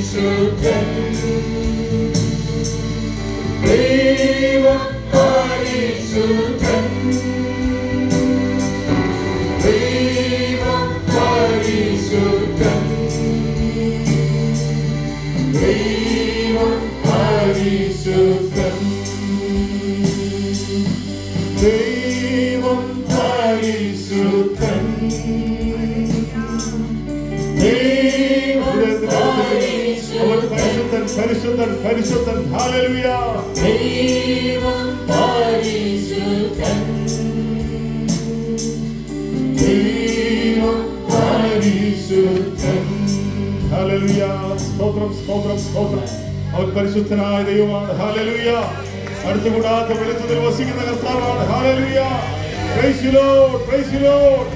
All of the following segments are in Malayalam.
പരിശുദ്ധൻ ദൈവം പരിശുദ്ധൻ ദൈവം പരിശുദ്ധൻ ദൈവം പരിശുദ്ധൻ ദൈവം പരിശുദ്ധൻ ദൈവം പരിശുദ്ധൻ പരിശുദ്ധൻ പരിശുദ്ധൻ ഹാലലുയ ദൈവം പരിശുദ്ധൻ ദൈവം പരിശുദ്ധൻ ഹാലലുയ സ്തോത്രം സ്തോത്രം സ്തോത്രം അവൻ പരിശുദ്ധനായ ദൈവമാണ് ഹാലലുയ അടുത്തുകൂടാത്ത വെളിച്ചത്തിൽ വസിക്കുന്ന കർത്താവാണ് hallelujah praise you Lord praise you Lord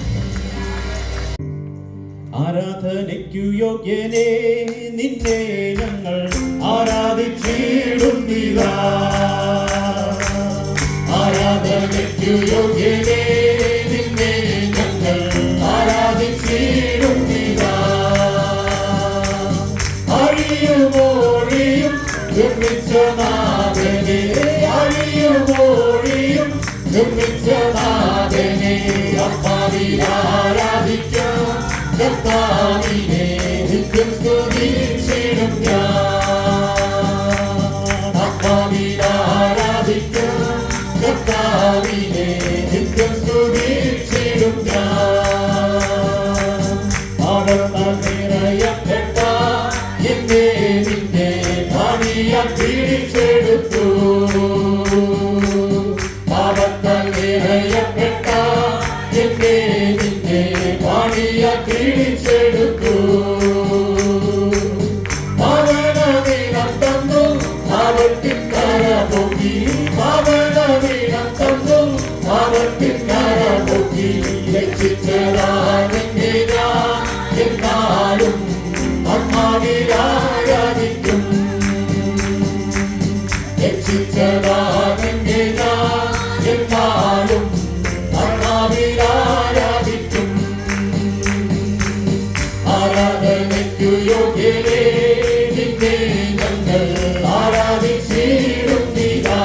ആരാധനയ്ക്കു യോഗ്യനേ നിന്നെ ഞങ്ങൾ ആരാധിച്ചിടുന്നിതാ ആരാധനയ്ക്കു യോഗ്യനേ നിന്നെ ഞങ്ങൾ ആരാധിച്ചിടുന്നിതാ അറിയുമോഴിയും നിർമ്മിച്ച നാഥനെ അറിയുമോഴിയും നിർമ്മിച്ച നാഥനെ അപ്പാവിൽ ആരാധിക്കാം കർത്താവിനെ നിത്യം സ്തുതിച്ചിടും ഞാൻ അപ്പാവിൽ ആരാധിക്കാം കർത്താവിനെ നിത്യം സ്തുതിച്ചിടും ഞാൻ പാപത്താൽ നിറയപ്പെട്ട എന്നെ നിന്നെ പണിയ പിടിച്ചെടുത്തു പാപത്താൽ നിറയപ്പെട്ട എന്നെ നിന്നെ പണിയ പിടിച്ചെടുത്തു പാവനവീണം തന്നു പാവത്തിൻ കരപൊക്കി പാവനവീണം തന്നു പാവത്തിൻ കരപൊക്കി രക്ഷിച്ചതാണെന്നെ ഞാൻ എന്നാലും ആത്മാവിലാരാധിക്കും രക്ഷിച്ചതാണെന്നെ ഞാൻ എന്നാലും ആത്മാവിലാരാധിക്കും ആരാധനയ്ക്കു യോഗ്യരേ നിന്നെ ഞങ്ങൾ ആരാധിച്ചിടുന്നിതാ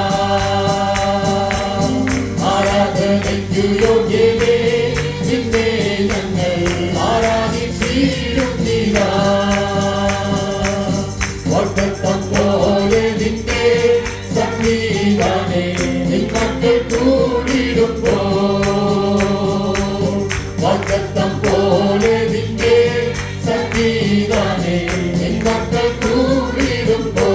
ആരാധനയ്ക്കു യോഗ്യരേ നിന്നെ ഞങ്ങൾ ആരാധിച്ചിടുന്നിതാ വട്ടത്തം പോലെ നിന്നെ സംഗീതനെ നിങ്ങൾക്ക് കൂടിടുമ്പോ വട്ടത്തം പോലെ നിന്റെ സംഗീതനെ നിങ്ങൾക്ക് കൂടിടുമ്പോ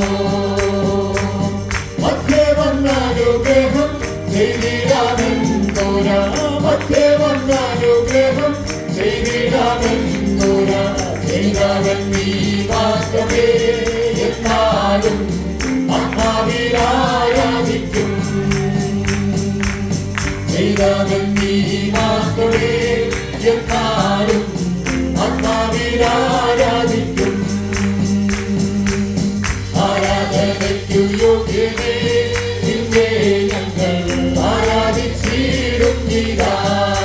മധ്യേ വന്നാനുഗ്രഹം ചെയ്തിടാമെന്നോര മധ്യേ വന്നാനുഗ്രഹം ചെയ്തിടാമെന്നോര ചെയ്തവൻ നീ മാത്രമേ എന്നാലും ആത്മാവിലാരാധിക്കും ചെയ്തവൻ നീ മാത്രമേ എന്നാലും ആത്മാവിലാരാധിക്കും ആരാധനയ്ക്കു യോഗ്യനേ നിന്നെ ഞങ്ങൾ ആരാധിച്ചിടുന്നിതാ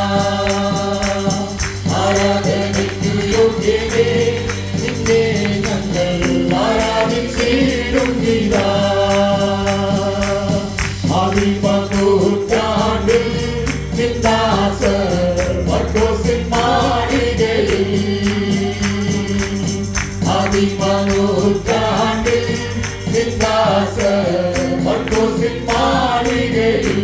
ആരാധനയ്ക്കു യോഗ്യനേ നിന്നെ ഞങ്ങൾ ആരാധിച്ചിടുന്നിതാ ആദിപനൂറ്റാണ്ടിൽ നിന്ദാസ വർഗോസിൻ മാളികയിൽ ആദിപനൂറ്റാണ്ടിൽ നിന്ദാസ വർഗോസിൻ മാളികയിൽ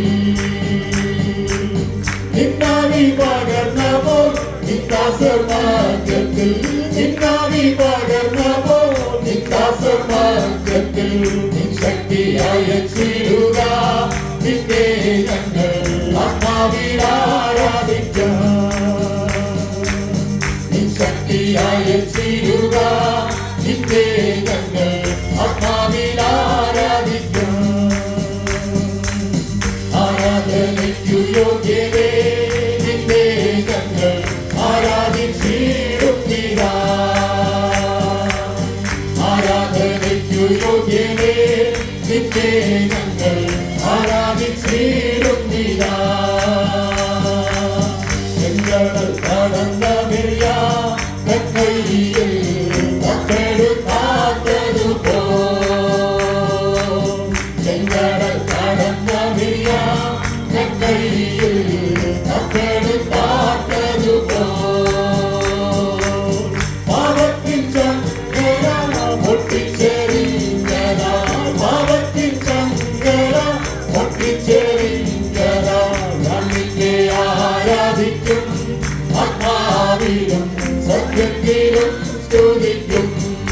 നിന്നാവി പകർന്നവോ നിന്ദാസർ മാർഗത്തിൽ നിന്നാവി പകർന്നവോ നിന്ദാസർ മാർഗത്തിൽ നിൻ ശക്തിയായ ചിരുക നിന്നെ ഞങ്ങൾ ആത്മാവിൽ ആരാധിക്കാം നിൻ ശക്തിയായ ചിരുക നിന്നെ ഞങ്ങൾ ആത്മാവിൽ ആരാധിക്കാം ആരാധനയ്ക്കു യോഗ്യരേ നിന്നെ ഞങ്ങൾ ആരാധിച്ചിടുന്നിതാ ആരാധനയ്ക്കു യോഗ്യരേ നിന്നെ ഞങ്ങൾ ആരാധിച്ചിടുന്നിതാ ചെങ്കടൽ കടന്ന മെറിയ കൈയിൽ പക്കെടുത്ത സത്യത്തിലും സ്തുതിക്കും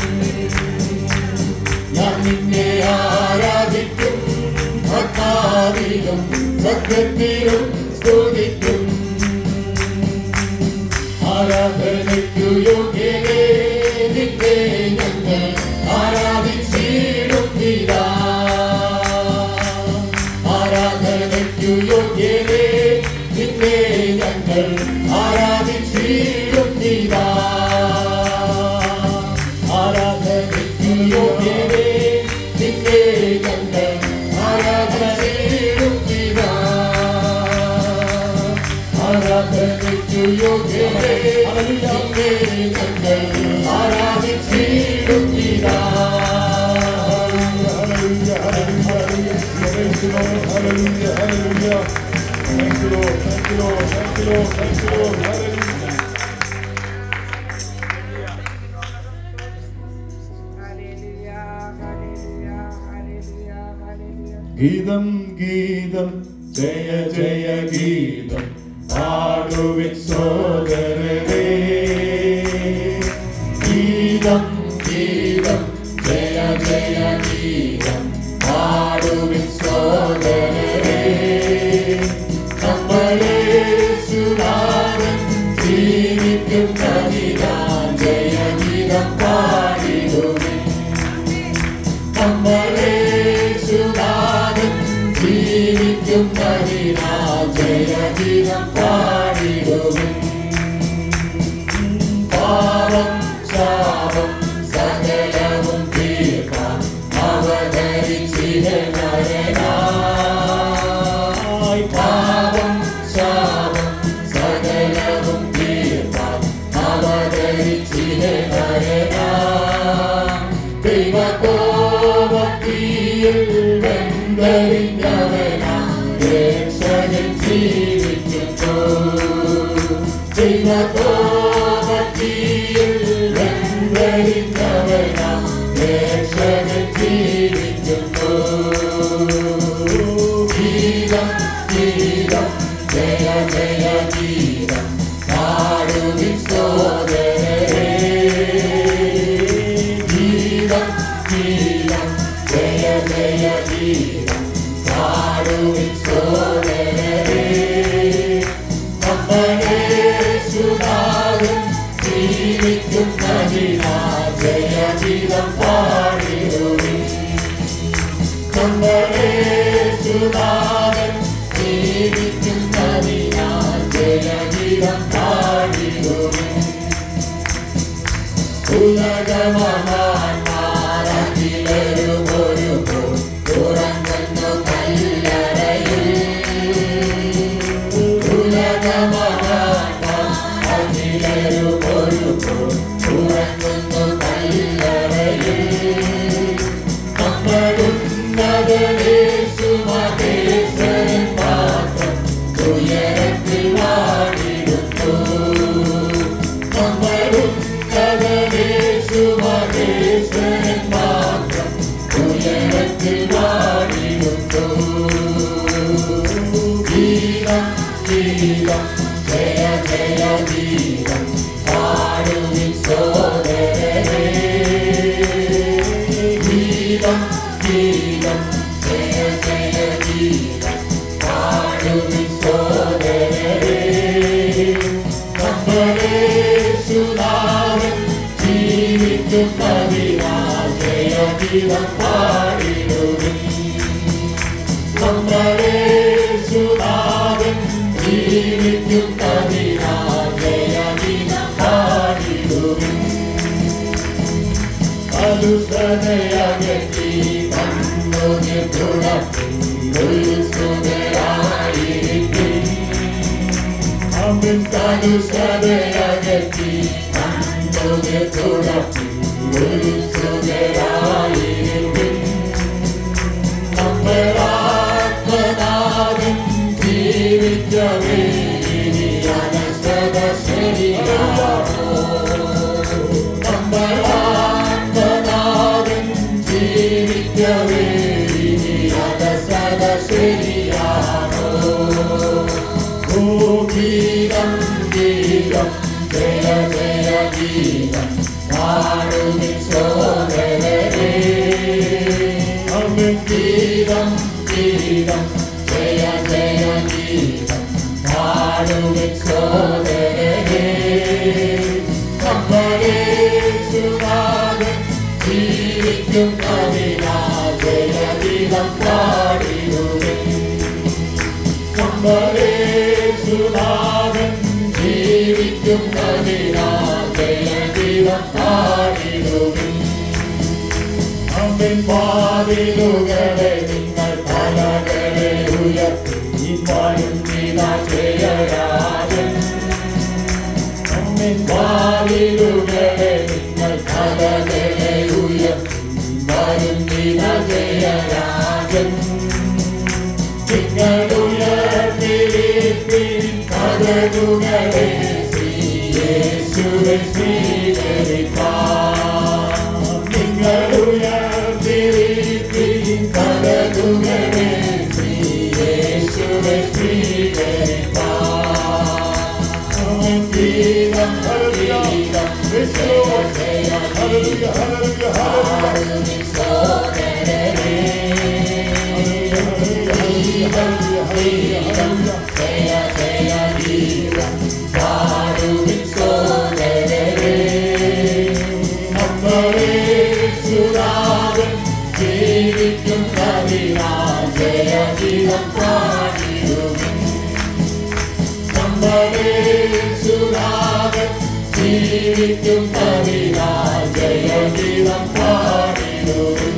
ഞാൻ നിന്നെ ആരാധിക്കും ആത്മാവിലും സത്യത്തിലും സ്തുതിക്കും ആരാധനയ്ക്കു യോഗ്യനേ നിന്നെ ഞങ്ങൾ ആരാധിച്ചിടുന്നില്ല ആരാധനയ്ക്കു യോഗ്യനേ നിന്നെ ഞങ്ങൾ ആരാധിച്ചിടുന്നില്ല ആരാധനയ്ക്കു യോഗ്യനേ നിന്നെ ഞങ്ങൾ ആരാധിച്ചിടുന്നില്ല ആരാധനയ്ക്കു യോഗ്യനേ നിന്നെ ഞങ്ങൾ ആരാധിച്ചിടുന്നില്ല Hallelujah, hallelujah, hallelujah. Praise the Lord. Hallelujah, hallelujah. Thank you, Lord. Thank you, Lord. Thank you, Lord. Thank you, Lord. Hallelujah. Hallelujah, hallelujah, hallelujah, hallelujah. ഗീതം ഗീതം ജയ ജയ ഗീതം പാടുവിൻ സോദരരേ ഗീതം ഗീതം ജയ ജയ ഗീതം പാടുവിൻ സോദരരേ നമ്മളെ സുനാമൻ ജീവിക്കും കവിതാ ജയ ഗീതം പാടിടുവിൻ നമ്മളെ സുനാമൻ ജീവിക്കും കവിതാ ജയ ഗീതം പാടിടുവിൻ പാപം ശാപം സകലവും തീർപ്പാൻ അവതരിച്ചിരനായി പാപം ശാപം സകലവും തീർപ്പാൻ അവതരിച്ചിരനായി ദൈവകോപത്തിയിൽ വെന്തരിഞ്ഞവനാ രക്ഷകൻ ജീവിക്കുന്നു ദൈവകോപത്തിയിൽ വെന്തരിഞ്ഞവനാ രക്ഷകൻ ജീവിക്കുന്നു ഗീതം ഗീതം ജയ ജയ ഗീതം പാടുവിൻ സോദരരേ ഗീതം ഗീതം ജയ ജയ ഗീതം പാടുവിൻ സോദരരേ നമ്മളെ സുനാദം ജീവിക്കും നദിനാ ജയ ഗീതം പാടിടുവിൻ നമ്മളെ സുനാദം ജീവിക്കും നദിനാ ജയ ഗീതം പാടിടുവിൻ ഉലകമഹാന്മാരഖിലരും ഒരു പോൽ ഉറങ്ങുന്നു കല്ലറയിൽ ഉലകമഹാന്മാരഖിലരും ഒരു പോൽ ഉറങ്ങുന്നു കല്ലറയിൽ നമ്മളുന്നതേശുമഹേശ്വരൻ മാത്രം ഉയരത്തിൽ വാണിടുന്നു നമ്മളുന്നതേശുമഹേശ്വരൻ മാത്രം ഉയരത്തിൽ വാണിടുന്നു ഗീതം ഗീതം ജയ ജയ ഗീതം പാടുവിൻ സോദരരേ ഗീതം ഗീതം ജയ ജയ ഗീതം പാടുവിൻ സോദരരേ നമ്മളെ സുനാമൻ ജീവിക്കും കവിതാ ജയ ഗീതം പാടിടുവിൻ നമ്മളെ സുനാമൻ ജീവിക്കും കവിതാ ജയ ഗീതം പാടിടുവിൻ അലുസനയകറ്റി കണ്ണുനി തുടക്കി ഉത്സുകരായിരിക്കും അവൻ കലുസനയകറ്റി കണ്ണുനി തുടക്കി ഉത്സുകരായിരിക്കും നമ്മളാത്മനാഥൻ ജീവിക്കവേ ഇനി അനശ്വത ശരീരമാണോ നമ്മളാത്മനാഥൻ ജീവിക്കവേ ഇനി അനശ്വത ശരിയാണോ ഓ ഗീതം ഗീതം ജയ ജയ ഗീതം ഗീതം പാടുവിൻ സോദരരേ ആമേൻ ഗീതം ഗീതം ജയ ജയ ഗീതം പാടുവിൻ സോദരരേ നമ്മുടെ സുനാഥൻ ജീവിക്കും കവിനാ ജയ ഗീതം പാടിടുവിൻ നമ്മുടെ സുനാഥൻ ജീവിക്കും കവിനാ ജയ ഗീതം പാടിടുവിൻ അമ്മിൻ പാവിലുകളെ നിങ്ങൾ തലകളെ ഉയർത്തി വരും ജയരാജൻ അമ്മിൻ പാവിലുകളെ നിങ്ങൾ തലകളെ ഉയർത്തി വരും ജയരാജൻ നിങ്ങൾ ഉയർത്തിരിപ്പിൻ കഥകുകളെ യേശുവെ സ്വീകരിക്കാം നിങ്ങൾ ഉയർത്തിരിപ്പിൻ കഥകുകളെ യേശുവെ സ്വീകരിക്കാം ഗീതം ഗീതം Praise the Lord. Hallelujah, hallelujah, hallelujah. സോദരരേ Hallelujah, hallelujah, hallelujah. Jaya Jaya ഗീതം പാടുവിൻ സോദരരേ നമ്മളെ സുരാവൻ ജീവിക്കും കവിനാ ജയ ഗീതം പാടിടുവിൻ നമ്മളെ സുരാവൻ ജീവിക്കും കവിനാ ജയ ഗീതം പാടിടുവിൻ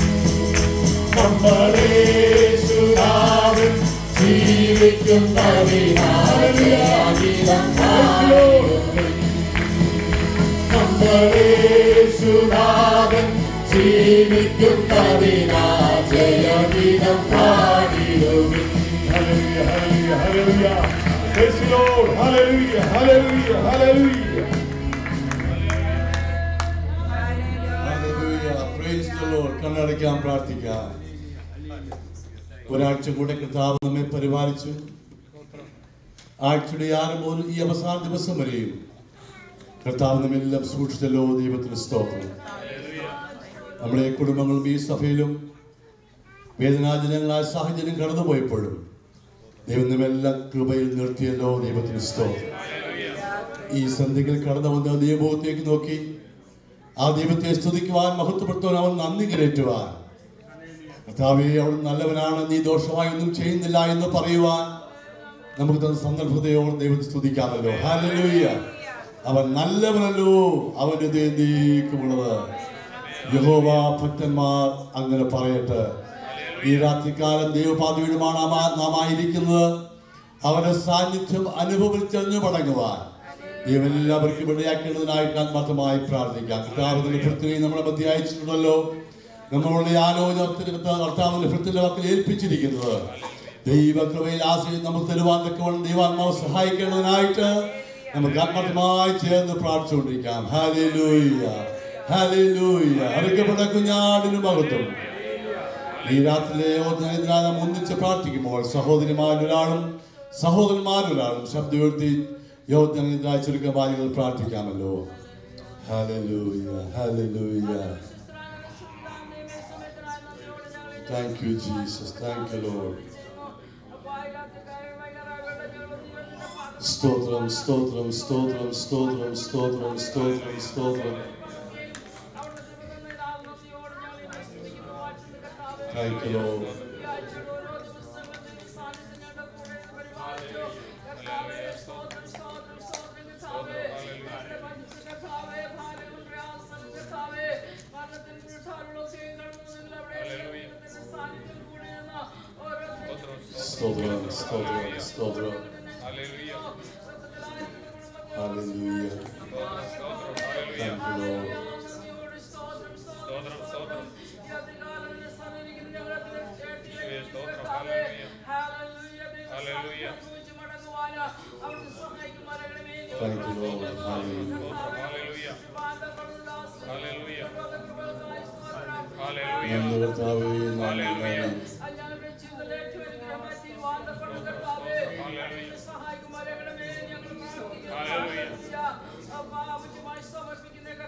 നമ്മളെ സുരാവൻ ജീവിക്കും കവിനാ ജയ ഗീതം പാടിടുവിൻ നമ്മളെ സുനാഥൻ ജീവിക്കും കവിനാ ജയഗീതം പാടിടുവിൻ Hallelujah, hallelujah, hallelujah. Praise the Lord. Hallelujah, hallelujah, hallelujah. Hallelujah. Praise the Lord. കണ്ണടയ്ക്കാൻ പ്രാർത്ഥിക്കാം ഒരാഴ്ച കൂടെ കർത്താവ് നമ്മെ പരിപാലിച്ചു ആഴ്ചയുടെ ആരംഭം മുതൽ ഈ അവസാന ദിവസം വരെയും കർത്താവ് നമ്മെല്ലാം സൂക്ഷിച്ചല്ലോ ദൈവത്തിന് സ്തോത്രം നമ്മുടെ കുടുംബങ്ങളും ഈ സഭയിലും വേദനാജനങ്ങളായ സാഹചര്യം കടന്നുപോയപ്പോഴും ദൈവം നമ്മെല്ലാം കൃപയിൽ നിർത്തിയല്ലോ ദൈവത്തിന് സ്തോത്രം ഈ സന്ധികൾ കടന്നു വന്ന ദൈവമുഖത്തേക്ക് നോക്കി ആ ദൈവത്തെ സ്തുതിക്കുവാൻ മഹത്വപ്പെടുത്തുവാൻ അവൻ നന്ദി കരേറ്റുവാൻ കർത്താവെ അവൻ നല്ലവനാണ് നീ ദോഷമായി ഒന്നും ചെയ്യുന്നില്ല എന്ന് പറയുവാൻ നമുക്ക് തന്ന സന്ദർഭതയോട് ദൈവത്തെ സ്തുതിക്കാമല്ലോ ഹാലലൂയ അവൻ നല്ലവനല്ലോ അവന്റെ നീക്കുമുള്ളത് യഹോവ ഭക്തന്മാർ അങ്ങനെ പറയട്ടെ ഈ രാത്രികാലം ദൈവപാതയുമാണ് നാം ആയിരിക്കുന്നത് അവന്റെ സാന്നിധ്യം അനുഭവിച്ചറിഞ്ഞു മടങ്ങുവാൻ ദൈവം എല്ലാവർക്കും ഇടയാക്കേണ്ടതിനായിട്ട് ആത്മാർത്ഥമായി പ്രാർത്ഥിക്കാം കർത്താവിന്റെ ഭൃത്തിനെ നമ്മുടെ മധ്യ അയച്ചിട്ടുണ്ടല്ലോ നമ്മളുടെ ആലോചന കർത്താവിന്റെ ഭൃത്തിന്റെ വക്കിൽ ഏൽപ്പിച്ചിരിക്കുന്നത് ദൈവകൃപയിൽ ആശ്രയം നമുക്ക് തരുവാൻ തക്കവണ്ണം ദൈവാത്മാവ് സഹായിക്കേണ്ടതിനായിട്ട് നമുക്ക് ആത്മാർത്ഥമായി ചേർന്ന് പ്രാർത്ഥിച്ചുകൊണ്ടിരിക്കാം ഹാലൂയ്യ ഹാലൂയ്യ അറിയപ്പെട്ട കുഞ്ഞാടിന് മഹത്വം ഈ രാത്രിയിലെ യോജന നാം ഒന്നിച്ച് പ്രാർത്ഥിക്കുമ്പോൾ സഹോദരിമാരൊരാളും സഹോദരന്മാരൊരാളും ശബ്ദം ഉയർത്തി യോജന ചുരുക്കമായി പ്രാർത്ഥിക്കാമല്ലോ hallelujah hallelujah Thank you, Jesus. Thank you, Lord. സ്തോത്രം സ്തോത്രം സ്തോത്രം സ്തോത്രം സ്തോത്രം സ്തോത്രം സ്തോത്രം Thank you, Lord. സ്തോത്രം സ്തോത്രം സ്തോത്രം Hallelujah. Thank you, Lord. Thank you, Lord. Hallelujah. നന്ദി കർത്താവേ, നന്ദി, നന്ദി. സമർപ്പിക്കുന്ന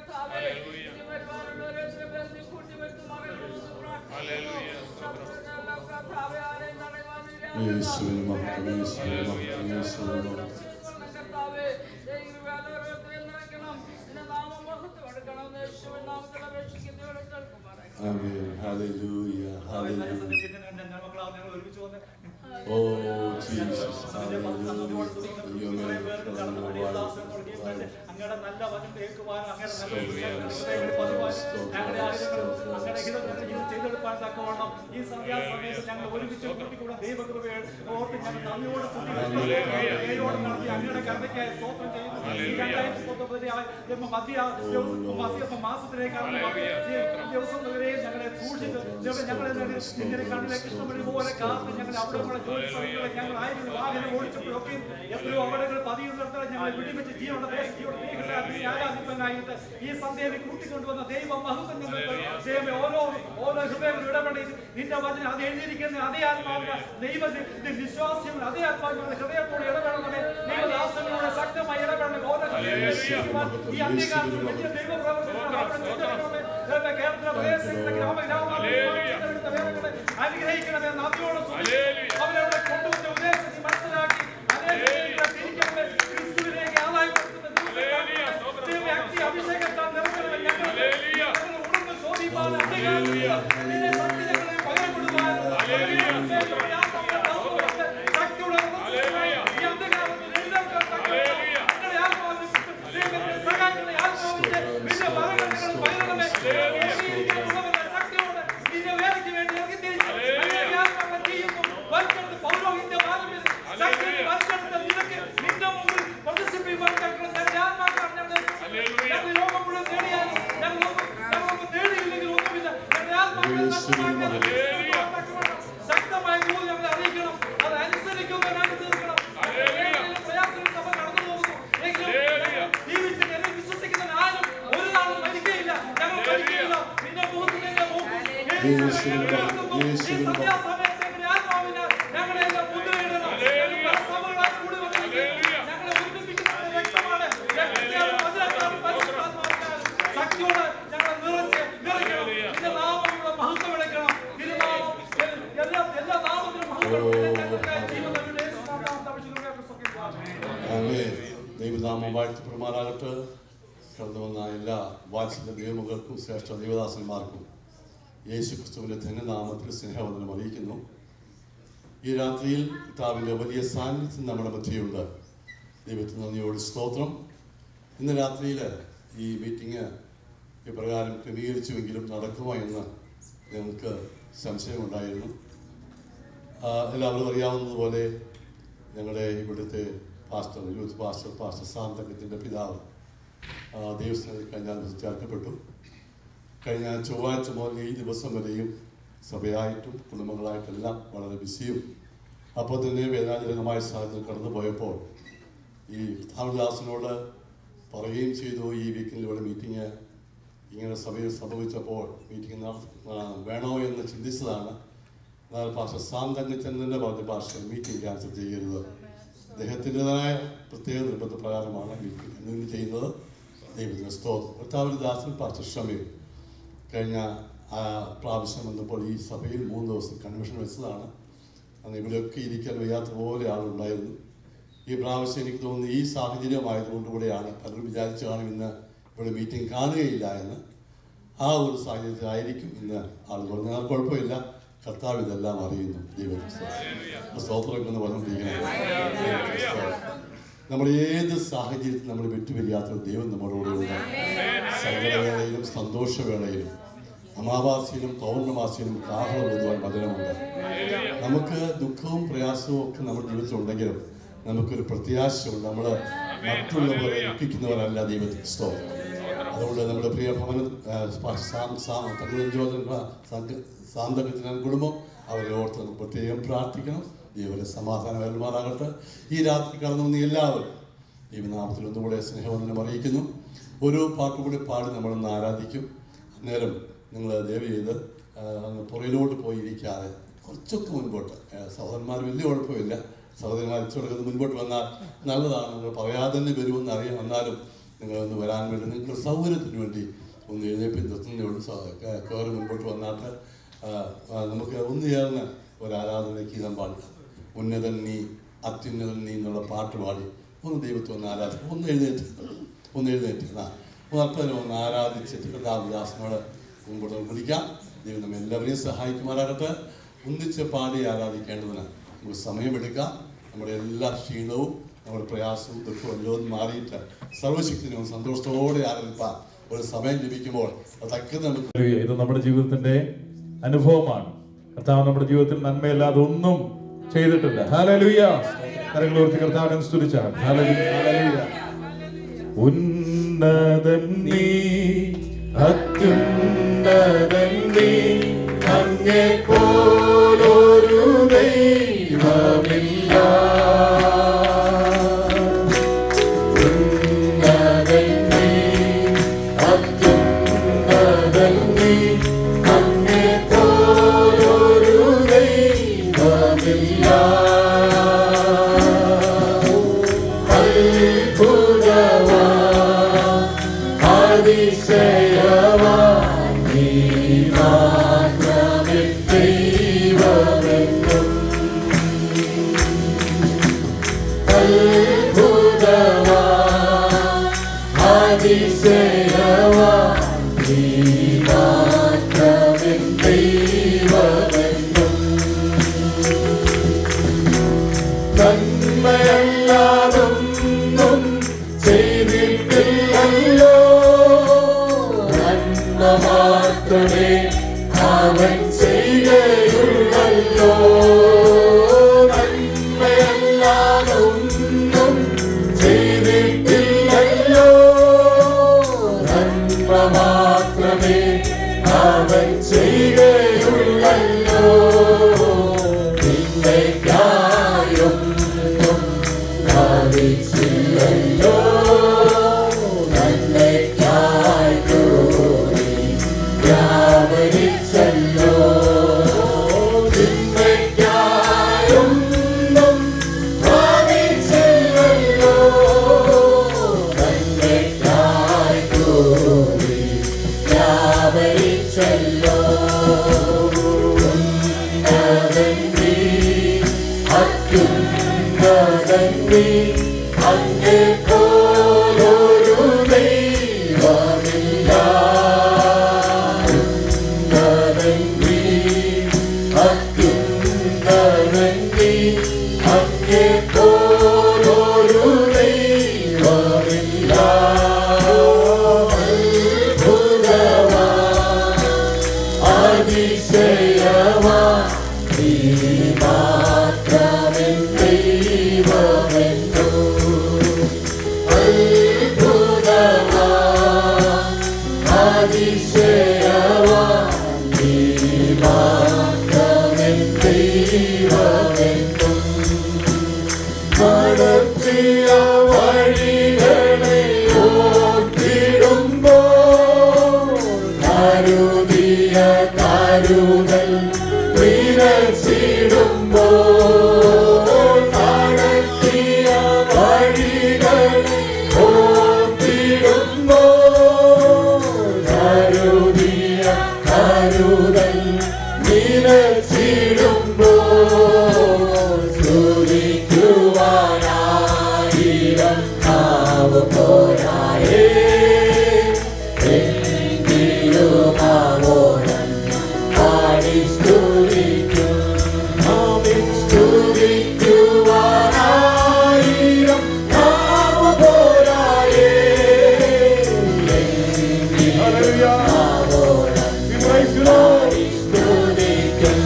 യേശുവിന് മഹത്വം യേശുവിന് മഹത്വം യേശുവിന് മഹത്വം കർത്താവേ, ദൈവവേദനകളെ നിറയ്ക്കണം. നിന്റെ നാമം മഹത്വമെടുക്കണം. യേശുവിൻ നാമത്തിൽ അപേക്ഷിക്കുന്നു. ഇവിടെ കേൾക്കുമാറാകട്ടെ. Amen hallelujah hallelujah oh Jesus hallelujah ദൈവമേ കടന്നുപോകാൻ അങ്ങയുടെ നല്ല വചനം കേൾക്കുവാനും അങ്ങയുടെ നല്ല വിശേഷങ്ങൾ പതിവാനും ഞങ്ങളുടെ ആഗ്രഹങ്ങൾ അങ്ങയുടെ ഹിതം ഞങ്ങൾ ഇത് ചെയ്തെടുക്കാൻ തക്കവണ്ണം ഈ സന്ധ്യാസമയത്ത് ഞങ്ങൾ ഒരുമിച്ച് കൂട്ടിക്കൂടെ ദൈവകൃപയെ ഓർത്ത് ഞങ്ങൾ നന്ദിയോടെ സ്തുതിക്കുന്നു. ദൈവയോട് നടത്തി അങ്ങയുടെ കരുണയ്ക്കായി സ്തോത്രം ചെയ്യുന്നു. ഈ രണ്ടായിരത്തി പത്തൊമ്പതിലെ ആ ജന്മ മധ്യ ദിവസം- മധ്യ മാസത്തിലേക്കാണ് ഈ ദിവസം വരെയും ഞങ്ങളെ സൂക്ഷിച്ച് ദൈവം ഞങ്ങളെ ഇങ്ങനെ കണ്ണിലെ കൃഷ്ണമണി പോലെ കാത്ത് ഞങ്ങളെ അവിടെ നമ്മുടെ ജോലി സ്ഥലങ്ങളിൽ ഞങ്ങൾ ആയിരുന്നു വാഹനം ഓടിച്ചപ്പോഴൊക്കെ എത്രയോ അപകടങ്ങൾ പതിയുന്നിടത്തോളം ഞങ്ങളെ വെടിവെച്ച് ജീവനുള്ള ദേശീയോട് ആരാധിപ്പനായിട്ട് ഈ സന്ധ്യയിൽ കൂട്ടിക്കൊണ്ടുവന്ന ദൈവം മഹത്വം ഞങ്ങൾക്ക് ദൈവമേ ഓരോ ഓരോ ഹൃദയങ്ങളും ഇടപെടി നിന്റെ വചനം അത് എഴുതിയിരിക്കുന്ന അതേ ആത്മാവിന് ദൈവ വിശ്വാസികൾ അതേ ആത്മാവിന്റെ ഹൃദയത്തോട് ഇടപെടണമേ ദൈവദാസനോട് ശക്തമായി ഇടപെടണമേ ഓരോ ഹൃദയത്തിലും ഈ അന്ത്യകാലത്ത് വലിയ ദൈവപ്രവർത്തനം അവിടെ ചെയ്തെടുക്കണമേ. ദൈവമേ, കേരളത്തിലെ പ്രദേശങ്ങളിലെ ഗ്രാമ ഗ്രാമങ്ങളിലെ അനുഗ്രഹിക്കണമേ നന്ദിയോട് സ്തുതിക്കുന്നു. അവരവിടെ കൊണ്ടുവന്ന ഉദ്ദേശം നീ മനസ്സിലാക്കി അനേകരെ തിരിക്കണമേ. ക്രിസ്തുവിലേക്ക് ആദായപ്പെടുത്തുന്ന ദിവസം ദൈവമേ, അഗ്നി അഭിഷേകത്താൽ നിറയ്ക്കണമേ. ഞങ്ങളെ ഞങ്ങളെ ഉണർന്ന് ശോധിപ്പാൻ അന്ത്യകാലത്ത് നിന്നെ സത്യം ഞങ്ങളെ പകരപ്പെടുവാൻ അഭിഷേകത്തോടെ ആത്മാവിനെ തന്നുകൊണ്ട് ശക്തിയുള്ള ഈ അന്ത്യകാലത്ത് എഴുന്നേൽക്കാൻ തക്കവണ്ണം ഞങ്ങളെ ആത്മാവിനെ വിട്ട് ദൈവത്തിന്റെ സഹായങ്ങളെ ആത്മാവിന്റെ വലിയ വരങ്ങൾ ഞങ്ങൾ പകരണമേ. ഇറങ്ങിയിരിക്കുന്നവരുടെ ശക്തിയോടെ നിന്റെ വേലയ്ക്ക് വേണ്ടി ഇറങ്ങിത്തിരിച്ച് അങ്ങനെ ആത്മാവിനെ ചെയ്യുന്നു. വലിച്ചെടുത്ത് പൗരോഹിത്യ പാരമ്പര്യം ശക്തിയെ വലിച്ചെടുത്ത നിനക്ക് നിന്റെ മുമ്പിൽ പ്രദർശിപ്പിക്കുവാൻ തക്കവണ്ണം ഞങ്ങളുടെ ആത്മാക്കൾ ഞങ്ങളെ ഞങ്ങൾ ലോകം മുഴുവൻ നേടിയാലും ഞങ്ങൾ ഒന്നും- ഞങ്ങളൊന്നും നേടിയില്ലെങ്കിൽ ഒന്നുമില്ല. ഞങ്ങളുടെ ആത്മാക്കളെ നഷ്ടമാക്കാൻ തക്കവണ്ണം ശക്തമായ ദൂത് ഞങ്ങളെ അറിയിക്കണം അത് അനുസരിക്കുന്നവരാണ് തീർക്കണം ഏതെങ്കിലും പ്രയാസങ്ങൾ സഭ കടന്നു പോകുന്നു എങ്കിലും ഞങ്ങൾ ജീവിച്ച് എന്നെ വിശ്വസിക്കുന്ന ആരും ഒരു നാളും മരിക്കുകയില്ല ഞങ്ങൾ മരിക്കുകയില്ല നിന്റെ മുഖത്തിലേക്ക് നോക്കും യേശുവിൻ നാമം, ഈ യേശുവിൻ നാമം. സന്ധ്യാസമയത്ത് ഞങ്ങളുടെ ആത്മാവിനെ ഞങ്ങളെ എല്ലാം മുദ്രയിടണം ഞങ്ങൾ പല സഭകളായി കൂടി വന്നിരിക്കുന്നു ഞങ്ങളെ ഒരുമിപ്പിക്കുന്ന രക്തമാണ് രക്തത്തെയാണ് വചനത്തെയാണ് പരിശുദ്ധാത്മാവിനാൽ ശക്തിയോടെ ഞങ്ങളെ നിറച്ച് നിറയ്ക്കണം നിന്റെ നാമം ഇവിടെ മഹത്വം എടുക്കണം തിരുനാമം എല്ലാ എല്ലാ നാമത്തിലും മഹത്വം ഞങ്ങളുടെ ജീവൻ നൽകുന്ന യേശുനാമത്തിൽ അഭിഷേകം സ്വീകരിക്കുക. ആമേൻ. ദൈവനാമം വാഴ്ത്തപ്പെടുമാറാകട്ടെ കടന്നു വന്ന എല്ലാ വാത്സല്യ ദൈവമകൾക്കും ശ്രേഷ്ഠ ദൈവദാസന്മാർക്കും യേശു ക്രിസ്തുവിന്റെ ധന്യനാമത്തിൽ സ്നേഹവന്ദനം അറിയിക്കുന്നു ഈ രാത്രിയിൽ കർത്താവിൻ്റെ വലിയ സാന്നിധ്യം നമ്മുടെ മധ്യയുണ്ട് ദൈവത്തിന് നന്ദിയോട് സ്തോത്രം ഇന്ന് രാത്രിയിൽ ഈ മീറ്റിംഗ് ഇപ്രകാരം ക്രമീകരിച്ചുവെങ്കിലും നടക്കുമോ എന്ന് ഞങ്ങൾക്ക് സംശയമുണ്ടായിരുന്നു ആ, എല്ലാവരും അറിയാവുന്നതുപോലെ ഞങ്ങളുടെ ഇവിടുത്തെ പാസ്റ്റർ യൂത്ത് പാസ്റ്റർ പാസ്റ്റർ സാന്തകത്തിൻ്റെ പിതാവ് ആ, ദൈവസ്ഥാനത്തിൽ കഴിഞ്ഞ ദിവസം ചേർക്കപ്പെട്ടു കഴിഞ്ഞ ചൊവ്വാഴ്ച മുതൽ ഈ ദിവസം വരെയും സഭയായിട്ടും കുടുംബങ്ങളായിട്ടെല്ലാം വളരെ ബിസിയും അപ്പോൾ തന്നെ വേദനാജനകമായ സാഹചര്യം കടന്നു പോയപ്പോൾ ഈ താമദാസിനോട് പറയുകയും ചെയ്തു ഈ വീക്കിൽ ഇവിടെ മീറ്റിംഗ് ഇങ്ങനെ സഭയിൽ സംഭവിച്ചപ്പോൾ മീറ്റിംഗ് നട- ആ, വേണോ എന്ന് ചിന്തിച്ചതാണ് എന്നാൽ പാസ്റ്റർ സാം തങ്കച്ചൻ തന്നെ പറഞ്ഞു പാസ്റ്റർ മീറ്റിംഗ് ക്യാൻസൽ ചെയ്യരുത് അദ്ദേഹത്തിൻ്റെതായ പ്രത്യേക നിർബന്ധപ്രകാരമാണ് മീറ്റിംഗ് ഇന്ന് ചെയ്യുന്നത് ദൈവത്തിന് സ്തോത്രം കർത്താവിൻ്റെ ദാസൻ പാസ്റ്റർ ഷമീർ കഴിഞ്ഞ ആ, പ്രാവശ്യം വന്നപ്പോൾ ഈ സഭയിൽ മൂന്ന് ദിവസം കൺവെൻഷൻ വെച്ചതാണ് അന്ന് ഇവിടെയൊക്കെ ഇരിക്കാൻ വയ്യാത്ത പോലെ ആളുണ്ടായിരുന്നു ഈ പ്രാവശ്യം എനിക്ക് തോന്നുന്നു ഈ സാഹചര്യമായതുകൊണ്ട് കൂടെയാണ് പലരും വിചാരിച്ചു കാണും ഇന്ന് ഇവിടെ മീറ്റിംഗ് കാണുകയില്ല എന്ന് ആ ഒരു സാഹചര്യത്തിലായിരിക്കും ഇന്ന് ആൾ പറഞ്ഞാൽ കുഴപ്പമില്ല കർത്താവ് ഇതെല്ലാം അറിയുന്നു ദൈവം സ്തോത്രമൊക്കെ ഒന്ന് പറഞ്ഞുകൊണ്ടിരിക്കണം നമ്മൾ ഏത് സാഹചര്യത്തിൽ നമ്മൾ വിട്ടുപിരിയാത്ത ദൈവം നമ്മുടെ കൂടെ ഉണ്ട് സങ്കടവേളയിലും സന്തോഷവേളയിലും അമാവാസിയിലും പൗർണമാസിയിലും കാഹളം പൊതുവാൻ വചനമുണ്ട് നമുക്ക് ദുഃഖവും പ്രയാസവും ഒക്കെ നമ്മുടെ ജീവിതത്തിൽ ഉണ്ടെങ്കിലും നമുക്കൊരു പ്രത്യാശയുണ്ട് നമ്മൾ മറ്റുള്ളവരെ ദുഃഖിക്കുന്നവരല്ല ദൈവത്തിൽ സ്തോത്രം അതുകൊണ്ട് നമ്മുടെ പ്രിയ ഭവന സാന്തകത്തിന കുടുംബം അവരെ ഓർത്ത് നമുക്ക് പ്രത്യേകം പ്രാർത്ഥിക്കണം ദൈവരെ സമാധാനം വരുമാറാകട്ടെ ഈ രാത്രി കടന്നു വന്ന എല്ലാവരും ദൈവനാമത്തിൽ ഒന്നുകൂടെ സ്നേഹവന്ദനം അറിയിക്കുന്നു ഒരു പാട്ടുകൂടി പാടി നമ്മളൊന്ന് ആരാധിക്കും അന്നേരം നിങ്ങൾ ദയവ് ചെയ്ത് ആ, അങ്ങ് പുറയിലോട്ട് പോയി ഇരിക്കാതെ കുറച്ചൊക്കെ മുൻപോട്ട് ആ, സഹോദരന്മാർ വലിയ കുഴപ്പമില്ല സഹോദരന്മാർ ഇച്ചിരി മുൻപോട്ട് വന്നാൽ നല്ലതാണ് നിങ്ങൾ പറയാതെ തന്നെ വരുമെന്ന് അറിയാം എന്നാലും നിങ്ങൾ ഒന്ന് വരാൻ വേണ്ടി നിങ്ങളുടെ സൗകര്യത്തിന് വേണ്ടി ഒന്ന് എഴുന്നേപ്പി നിർത്തുന്നതുകൊണ്ട് കയറി മുൻപോട്ട് വന്നാട്ട് ആ, ആ, നമുക്ക് ഒന്ന് ചേർന്ന് ഒരു ആരാധനയ്ക്ക് ഗീതം പാടില്ല ഉന്നതൻ നീ അത്യുന്നതൻ നീ എന്നുള്ള പാട്ട് പാടി ഒന്ന് ദൈവത്തെ ഒന്ന് ആരാധിക്കും ഒന്ന് എഴുന്നേറ്റ് ഒന്ന് എഴുന്നേറ്റ് ആ ഒന്ന് അല്പം ഒന്ന് ആരാധിച്ചിട്ട് കർത്താവിദാസനോട് മുമ്പോട്ട് വിളിക്കാം ദൈവം നമ്മെ എല്ലാവരെയും സഹായിക്കുമാറാകട്ടെ ഒന്നിച്ച് പാടി ആരാധിക്കേണ്ടതിന് നമുക്ക് സമയമെടുക്കാം നമ്മുടെ എല്ലാ ക്ഷീണവും നമ്മുടെ പ്രയാസവും ദുഃഖവും എല്ലാം മാറിയിട്ട് സർവശക്തിനും സന്തോഷത്തോടെ ആരാധിപ്പാൻ ഒരു സമയം ലഭിക്കുമ്പോൾ അത് തക്കത് നമുക്ക് ഹല്ലേലൂയ. ഇത് നമ്മുടെ ജീവിതത്തിന്റെ അനുഭവമാണ് കർത്താവ് നമ്മുടെ ജീവിതത്തിൽ നന്മയില്ലാതെ ഒന്നും ചെയ്തിട്ടില്ല ഹാലലുയ കരങ്ങൾ ഉയർത്തി കർത്താവിനെ സ്തുതിച്ചാണ് ഹാലലുയ ഹാലലുയ ഉന്നതൻ നീ അത്യുന്നതൻ നീ അങ്ങേ പോലൊരു ദൈവമില്ല ഉന്നതൻ നീ അത്യുന്നതൻ നീ അങ്ങേ പോലൊരു ദൈവമില്ല അത്ഭുതവാ അതിശയവാ നീ മാത്രമേ ദൈവമെന്നും അത്ഭുതവാ അതിശയവാ നീ മാത്രമേ ദൈവമെന്നും നന്മയല്ലാതൊന്നും ചെയ്തിട്ടില്ലല്ലോ നന്മ മാത്രമേ അവൻ ചെയ്യുകയുള്ളല്ലോ നന്മയല്ലാതൊന്നും ചെയ്തിട്ടില്ലല്ലോ നന്മ മാത്രമേ അവൻ ചെയ്യുകയുള്ളല്ലോ നിന്നയ്ക്കായൊന്നും ഭാവിച്ചില്ലല്ലോ നന്മയ്ക്കായി കൂടി വ്യാപരിച്ചല്ലോ നിന്നയ്ക്കായൊന്നും ഭാവിച്ചില്ലല്ലോ നന്മയ്ക്കായി കൂടി വ്യാപരിച്ചല്ലോ ഉന്നതൻ നീ അത്യുന്നതൻ നീ അങ്ങേ പോലൊരു ദൈവമില്ല ഉന്നതൻ നീ അത്യുന്നതൻ നീ അങ്ങേ പോലൊരു ദൈവമില്ല അത്ഭുതവാ അതിശയവാ നീ മാത്രമേ ദൈവമെന്നു അത്ഭുതവാ അതിശയവാ നീ മാത്രമേ ദൈവമെന്നു നടത്തിയ വഴികളെ ഓർത്തിടുമ്പോൾ കരുതിയ കരുതൽ വിരച്ചിടുമ്പോൾ നടത്തിയ വഴികളെ ഓർത്തിടുമ്പോൾ കരുതിയ കരുതൽ വിരച്ചിടുമ്പോൾ സ്തുതിക്കുവാനായിരം നാവ് പോരായേ എങ്കിലുമാവോളം പാടി സ്തുതിക്കും ആമേൻ സ്തുതിക്കുവാനായിരം നാവ് പോരായേ എങ്കിലുമാവോളം പാടി സ്തുതിക്കും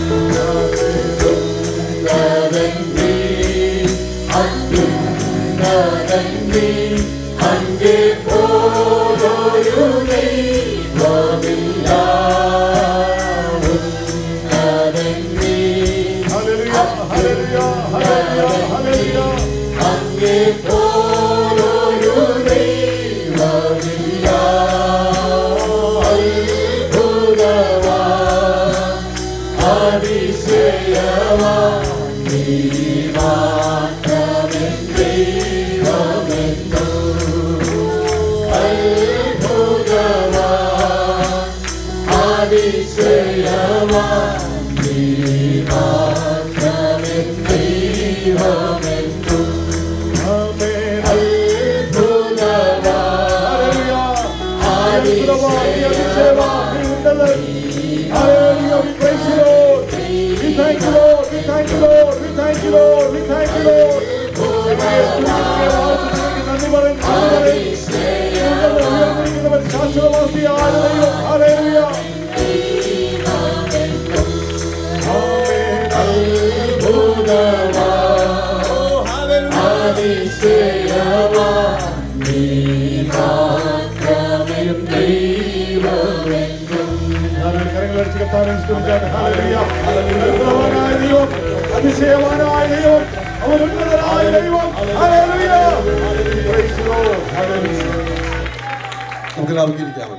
ഉന്നതൻ നീ അത്യുന്നതൻ നീ അങ്ങേ പോലൊരു ദൈവമില്ല ഉന്നതൻ നീ അങ്ങേ പോലൊരു ദൈവമില്ല അത്ഭുതവാ അതിശയവാ നീ മാത്രമേ ദൈവമെന്നു അത്ഭുതവാ അതിശയവാ നീ മാത്രമേ ദൈവമെന്നു അതിശയവാൻ നീ അതിശയവാൻ നീ ഉന്നതൻ Hallelujah, we praise you, Lord. We thank you, Lord. We thank you, Lord. We thank you, Lord. We thank you, Lord. ഞങ്ങളെ സ്തുതിക്കുകയും വാഴ്ത്തുകയും നന്ദി പറയും, നന്ദി പറയും. ഉന്നതൻ ഉയർന്നിരിക്കുന്നവൻ ശാശ്വതവാസിയായ ദൈവം. Hallelujah. Amen. നാല് കരങ്ങളടിച്ച് കർത്താവിനെ സ്തുതിച്ചാട്ടെ. Hallelujah. ഉന്നതനായ ദൈവം, അതിശയവാനായ ദൈവം അവൻ ഉന്നതനായ ദൈവം Hallelujah. Praise the Lord. Hallelujah. നമുക്കെല്ലാവർക്കും ഇരിക്കാമല്ലോ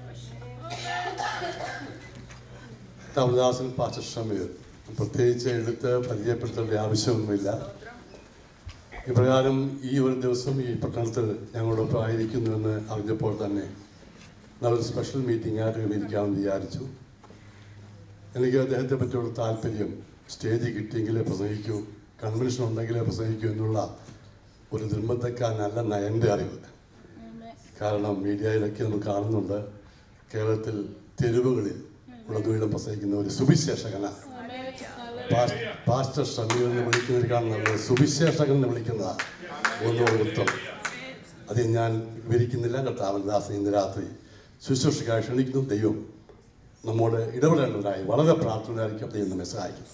രാമദാസൻ പാസ്റ്റർ ഷമീർ പ്രത്യേകിച്ച് എടുത്ത് പരിചയപ്പെടുത്തേണ്ട ആവശ്യമൊന്നുമില്ല ഇപ്രകാരം ഈ ഒരു ദിവസം ഈ പട്ടണത്തിൽ ഞങ്ങളോടൊപ്പം ആയിരിക്കുന്നുവെന്ന് അറിഞ്ഞപ്പോൾ തന്നെ നല്ലൊരു സ്പെഷ്യൽ മീറ്റിംഗ് ആയിട്ട് ഇരിക്കാമെന്ന് വിചാരിച്ചു എനിക്ക് അദ്ദേഹത്തെ പറ്റിയുള്ള താല്പര്യം സ്റ്റേജ് കിട്ടിയെങ്കിലേ പ്രസംഗിക്കൂ കൺവെൻഷൻ ഉണ്ടെങ്കിലേ പ്രസംഗിക്കൂ എന്നുള്ള ഒരു നിർബന്ധക്കാരനല്ല എൻ്റെ അറിവ് കാരണം മീഡിയയിലൊക്കെ നമ്മൾ കാണുന്നുണ്ട് കേരളത്തിൽ തെരുവുകളിൽ ഉള്ളതുവിധം പ്രസംഗിക്കുന്ന ഒരു സുവിശേഷകനാണ് പാസ്- പാസ്റ്റർ ഷമീർ എന്ന് വിളിക്കുന്നതിനേക്കാൾ നല്ലത് സുവിശേഷകൻ എന്ന് വിളിക്കുന്നതാണ് ഒന്നുകൂടി ഉത്തം അത് ഞാൻ വിവരിക്കുന്നില്ല കർത്താവൻ ദാസൻ ഇന്ന് രാത്രി ശുശ്രൂഷക്കായി ക്ഷണിക്കുന്നു ദൈവം നമ്മോട് ഇടപെടേണ്ടവരായി വളരെ പ്രാർത്ഥനയായിരിക്കും ദൈവം നമ്മെ സഹായിക്കും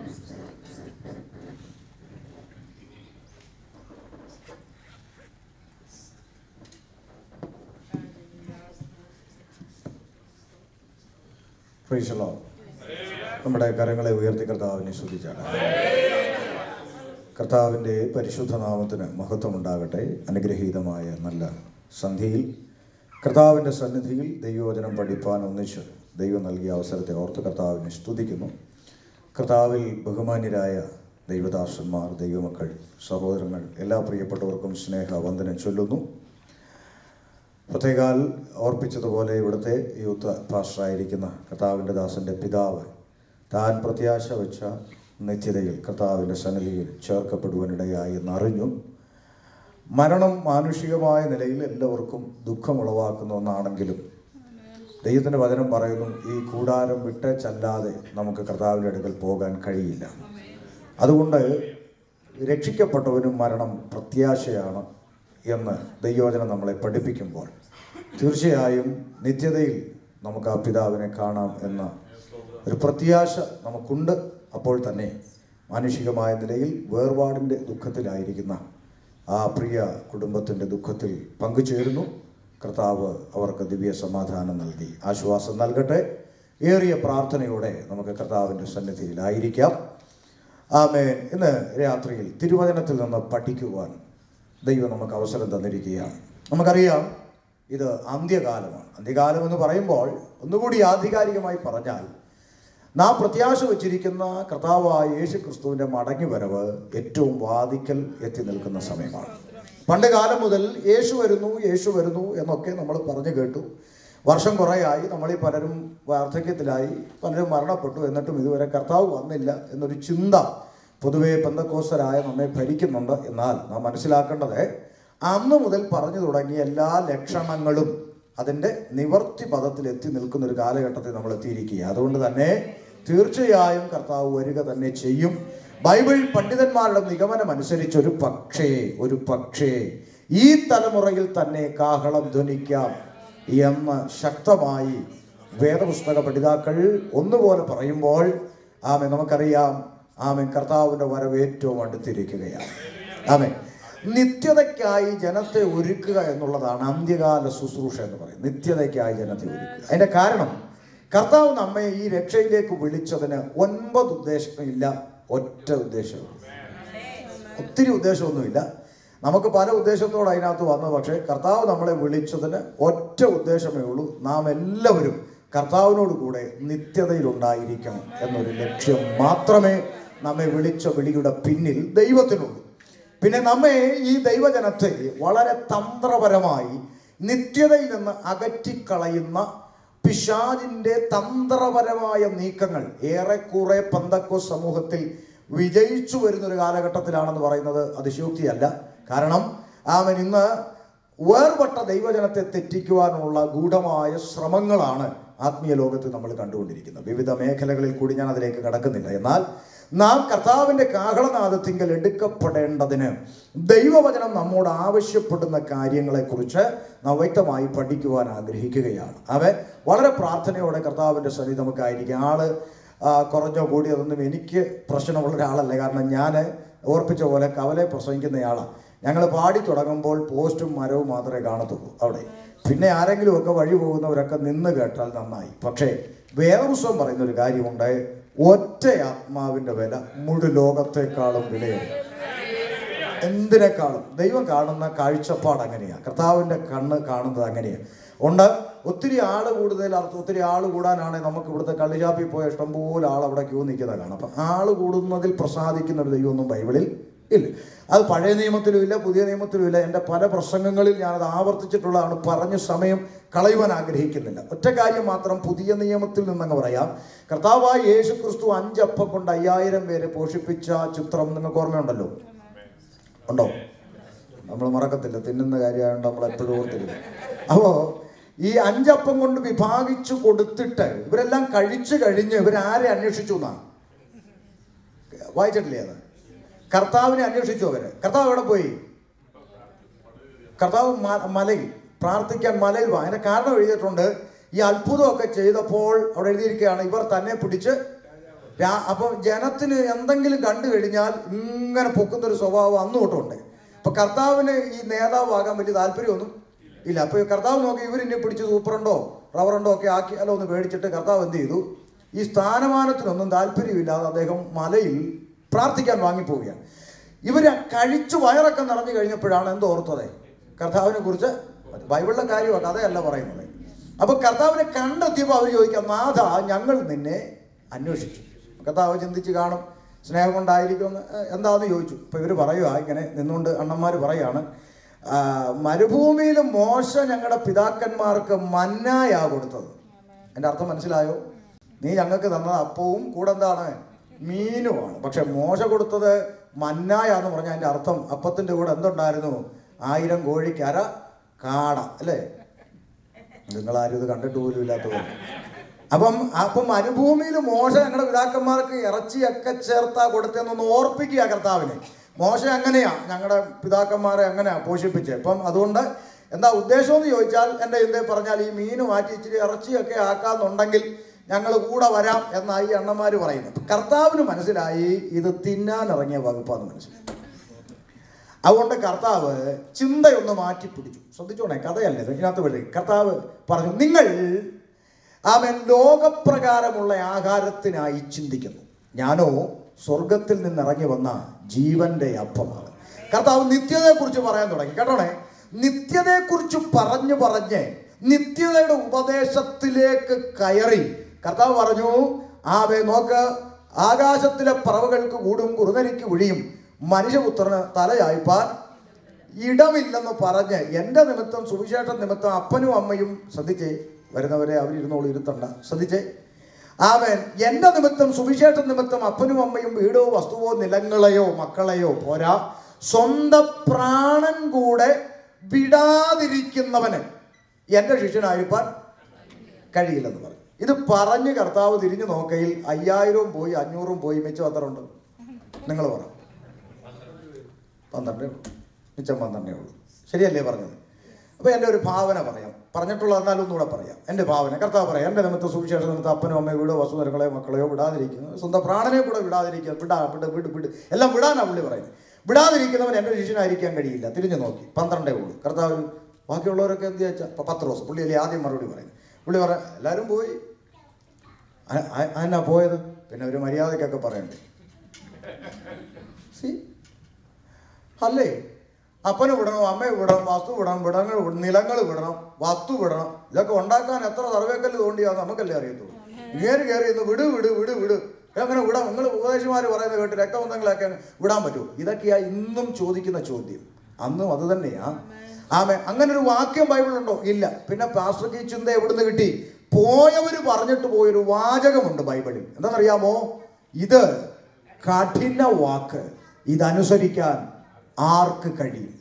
Praise the Lord. നമ്മുടെ കരങ്ങളെ ഉയർത്തി കർത്താവിനെ സ്തുതിച്ചാണ് കർത്താവിൻ്റെ പരിശുദ്ധ നാമത്തിന് മഹത്വമുണ്ടാകട്ടെ അനുഗ്രഹീതമായ നല്ല സന്ധിയിൽ കർത്താവിൻ്റെ സന്നിധിയിൽ ദൈവവചനം പഠിപ്പാൻ ഒന്നിച്ച് ദൈവം നൽകിയ അവസരത്തെ ഓർത്ത് കർത്താവിനെ സ്തുതിക്കുന്നു കർത്താവിൽ ബഹുമാന്യരായ ദൈവദാസന്മാർ ദൈവമക്കൾ സഹോദരങ്ങൾ എല്ലാ പ്രിയപ്പെട്ടവർക്കും സ്നേഹ വന്ദനം ചൊല്ലുന്നു പ്രത്യേകാൽ ഓർപ്പിച്ചതുപോലെ ഇവിടുത്തെ യൂത്ത് പാസ്റ്ററായിരിക്കുന്ന കർത്താവിൻ്റെ ദാസൻ്റെ പിതാവ് താൻ പ്രത്യാശ വെച്ച നിത്യതയിൽ കർത്താവിൻ്റെ സന്നിധിയിൽ ചേർക്കപ്പെടുവാനിടയായി എന്നറിഞ്ഞു മരണം മാനുഷികമായ നിലയിൽ എല്ലാവർക്കും ദുഃഖമുളവാക്കുന്ന ഒന്നാണെങ്കിലും ദൈവത്തിൻ്റെ വചനം പറയുന്നു ഈ കൂടാരം വിട്ട് ചല്ലാതെ നമുക്ക് കർത്താവിൻ്റെ അടുക്കൽ പോകാൻ കഴിയില്ല അതുകൊണ്ട് രക്ഷിക്കപ്പെട്ടവനും മരണം പ്രത്യാശയാണ് എന്ന് ദൈവവചനം നമ്മളെ പഠിപ്പിക്കുമ്പോൾ തീർച്ചയായും നിത്യതയിൽ നമുക്ക് ആ പിതാവിനെ കാണാം എന്ന ഒരു പ്രത്യാശ നമുക്കുണ്ട് അപ്പോൾ തന്നെ മാനുഷികമായ നിലയിൽ വേർപാടിൻ്റെ ദുഃഖത്തിലായിരിക്കുന്ന ആ പ്രിയ കുടുംബത്തിൻ്റെ ദുഃഖത്തിൽ പങ്കുചേരുന്നു കർത്താവ് അവർക്ക് ദിവ്യ സമാധാനം നൽകി ആശ്വാസം നൽകട്ടെ ഏറിയ പ്രാർത്ഥനയോടെ നമുക്ക് കർത്താവിൻ്റെ സന്നിധിയിലായിരിക്കാം ആമേൻ ഇന്ന് രാത്രിയിൽ തിരുവചനത്തിൽ നിന്ന് പഠിക്കുവാൻ ദൈവം നമുക്ക് അവസരം തന്നിരിക്കുകയാണ് നമുക്കറിയാം ഇത് അന്ത്യകാലമാണ് അന്ത്യകാലം എന്ന് പറയുമ്പോൾ ഒന്നുകൂടി ആധികാരികമായി പറഞ്ഞാൽ നാം പ്രത്യാശ വച്ചിരിക്കുന്ന കർത്താവായ യേശു ക്രിസ്തുവിൻ്റെ മടങ്ങി വരവ് ഏറ്റവും വാതിക്കൽ എത്തി നിൽക്കുന്ന സമയമാണ് പണ്ട് കാലം മുതൽ യേശു വരുന്നു യേശു വരുന്നു എന്നൊക്കെ നമ്മൾ പറഞ്ഞു കേട്ടു വർഷം കുറേയായി നമ്മളീ പലരും വാർദ്ധക്യത്തിലായി പലരും മരണപ്പെട്ടു എന്നിട്ടും ഇതുവരെ കർത്താവ് വന്നില്ല എന്നൊരു ചിന്ത പൊതുവെ പന്തക്കോസരായ നമ്മെ ഭരിക്കുന്നുണ്ട് എന്നാൽ നാം മനസ്സിലാക്കേണ്ടത് അന്ന് മുതൽ പറഞ്ഞു തുടങ്ങിയ എല്ലാ ലക്ഷണങ്ങളും അതിൻ്റെ നിവർത്തി പദത്തിൽ എത്തി നിൽക്കുന്ന ഒരു കാലഘട്ടത്തിൽ നമ്മൾ എത്തിയിരിക്കുക അതുകൊണ്ട് തന്നെ തീർച്ചയായും കർത്താവ് വരിക തന്നെ ചെയ്യും ബൈബിൾ പണ്ഡിതന്മാരുടെ നിഗമനം അനുസരിച്ച് ഒരു പക്ഷേ ഒരു പക്ഷേ ഈ തലമുറയിൽ തന്നെ കാഹളം ധ്വനിക്കാം എന്ന് ശക്തമായി വേദപുസ്തക പഠിതാക്കൾ ഒന്നുപോലെ പറയുമ്പോൾ ആമെ നമുക്കറിയാം ആമെ കർത്താവിൻ്റെ വരവ് ഏറ്റവും അടുത്തിരിക്കുകയാണ് ആമെ നിത്യതയ്ക്കായി ജനത്തെ ഒരുക്കുക എന്നുള്ളതാണ് അന്ത്യകാല ശുശ്രൂഷ എന്ന് പറയുന്നത് നിത്യതയ്ക്കായി ജനത്തെ ഒരുക്കുക അതിൻ്റെ കാരണം കർത്താവ് നമ്മെ ഈ രക്ഷയിലേക്ക് വിളിച്ചതിന് ഒൻപത് ഉദ്ദേശമില്ല ഒറ്റ ഉദ്ദേശവും ഒത്തിരി ഉദ്ദേശമൊന്നുമില്ല നമുക്ക് പല ഉദ്ദേശത്തോടെ അതിനകത്ത് വന്നു പക്ഷേ കർത്താവ് നമ്മളെ വിളിച്ചതിന് ഒറ്റ ഉദ്ദേശമേ ഉള്ളൂ നാം എല്ലാവരും കർത്താവിനോട് കൂടെ നിത്യതയിലുണ്ടായിരിക്കണം എന്നൊരു ലക്ഷ്യം മാത്രമേ നമ്മെ വിളിച്ച വിളിയുടെ പിന്നിൽ ദൈവത്തിനുള്ളൂ പിന്നെ നമ്മെ ഈ ദൈവജനത്തെ വളരെ തന്ത്രപരമായി നിത്യതയിൽ നിന്ന് അകറ്റിക്കളയുന്ന പിശാജിന്റെ തന്ത്രപരമായ നീക്കങ്ങൾ ഏറെക്കുറെ പന്തക്കോ സമൂഹത്തിൽ വിജയിച്ചു വരുന്ന ഒരു കാലഘട്ടത്തിലാണെന്ന് പറയുന്നത് അതിശയോക്തിയല്ല കാരണം അവൻ ഇന്ന് വേർപെട്ട ദൈവജനത്തെ തെറ്റിക്കുവാനുള്ള ഗൂഢമായ ശ്രമങ്ങളാണ് ആത്മീയ ലോകത്ത് നമ്മൾ കണ്ടുകൊണ്ടിരിക്കുന്നത് വിവിധ മേഖലകളിൽ കൂടി ഞാൻ അതിലേക്ക് കടക്കുന്നില്ല എന്നാൽ നാം കർത്താവിൻ്റെ കാഹളനാദത്തിങ്കൽ എടുക്കപ്പെടേണ്ടതിന് ദൈവവചനം നമ്മോട് ആവശ്യപ്പെടുന്ന കാര്യങ്ങളെക്കുറിച്ച് നാം വ്യക്തമായി പഠിക്കുവാൻ ആഗ്രഹിക്കുകയാണ് അവൻ വളരെ പ്രാർത്ഥനയോടെ കർത്താവിൻ്റെ സന്നിധി നമുക്കായിരിക്കും ആള് ആ, കുറഞ്ഞോ കൂടിയോ അതൊന്നും എനിക്ക് പ്രശ്നമുള്ള ഒരാളല്ല കാരണം ഞാൻ ഓർപ്പിച്ച പോലെ കവലെ പ്രസംഗിക്കുന്നയാളാണ് ഞങ്ങൾ പാടി തുടങ്ങുമ്പോൾ പോസ്റ്റും മരവും മാത്രമേ കാണത്തുള്ളൂ അവിടെ പിന്നെ ആരെങ്കിലുമൊക്കെ വഴി പോകുന്നവരൊക്കെ നിന്ന് കേട്ടാൽ നന്നായി പക്ഷേ വേദപുസ്തകം പറയുന്ന ഒരു കാര്യമുണ്ട് ഒറ്റ ആത്മാവിൻ്റെ വില മുഴു ലോകത്തെക്കാളും വിലയാണ് എന്തിനേക്കാളും ദൈവം കാണുന്ന കാഴ്ചപ്പാട് അങ്ങനെയാണ് കർത്താവിൻ്റെ കണ്ണ് കാണുന്നത് അങ്ങനെയാണ് ഉണ്ട് ഒത്തിരി ആൾ കൂടുതൽ അർത്ഥം ഒത്തിരി ആൾ കൂടാനാണെങ്കിൽ നമുക്ക് ഇവിടുത്തെ കള്ളിചാപ്പിൽ പോയ ഇഷ്ടംപോലെ ആൾ അവിടെ ക്യൂ നിൽക്കുന്നത് കാണാം അപ്പം ആൾ കൂടുന്നതിൽ പ്രസാദിക്കുന്ന ഒരു ദൈവമൊന്നും ബൈബിളിൽ ഇല്ല അത് പഴയ നിയമത്തിലും ഇല്ല പുതിയ നിയമത്തിലും ഇല്ല എൻ്റെ പല പ്രസംഗങ്ങളിൽ ഞാനത് ആവർത്തിച്ചിട്ടുള്ളതാണ് പറഞ്ഞ് സമയം കളയുവാൻ ആഗ്രഹിക്കുന്നില്ല ഒറ്റ കാര്യം മാത്രം പുതിയ നിയമത്തിൽ നിന്നങ്ങ് പറയാം കർത്താവായ യേശു ക്രിസ്തു അഞ്ചപ്പം കൊണ്ട് അയ്യായിരം പേരെ പോഷിപ്പിച്ച ചിത്രം നിങ്ങൾക്ക് ഓർമ്മയുണ്ടല്ലോ ഉണ്ടോ നമ്മൾ മറക്കത്തില്ല തിന്നുന്ന കാര്യമായതുകൊണ്ട് നമ്മൾ എപ്പോഴും ഓർത്തില്ല അപ്പോൾ ഈ അഞ്ചപ്പം കൊണ്ട് വിഭാഗിച്ചു കൊടുത്തിട്ട് ഇവരെല്ലാം കഴിച്ചു കഴിഞ്ഞ് ഇവരാരെ അന്വേഷിച്ചു എന്നാണ് വായിച്ചിട്ടില്ലേ അത് കർത്താവിനെ അന്വേഷിച്ചു അവര് കർത്താവ് എവിടെ പോയി കർത്താവ് മ- മലയിൽ പ്രാർത്ഥിക്കാൻ മലയിൽ പോയി അതിന്റെ കാരണം എഴുതിയിട്ടുണ്ട് ഈ അത്ഭുതമൊക്കെ ചെയ്തപ്പോൾ അവിടെ എഴുതിയിരിക്കുകയാണ് ഇവർ തന്നെ പിടിച്ച് രാ- അപ്പം ജനത്തിന് എന്തെങ്കിലും കണ്ടു കഴിഞ്ഞാൽ ഇങ്ങനെ പൊക്കുന്ന ഒരു സ്വഭാവം അന്ന് തൊട്ടുണ്ട് അപ്പൊ കർത്താവിന് ഈ നേതാവാകാൻ വലിയ താല്പര്യമൊന്നും ഇല്ല അപ്പൊ ഈ കർത്താവ് നോക്കി ഇവരിന്നെ പിടിച്ച് സൂപ്പറുണ്ടോ റവറുണ്ടോ ഒക്കെ ആക്കിയാലോ ഒന്ന് മേടിച്ചിട്ട് കർത്താവ് എന്ത് ചെയ്തു ഈ സ്ഥാനമാനത്തിനൊന്നും താല്പര്യമില്ലാതെ അദ്ദേഹം മലയിൽ പ്രാർത്ഥിക്കാൻ വാങ്ങിപ്പോവുകയാണ് ഇവര് കഴിച്ചു വയറൊക്കെ നിറഞ്ഞു കഴിഞ്ഞപ്പോഴാണ് എന്തോ ഓർത്തത് കർത്താവിനെ കുറിച്ച് ബൈബിളിലെ കാര്യമാണ് കഥയല്ല പറയുന്നത് അപ്പൊ കർത്താവിനെ കണ്ടെത്തിയപ്പോൾ അവർ ചോദിക്കാം നാഥ ഞങ്ങൾ നിന്നെ അന്വേഷിച്ചു കർത്താവ് ചിന്തിച്ച് കാണും സ്നേഹം കൊണ്ടായിരിക്കുമെന്ന് ഏഹ്, എന്താന്ന് ചോദിച്ചു അപ്പൊ ഇവർ പറയുക ഇങ്ങനെ നിന്നുകൊണ്ട് അണ്ണന്മാർ പറയാണ് ആ, മരുഭൂമിയിൽ മോശ ഞങ്ങളുടെ പിതാക്കന്മാർക്ക് മന്നായാ കൊടുത്തത് എൻ്റെ അർത്ഥം മനസ്സിലായോ നീ ഞങ്ങൾക്ക് തന്നത് അപ്പവും കൂടെ എന്താണ് മീനുമാണ് പക്ഷെ മോശ കൊടുത്തത് മന്നായാന്ന് പറഞ്ഞാൽ അതിൻ്റെ അർത്ഥം അപ്പത്തിൻ്റെ കൂടെ എന്തുണ്ടായിരുന്നു ആയിരം കോഴിക്കര കാട അല്ലേ നിങ്ങളാരും ഇത് കണ്ടിട്ട് പോലും ഇല്ലാത്തത് അപ്പം അപ്പം മരുഭൂമിയിൽ മോശ ഞങ്ങളുടെ പിതാക്കന്മാർക്ക് ഇറച്ചിയൊക്കെ ചേർത്താ കൊടുത്തതെന്നൊന്ന് ഓർപ്പിക്കുക കർത്താവിനെ മോശ അങ്ങനെയാ ഞങ്ങളുടെ പിതാക്കന്മാരെ അങ്ങനെയാ പോഷിപ്പിച്ചത് അപ്പം അതുകൊണ്ട് എന്താ ഉദ്ദേശം എന്ന് ചോദിച്ചാൽ എൻ്റെ എന്തേ പറഞ്ഞാൽ ഈ മീൻ മാറ്റി ഇച്ചിരി ഇറച്ചിയൊക്കെ ആക്കാന്നുണ്ടെങ്കിൽ ഞങ്ങൾ കൂടെ വരാം എന്നായി ഈ അണ്ണന്മാർ പറയുന്നത് അപ്പൊ കർത്താവിന് മനസ്സിലായി ഇത് തിന്നാൻ ഇറങ്ങിയ വകുപ്പാന്ന് മനസ്സിലായി അതുകൊണ്ട് കർത്താവ് ചിന്തയൊന്ന് മാറ്റി പിടിച്ചു ശ്രദ്ധിച്ചോണേ കഥയല്ലേ ഇത് ഇതിനകത്ത് വഴി കർത്താവ് പറഞ്ഞു നിങ്ങൾ അവൻ ലോകപ്രകാരമുള്ള ആഹാരത്തിനായി ചിന്തിക്കുന്നു ഞാനോ സ്വർഗത്തിൽ നിന്ന് ഇറങ്ങി വന്ന ജീവന്റെ അപ്പമാണ് കർത്താവ് നിത്യതയെക്കുറിച്ച് പറയാൻ തുടങ്ങി കേട്ടോണേ നിത്യതയെക്കുറിച്ച് പറഞ്ഞു പറഞ്ഞ് നിത്യതയുടെ ഉപദേശത്തിലേക്ക് കയറി കർത്താവ് പറഞ്ഞു ആവേ നോക്ക് ആകാശത്തിലെ പറവകൾക്ക് കൂടും കുറുനരിക്ക് കുഴിയും മനുഷ്യപുത്രന് തലയായിപ്പാൻ ഇടമില്ലെന്ന് പറഞ്ഞ് എൻ്റെ നിമിത്തം സുവിശേഷ നിമിത്തം അപ്പനും അമ്മയും ശ്രദ്ധിച്ചേ വരുന്നവരെ അവരിരുന്നോളൂ ഇരുത്തണ്ട ശ്രദ്ധിച്ചേ അവൻ എൻ്റെ നിമിത്തം സുവിശേഷ നിമിത്തം അപ്പനും അമ്മയും വീടോ വസ്തുവോ നിലങ്ങളെയോ മക്കളെയോ പോരാ സ്വന്തം പ്രാണൻ കൂടെ വിടാതിരിക്കുന്നവന് എൻ്റെ ശിഷ്യനായിരിക്കാൻ കഴിയില്ലെന്ന് പറഞ്ഞു ഇത് പറഞ്ഞ് കർത്താവ് തിരിഞ്ഞു നോക്കയിൽ അയ്യായിരവും പോയി അഞ്ഞൂറും പോയി മിച്ചം എത്ര ഉണ്ട് നിങ്ങൾ പറ പന്ത്രണ്ടേ ഉള്ളൂ മിച്ചം പന്ത്രണ്ടേ ഉള്ളൂ ശരിയല്ലേ പറഞ്ഞത് അപ്പോൾ എൻ്റെ ഒരു ഭാവന പറയാം പറഞ്ഞിട്ടുള്ള എന്നാലും ഒന്നുകൂടെ പറയാം എൻ്റെ ഭാവന കർത്താവ് പറയാം എൻ്റെ നിമിത്തം സുവിശേഷ നിമിത്തം അപ്പനും അമ്മയും വീടോ വസുതരങ്ങളെയോ മക്കളെയോ വിടാതിരിക്കുന്നു സ്വന്തം പ്രാണനെ കൂടെ വിടാതിരിക്കുക വിടാ വിട് വിട് വിട് എല്ലാം വിടാനാ പുള്ളി പറയുന്നത് വിടാതിരിക്കുന്നവൻ എൻ്റെ ശിഷ്യനായിരിക്കാൻ കഴിയില്ല തിരിഞ്ഞു നോക്കി പന്ത്രണ്ടേ ഉള്ളൂ കർത്താവ് ബാക്കിയുള്ളവരൊക്കെ എന്ത് ചോദിച്ചാൽ ഇപ്പം പത്ത് ദിവസം പുള്ളിയല്ലേ ആദ്യം മറുപടി പറയുന്നത് പുള്ളി പറയാം എല്ലാവരും പോയി അതിനാ പോയത് പിന്നെ ഒരു മര്യാദയ്ക്കൊക്കെ പറയണ്ടേ സി അല്ലേ അപ്പന് വിടണം അമ്മയെ വിടണം വസ്തു വിടണം വിടങ്ങൾ നിലങ്ങൾ വിടണം വസ്തു വിടണം ഇതൊക്കെ ഉണ്ടാക്കാൻ എത്ര സർവേക്കല്ല് തോണ്ടിയാന്ന് നമുക്കല്ലേ അറിയത്തുള്ളൂ ഇങ്ങേര് കയറി ഇന്ന് വിട് വിട് വിട് വിട് എങ്ങനെ വിടാം നിങ്ങൾ ഉപദേശിമാർ പറയുന്നത് കേട്ട് രക്തബന്ധങ്ങളൊക്കെ അങ്ങ് വിടാൻ പറ്റുമോ ഇതൊക്കെയാ ഇന്നും ചോദിക്കുന്ന ചോദ്യം അന്നും അത് തന്നെയാ ആമേ അങ്ങനെ ഒരു വാക്യം ബൈബിളുണ്ടോ ഇല്ല പിന്നെ പാസ്റ്റർക്ക് ഈ ചിന്ത എവിടുന്ന് കിട്ടി പോയവര് പറഞ്ഞിട്ട് പോയൊരു വാചകമുണ്ട് ബൈബിളിൽ എന്താണെന്നറിയാമോ ഇത് കഠിന വാക്ക് ഇതനുസരിക്കാൻ ആർക്ക് കഴിയും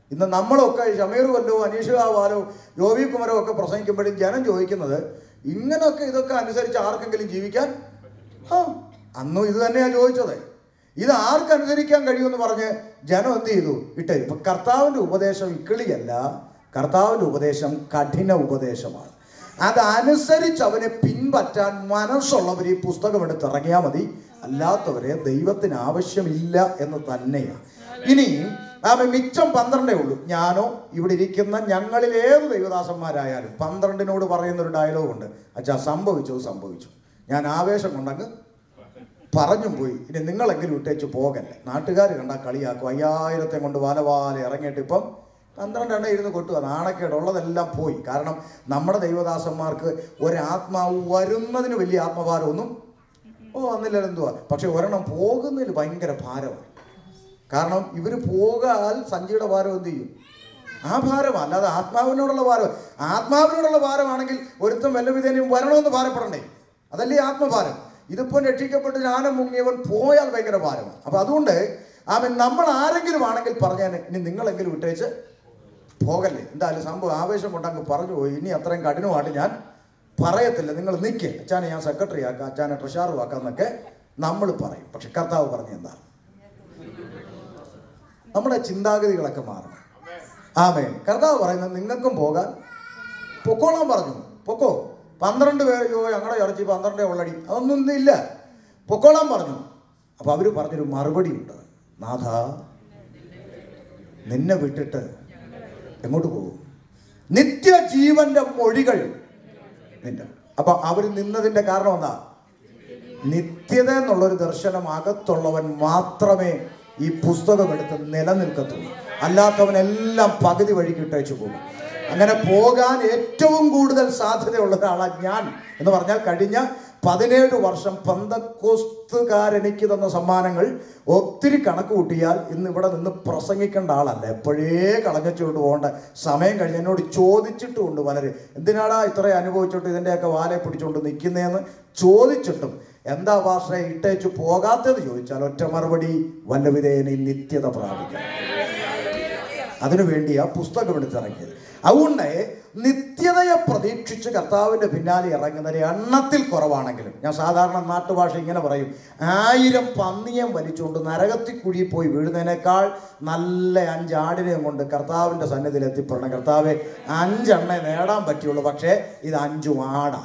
ഇന്ന് നമ്മളൊക്കെ ഷമീർ കൊല്ലോ അനീഷ് കാവാലോ യോവി കുമരോ ഒക്കെ പ്രസംഗിക്കുമ്പോഴും ജനം ചോദിക്കുന്നത് ഇങ്ങനൊക്കെ ഇതൊക്കെ അനുസരിച്ച് ആർക്കെങ്കിലും ജീവിക്കാൻ ആ അന്നും ഇത് തന്നെയാണ് ചോദിച്ചത് ഇത് ആർക്കനുസരിക്കാൻ കഴിയുമെന്ന് പറഞ്ഞ് ജനം എന്ത് ചെയ്തു ഇട്ടേ ഇപ്പൊ കർത്താവിന്റെ ഉപദേശം ഇക്കിളിയല്ല കർത്താവിന്റെ ഉപദേശം കഠിന ഉപദേശമാണ് അതനുസരിച്ച് അവനെ പിൻപറ്റാൻ മനസ്സുള്ളവർ ഈ പുസ്തകം എടുത്ത് ഇറങ്ങിയാൽ മതി അല്ലാത്തവരെ ദൈവത്തിന് ആവശ്യമില്ല എന്ന് തന്നെയാണ് ഇനി ആമ മിച്ചം പന്ത്രണ്ടേ ഉള്ളൂ ഞാനോ ഇവിടെ ഇരിക്കുന്ന ഞങ്ങളിൽ ഏത് ദൈവദാസന്മാരായാലും പന്ത്രണ്ടിനോട് പറയുന്ന ഒരു ഡയലോഗ് ഉണ്ട് അച്ഛാ സംഭവിച്ചത് സംഭവിച്ചു ഞാൻ ആവേശം കൊണ്ടങ്ങ് പറഞ്ഞും പോയി ഇനി നിങ്ങളെങ്കിലും ഇട്ടേച്ച് പോകല്ലേ നാട്ടുകാർ കണ്ടാ കളിയാക്കും അയ്യായിരത്തെ കൊണ്ട് വാല വാല ഇറങ്ങിയിട്ട് ഇപ്പം പന്ത്രണ്ടെണ്ണം ഇരുന്ന് കൊട്ടുക നാണക്കേട് ഉള്ളതെല്ലാം പോയി കാരണം നമ്മുടെ ദൈവദാസന്മാർക്ക് ഒരാത്മാവ് വരുന്നതിന് വലിയ ആത്മഭാരമൊന്നും ഓ വന്നില്ല എന്തുവാ പക്ഷെ ഒരെണ്ണം പോകുന്നതിൽ ഭയങ്കര ഭാരമാണ് കാരണം ഇവർ പോകാൽ സഞ്ചിയുടെ ഭാരം എന്ത് ചെയ്യും ആ ഭാരമാണ് അല്ലാതെ ആത്മാവിനോടുള്ള ഭാരം ആത്മാവിനോടുള്ള ഭാരമാണെങ്കിൽ ഒരുത്തം വല്ല വിധേനയും വരണമെന്ന് ഭാരപ്പെടണ്ടേ അതല്ലേ ആത്മഭാരം ഇതിപ്പോൾ രക്ഷിക്കപ്പെട്ട് ജ്ഞാനം മുങ്ങിയവൻ പോയാൽ ഭയങ്കര ഭാരമാണ് അപ്പൊ അതുകൊണ്ട് ആമൻ നമ്മൾ ആരെങ്കിലും ആണെങ്കിൽ പറഞ്ഞാൽ ഇനി നിങ്ങളെങ്കിലും ഇട്ടേച്ച് പോകല്ലേ എന്തായാലും സംഭവം ആവേശം കൊണ്ട് അങ്ങ് പറഞ്ഞു പോയി ഇനി അത്രയും കഠിനമായിട്ട് ഞാൻ പറയത്തില്ല നിങ്ങൾ നിൽക്കേ അച്ഛനെ ഞാൻ സെക്രട്ടറി ആക്കാം അച്ഛനെ ട്രഷാറും ആക്കാം എന്നൊക്കെ നമ്മൾ പറയും പക്ഷെ കർത്താവ് പറഞ്ഞ എന്താ നമ്മുടെ ചിന്താഗതികളൊക്കെ മാറണം ആമേ കർത്താവ് പറയുന്നത് നിങ്ങൾക്കും പോകാൻ പൊക്കോളാൻ പറഞ്ഞു പൊക്കോ പന്ത്രണ്ട് പേര് യോ ഞങ്ങളുടെ ഇറച്ചി പന്ത്രണ്ടേ ഉള്ളടി അതൊന്നും ഇന്നില്ല പൊക്കോളാൻ പറഞ്ഞു അപ്പൊ അവര് പറഞ്ഞൊരു മറുപടി ഉണ്ട് നാഥ നിന്നെ വിട്ടിട്ട് എങ്ങോട്ട് പോകും നിത്യജീവന്റെ മൊഴികൾ നിന്റെ അപ്പൊ അവർ നിന്നതിന്റെ കാരണം എന്താ നിത്യത എന്നുള്ളൊരു ദർശനം അകത്തുള്ളവൻ മാത്രമേ ഈ പുസ്തകം എടുത്ത് നിലനിൽക്കത്തുള്ളൂ അല്ലാത്തവനെല്ലാം പകുതി വഴിക്ക് ഇട്ടേച്ചു പോകും അങ്ങനെ പോകാൻ ഏറ്റവും കൂടുതൽ സാധ്യതയുള്ള ഒരാളാണ് ഞാൻ എന്ന് പറഞ്ഞാൽ കഴിഞ്ഞ പതിനേഴ് വർഷം പന്തക്കോസ്തുകാരെനിക്ക് തന്ന സമ്മാനങ്ങൾ ഒത്തിരി കണക്ക് കൂട്ടിയാൽ ഇന്ന് ഇവിടെ നിന്ന് പ്രസംഗിക്കേണ്ട ആളല്ല എപ്പോഴേ കളഞ്ഞച്ചുകൊണ്ട് പോകേണ്ട സമയം കഴിഞ്ഞ് എന്നോട് ചോദിച്ചിട്ടുമുണ്ട് പലര് എന്തിനാടാ ഇത്രയും അനുഭവിച്ചിട്ട് ഇതിൻ്റെയൊക്കെ വാലെ പിടിച്ചുകൊണ്ട് നിൽക്കുന്നതെന്ന് ചോദിച്ചിട്ടും എന്താ ഭാഷ ഇട്ടേച്ചു പോകാത്തത് ചോദിച്ചാൽ ഒറ്റ മറുപടി വല്ലവിധേന നിത്യത പ്രാപിക്കണം അതിനുവേണ്ടി ആ പുസ്തകം എടുത്തിറങ്ങിയത് അതുകൊണ്ട് നിത്യതയെ പ്രതീക്ഷിച്ച് കർത്താവിൻ്റെ പിന്നാലെ ഇറങ്ങുന്നവർ എണ്ണത്തിൽ കുറവാണെങ്കിലും ഞാൻ സാധാരണ നാട്ടുഭാഷ ഇങ്ങനെ പറയും ആയിരം പന്നിയം വലിച്ചുകൊണ്ട് നരകത്തിൽ കുഴി പോയി വീഴുന്നതിനേക്കാൾ നല്ല അഞ്ചാടിനെയും കൊണ്ട് കർത്താവിൻ്റെ സന്നിധിയിൽ എത്തിപ്പെടണം കർത്താവെ അഞ്ചെണ്ണേ നേടാൻ പറ്റുള്ളൂ പക്ഷേ ഇത് അഞ്ചും ആടാം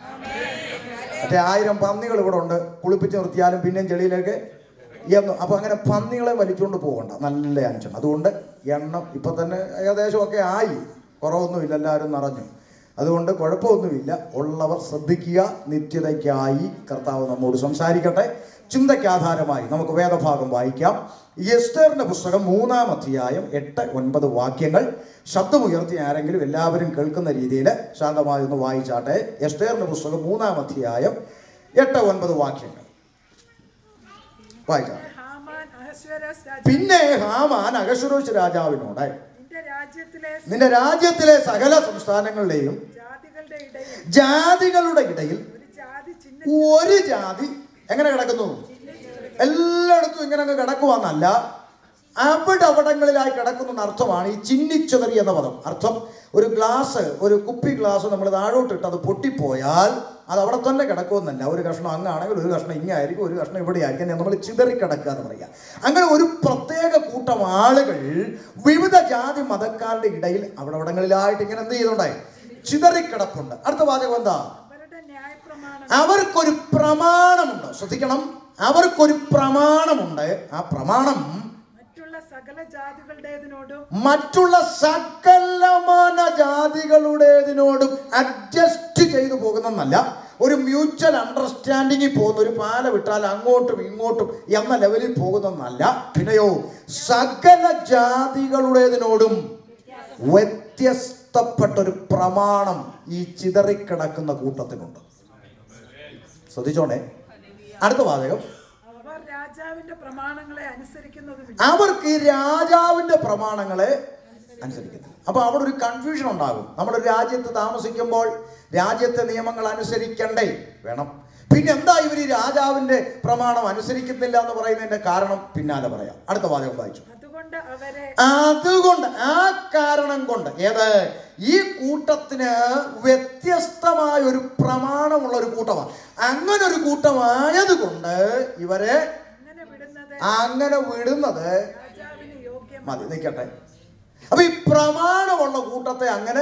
മറ്റേ ആയിരം പന്നികൾ ഇവിടെ ഉണ്ട് കുളിപ്പിച്ച് നിർത്തിയാലും പിന്നെയും ചെളിയിലേക്ക് എന്ന് അപ്പൊ അങ്ങനെ പന്നികളെ വലിച്ചുകൊണ്ട് പോകണ്ട നല്ല അഞ്ചെണ്ണം അതുകൊണ്ട് എണ്ണം ഇപ്പൊ തന്നെ ഏകദേശം ഒക്കെ ആയി കുറവൊന്നുമില്ല എല്ലാവരും നിറഞ്ഞു അതുകൊണ്ട് കുഴപ്പമൊന്നുമില്ല ഉള്ളവർ ശ്രദ്ധിക്കുക നിത്യതയ്ക്കായി കർത്താവ് നമ്മോട് സംസാരിക്കട്ടെ ചിന്തയ്ക്ക് ആധാരമായി നമുക്ക് വേദഭാഗം വായിക്കാം എസ്തേറിന്റെ പുസ്തകം മൂന്നാം അധ്യായം എട്ട് ഒൻപത് വാക്യങ്ങൾ ശബ്ദമുയർത്തി ആരെങ്കിലും എല്ലാവരും കേൾക്കുന്ന രീതിയിൽ ശാന്തമായി ഒന്ന് വായിച്ചാട്ടെ എസ്തേറിന്റെ പുസ്തകം മൂന്നാം അധ്യായം എട്ട് ഒൻപത് വാക്യങ്ങൾ വായിച്ചാട്ടെ ഹാമാൻ അഹശ്വേരോസ് രാജാവ് പിന്നെ ഹാമാൻ അകശ്വരോഷ് രാജാവിനോട് നിന്റെ രാജ്യത്തിലെ നിന്റെ രാജ്യത്തിലെ സകല സംസ്ഥാനങ്ങളുടെയും ജാതികളുടെ ഇടയിൽ ജാതികളുടെ ഇടയിൽ ഒരു ജാതി ചിഹ്ന ഒരു ജാതി എങ്ങനെ കിടക്കുന്നു എല്ലായിടത്തും ഇങ്ങനെ അങ്ങ് കിടക്കുവാന്നല്ല അവിടെ അവിടങ്ങളിലായി കിടക്കുന്ന അർത്ഥമാണ് ഈ ചിന്നിച്ചെതറി എന്ന പദം അർത്ഥം ഒരു ഗ്ലാസ് ഒരു കുപ്പി ഗ്ലാസ് നമ്മൾ താഴോട്ടിട്ട് അത് പൊട്ടിപ്പോയാൽ അത് അവിടെ തന്നെ കിടക്കുമെന്നല്ല ഒരു കഷ്ണം അങ്ങാണെങ്കിൽ ഒരു കഷ്ണം ഇങ്ങായിരിക്കും ഒരു കഷ്ണം ഇവിടെ ആയിരിക്കും നമ്മൾ ചിതറി കിടക്കുക എന്ന് പറയാം അങ്ങനെ ഒരു പ്രത്യേക കൂട്ടം ആളുകൾ വിവിധ ജാതി മതക്കാരുടെ ഇടയിൽ അവിടെ അവിടങ്ങളിലായിട്ട് ഇങ്ങനെ എന്ത് ചെയ്യുന്നുണ്ടായി ചിതറിക്കിടപ്പുണ്ട് അടുത്ത വാചകം എന്താ അവരുടെ ന്യായപ്രമാണം അവർക്കൊരു പ്രമാണമുണ്ട് ശ്രദ്ധിക്കണം അവർക്കൊരു പ്രമാണമുണ്ട് ആ പ്രമാണം മറ്റുള്ള സകല ജാതികളുടേതിനോടും മറ്റുള്ള സകലമാന ജാതികളുടേതിനോടും അഡ്ജസ്റ്റ് ചെയ്തു പോകുന്നതല്ല ഒരു മ്യൂച്വൽ അണ്ടർസ്റ്റാൻഡിങ്ങിൽ പോകുന്ന ഒരു പാല വിട്ടാൽ അങ്ങോട്ടും ഇങ്ങോട്ടും എന്ന ലെവലിൽ പോകുന്നതല്ല പിന്നെയോ സകല ജാതികളുടേതിനോടും വ്യത്യസ്തപ്പെട്ട ഒരു പ്രമാണം ഈ ചിതറിക്കിടക്കുന്ന കൂട്ടത്തിനുണ്ട് ശ്രദ്ധിച്ചോണേ അടുത്ത വാചകം അവർ രാജാവിന്റെ പ്രമാണങ്ങളെ അനുസരിക്കുന്നതുമില്ല അവർക്ക് ഈ രാജാവിന്റെ പ്രമാണങ്ങളെ അനുസരിക്കുന്നു അപ്പൊ അവിടെ ഒരു കൺഫ്യൂഷൻ ഉണ്ടാകും നമ്മുടെ ഒരു രാജ്യത്ത് താമസിക്കുമ്പോൾ രാജ്യത്തെ നിയമങ്ങൾ അനുസരിക്കണ്ടേ വേണം പിന്നെ എന്താ ഇവർ ഈ രാജാവിന്റെ പ്രമാണം അനുസരിക്കുന്നില്ല എന്ന് പറയുന്നതിന്റെ കാരണം പിന്നാലെ പറയാം അടുത്ത വാചകം വായിച്ചു അതുകൊണ്ട് അതുകൊണ്ട് അവരെ അതുകൊണ്ട് ആ കാരണം കൊണ്ട് ഏത് ഈ കൂട്ടത്തിന് വ്യത്യസ്തമായ ഒരു പ്രമാണമുള്ള ഒരു കൂട്ടമാണ് അങ്ങനെ ഒരു കൂട്ടമായതുകൊണ്ട് ഇവരെ അങ്ങനെ വിടുന്നത് അങ്ങനെ വിടുന്നത് രാജാവിന് യോഗ്യം മതി നിൽക്കട്ടെ അപ്പൊ ഈ പ്രമാണമുള്ള കൂട്ടത്തെ അങ്ങനെ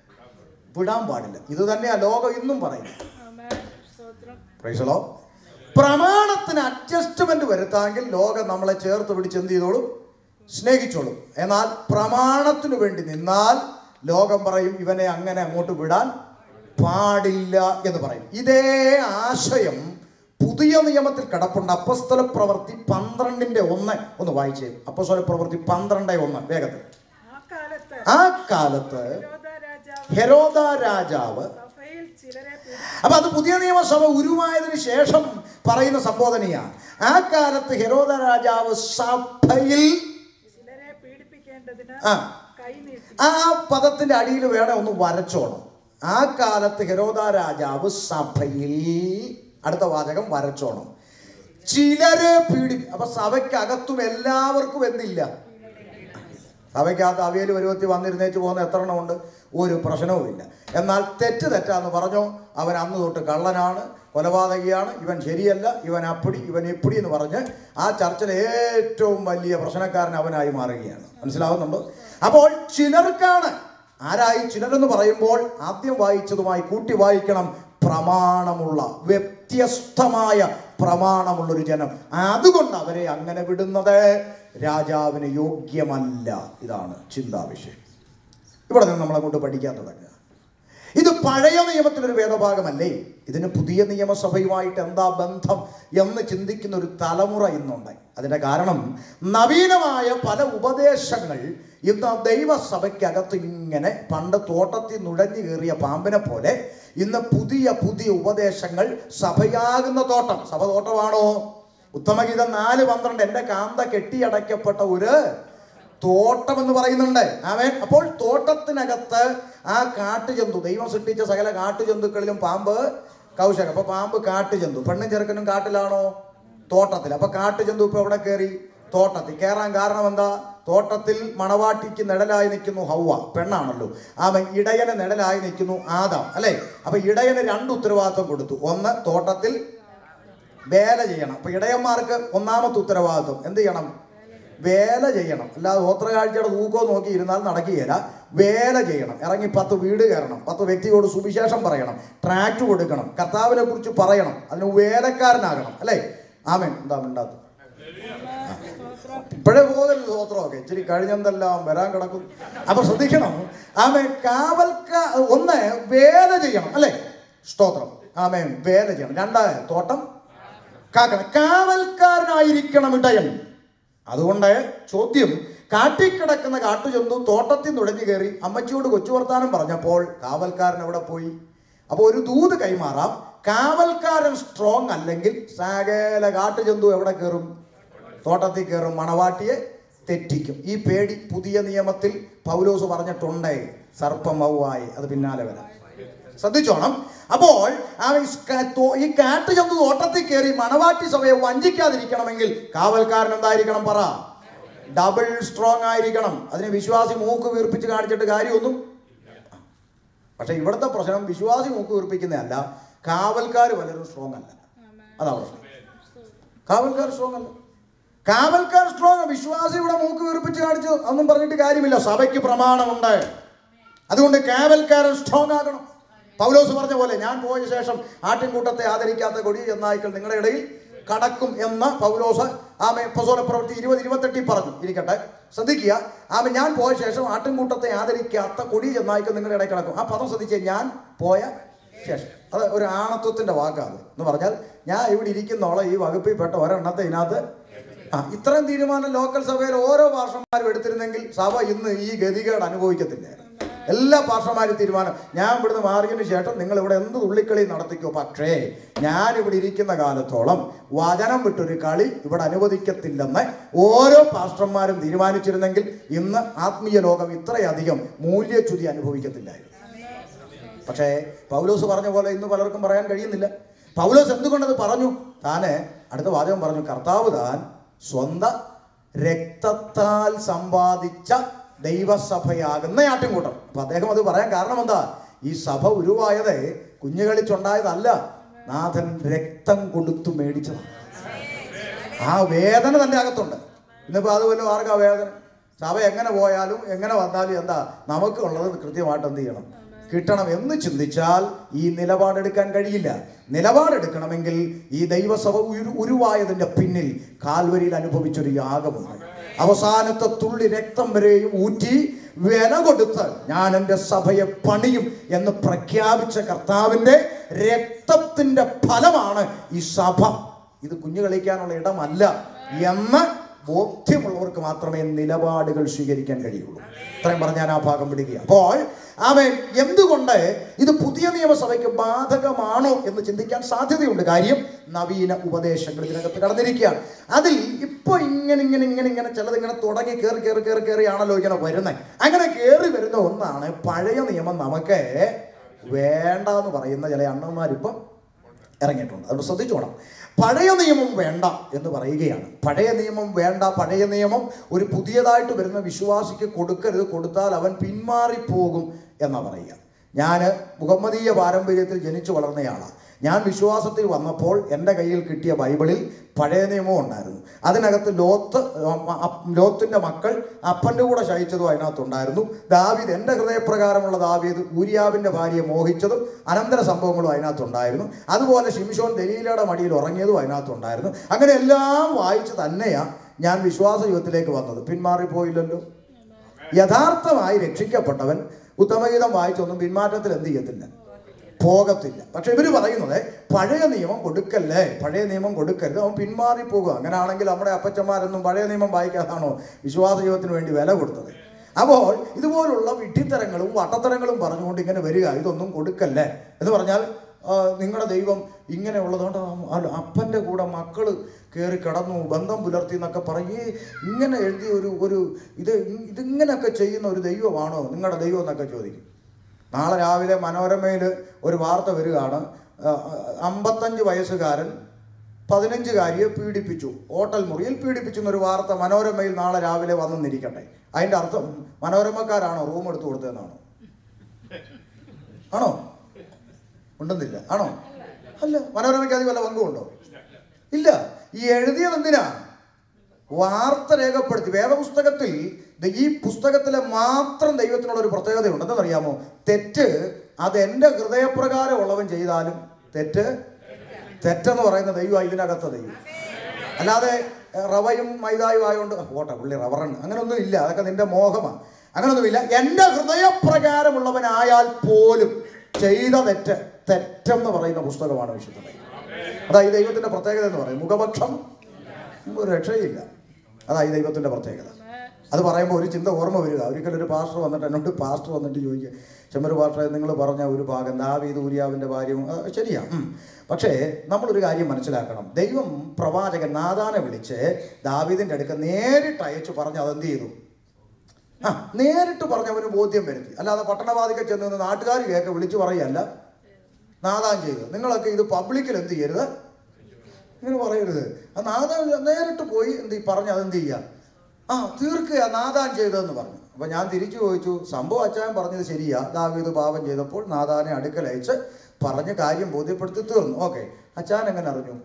വിടാൻ പാടില്ല ഇത് തന്നെയാ ലോകം ഇന്നും പറയും ആമേൻ. സ്തോത്രം പ്രൈസലോ പ്രമാണത്തിന് അഡ്ജസ്റ്റ്മെന്റ് വരുത്താമെങ്കിൽ ലോകം നമ്മളെ ചേർത്ത് പിടിച്ച് എന്ത് ചെയ്തോളും സ്നേഹിച്ചോളും എന്നാൽ പ്രമാണത്തിന് വേണ്ടി നിന്നാൽ ലോകം പറയും ഇവനെ അങ്ങനെ അങ്ങോട്ട് വിടാൻ പാടില്ല എന്ന് പറയും ഇതേ ആശയം പുതിയ നിയമത്തിൽ കിടപ്പുണ്ട് അപ്പസ്തല പ്രവൃത്തി പന്ത്രണ്ടിന്റെ ഒന്ന് ഒന്ന് വായിച്ചേ അപ്പസ്തല പ്രവൃത്തി പന്ത്രണ്ട് ഒന്ന് വേഗത്തിൽ ആ കാലത്ത് ആ കാലത്ത് ഹെരോദ രാജാവ് ഹെരോദ രാജാവ് സഭയിൽ ചിലരെ പീഡിപ്പിച്ചു അപ്പൊ അത് പുതിയ നിയമസഭ ഉരുവായതിനു ശേഷം പറയുന്ന സംബോധനയാണ് ആ കാലത്ത് ഹെരോദ രാജാവ് സഭയിൽ ചിലരെ പീഡിപ്പിക്കേണ്ടതിന് ആ കൈ നീട്ടി ആ പദത്തിന്റെ അടിയിൽ വേണം ഒന്ന് വരച്ചോണം ആ കാലത്ത് ഹെരോദ രാജാവ് സഭയിൽ അടുത്ത വാചകം വരച്ചോണം ചിലരെ പീഡി അപ്പൊ സഭയ്ക്കകത്തും എല്ലാവർക്കും എന്തില്ല സഭയ്ക്കകത്ത് അവിയൽ പരുവത്തി വന്നിരുന്നേച്ച് പോകുന്ന എത്ര എണ്ണമുണ്ട് ഒരു പ്രശ്നവുമില്ല എന്നാൽ തെറ്റ് തെറ്റാന്ന് പറഞ്ഞോ അവൻ അന്ന് തൊട്ട് കള്ളനാണ് കൊലപാതകിയാണ് ഇവൻ ശരിയല്ല ഇവൻ അപ്പിടി ഇവൻ ഇപ്പിടി എന്ന് പറഞ്ഞ് ആ ചർച്ചിലെ ഏറ്റവും വലിയ പ്രശ്നക്കാരൻ അവനായി മാറുകയാണ് മനസ്സിലാവുന്നുണ്ടോ അപ്പോൾ ചിലർക്കാണ് ആരായി ചിലരെന്ന് പറയുമ്പോൾ ആദ്യം വായിച്ചതുമായി കൂട്ടി വായിക്കണം പ്രമാണമുള്ള വ്യത്യസ്തമായ പ്രമാണമുള്ളൊരു ജനം അതുകൊണ്ട് അവരെ അങ്ങനെ വിടുന്നത് രാജാവിന് യോഗ്യമല്ല ഇതാണ് ചിന്താവിഷയം ഇവിടെ നിന്ന് നമ്മളങ്ങോട്ട് പഠിക്കാൻ തുടങ്ങുക ഇത് പഴയ നിയമത്തിലൊരു വേദഭാഗമല്ലേ ഇതിന് പുതിയ നിയമസഭയുമായിട്ട് എന്താ ബന്ധം എന്ന് ചിന്തിക്കുന്ന ഒരു തലമുറ ഇന്നുണ്ട് അതിന്റെ കാരണം നവീനമായ പല ഉപദേശങ്ങൾ ഇന്ന് ദൈവസഭയ്ക്കകത്ത് ഇങ്ങനെ പണ്ട് തോട്ടത്തിൽ നുഴഞ്ഞു കയറിയ പാമ്പിനെ പോലെ ഇന്ന് പുതിയ പുതിയ ഉപദേശങ്ങൾ സഭയാകുന്ന തോട്ടം സഭ തോട്ടമാണോ ഉത്തമഗീതം നാല് പന്ത്രണ്ട് എൻ്റെ കാന്ത കെട്ടിയടയ്ക്കപ്പെട്ട ഒരു തോട്ടം എന്ന് പറയുന്നുണ്ട് ആമേൻ അപ്പോൾ തോട്ടത്തിനകത്ത് ആ കാട്ടുജന്തു ദൈവം സൃഷ്ടിച്ച സകല കാട്ടുജന്തുക്കളിലും പാമ്പ് കൗശകം അപ്പൊ പാമ്പ് കാട്ടുജന്തു പെണ്ണും ചെറുക്കനും കാട്ടിലാണോ തോട്ടത്തിൽ അപ്പൊ കാട്ടുജന്തു ഇപ്പൊ എവിടെ കയറി തോട്ടത്തിൽ കയറാൻ കാരണം എന്താ തോട്ടത്തിൽ മണവാട്ടിക്ക് നിഴലായി നിൽക്കുന്നു ഹൗവ പെണ്ണാണല്ലോ ആമൻ ഇടയന് നിഴലായി നിൽക്കുന്നു ആദാം അല്ലെ അപ്പൊ ഇടയന് രണ്ട് ഉത്തരവാദിത്വം കൊടുത്തു ഒന്ന് തോട്ടത്തിൽ വേല ചെയ്യണം അപ്പൊ ഇടയന്മാർക്ക് ഒന്നാമത്തെ ഉത്തരവാദിത്വം എന്ത് ചെയ്യണം വേല ചെയ്യണം അല്ലാതെ ഓത്രകാഴ്ചയുടെ തൂക്കോ നോക്കി ഇരുന്നാൽ നടക്കുകയില്ല വേല ചെയ്യണം ഇറങ്ങി പത്ത് വീട് കയറണം പത്ത് വ്യക്തിയോട് സുവിശേഷം പറയണം ട്രാക്ട് കൊടുക്കണം കർത്താവിനെ കുറിച്ച് പറയണം അതിന് വേലക്കാരനാകണം അല്ലേ ആമേൻ എന്താ മിണ്ടാത്ത ഇപ്പോഴേ പോകരുത് സ്തോത്രമൊക്കെ ഇച്ചിരി കഴിഞ്ഞെന്തെല്ലാം വരാൻ കിടക്കും അപ്പൊ ശ്രദ്ധിക്കണം ആമേ കാവൽക്ക ഒന്ന് വേല ചെയ്യണം അല്ലേ സ്തോത്രം ആമേ വേല ചെയ്യണം രണ്ടായ തോട്ടം കാക്കണം കാവൽക്കാരനായിരിക്കണം ഇടയൻ അതുകൊണ്ട് ചോദ്യം കാട്ടിക്കിടക്കുന്ന കാട്ടുചന്തു തോട്ടത്തിൽ നുഴഞ്ഞു കയറി അമ്മച്ചിയോട് കൊച്ചു വർത്താനം പറഞ്ഞപ്പോൾ കാവൽക്കാരൻ എവിടെ പോയി അപ്പോൾ ഒരു ദൂത് കൈമാറാം കാവൽക്കാരൻ സ്ട്രോങ് അല്ലെങ്കിൽ സകല കാട്ടുജന്തു എവിടെ കയറും തോട്ടത്തിൽ കയറും മണവാട്ടിയെ തെറ്റിക്കും ഈ പേടി പുതിയ നിയമത്തിൽ പൗലോസ് പറഞ്ഞിട്ടുണ്ട് സർപ്പം മൗവായി അത് പിന്നാലെ വരാം ശ്രദ്ധിച്ചോണം അപ്പോൾ ആ ഈ ക- തോ- ഈ കാട്ടുചന്തു തോട്ടത്തിൽ കയറി മണവാട്ടി സഭയെ വഞ്ചിക്കാതിരിക്കണമെങ്കിൽ കാവൽക്കാരൻ എന്തായിരിക്കണം പറ ഡബിൾ സ്ട്രോങ് ആയിരിക്കണം അതിന് വിശ്വാസി മൂക്ക് വീർപ്പിച്ച് കാണിച്ചിട്ട് കാര്യമൊന്നും പക്ഷെ ഇവിടുത്തെ പ്രശ്നം വിശ്വാസി മൂക്ക് വീർപ്പിക്കുന്നതല്ല കാവൽക്കാർ പലരും സ്ട്രോങ് അല്ല അതാ പ്രശ്നം കാവൽക്കാർ സ്ട്രോങ് അല്ല കാവൽക്കാർ സ്ട്രോങ് വിശ്വാസി ഇവിടെ മൂക്ക് വീർപ്പിച്ച് കാണിച്ചു ഒന്നും പറഞ്ഞിട്ട് കാര്യമില്ല സഭയ്ക്ക് പ്രമാണമുണ്ട് അതുകൊണ്ട് കാവൽക്കാരൻ സ്ട്രോങ് ആകണം പൗലോസ് പറഞ്ഞ പോലെ ഞാൻ പോയ ശേഷം ആട്ടിൻകൂട്ടത്തെ ആദരിക്കാത്ത കൊടി എന്നായിക്കൾ നിങ്ങളുടെ ഇടയിൽ കടക്കും എന്ന് പൗലോസ് ആമെ പസോല പ്രവൃത്തി ഇരുപത് ഇരുപത്തെട്ടിൽ പറഞ്ഞു ഇരിക്കട്ടെ ശ്രദ്ധിക്കുക ആമെ ഞാൻ പോയ ശേഷം ആട്ടിൻകൂട്ടത്തെ ആദരിക്കാത്ത കൊടി ചെന്നായിക്കൾ നിങ്ങളുടെ ഇടയിൽ കിടക്കും ആ പദം ശ്രദ്ധിച്ചേ ഞാൻ പോയ ശേഷം അത് ഒരു ആണത്വത്തിന്റെ വാക്കാണ് എന്ന് പറഞ്ഞാൽ ഞാൻ ഇവിടെ ഇരിക്കുന്നോളം ഈ വകുപ്പിൽ പെട്ട ഒരെണ്ണത്തെ ഇതിനകത്ത് ആ ഇത്രയും തീരുമാനം ലോക്കൽ സഭയിൽ ഓരോ പാർഷന്മാരും എടുത്തിരുന്നെങ്കിൽ സഭ ഇന്ന് ഈ ഗതികേട് അനുഭവിക്കത്തില്ലായിരുന്നു എല്ലാ പാർഷന്മാരും തീരുമാനം ഞാൻ ഇവിടുന്ന് മാറിയതിന് ശേഷം നിങ്ങൾ ഇവിടെ എന്ത് തുള്ളിക്കളി നടത്തിക്കോ പക്ഷേ ഞാൻ ഇവിടെ ഇരിക്കുന്ന കാലത്തോളം വചനം വിട്ടൊരു കളി ഇവിടെ അനുവദിക്കത്തില്ലെന്ന് ഓരോ പാസ്റ്റർമാരും തീരുമാനിച്ചിരുന്നെങ്കിൽ ഇന്ന് ആത്മീയ ലോകം ഇത്രയധികം മൂല്യച്യുതി അനുഭവിക്കത്തില്ലായിരുന്നു പക്ഷേ പൗലോസ് പറഞ്ഞ പോലെ ഇന്ന് പലർക്കും പറയാൻ കഴിയുന്നില്ല പൗലോസ് എന്തുകൊണ്ടത് പറഞ്ഞു താന് അടുത്ത വാചകം പറഞ്ഞു കർത്താവ് താൻ സ്വന്ത രക്തത്താൽ സമ്പാദിച്ച ദൈവസഭയാകുന്ന ആട്ടിൻകൂട്ടം അപ്പൊ അദ്ദേഹം അത് പറയാൻ കാരണം എന്താ ഈ സഭ ഉരുവായത് കുഞ്ഞുകളിച്ചുണ്ടായതല്ല നാഥൻ രക്തം കൊടുത്തു മേടിച്ചതാണ് ആ വേദന തന്റെ അകത്തുണ്ട് ഇന്നിപ്പോ അതുപോലെ ആർക്കാ വേദന സഭ എങ്ങനെ പോയാലും എങ്ങനെ വന്നാലും എന്താ നമുക്ക് ഉള്ളത് കൃത്യമായിട്ട് എന്ത് ചെയ്യണം കിട്ടണം എന്ന് ചിന്തിച്ചാൽ ഈ നിലപാടെടുക്കാൻ കഴിയില്ല നിലപാടെടുക്കണമെങ്കിൽ ഈ ദൈവസഭ ഉരു ഉരുവായതിന്റെ പിന്നിൽ കാൽവരിയിൽ അനുഭവിച്ചൊരു യാഗമുണ്ട് അവസാനത്തെ തുള്ളി രക്തം വരെയും ഊറ്റി വില കൊടുത്ത് ഞാൻ എൻ്റെ സഭയെ പണിയും എന്ന് പ്രഖ്യാപിച്ച കർത്താവിൻ്റെ രക്തത്തിന്റെ ഫലമാണ് ഈ സഭ ഇത് കുഞ്ഞു കളിക്കാനുള്ള ഇടമല്ല എന്ന് ബോധ്യമുള്ളവർക്ക് മാത്രമേ നിലപാടുകൾ സ്വീകരിക്കാൻ കഴിയുള്ളൂ ഇത്രയും പറഞ്ഞ് ഞാൻ ആ ഭാഗം വിടുക അപ്പോൾ അവൻ എന്തുകൊണ്ട് ഇത് പുതിയ നിയമസഭയ്ക്ക് ബാധകമാണോ എന്ന് ചിന്തിക്കാൻ സാധ്യതയുണ്ട് കാര്യം നവീന ഉപദേശങ്ങൾ ഇതിനകത്ത് കടന്നിരിക്കുകയാണ് അതിൽ ഇപ്പൊ ഇങ്ങനെ ഇങ്ങനെ ഇങ്ങനെ ഇങ്ങനെ ചിലത് ഇങ്ങനെ തുടങ്ങി കയറി കയറി കയറി കയറിയാണല്ലോ ഇങ്ങനെ വരുന്നത് അങ്ങനെ കയറി വരുന്ന ഒന്നാണ് പഴയ നിയമം നമുക്ക് വേണ്ട എന്ന് പറയുന്ന ചില അണ്ണന്മാരിപ്പം ഇറങ്ങിയിട്ടുണ്ട് അത് ശ്രദ്ധിച്ചോണം പഴയ നിയമം വേണ്ട എന്ന് പറയുകയാണ് പഴയ നിയമം വേണ്ട പഴയ നിയമം ഒരു പുതിയതായിട്ട് വരുന്ന വിശ്വാസിക്ക് കൊടുക്കരുത് കൊടുത്താൽ അവൻ പിന്മാറിപ്പോകും എന്നാ പറയുക ഞാൻ മുഹമ്മദീയ പാരമ്പര്യത്തിൽ ജനിച്ചു വളർന്നയാളാണ് ഞാൻ വിശ്വാസത്തിൽ വന്നപ്പോൾ എൻ്റെ കയ്യിൽ കിട്ടിയ ബൈബിളിൽ പഴയ നിയമവും ഉണ്ടായിരുന്നു അതിനകത്ത് ലോത്ത് ലോത്തിൻ്റെ മക്കൾ അപ്പൻ്റെ കൂടെ ശയിച്ചതും അതിനകത്തുണ്ടായിരുന്നു ദാവീദ് എൻ്റെ ഹൃദയപ്രകാരമുള്ള ദാവീദ് ഊരിയാവിൻ്റെ ഭാര്യയെ മോഹിച്ചതും അനന്തര സംഭവങ്ങളും അതിനകത്തുണ്ടായിരുന്നു അതുപോലെ ഷിംഷോൻ ദലീലയുടെ മടിയിൽ ഉറങ്ങിയതും അതിനകത്തുണ്ടായിരുന്നു അങ്ങനെ എല്ലാം വായിച്ച് തന്നെയാണ് ഞാൻ വിശ്വാസ ജീവിതത്തിലേക്ക് വന്നത് പിന്മാറിപ്പോയില്ലല്ലോ യഥാർത്ഥമായി രക്ഷിക്കപ്പെട്ടവൻ ഉത്തമഗീതം വായിച്ചൊന്നും പിന്മാറ്റത്തിൽ എന്ത് ചെയ്യത്തില്ല പോകത്തില്ല പക്ഷെ ഇവർ പറയുന്നത് പഴയ നിയമം കൊടുക്കല്ലേ പഴയ നിയമം കൊടുക്കരുത് അവൻ പിന്മാറിപ്പോകുക അങ്ങനെയാണെങ്കിൽ നമ്മുടെ അപ്പച്ചന്മാരൊന്നും പഴയ നിയമം വായിക്കാതാണോ വിശ്വാസ ജീവിതത്തിന് വേണ്ടി വില കൊടുത്തത് അപ്പോൾ ഇതുപോലുള്ള വിഡ്ഢിത്തരങ്ങളും വട്ടത്തരങ്ങളും പറഞ്ഞുകൊണ്ട് ഇങ്ങനെ വരിക ഇതൊന്നും കൊടുക്കല്ലേ എന്ന് പറഞ്ഞാൽ നിങ്ങളുടെ ദൈവം ഇങ്ങനെ ഉള്ളതുകൊണ്ട് അപ്പൻ്റെ കൂടെ മക്കൾ കയറി കിടന്നു ബന്ധം പുലർത്തി എന്നൊക്കെ പറയേ ഇങ്ങനെ എഴുതിയ ഒരു ഒരു ഇത് ഇതിങ്ങനെയൊക്കെ ചെയ്യുന്ന ഒരു ദൈവമാണോ നിങ്ങളുടെ ദൈവം എന്നൊക്കെ ചോദിക്കും നാളെ രാവിലെ മനോരമയിൽ ഒരു വാർത്ത വരികയാണ് അമ്പത്തഞ്ച് വയസ്സുകാരൻ പതിനഞ്ചുകാരിയെ പീഡിപ്പിച്ചു ഹോട്ടൽ മുറിയിൽ പീഡിപ്പിച്ചു എന്നൊരു വാർത്ത മനോരമയിൽ നാളെ രാവിലെ വന്നെന്നിരിക്കട്ടെ അതിൻ്റെ അർത്ഥം മനോരമക്കാരാണോ റൂം എടുത്തു കൊടുത്തതെന്നാണോ ആണോ ഉണ്ടെന്നില്ല ആണോ അല്ല മനോരമയ്ക്ക് അത് വല്ല പങ്കുണ്ടോ ഇല്ല ഈ എഴുതിയത് എന്തിനാ വാർത്ത രേഖപ്പെടുത്തി വേദപുസ്തകത്തിൽ ഈ പുസ്തകത്തിലെ മാത്രം ദൈവത്തിനുള്ള ഒരു പ്രത്യേകതയുണ്ട് എന്തെന്നറിയാമോ തെറ്റ് അത് എൻ്റെ ഹൃദയപ്രകാരം ഉള്ളവൻ ചെയ്താലും തെറ്റ് തെറ്റെന്ന് പറയുന്ന ദൈവം ഇതിനകത്ത ദൈവം അല്ലാതെ റവയും മൈദായും ആയതുകൊണ്ട് ഓട്ടെ പുള്ളി റവറാണ് അങ്ങനൊന്നും ഇല്ല അതൊക്കെ നിന്റെ മോഹമാണ് അങ്ങനൊന്നുമില്ല എൻ്റെ ഹൃദയപ്രകാരമുള്ളവനായാൽ പോലും ചെയ്ത തെറ്റ് തെറ്റെന്ന് പറയുന്ന പുസ്തകമാണ് വിശുദ്ധ അതാ ഈ ദൈവത്തിന്റെ പ്രത്യേകത എന്ന് പറയും മുഖപക്ഷം ഒരു രക്ഷയില്ല അതാ ഈ ദൈവത്തിന്റെ പ്രത്യേകത അത് പറയുമ്പോൾ ഒരു ചിന്ത ഓർമ്മ വരിക ഒരിക്കലും ഒരു പാസ്റ്റർ വന്നിട്ട് എന്നോട് പാസ്റ്റർ വന്നിട്ട് ചോദിക്കുക ചെമ്മര് പാസ്റ്റർ നിങ്ങൾ പറഞ്ഞ ഒരു ഭാഗം ദാവീദ് ഊരിയാവിൻ്റെ ഭാര്യയും ശരിയാ പക്ഷേ നമ്മളൊരു കാര്യം മനസ്സിലാക്കണം ദൈവം പ്രവാചകൻ നാദാനെ വിളിച്ച് ദാവീദിൻ്റെ അടുക്ക നേരിട്ട് അയച്ചു പറഞ്ഞ് അതെന്ത് ചെയ്തു ആ നേരിട്ട് പറഞ്ഞ് അവന് ബോധ്യം വരുത്തി അല്ലാതെ പട്ടണവാദിക്ക് ചെന്ന് നിന്ന് നാട്ടുകാർ കേൾക്കെ വിളിച്ചു പറയല്ല നാദാൻ ചെയ്തു നിങ്ങളൊക്കെ ഇത് പബ്ലിക്കിൽ എന്ത് ചെയ്യരുത് ഇങ്ങനെ പറയരുത് ആ നാദാൻ നേരിട്ട് പോയി എന്ത് പറഞ്ഞ് അതെന്ത് ചെയ്യുക ആ തീർക്കുക നാദാൻ ചെയ്തതെന്ന് പറഞ്ഞു അപ്പൊ ഞാൻ തിരിച്ചു ചോദിച്ചു സംഭവം അച്ചായൻ പറഞ്ഞത് ശരിയാ ദാവീദ് പാപം ചെയ്തപ്പോൾ നാദാനെ അടുക്കൽ അയച്ച് പറഞ്ഞ് കാര്യം ബോധ്യപ്പെടുത്തി തീർന്നു ഓക്കെ അച്ചാൻ എങ്ങനെ അറിഞ്ഞു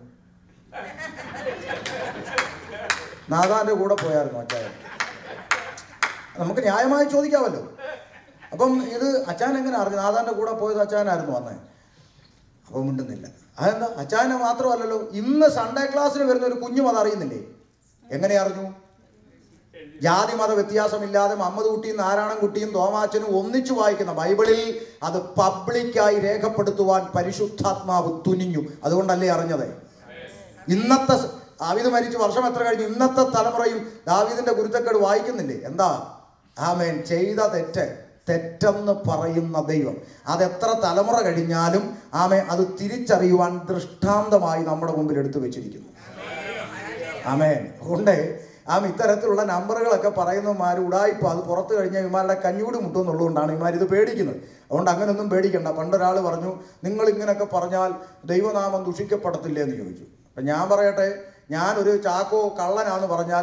നാദാന്റെ കൂടെ പോയായിരുന്നു അച്ചായൻ നമുക്ക് ന്യായമായി ചോദിക്കാമല്ലോ അപ്പം ഇത് അച്ചാൻ എങ്ങനെ അറിഞ്ഞു നാദാന്റെ കൂടെ പോയത് അച്ചാനായിരുന്നു വന്നേ അപ്പം മിണ്ടുന്നില്ല അതെന്താ അച്ചാനെ മാത്രമല്ലല്ലോ ഇന്ന് സൺഡേ ക്ലാസ്സിന് വരുന്ന ഒരു കുഞ്ഞും അത് അറിയുന്നില്ലേ എങ്ങനെ അറിഞ്ഞു ജാതി മത വ്യത്യാസമില്ലാതെ മമ്മദ് കുട്ടിയും നാരായണൻ കുട്ടിയും തോമാച്ചനും ഒന്നിച്ചു വായിക്കുന്ന ബൈബിളിൽ അത് പബ്ലിക്കായി രേഖപ്പെടുത്തുവാൻ പരിശുദ്ധാത്മാവ് തുനിഞ്ഞു അതുകൊണ്ടല്ലേ അറിഞ്ഞത് ഇന്നത്തെ ദാവീദ് മരിച്ച് വർഷം എത്ര കഴിഞ്ഞു ഇന്നത്തെ തലമുറയും ദാവീദിന്റെ ഗുരുത്തക്കേട് വായിക്കുന്നില്ലേ എന്താ ആമേൻ ചെയ്ത തെറ്റ് തെറ്റെന്ന് പറയുന്ന ദൈവം അതെത്ര തലമുറ കഴിഞ്ഞാലും ആമേ അത് തിരിച്ചറിയുവാൻ ദൃഷ്ടാന്തമായി നമ്മുടെ മുമ്പിൽ എടുത്തു വെച്ചിരിക്കുന്നു ആമേൻ അതുകൊണ്ട് ആ ഇത്തരത്തിലുള്ള നമ്പറുകളൊക്കെ പറയുന്നമാർ ഉടായിപ്പോൾ അത് പുറത്തു കഴിഞ്ഞാൽ ഇമാരുടെ കഞ്ഞൂടി മുട്ടുമെന്നുള്ളതുകൊണ്ടാണ് ഇമാർ ഇത് പേടിക്കുന്നത് അതുകൊണ്ട് അങ്ങനെയൊന്നും പേടിക്കണ്ട പണ്ടൊരാൾ പറഞ്ഞു നിങ്ങൾ ഇങ്ങനെയൊക്കെ പറഞ്ഞാൽ ദൈവനാമം ദുഷിക്കപ്പെടത്തില്ലേ എന്ന് ചോദിച്ചു അപ്പം ഞാൻ പറയട്ടെ ഞാനൊരു ചാക്കോ കള്ളനാന്ന് പറഞ്ഞാൽ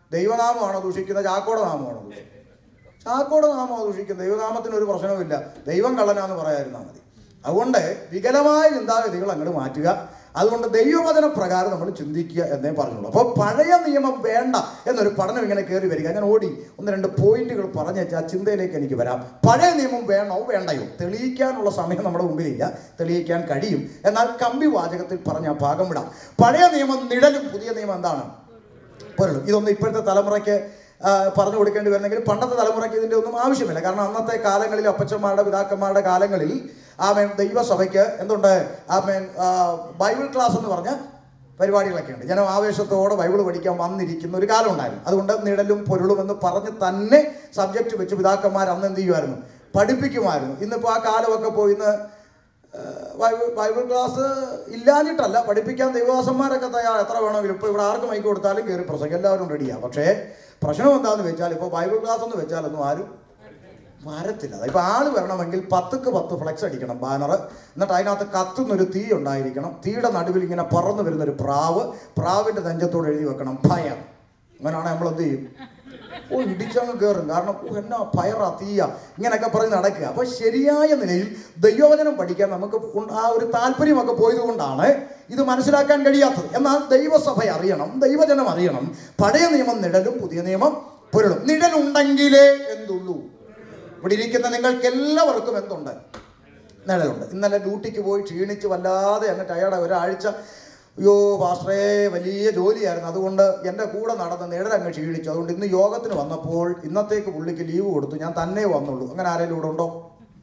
ദൈവനാമമാണോ ദൂഷിക്കുന്നത് ചാക്കോടെ നാമമാണോ ദൂഷിക്കുന്നത് ചാക്കോടെ നാമമാണോ ദൂഷിക്കുന്നത് ദൈവനാമത്തിന് ഒരു പ്രശ്നവുമില്ല ദൈവം കള്ളനാന്ന് പറയാതിരുന്നാൽ മതി അതുകൊണ്ട് വികലമായ ചിന്താഗതികൾ അങ്ങോട്ട് മാറ്റുക അതുകൊണ്ട് ദൈവവചന പ്രകാരം നമ്മൾ ചിന്തിക്കുക എന്നേ പറഞ്ഞുള്ളൂ അപ്പോൾ പഴയ നിയമം വേണ്ട എന്നൊരു പഠനം ഇങ്ങനെ കയറി വരിക ഞാൻ ഓടി ഒന്ന് രണ്ട് പോയിന്റുകൾ പറഞ്ഞു വെച്ചാൽ ആ ചിന്തയിലേക്ക് എനിക്ക് വരാം പഴയ നിയമം വേണോ വേണ്ടയോ തെളിയിക്കാനുള്ള സമയം നമ്മുടെ മുമ്പിലില്ല തെളിയിക്കാൻ കഴിയും എന്നാൽ കമ്പി വാചകത്തിൽ പറഞ്ഞ ആ ഭാഗം വിടാം പഴയ നിയമം നിഴലും പുതിയ നിയമം എന്താണ് പോലുള്ളൂ ഇതൊന്നും ഇപ്പോഴത്തെ തലമുറയ്ക്ക് ആ, പറഞ്ഞു കൊടുക്കേണ്ടി വരുന്നെങ്കിൽ പണ്ടത്തെ തലമുറയ്ക്ക് ഇതിൻ്റെ ഒന്നും ആവശ്യമില്ല കാരണം അന്നത്തെ കാലങ്ങളിൽ അപ്പച്ചന്മാരുടെ പിതാക്കന്മാരുടെ കാലങ്ങളിൽ ആമേൻ ദൈവസഭയ്ക്ക് എന്തുണ്ട് ആമേൻ ആ, ബൈബിൾ ക്ലാസ് എന്ന് പറഞ്ഞ പരിപാടികളൊക്കെ ഉണ്ട് ജനം ആവേശത്തോടെ ബൈബിൾ പഠിക്കാൻ വന്നിരിക്കുന്ന ഒരു കാലം ഉണ്ടായിരുന്നു അതുകൊണ്ട് നിഴലും പൊരുളും എന്ന് പറഞ്ഞ് തന്നെ സബ്ജക്റ്റ് വെച്ച് പിതാക്കന്മാർ അന്ന് എന്ത് ചെയ്യുമായിരുന്നു പഠിപ്പിക്കുമായിരുന്നു ഇന്നിപ്പോൾ ആ കാലമൊക്കെ പോയി ഇന്ന് ഏഹ് ബൈബിൾ ബൈബിൾ ക്ലാസ് ഇല്ലാഞ്ഞിട്ടല്ല പഠിപ്പിക്കാൻ ദൈവദാസന്മാരൊക്കെ തയ്യാർ എത്ര വേണമെങ്കിലും ഇപ്പോൾ ഇവിടെ ആർക്ക് മൈക്ക് കൊടുത്താലും കയറി പ്രസംഗം എല്ലാവരും റെഡിയാണ് പക്ഷേ പ്രശ്നം എന്താണെന്ന് വെച്ചാൽ ഇപ്പോൾ ബൈബിൾ ക്ലാസ് എന്ന് വെച്ചാലൊന്നും ആരും വരത്തില്ല ഇപ്പൊ ആള് വരണമെങ്കിൽ പത്തുക്ക് പത്ത് ഫ്ലെക്സ് അടിക്കണം ബാനർ എന്നിട്ട് അതിനകത്ത് കത്തുന്നൊരു തീ ഉണ്ടായിരിക്കണം തീയുടെ നടുവിൽ ഇങ്ങനെ പറന്നു വരുന്ന ഒരു പ്രാവ് പ്രാവിന്റെ നെഞ്ചത്തോട് എഴുതി വെക്കണം ഭയം അങ്ങനെയാണെങ്കിൽ നമ്മൾ എന്ത് ചെയ്യും ഓ ഇടിച്ചങ്ങ് കയറും കാരണം ഓ എന്നാ ഫയറാ തീയ ഇങ്ങനെയൊക്കെ പറഞ്ഞ് നടക്കുക അപ്പൊ ശരിയായ നിലയിൽ ദൈവവചനം പഠിക്കാൻ നമുക്ക് ഉൺ- ആ ഒരു താല്പര്യമൊക്കെ പോയത് കൊണ്ടാണ് ഇത് മനസ്സിലാക്കാൻ കഴിയാത്തത് എന്നാൽ ദൈവസഭ അറിയണം ദൈവജനം അറിയണം പഴയ നിയമം നിഴലും പുതിയ നിയമം പൊരുളും നിഴലുണ്ടെങ്കിലേ എന്തുള്ളൂ ഇവിടെ ഇരിക്കുന്ന നിങ്ങൾക്ക് എല്ലാവർക്കും എന്തുണ്ട് നിഴലുണ്ട് ഇന്നലെ ഡ്യൂട്ടിക്ക് പോയി ക്ഷീണിച്ച് വല്ലാതെ അങ്ങ് ടയർഡായി ഒരാഴ്ച അയ്യോ പാസ്റ്ററേ വലിയ ജോലിയായിരുന്നു അതുകൊണ്ട് എൻ്റെ കൂടെ നടന്ന് നിഴലങ്ങ് ക്ഷീണിച്ചു അതുകൊണ്ട് ഇന്ന് യോഗത്തിന് വന്നപ്പോൾ ഇന്നത്തേക്ക് പുള്ളിക്ക് ലീവ് കൊടുത്തു ഞാൻ തന്നെ വന്നുള്ളൂ അങ്ങനെ ആരെങ്കിലും ഇവിടെ ഉണ്ടോ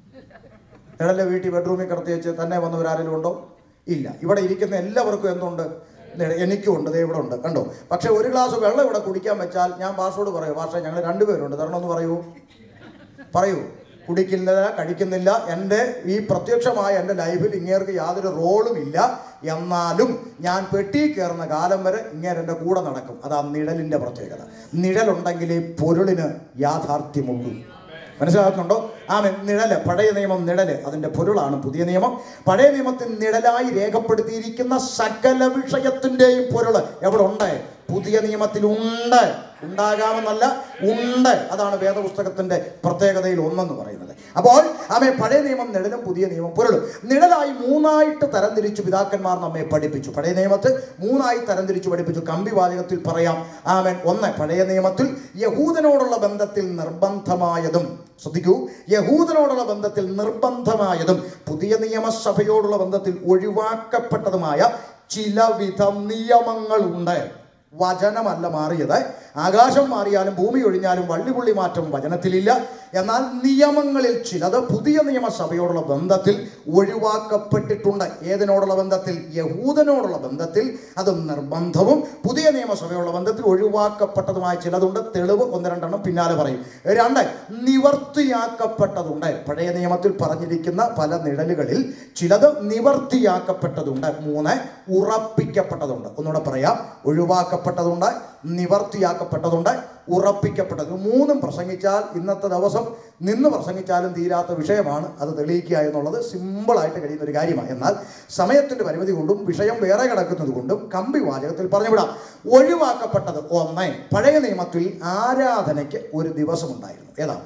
നിഴലെ വീട്ടിൽ ബെഡ്റൂമിൽ കിടത്തി വെച്ച് തന്നെ വന്നവരാരെങ്കിലും ഉണ്ടോ ഇല്ല ഇവിടെ ഇരിക്കുന്ന എല്ലാവർക്കും എന്തുണ്ട് നിഴ- എനിക്കും ഉണ്ട് ദേ ഇവിടെ ഉണ്ട് കണ്ടോ പക്ഷെ ഒരു ഗ്ലാസ് വെള്ളം ഇവിടെ കുടിക്കാൻ വെച്ചാൽ ഞാൻ പാസ്റ്റോട് പറയൂ പാസ്റ്റേ ഞങ്ങൾ രണ്ടുപേരുണ്ട് തരണമെന്ന് പറയൂ പറയൂ കുടിക്കുന്നില്ല കഴിക്കുന്നില്ല എൻ്റെ ഈ പ്രത്യക്ഷമായ എൻ്റെ ലൈഫിൽ ഇങ്ങേർക്ക് യാതൊരു റോളും ഇല്ല എന്നാലും ഞാൻ പെട്ടി കയറുന്ന കാലം വരെ ഇങ്ങേര് എൻ്റെ കൂടെ നടക്കും അതാ നിഴലിൻ്റെ പ്രത്യേകത നിഴലുണ്ടെങ്കിലേ പൊരുളിന് യാഥാർത്ഥ്യമുള്ളൂ മനസ്സിലാക്കുന്നുണ്ടോ ആമൻ നിഴല് പഴയ നിയമം നിഴല് അതിന്റെ പൊരുളാണ് പുതിയ നിയമം പഴയ നിയമത്തിൽ നിഴലായി രേഖപ്പെടുത്തിയിരിക്കുന്ന സകല വിഷയത്തിന്റെയും പൊരുള് എവിടെ ഉണ്ട് പുതിയ നിയമത്തിൽ ഉണ്ട് ഉണ്ടാകാമെന്നല്ല ഉണ്ട് അതാണ് വേദപുസ്തകത്തിന്റെ പ്രത്യേകതയിൽ ഒന്നെന്ന് പറയുന്നത് അപ്പോൾ ആമേ പഴയ നിയമം നിഴലും പുതിയ നിയമം പൊരുളും നിഴലായി മൂന്നായിട്ട് തരംതിരിച്ചു പിതാക്കന്മാർ നമ്മെ പഠിപ്പിച്ചു പഴയ നിയമത്തിൽ മൂന്നായി തരംതിരിച്ചു പഠിപ്പിച്ചു കമ്പി വാചകത്തിൽ പറയാം ആമൻ ഒന്ന് പഴയ നിയമത്തിൽ യഹൂദനോടുള്ള ബന്ധത്തിൽ നിർബന്ധമായതും ശ്രദ്ധിക്കൂ യഹൂദനോടുള്ള ബന്ധത്തിൽ നിർബന്ധമായതും പുതിയ നിയമസഭയോടുള്ള ബന്ധത്തിൽ ഒഴിവാക്കപ്പെട്ടതുമായ ചിലവിധ നിയമങ്ങളുണ്ട് വചനമല്ല മാറിയത് ആകാശം മാറിയാലും ഭൂമി ഒഴിഞ്ഞാലും വള്ളിപുള്ളി മാറ്റം വചനത്തിലില്ല എന്നാൽ നിയമങ്ങളിൽ ചിലത് പുതിയ നിയമസഭയോടുള്ള ബന്ധത്തിൽ ഒഴിവാക്കപ്പെട്ടിട്ടുണ്ട് ഏതിനോടുള്ള ബന്ധത്തിൽ യഹൂദനോടുള്ള ബന്ധത്തിൽ അത് നിർബന്ധവും പുതിയ നിയമസഭയോടുള്ള ബന്ധത്തിൽ ഒഴിവാക്കപ്പെട്ടതുമായ ചിലതുണ്ട് തെളിവ് ഒന്ന് രണ്ടെണ്ണം പിന്നാലെ പറയും രണ്ട് നിവർത്തിയാക്കപ്പെട്ടതുണ്ട് പഴയ നിയമത്തിൽ പറഞ്ഞിരിക്കുന്ന പല നിഴലുകളിൽ ചിലത് നിവർത്തിയാക്കപ്പെട്ടതുണ്ട് മൂന്ന് ഉറപ്പിക്കപ്പെട്ടതുണ്ട് ഒന്നുകൂടെ പറയാം ഒഴിവാക്കപ്പെട്ടതുണ്ട് നിവർത്തിയാക്കപ്പെട്ടതുണ്ട് ഉറപ്പിക്കപ്പെട്ടത് മൂന്നും പ്രസംഗിച്ചാൽ ഇന്നത്തെ ദിവസം നിന്ന് പ്രസംഗിച്ചാലും തീരാത്ത വിഷയമാണ് അത് തെളിയിക്കുക എന്നുള്ളത് സിമ്പിളായിട്ട് കഴിയുന്ന ഒരു കാര്യമാണ് എന്നാൽ സമയത്തിന്റെ പരിമിതി കൊണ്ടും വിഷയം വേറെ കിടക്കുന്നത് കൊണ്ടും കമ്പി വാചകത്തിൽ പറഞ്ഞുവിടാം ഒഴിവാക്കപ്പെട്ടത് ഒന്ന് പഴയ നിയമത്തിൽ ആരാധനയ്ക്ക് ഒരു ദിവസം ഉണ്ടായിരുന്നു ഏതാണ്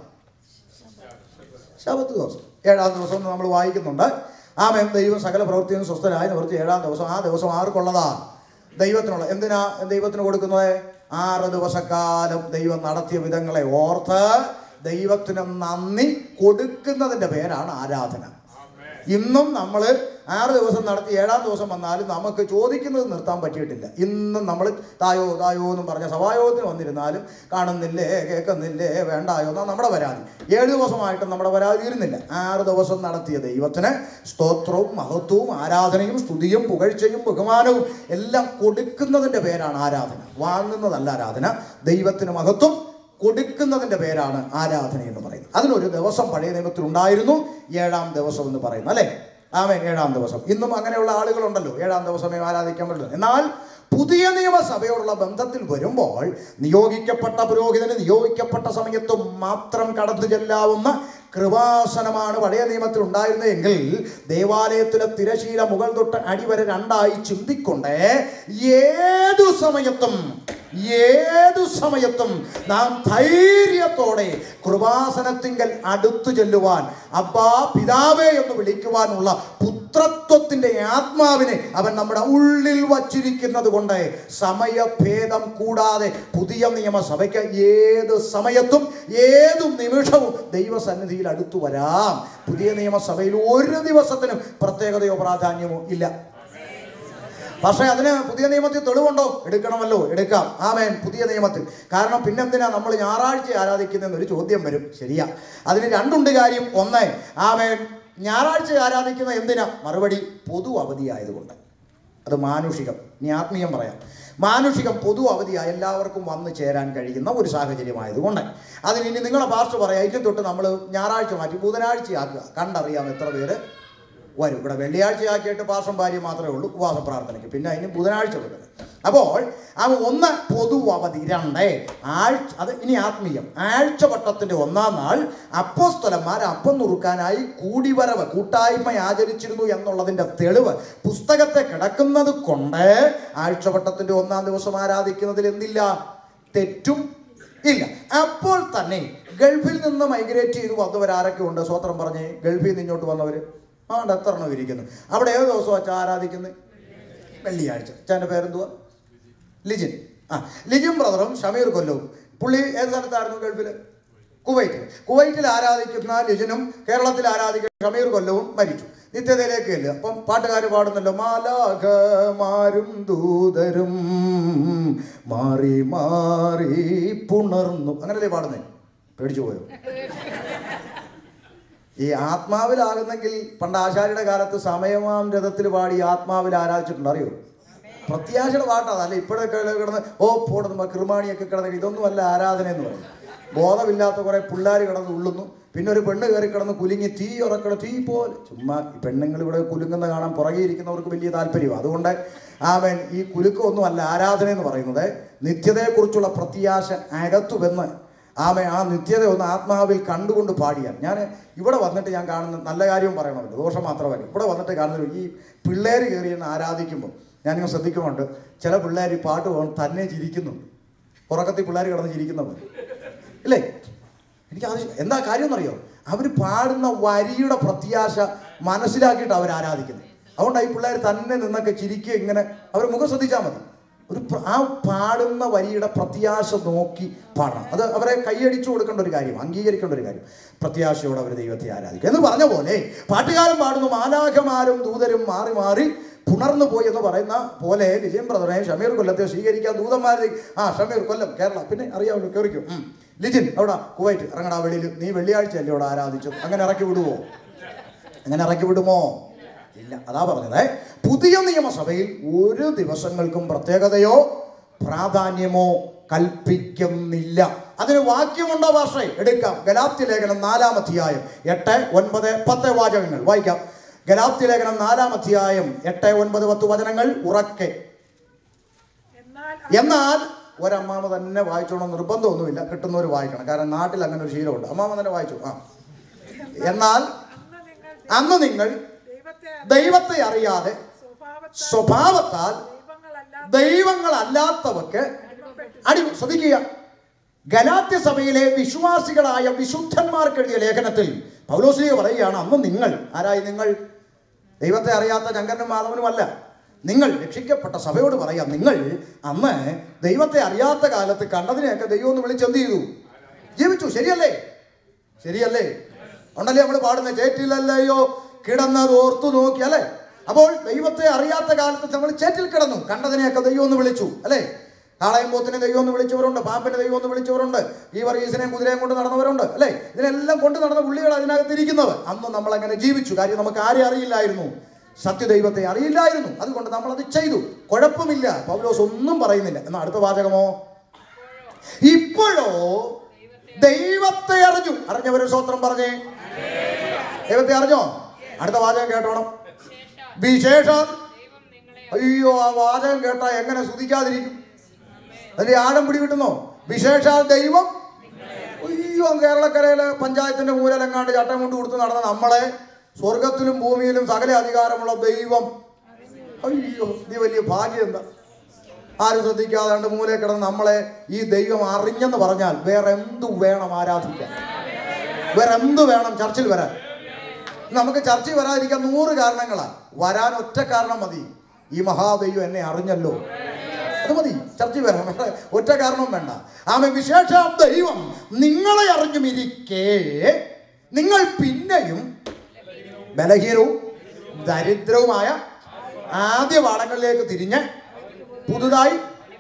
ശബത്ത് ദിവസം ഏഴാം ദിവസം എന്ന് നമ്മൾ വായിക്കുന്നുണ്ട് ആമേൻ ദൈവം സകല പ്രവൃത്തിയും സ്വസ്ഥനായി നിവർത്തി ഏഴാം ദിവസം ആ ദിവസം ആർക്കുള്ളതാ ദൈവത്തിനുള്ള എന്തിനാ ദൈവത്തിന് കൊടുക്കുന്നത് ആറ് ദിവസക്കാലം ദൈവം നടത്തിയ വിധങ്ങളെ ഓർത്ത് ദൈവത്തിന് നന്ദി കൊടുക്കുന്നതിന്റെ പേരാണ് ആരാധന ഇന്നും നമ്മൾ ആറ് ദിവസം നടത്തി ഏഴാം ദിവസം വന്നാലും നമുക്ക് ചോദിക്കുന്നത് നിർത്താൻ പറ്റിയിട്ടില്ല ഇന്നും നമ്മൾ തായോ തായോ എന്നും പറഞ്ഞ സഭായോഗത്തിന് വന്നിരുന്നാലും കാണുന്നില്ലേ കേൾക്കുന്നില്ലേ വേണ്ടായോ എന്നാ നമ്മുടെ പരാതി ഏഴ് ദിവസമായിട്ടും നമ്മുടെ പരാതി തീരുന്നില്ല ആറ് ദിവസം നടത്തിയ ദൈവത്തിന് സ്തോത്രവും മഹത്വവും ആരാധനയും സ്തുതിയും പുകഴ്ചയും ബഹുമാനവും എല്ലാം കൊടുക്കുന്നതിൻ്റെ പേരാണ് ആരാധന വാങ്ങുന്നതല്ല ആരാധന ദൈവത്തിന് മഹത്വം കൊടുക്കുന്നതിന്റെ പേരാണ് ആരാധന എന്ന് പറയുന്നത് അതിനൊരു ദിവസം പഴയ നിയമത്തിൽ ഉണ്ടായിരുന്നു ഏഴാം ദിവസം എന്ന് പറയുന്നത് അല്ലേ ആമേൻ ഏഴാം ദിവസം ഇന്നും അങ്ങനെയുള്ള ആളുകളുണ്ടല്ലോ ഏഴാം ദിവസമേ ആരാധിക്കാൻ പറ്റുള്ളൂ എന്നാൽ പുതിയ നിയമസഭയോടുള്ള ബന്ധത്തിൽ വരുമ്പോൾ നിയോഗിക്കപ്പെട്ട പുരോഹിതന് നിയോഗിക്കപ്പെട്ട സമയത്ത് മാത്രം കടന്നു ചെല്ലാവുന്ന കൃപാസനമാണ് പഴയ നിയമത്തിൽ ഉണ്ടായിരുന്നതെങ്കിൽ ദേവാലയത്തിലെ തിരശീല മുകൾ തൊട്ട് അടിവരെ രണ്ടായി ചിന്തിക്കൊണ്ട് ഏതു സമയത്തും ഏതു സമയത്തും നാം ധൈര്യത്തോടെ കൃപാസനത്തിങ്കൽ അടുത്തു ചെല്ലുവാൻ അബ്ബാ പിതാവേ എന്ന് വിളിക്കുവാനുള്ള പുത്രത്വത്തിന്റെ ആത്മാവിനെ അവൻ നമ്മുടെ ഉള്ളിൽ വച്ചിരിക്കുന്നത് കൊണ്ട് സമയഭേദം കൂടാതെ പുതിയ നിയമസഭയ്ക്ക് ഏത് സമയത്തും ഏതു നിമിഷവും ദൈവസന്നിധിയിൽ അടുത്തു വരാം പുതിയ നിയമസഭയിൽ ഒരു ദിവസത്തിനും പ്രത്യേകതയോ പ്രാധാന്യമോ ഇല്ല പക്ഷേ അതിന് പുതിയ നിയമത്തിൽ തെളിവുണ്ടോ എടുക്കണമല്ലോ എടുക്കാം ആമേൻ പുതിയ നിയമത്തിൽ കാരണം പിന്നെന്തിനാ നമ്മൾ ഞായറാഴ്ച ആരാധിക്കുന്നതെന്ന് ഒരു ചോദ്യം വരും ശരിയാ അതിന് രണ്ടുണ്ട് കാര്യം ഒന്ന് ആമേൻ ഞായറാഴ്ച ആരാധിക്കുന്ന എന്തിനാ മറുപടി പൊതു അവധിയായതുകൊണ്ട് അത് മാനുഷികം ഇനി ആത്മീയം പറയാം മാനുഷികം പൊതു അവധിയായി എല്ലാവർക്കും വന്നു ചേരാൻ കഴിയുന്ന ഒരു സാഹചര്യമായതുകൊണ്ട് അതിന് ഇനി നിങ്ങളെ പാർട്ട് പറയാം ഇനി തൊട്ട് നമ്മൾ ഞായറാഴ്ച മാറ്റി ബുധനാഴ്ചയാക്കുക കണ്ടറിയാം എത്ര പേര് വരും ഇവിടെ വെള്ളിയാഴ്ചയാക്കിയിട്ട് പാസം ഭാര്യ മാത്രമേ ഉള്ളൂ ഉപവാസ പ്രാർത്ഥനയ്ക്ക് പിന്നെ അതിന് ബുധനാഴ്ച വരുന്നത് അപ്പോൾ അവ ഒന്ന് പൊതു അവധി രണ്ട് ആഴ്ച അത് ഇനി ആത്മീയം ആഴ്ചവട്ടത്തിന്റെ ഒന്നാം നാൾ അപ്പോസ്തലന്മാർ അപ്പം നുറുക്കാനായി കൂടിവരവ് കൂട്ടായ്മ ആചരിച്ചിരുന്നു എന്നുള്ളതിന്റെ തെളിവ് പുസ്തകത്തെ കിടക്കുന്നത് കൊണ്ട് ആഴ്ചവട്ടത്തിന്റെ ഒന്നാം ദിവസം ആരാധിക്കുന്നതിൽ എന്തില്ല തെറ്റും ഇല്ല അപ്പോൾ തന്നെ ഗൾഫിൽ നിന്ന് മൈഗ്രേറ്റ് ചെയ്ത് വന്നവരാരൊക്കെ ഉണ്ട് സ്വത്രം പറഞ്ഞ് ഗൾഫിൽ നിന്ന് ഇങ്ങോട്ട് വന്നവർ ആണ്ട് എത്ര എണ്ണം ഇരിക്കുന്നു അവിടെ ഏത് ദിവസം വെച്ചാൽ ആരാധിക്കുന്നത് വെള്ളിയാഴ്ച അച്ഛൻ്റെ പേരെന്തുവാ ലിജിൻ ആ ലിജിൻ ബ്രദറും ഷമീർ കൊല്ലവും പുള്ളി ഏത് സ്ഥലത്തായിരുന്നു ഗൾഫിൽ കുവൈറ്റിൽ കുവൈറ്റിൽ ആരാധിക്കുന്ന ലിജിനും കേരളത്തിൽ ആരാധിക്കുന്ന ഷമീർ കൊല്ലവും മരിച്ചു നിത്യതയിലേക്ക് ഇല്ല അപ്പം പാട്ടുകാർ പാടുന്നല്ലോ മാലാഖമാരും ദൂതരും മാറി മാറി പുണർന്നു അങ്ങനല്ലേ പാടുന്നേ പേടിച്ചു പോയോ ഈ ആത്മാവിലാകുന്നെങ്കിൽ പണ്ട് ആശാരിയുടെ കാലത്ത് സമയമാം രഥത്തിൽ പാടി ആത്മാവിൽ ആരാധിച്ചിട്ടുണ്ട് അറിയോ പ്രത്യാശയുടെ പാട്ടാണ് അല്ല ഇപ്പോഴൊക്കെ കിടന്ന് ഓ പോടുന്ന കൃമാണിയൊക്കെ കിടന്ന് ഇതൊന്നും അല്ല ആരാധന എന്ന് പറയും ബോധമില്ലാത്ത കുറെ പിള്ളേർ കിടന്ന് ഉള്ളുന്നു പിന്നെ ഒരു പെണ്ണ് കയറി കിടന്ന് കുലുങ്ങി തീ ഉറക്കണം തീ പോലെ ചുമ്മാ ഈ പെണ്ണുങ്ങൾ ഇവിടെ കുലുങ്ങുന്ന കാണാൻ പുറകെ ഇരിക്കുന്നവർക്ക് വലിയ താല്പര്യമാണ് അതുകൊണ്ട് ആമൻ ഈ കുലുക്കമൊന്നും അല്ല ആരാധന എന്ന് പറയുന്നത് നിത്യതയെക്കുറിച്ചുള്ള പ്രത്യാശ അകത്തുവെന്ന് ആമേ ആ നിത്യത ഒന്ന് ആത്മാവിൽ കണ്ടുകൊണ്ട് പാടിയാൽ ഞാൻ ഇവിടെ വന്നിട്ട് ഞാൻ കാണുന്ന നല്ല കാര്യവും പറയണമല്ലോ ദോഷം മാത്രമല്ല ഇവിടെ വന്നിട്ട് കാണുന്നത് ഈ പിള്ളേർ കയറി എന്ന് ആരാധിക്കുമ്പോൾ ഞാനിങ്ങനെ ശ്രദ്ധിക്കുന്നുണ്ട് ചില പിള്ളേർ ഈ പാട്ട് പോകണം തന്നെ ചിരിക്കുന്നുണ്ട് ഉറക്കത്തിൽ പിള്ളേർ കിടന്ന് ചിരിക്കുന്നവർ ഇല്ലേ എനിക്ക് അത് എന്താ കാര്യം എന്നറിയോ അവർ പാടുന്ന വരിയുടെ പ്രത്യാശ മനസ്സിലാക്കിയിട്ട് അവർ ആരാധിക്കുന്നത് അതുകൊണ്ടാണ് ഈ പിള്ളേർ തന്നെ നിന്നൊക്കെ ചിരിക്കുക ഇങ്ങനെ അവർ മുഖം ശ്രദ്ധിച്ചാൽ മതി ഒരു പ്ര- ആ പാടുന്ന വരിയുടെ പ്രത്യാശ നോക്കി പാടണം അത് അവരെ കൈയടിച്ചു കൊടുക്കേണ്ട ഒരു കാര്യം അംഗീകരിക്കേണ്ട ഒരു കാര്യം പ്രത്യാശയോടെ അവർ ദൈവത്തെ ആരാധിക്കും എന്ന് പറഞ്ഞ പോലെ പാട്ടുകാരൻ പാടുന്നു മാലാഖമാരും ദൂതരും മാറി മാറി പുണർന്നു പോയി എന്ന് പറയുന്ന പോലെ വിജയൻ ബ്രദറെ ഷമീർ കൊല്ലത്തെ സ്വീകരിക്കാൻ ദൂതന്മാരെ ആ ഷമീർ കൊല്ലം കേരള പിന്നെ അറിയാമല്ലോ കയറിക്കും ഉം. ലിജിൻ അവിടെ കുവൈറ്റ് ഇറങ്ങടാ വെളിയിൽ നീ വെള്ളിയാഴ്ച അല്ലേ അവിടെ ആരാധിച്ചു അങ്ങനെ ഇറക്കി വിടുവോ അങ്ങനെ ഇറക്കി വിടുമോ ഇല്ല അതാ പറഞ്ഞത് പുതിയ നിയമസഭയിൽ ഒരു ദിവസങ്ങൾക്കും പ്രത്യേകതയോ പ്രാധാന്യമോ കൽപ്പിക്കുന്നില്ല അതിന് വാക്യമുണ്ടോ ഭാഷ എടുക്കാം ഗലാപ്തി ലേഖനം നാലാം അധ്യായം എട്ട് ഒൻപത് പത്ത് വാചകങ്ങൾ വായിക്കാം ഗലാപ്തി ലേഖനം നാലാം അധ്യായം എട്ട് ഒൻപത് പത്ത് വചനങ്ങൾ ഉറക്കെ എന്നാൽ എന്നാൽ ഒരമ്മാമ തന്നെ വായിച്ചോണം നിർബന്ധമൊന്നുമില്ല കിട്ടുന്നവർ വായിക്കണം കാരണം നാട്ടിൽ അങ്ങനെ ഒരു ശീലമുണ്ട് അമ്മാമ തന്നെ വായിച്ചു ആ എന്നാൽ അന്ന് നിങ്ങൾ അന്ന് നിങ്ങൾ ദൈവത്തെ ദൈവത്തെ അറിയാതെ സ്വഭാവത്താൽ സ്വഭാവത്താൽ ദൈവങ്ങളല്ല ദൈവങ്ങളല്ലാത്തവർക്ക് അടി ശ്രദ്ധിക്കുക ഗലാത്യ സഭയിലെ വിശ്വാസികളായ വിശുദ്ധന്മാർക്ക് എഴുതിയ ലേഖനത്തിൽ പൗലോസ്ലിയ പറയുകയാണ് അന്ന് നിങ്ങൾ ആരായി നിങ്ങൾ ദൈവത്തെ അറിയാത്ത ശങ്കരനും മാധവനും അല്ല നിങ്ങൾ രക്ഷിക്കപ്പെട്ട സഭയോട് പറയാം നിങ്ങൾ അന്ന് ദൈവത്തെ അറിയാത്ത കാലത്ത് കണ്ടതിനെയൊക്കെ ദൈവം ഒന്ന് വിളിച്ചെന്ത് ചെയ്തു ജീവിച്ചു ശരിയല്ലേ ശരിയല്ലേ ഉണ്ടല്ലേ നമ്മൾ പാടുന്ന ചേറ്റിലല്ലയോ കിടന്നത് ഓർത്തു നോക്കി അല്ലേ അപ്പോൾ ദൈവത്തെ അറിയാത്ത കാലത്ത് നമ്മൾ ചേറ്റിൽ കിടന്നു കണ്ടതിനെയൊക്കെ ദൈവം ഒന്ന് വിളിച്ചു അല്ലേ കാളയും പോത്തിനെ ദൈവം ഒന്ന് വിളിച്ചവരുണ്ട് പാമ്പിനെ ദൈവം ഒന്ന് വിളിച്ചവരുണ്ട് ഈ വർഗീസിനെയും കുതിരയും കൊണ്ട് നടന്നവരുണ്ട് അല്ലേ ഇതിനെല്ലാം കൊണ്ട് നടന്ന പുള്ളികൾ അതിനകത്ത് ഇരിക്കുന്നവർ അന്ന് നമ്മൾ അങ്ങനെ ജീവിച്ചു കാര്യം നമുക്ക് ആരെ അറിയില്ലായിരുന്നു സത്യദൈവത്തെ അറിയില്ലായിരുന്നു അതുകൊണ്ട് നമ്മൾ അത് ചെയ്തു കുഴപ്പമില്ല പൗലോസ് ഒന്നും പറയുന്നില്ല എന്നാൽ അടുത്ത വാചകമോ ഇപ്പോഴോ ദൈവത്തെ അറിഞ്ഞു അറിഞ്ഞവര് സ്വത്രം പറഞ്ഞേ ദൈവത്തെ അറിഞ്ഞോ അടുത്ത വാചകം കേട്ടോണം വിശേഷം അയ്യോ ആ വാചകം കേട്ടാ എങ്ങനെ സ്തുതിക്കാതിരിക്കും അതിന്റെ ആഴം പിടികിട്ടുന്നോ വിശേഷാൽ ദൈവം അയ്യോ കേരളക്കരയിലെ പഞ്ചായത്തിന്റെ മൂലലെങ്ങാണ്ട് ചട്ടം കൊണ്ട് കൊടുത്ത് നടന്ന നമ്മളെ സ്വർഗത്തിലും ഭൂമിയിലും സകല അധികാരമുള്ള ദൈവം അയ്യോ നീ വലിയ ഭാഗ്യം എന്താ ആരും ശ്രദ്ധിക്കാതെ രണ്ട് മൂലയിൽ കിടന്ന് നമ്മളെ ഈ ദൈവം അറിഞ്ഞെന്ന് പറഞ്ഞാൽ വേറെ എന്തു വേണം ആരാധിക്കാൻ വേറെ എന്ത് വേണം ചർച്ചിൽ വരാൻ നമുക്ക് ചർച്ചിൽ വരാതിരിക്കാൻ നൂറ് കാരണങ്ങളാണ് വരാൻ ഒറ്റ കാരണം മതി ഈ മഹാദൈവം എന്നെ അറിഞ്ഞല്ലോ അത് മതി ചർച്ചിൽ വരാൻ വേറെ ഒറ്റ കാരണവും വേണ്ട ആമ വിശേഷ ദൈവം നിങ്ങളെ അറിഞ്ഞുമിരിക്കേ നിങ്ങൾ പിന്നെയും ബലഹീനവും ദരിദ്രവുമായ ആദ്യ പാഠങ്ങളിലേക്ക് തിരിഞ്ഞ് പുതുതായി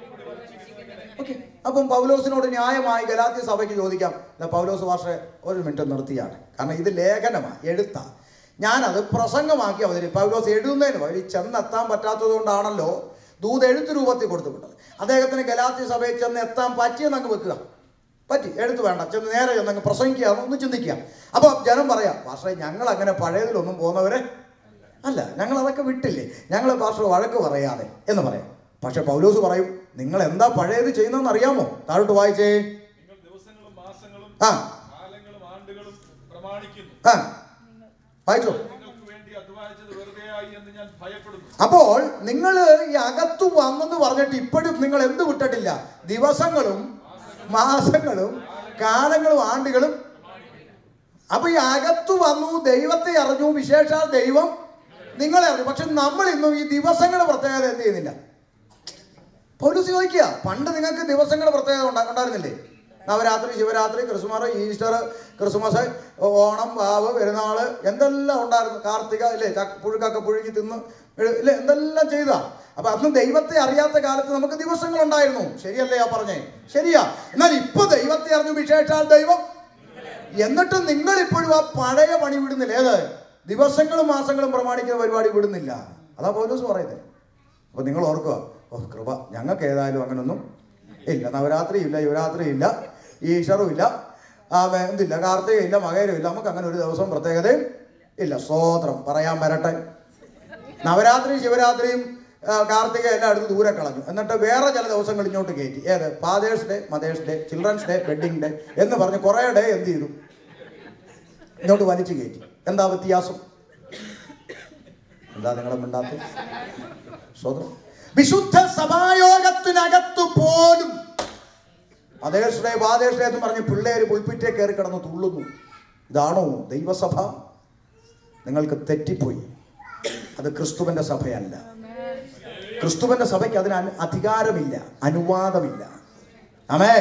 ഓക്കെ അപ്പം പൗലോസിനോട് ന്യായമായി ഗലാത്യ സഭയ്ക്ക് ചോദിക്കാം ദാ പൗലോസ് ഭാഷ ഒരു മിനിറ്റ് നിർത്തിയാണ് കാരണം ഇത് ലേഖനമാണ് എഴുത്താ ഞാനത് പ്രസംഗമാക്കി അവതരി പൗലോസ് എഴുതുന്നതിന് പകരം ഈ ചെന്നെത്താൻ പറ്റാത്തത് കൊണ്ടാണല്ലോ ദൂത് എഴുത്ത് രൂപത്തിൽ കൊടുത്തു വിട്ടത് അദ്ദേഹത്തിന് ഗലാത്യ സഭയിൽ ചെന്ന് എത്താൻ പറ്റിയെന്ന് അങ്ങ് വെക്കുക പറ്റി എഴുത്ത് വേണ്ട ചെന്ന് നേരെ ചെന്നങ്ങ് പ്രസംഗിക്കുക ഒന്ന് ചിന്തിക്കുക അപ്പോൾ ജനം പറയാം പക്ഷേ ഞങ്ങൾ അങ്ങനെ പഴയതിലൊന്നും പോകുന്നവരെ അല്ല ഞങ്ങൾ അതൊക്കെ വിട്ടില്ലേ ഞങ്ങൾ പാസ്റ്റർ വഴക്ക് പറയാതെ എന്ന് പറയാം പക്ഷെ പൗലോസ് പറയും നിങ്ങൾ എന്താ പഴയത് ചെയ്യുന്നതെന്ന് അറിയാമോ താഴോട്ട് വായിച്ചേ നിങ്ങൾ ദിവസങ്ങളും മാസങ്ങളും ആ കാലങ്ങളും ആണ്ടുകളും പ്രമാണിക്കുന്നു ആ വായിച്ചോ നിങ്ങൾക്ക് വേണ്ടി അധ്വാനിച്ചത് വെറുതെയായി എന്ന് ഞാൻ ഭയപ്പെടുന്നു അപ്പോൾ നിങ്ങൾ ഈ അകത്തു വന്നെന്ന് പറഞ്ഞിട്ട് ഇപ്പോഴും നിങ്ങൾ എന്ത് വിട്ടിട്ടില്ല ദിവസങ്ങളും മാസങ്ങളും കാലങ്ങളും ആണ്ടുകളും അപ്പൊ ഈ അകത്തു വന്നു ദൈവത്തെ അറിഞ്ഞു വിശേഷാൽ ദൈവം നിങ്ങളെ അറിഞ്ഞു പക്ഷെ നമ്മൾ ഇന്നും ഈ ദിവസങ്ങളുടെ പ്രത്യേകത എന്ത് ചെയ്യുന്നില്ല പൗലൂസ് ചോദിക്കുക പണ്ട് നിങ്ങൾക്ക് ദിവസങ്ങളുടെ പ്രത്യേകത ഉണ്ടാ- ഉണ്ടായിരുന്നില്ലേ Navaratri Shivaratri Christmas Easter Christmas Onam വാവ് പെരുന്നാള് എന്തെല്ലാം ഉണ്ടായിരുന്നു കാർത്തിക ഇല്ലേ ചക്ക പുഴുക്കൊക്കെ പുഴുങ്ങി തിന്ന് എഴു- ഇല്ലേ എന്തെല്ലാം ചെയ്താ അപ്പൊ അന്ന് ദൈവത്തെ അറിയാത്ത കാലത്ത് നമുക്ക് ദിവസങ്ങൾ ഉണ്ടായിരുന്നു ശരിയല്ലേ ആ പറഞ്ഞേ ശരിയാ എന്നാൽ ഇപ്പൊ ദൈവത്തെ അറിഞ്ഞു വിശേഷാൽ ദൈവം എന്നിട്ട് നിങ്ങൾ ഇപ്പോഴും ആ പഴയ പണി വിടുന്നില്ല ഏത് ദിവസങ്ങളും മാസങ്ങളും പ്രമാണിക്കുന്ന പരിപാടി വിടുന്നില്ല അതാ പൗലോസ് പറയുന്നത് അപ്പൊ നിങ്ങൾ ഓർക്കുക ഓ കൃപ ഞങ്ങൾക്ക് ഏതായാലും അങ്ങനൊന്നും ഇല്ല നവരാത്രി ഇല്ല യുവരാത്രി ഇല്ല ഈശ്വറും ഇല്ല ആ, വേ- എന്തില്ല കാർത്തിക ഇല്ല മകരം ഇല്ല നമുക്ക് അങ്ങനെ ഒരു ദിവസം പ്രത്യേകതയും ഇല്ല സ്വോത്രം പറയാൻ വരട്ടെ നവരാത്രി ശിവരാത്രിയും ആ, കാർത്തിക എല്ലാം എടുത്ത് ദൂരെ കളഞ്ഞു എന്നിട്ട് വേറെ ചില ദിവസങ്ങൾ ഇങ്ങോട്ട് കയറ്റി ഏത് father's day mother's day children's day wedding day എന്ന് പറഞ്ഞ് കുറേ ഡേ എന്ത് ചെയ്തു ഇങ്ങോട്ട് വലിച്ചു കയറ്റി എന്താ വ്യത്യാസം എന്താ നിങ്ങളെ മിണ്ടാത്ത സ്വതം വിശുദ്ധ സഭായോഗത്തിനകത്ത് പോലും മതേഷ്ടെ വാദേഷ്ടെ എന്ന് പറഞ്ഞ് പിള്ളേര് പുൽപ്പിറ്റേ കയറി കിടന്ന് തുള്ളുന്നു ഇതാണോ ദൈവസഭ നിങ്ങൾക്ക് തെറ്റിപ്പോയി അത് ക്രിസ്തുവിന്റെ സഭയല്ല ക്രിസ്തുവിന്റെ സഭയ്ക്ക് അതിന് അനു- അധികാരമില്ല അനുവാദമില്ല അമേ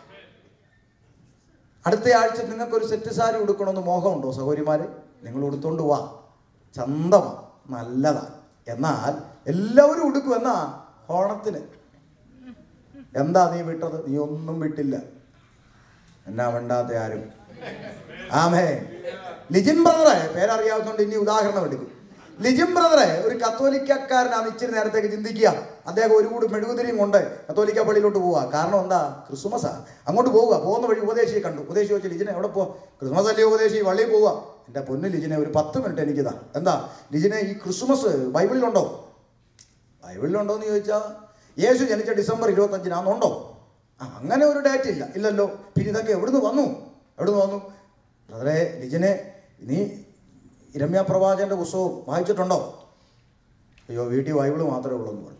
അടുത്ത ആഴ്ച നിങ്ങൾക്ക് ഒരു സെറ്റ് സാരി ഉടുക്കണമെന്ന് മോഹമുണ്ടോ സഹോദരിമാര് നിങ്ങൾ ഉടുത്തോണ്ട് വാ ചന്തമാ നല്ലതാ എന്നാൽ എല്ലാവരും ഉടുക്കും എന്നാ ഓണത്തിന് എന്താ നീ വിട്ടത് നീ ഒന്നും വിട്ടില്ല എന്നാ വേണ്ടാത്ത ആരും ആമേ ലിജിൻ ബ്രദറെ പേരറിയാവുന്നതുകൊണ്ട് ഇനി ഉദാഹരണം എടുക്കും ലിജിൻ ബ്രദറെ ഒരു കത്തോലിക്കക്കാരനാണ് ഇച്ചിരി നേരത്തേക്ക് ചിന്തിക്കുക അദ്ദേഹം ഒരു കൂടി മെഴുകുതിരിയും കൊണ്ട് കത്തോലിക്ക പള്ളിയിലോട്ട് പോവുക കാരണം എന്താ ക്രിസ്മസാ അങ്ങോട്ട് പോവുക പോകുന്ന വഴി ഉപദേശിയെ കണ്ടു ഉപദേശി വെച്ച് ലിജിനെ എവിടെ പോ ക്രിസ്മസ് അല്ലേ ഉപദേശി പള്ളിയിൽ പോവുക എൻ്റെ പൊന്നു ലിജിനെ ഒരു പത്ത് മിനിറ്റ് എനിക്കിതാ എന്താ ലിജിനെ ഈ ക്രിസ്മസ് ബൈബിളിലുണ്ടോ ബൈബിളിലുണ്ടോ എന്ന് ചോദിച്ചാൽ യേശു ജനിച്ച ഡിസംബർ ഇരുപത്തഞ്ചിനാന്നുണ്ടോ ആ അങ്ങനെ ഒരു ഡേറ്റ് ഇല്ല ഇല്ലല്ലോ പിന്നെ ഇതൊക്കെ എവിടുന്ന് വന്നു എവിടുന്ന് വന്നു ബ്രദറെ ലിജിനെ നീ രമ്യ പ്രവാചകന്റെ പുസ്തകം വായിച്ചിട്ടുണ്ടോ അയ്യോ വീട്ടിൽ ബൈബിള് മാത്രമേ ഉള്ളൂ എന്ന് പറഞ്ഞു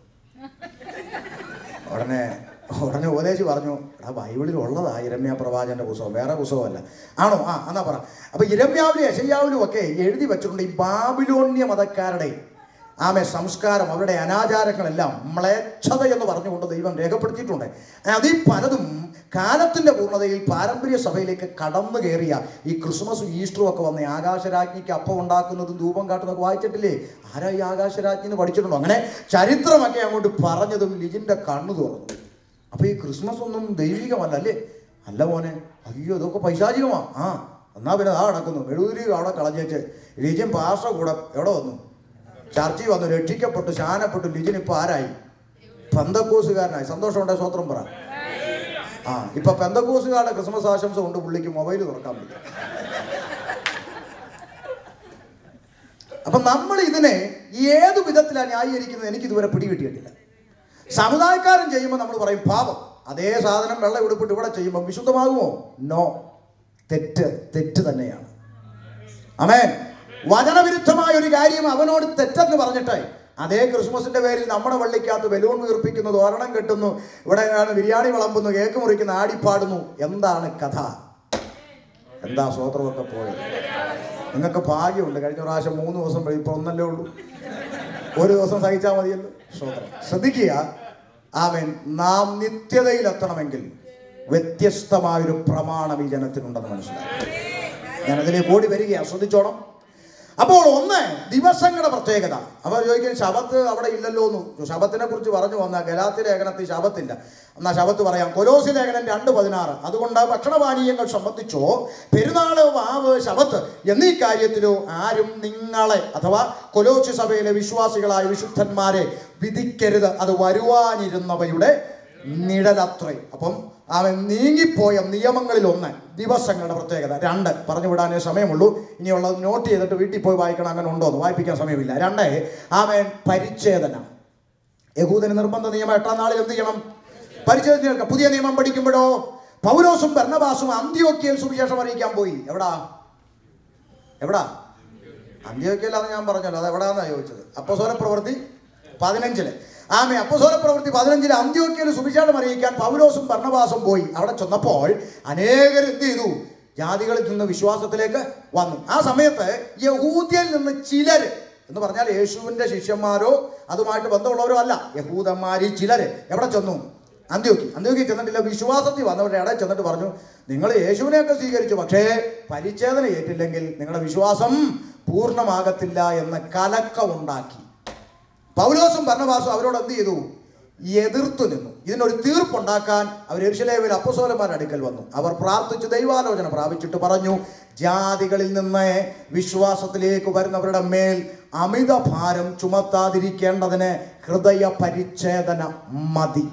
ഉടനെ ഉടനെ ഉപദേശി പറഞ്ഞു എടാ ബൈബിളിൽ ഉള്ളതാ ഇരമ്യ പ്രവാചകന്റെ പുസ്തകം വേറെ പുസ്തകമല്ല ആണോ ആ എന്നാ പറ അപ്പൊ ഇരമ്യാവിലും യശയ്യാവിലും ഒക്കെ എഴുതി വെച്ചിട്ടുണ്ട് ഈ ബാബിലോണ്യ മതക്കാരുടെ ആമെ സംസ്കാരം അവരുടെ അനാചാരങ്ങളെല്ലാം മ്ലേച്ഛത എന്ന് പറഞ്ഞുകൊണ്ട് ദൈവം രേഖപ്പെടുത്തിയിട്ടുണ്ട് അതിൽ പലതും കാലത്തിന്റെ പൂർണ്ണതയിൽ പാരമ്പര്യ സഭയിലേക്ക് കടന്നു കയറിയ ഈ ക്രിസ്മസും ഈസ്റ്ററും ഒക്കെ വന്ന് ആകാശരാജ്ഞിക്ക് അപ്പം ഉണ്ടാക്കുന്നതും ധൂപം കാട്ടുന്നതൊക്കെ വായിച്ചിട്ടില്ലേ ആരാ ഈ ആകാശരാജ്ഞി എന്ന് പഠിച്ചിട്ടുണ്ടോ അങ്ങനെ ചരിത്രമൊക്കെ അങ്ങോട്ട് പറഞ്ഞതും ലിജിന്റെ കണ്ണു തുറന്നു അപ്പൊ ഈ ക്രിസ്മസ് ഒന്നും ദൈവികമല്ല അല്ലേ അല്ല മോനെ അയ്യോ ഇതൊക്കെ പൈശാചികമാ ആ എന്നാ പിന്നെ ആ നടക്കുന്നു മെഴുകുതിരി അവിടെ കളഞ്ഞേച്ച് ലിജിൻ പാഷ കൂടെ എവിടെ വന്നു ചർച്ചയിൽ വന്നു രക്ഷിക്കപ്പെട്ടു ശാനപ്പെട്ടു ലിജിൻ ഇപ്പൊ ആരായി പെന്തക്കോസുകാരനായി സന്തോഷമുണ്ടെ സ്വത്രം പറ ആ ഇപ്പൊ പെന്തക്കോസുകാരുടെ ക്രിസ്മസ് ആശംസ കൊണ്ട് പുള്ളിക്ക് മൊബൈൽ തുറക്കാൻ പറ്റും അപ്പൊ നമ്മൾ ഇതിനെ ഏത് വിധത്തിലാണ് ന്യായീകരിക്കുന്നത് എനിക്ക് ഇതുവരെ പിടികിട്ടിയിട്ടില്ല സമുദായക്കാരൻ ചെയ്യുമ്പോൾ നമ്മൾ പറയും പാപം അതേ സാധനം വെള്ള ഉടുപ്പിട്ട് ഇവിടെ ചെയ്യുമ്പോൾ വിശുദ്ധമാകുമോ നോ തെറ്റ് തെറ്റ് തന്നെയാണ് അമേൻ വചനവിരുദ്ധമായ ഒരു കാര്യം അവനോട് തെറ്റെന്ന് പറഞ്ഞിട്ട് അതേ ക്രിസ്മസിന്റെ പേരിൽ നമ്മുടെ പള്ളിക്കകത്ത് ബലൂൺ വീർപ്പിക്കുന്നു തോരണം കെട്ടുന്നു ഇവിടെ ബിരിയാണി വിളമ്പുന്നു കേക്ക് മുറിക്കുന്നു ആടിപ്പാടുന്നു എന്താണ് കഥ എന്താ സ്വോത്രമൊക്കെ പോയത് നിങ്ങൾക്ക് ഭാഗ്യമുണ്ട് കഴിഞ്ഞ പ്രാവശ്യം മൂന്ന് ദിവസം വഴി ഇപ്പൊ ഒന്നല്ലേ ഉള്ളൂ ഒരു ദിവസം സഹിച്ചാൽ മതിയല്ലോ സ്വോത്രം ശ്രദ്ധിക്കുക ആമേൻ നാം നിത്യതയിലെത്തണമെങ്കിൽ വ്യത്യസ്തമായൊരു പ്രമാണം ഈ ജനത്തിനുണ്ടെന്ന് മനസ്സിലായി ഞാനതിലേക്ക് ഓടി വരികയാണ് ശ്രദ്ധിച്ചോണം അപ്പോൾ ഒന്ന് ദിവസങ്ങളുടെ പ്രത്യേകത അപ്പോൾ ചോദിക്കും ശബത്ത് അവിടെ ഇല്ലല്ലോ എന്ന് ശബത്തിനെ കുറിച്ച് പറഞ്ഞു വന്ന ഗലാത്തി ലേഖനത്തിൽ ശബത്തില്ല എന്നാ ശബത്ത് പറയാം കൊലോസി ലേഖനം രണ്ട് പതിനാറ് അതുകൊണ്ട് ഭക്ഷണപാനീയങ്ങൾ സംബന്ധിച്ചോ പെരുന്നാള് വാവ് ശബത്ത് എന്നീ കാര്യത്തിലോ ആരും നിങ്ങളെ അഥവാ കൊലോസി സഭയിലെ വിശ്വാസികളായ വിശുദ്ധന്മാരെ വിധിക്കരുത് അത് വരുവാനിരുന്നവയുടെ നിഴലത്രേ അപ്പം അവൻ നീങ്ങിപ്പോയ നിയമങ്ങളിൽ ഒന്ന് ദിവസങ്ങളുടെ പ്രത്യേകത രണ്ട് പറഞ്ഞു വിടാനേ സമയമുള്ളൂ ഇനിയുള്ളത് നോട്ട് ചെയ്തിട്ട് വീട്ടിൽ പോയി വായിക്കണം അങ്ങനെ ഉണ്ടോ എന്ന് വായിപ്പിക്കാൻ സമയമില്ല രണ്ട് അവൻ പരിച്ഛേദന യഹൂദന് നിർബന്ധ നിയമം എട്ടാം നാളിൽ എന്ത് ചെയ്യണം പരിച്ഛേദന കേൾക്കാം പുതിയ നിയമം പഠിക്കുമ്പോഴോ പൗലോസും ഭരണബാസും അന്ത്യോക്കിയൽ സുവിശേഷം അറിയിക്കാൻ പോയി എവിടാ എവിടാ അന്ത്യോക്കിയല്ലാന്ന് ഞാൻ പറഞ്ഞല്ലോ അത് എവിടാന്നാ ചോദിച്ചത് അപ്പസോല പ്രവൃത്തി പതിനഞ്ചില് ആമേ അപ്പസോല പ്രവൃത്തി പതിനഞ്ചില് അന്ത്യോക്കിയയിൽ സുവിശേഷം അറിയിക്കാൻ പൗലോസും ഭരണവാസും പോയി അവിടെ ചെന്നപ്പോൾ അനേകർ എന്ത് ചെയ്തു ജാതികളിൽ നിന്ന് വിശ്വാസത്തിലേക്ക് വന്നു ആ സമയത്ത് യഹൂദ്യയിൽ നിന്ന് ചിലര് എന്ന് പറഞ്ഞാൽ യേശുവിന്റെ ശിഷ്യന്മാരോ അതുമായിട്ട് ബന്ധമുള്ളവരോ അല്ല യഹൂദന്മാരിൽ ചിലര് എവിടെ ചെന്നു അന്ത്യോക്കി അന്ത്യോക്കി ചെന്നിട്ടില്ല വിശ്വാസത്തിൽ വന്നവരുടെ ഇടയിൽ ചെന്നിട്ട് പറഞ്ഞു നിങ്ങൾ യേശുവിനെയൊക്കെ സ്വീകരിച്ചു പക്ഷേ പരിച്ഛേദന ഏറ്റില്ലെങ്കിൽ നിങ്ങളുടെ വിശ്വാസം പൂർണ്ണമാകത്തില്ല എന്ന് കലക്കമുണ്ടാക്കി പൗലോസും ഭരണവാസും അവരോട് എന്ത് ചെയ്തു എതിർത്തു നിന്നു ഇതിനൊരു തീർപ്പുണ്ടാക്കാൻ അവർ എരുശലേമിൽ അപ്പസോലന്മാരുടെ അടുക്കൽ വന്നു അവർ പ്രാർത്ഥിച്ച് ദൈവാലോചന പ്രാപിച്ചിട്ട് പറഞ്ഞു ജാതികളിൽ നിന്ന് വിശ്വാസത്തിലേക്ക് വരുന്നവരുടെ മേൽ അമിത ഭാരം ചുമത്താതിരിക്കേണ്ടതിന് ഹൃദയ പരിച്ഛേദന മതി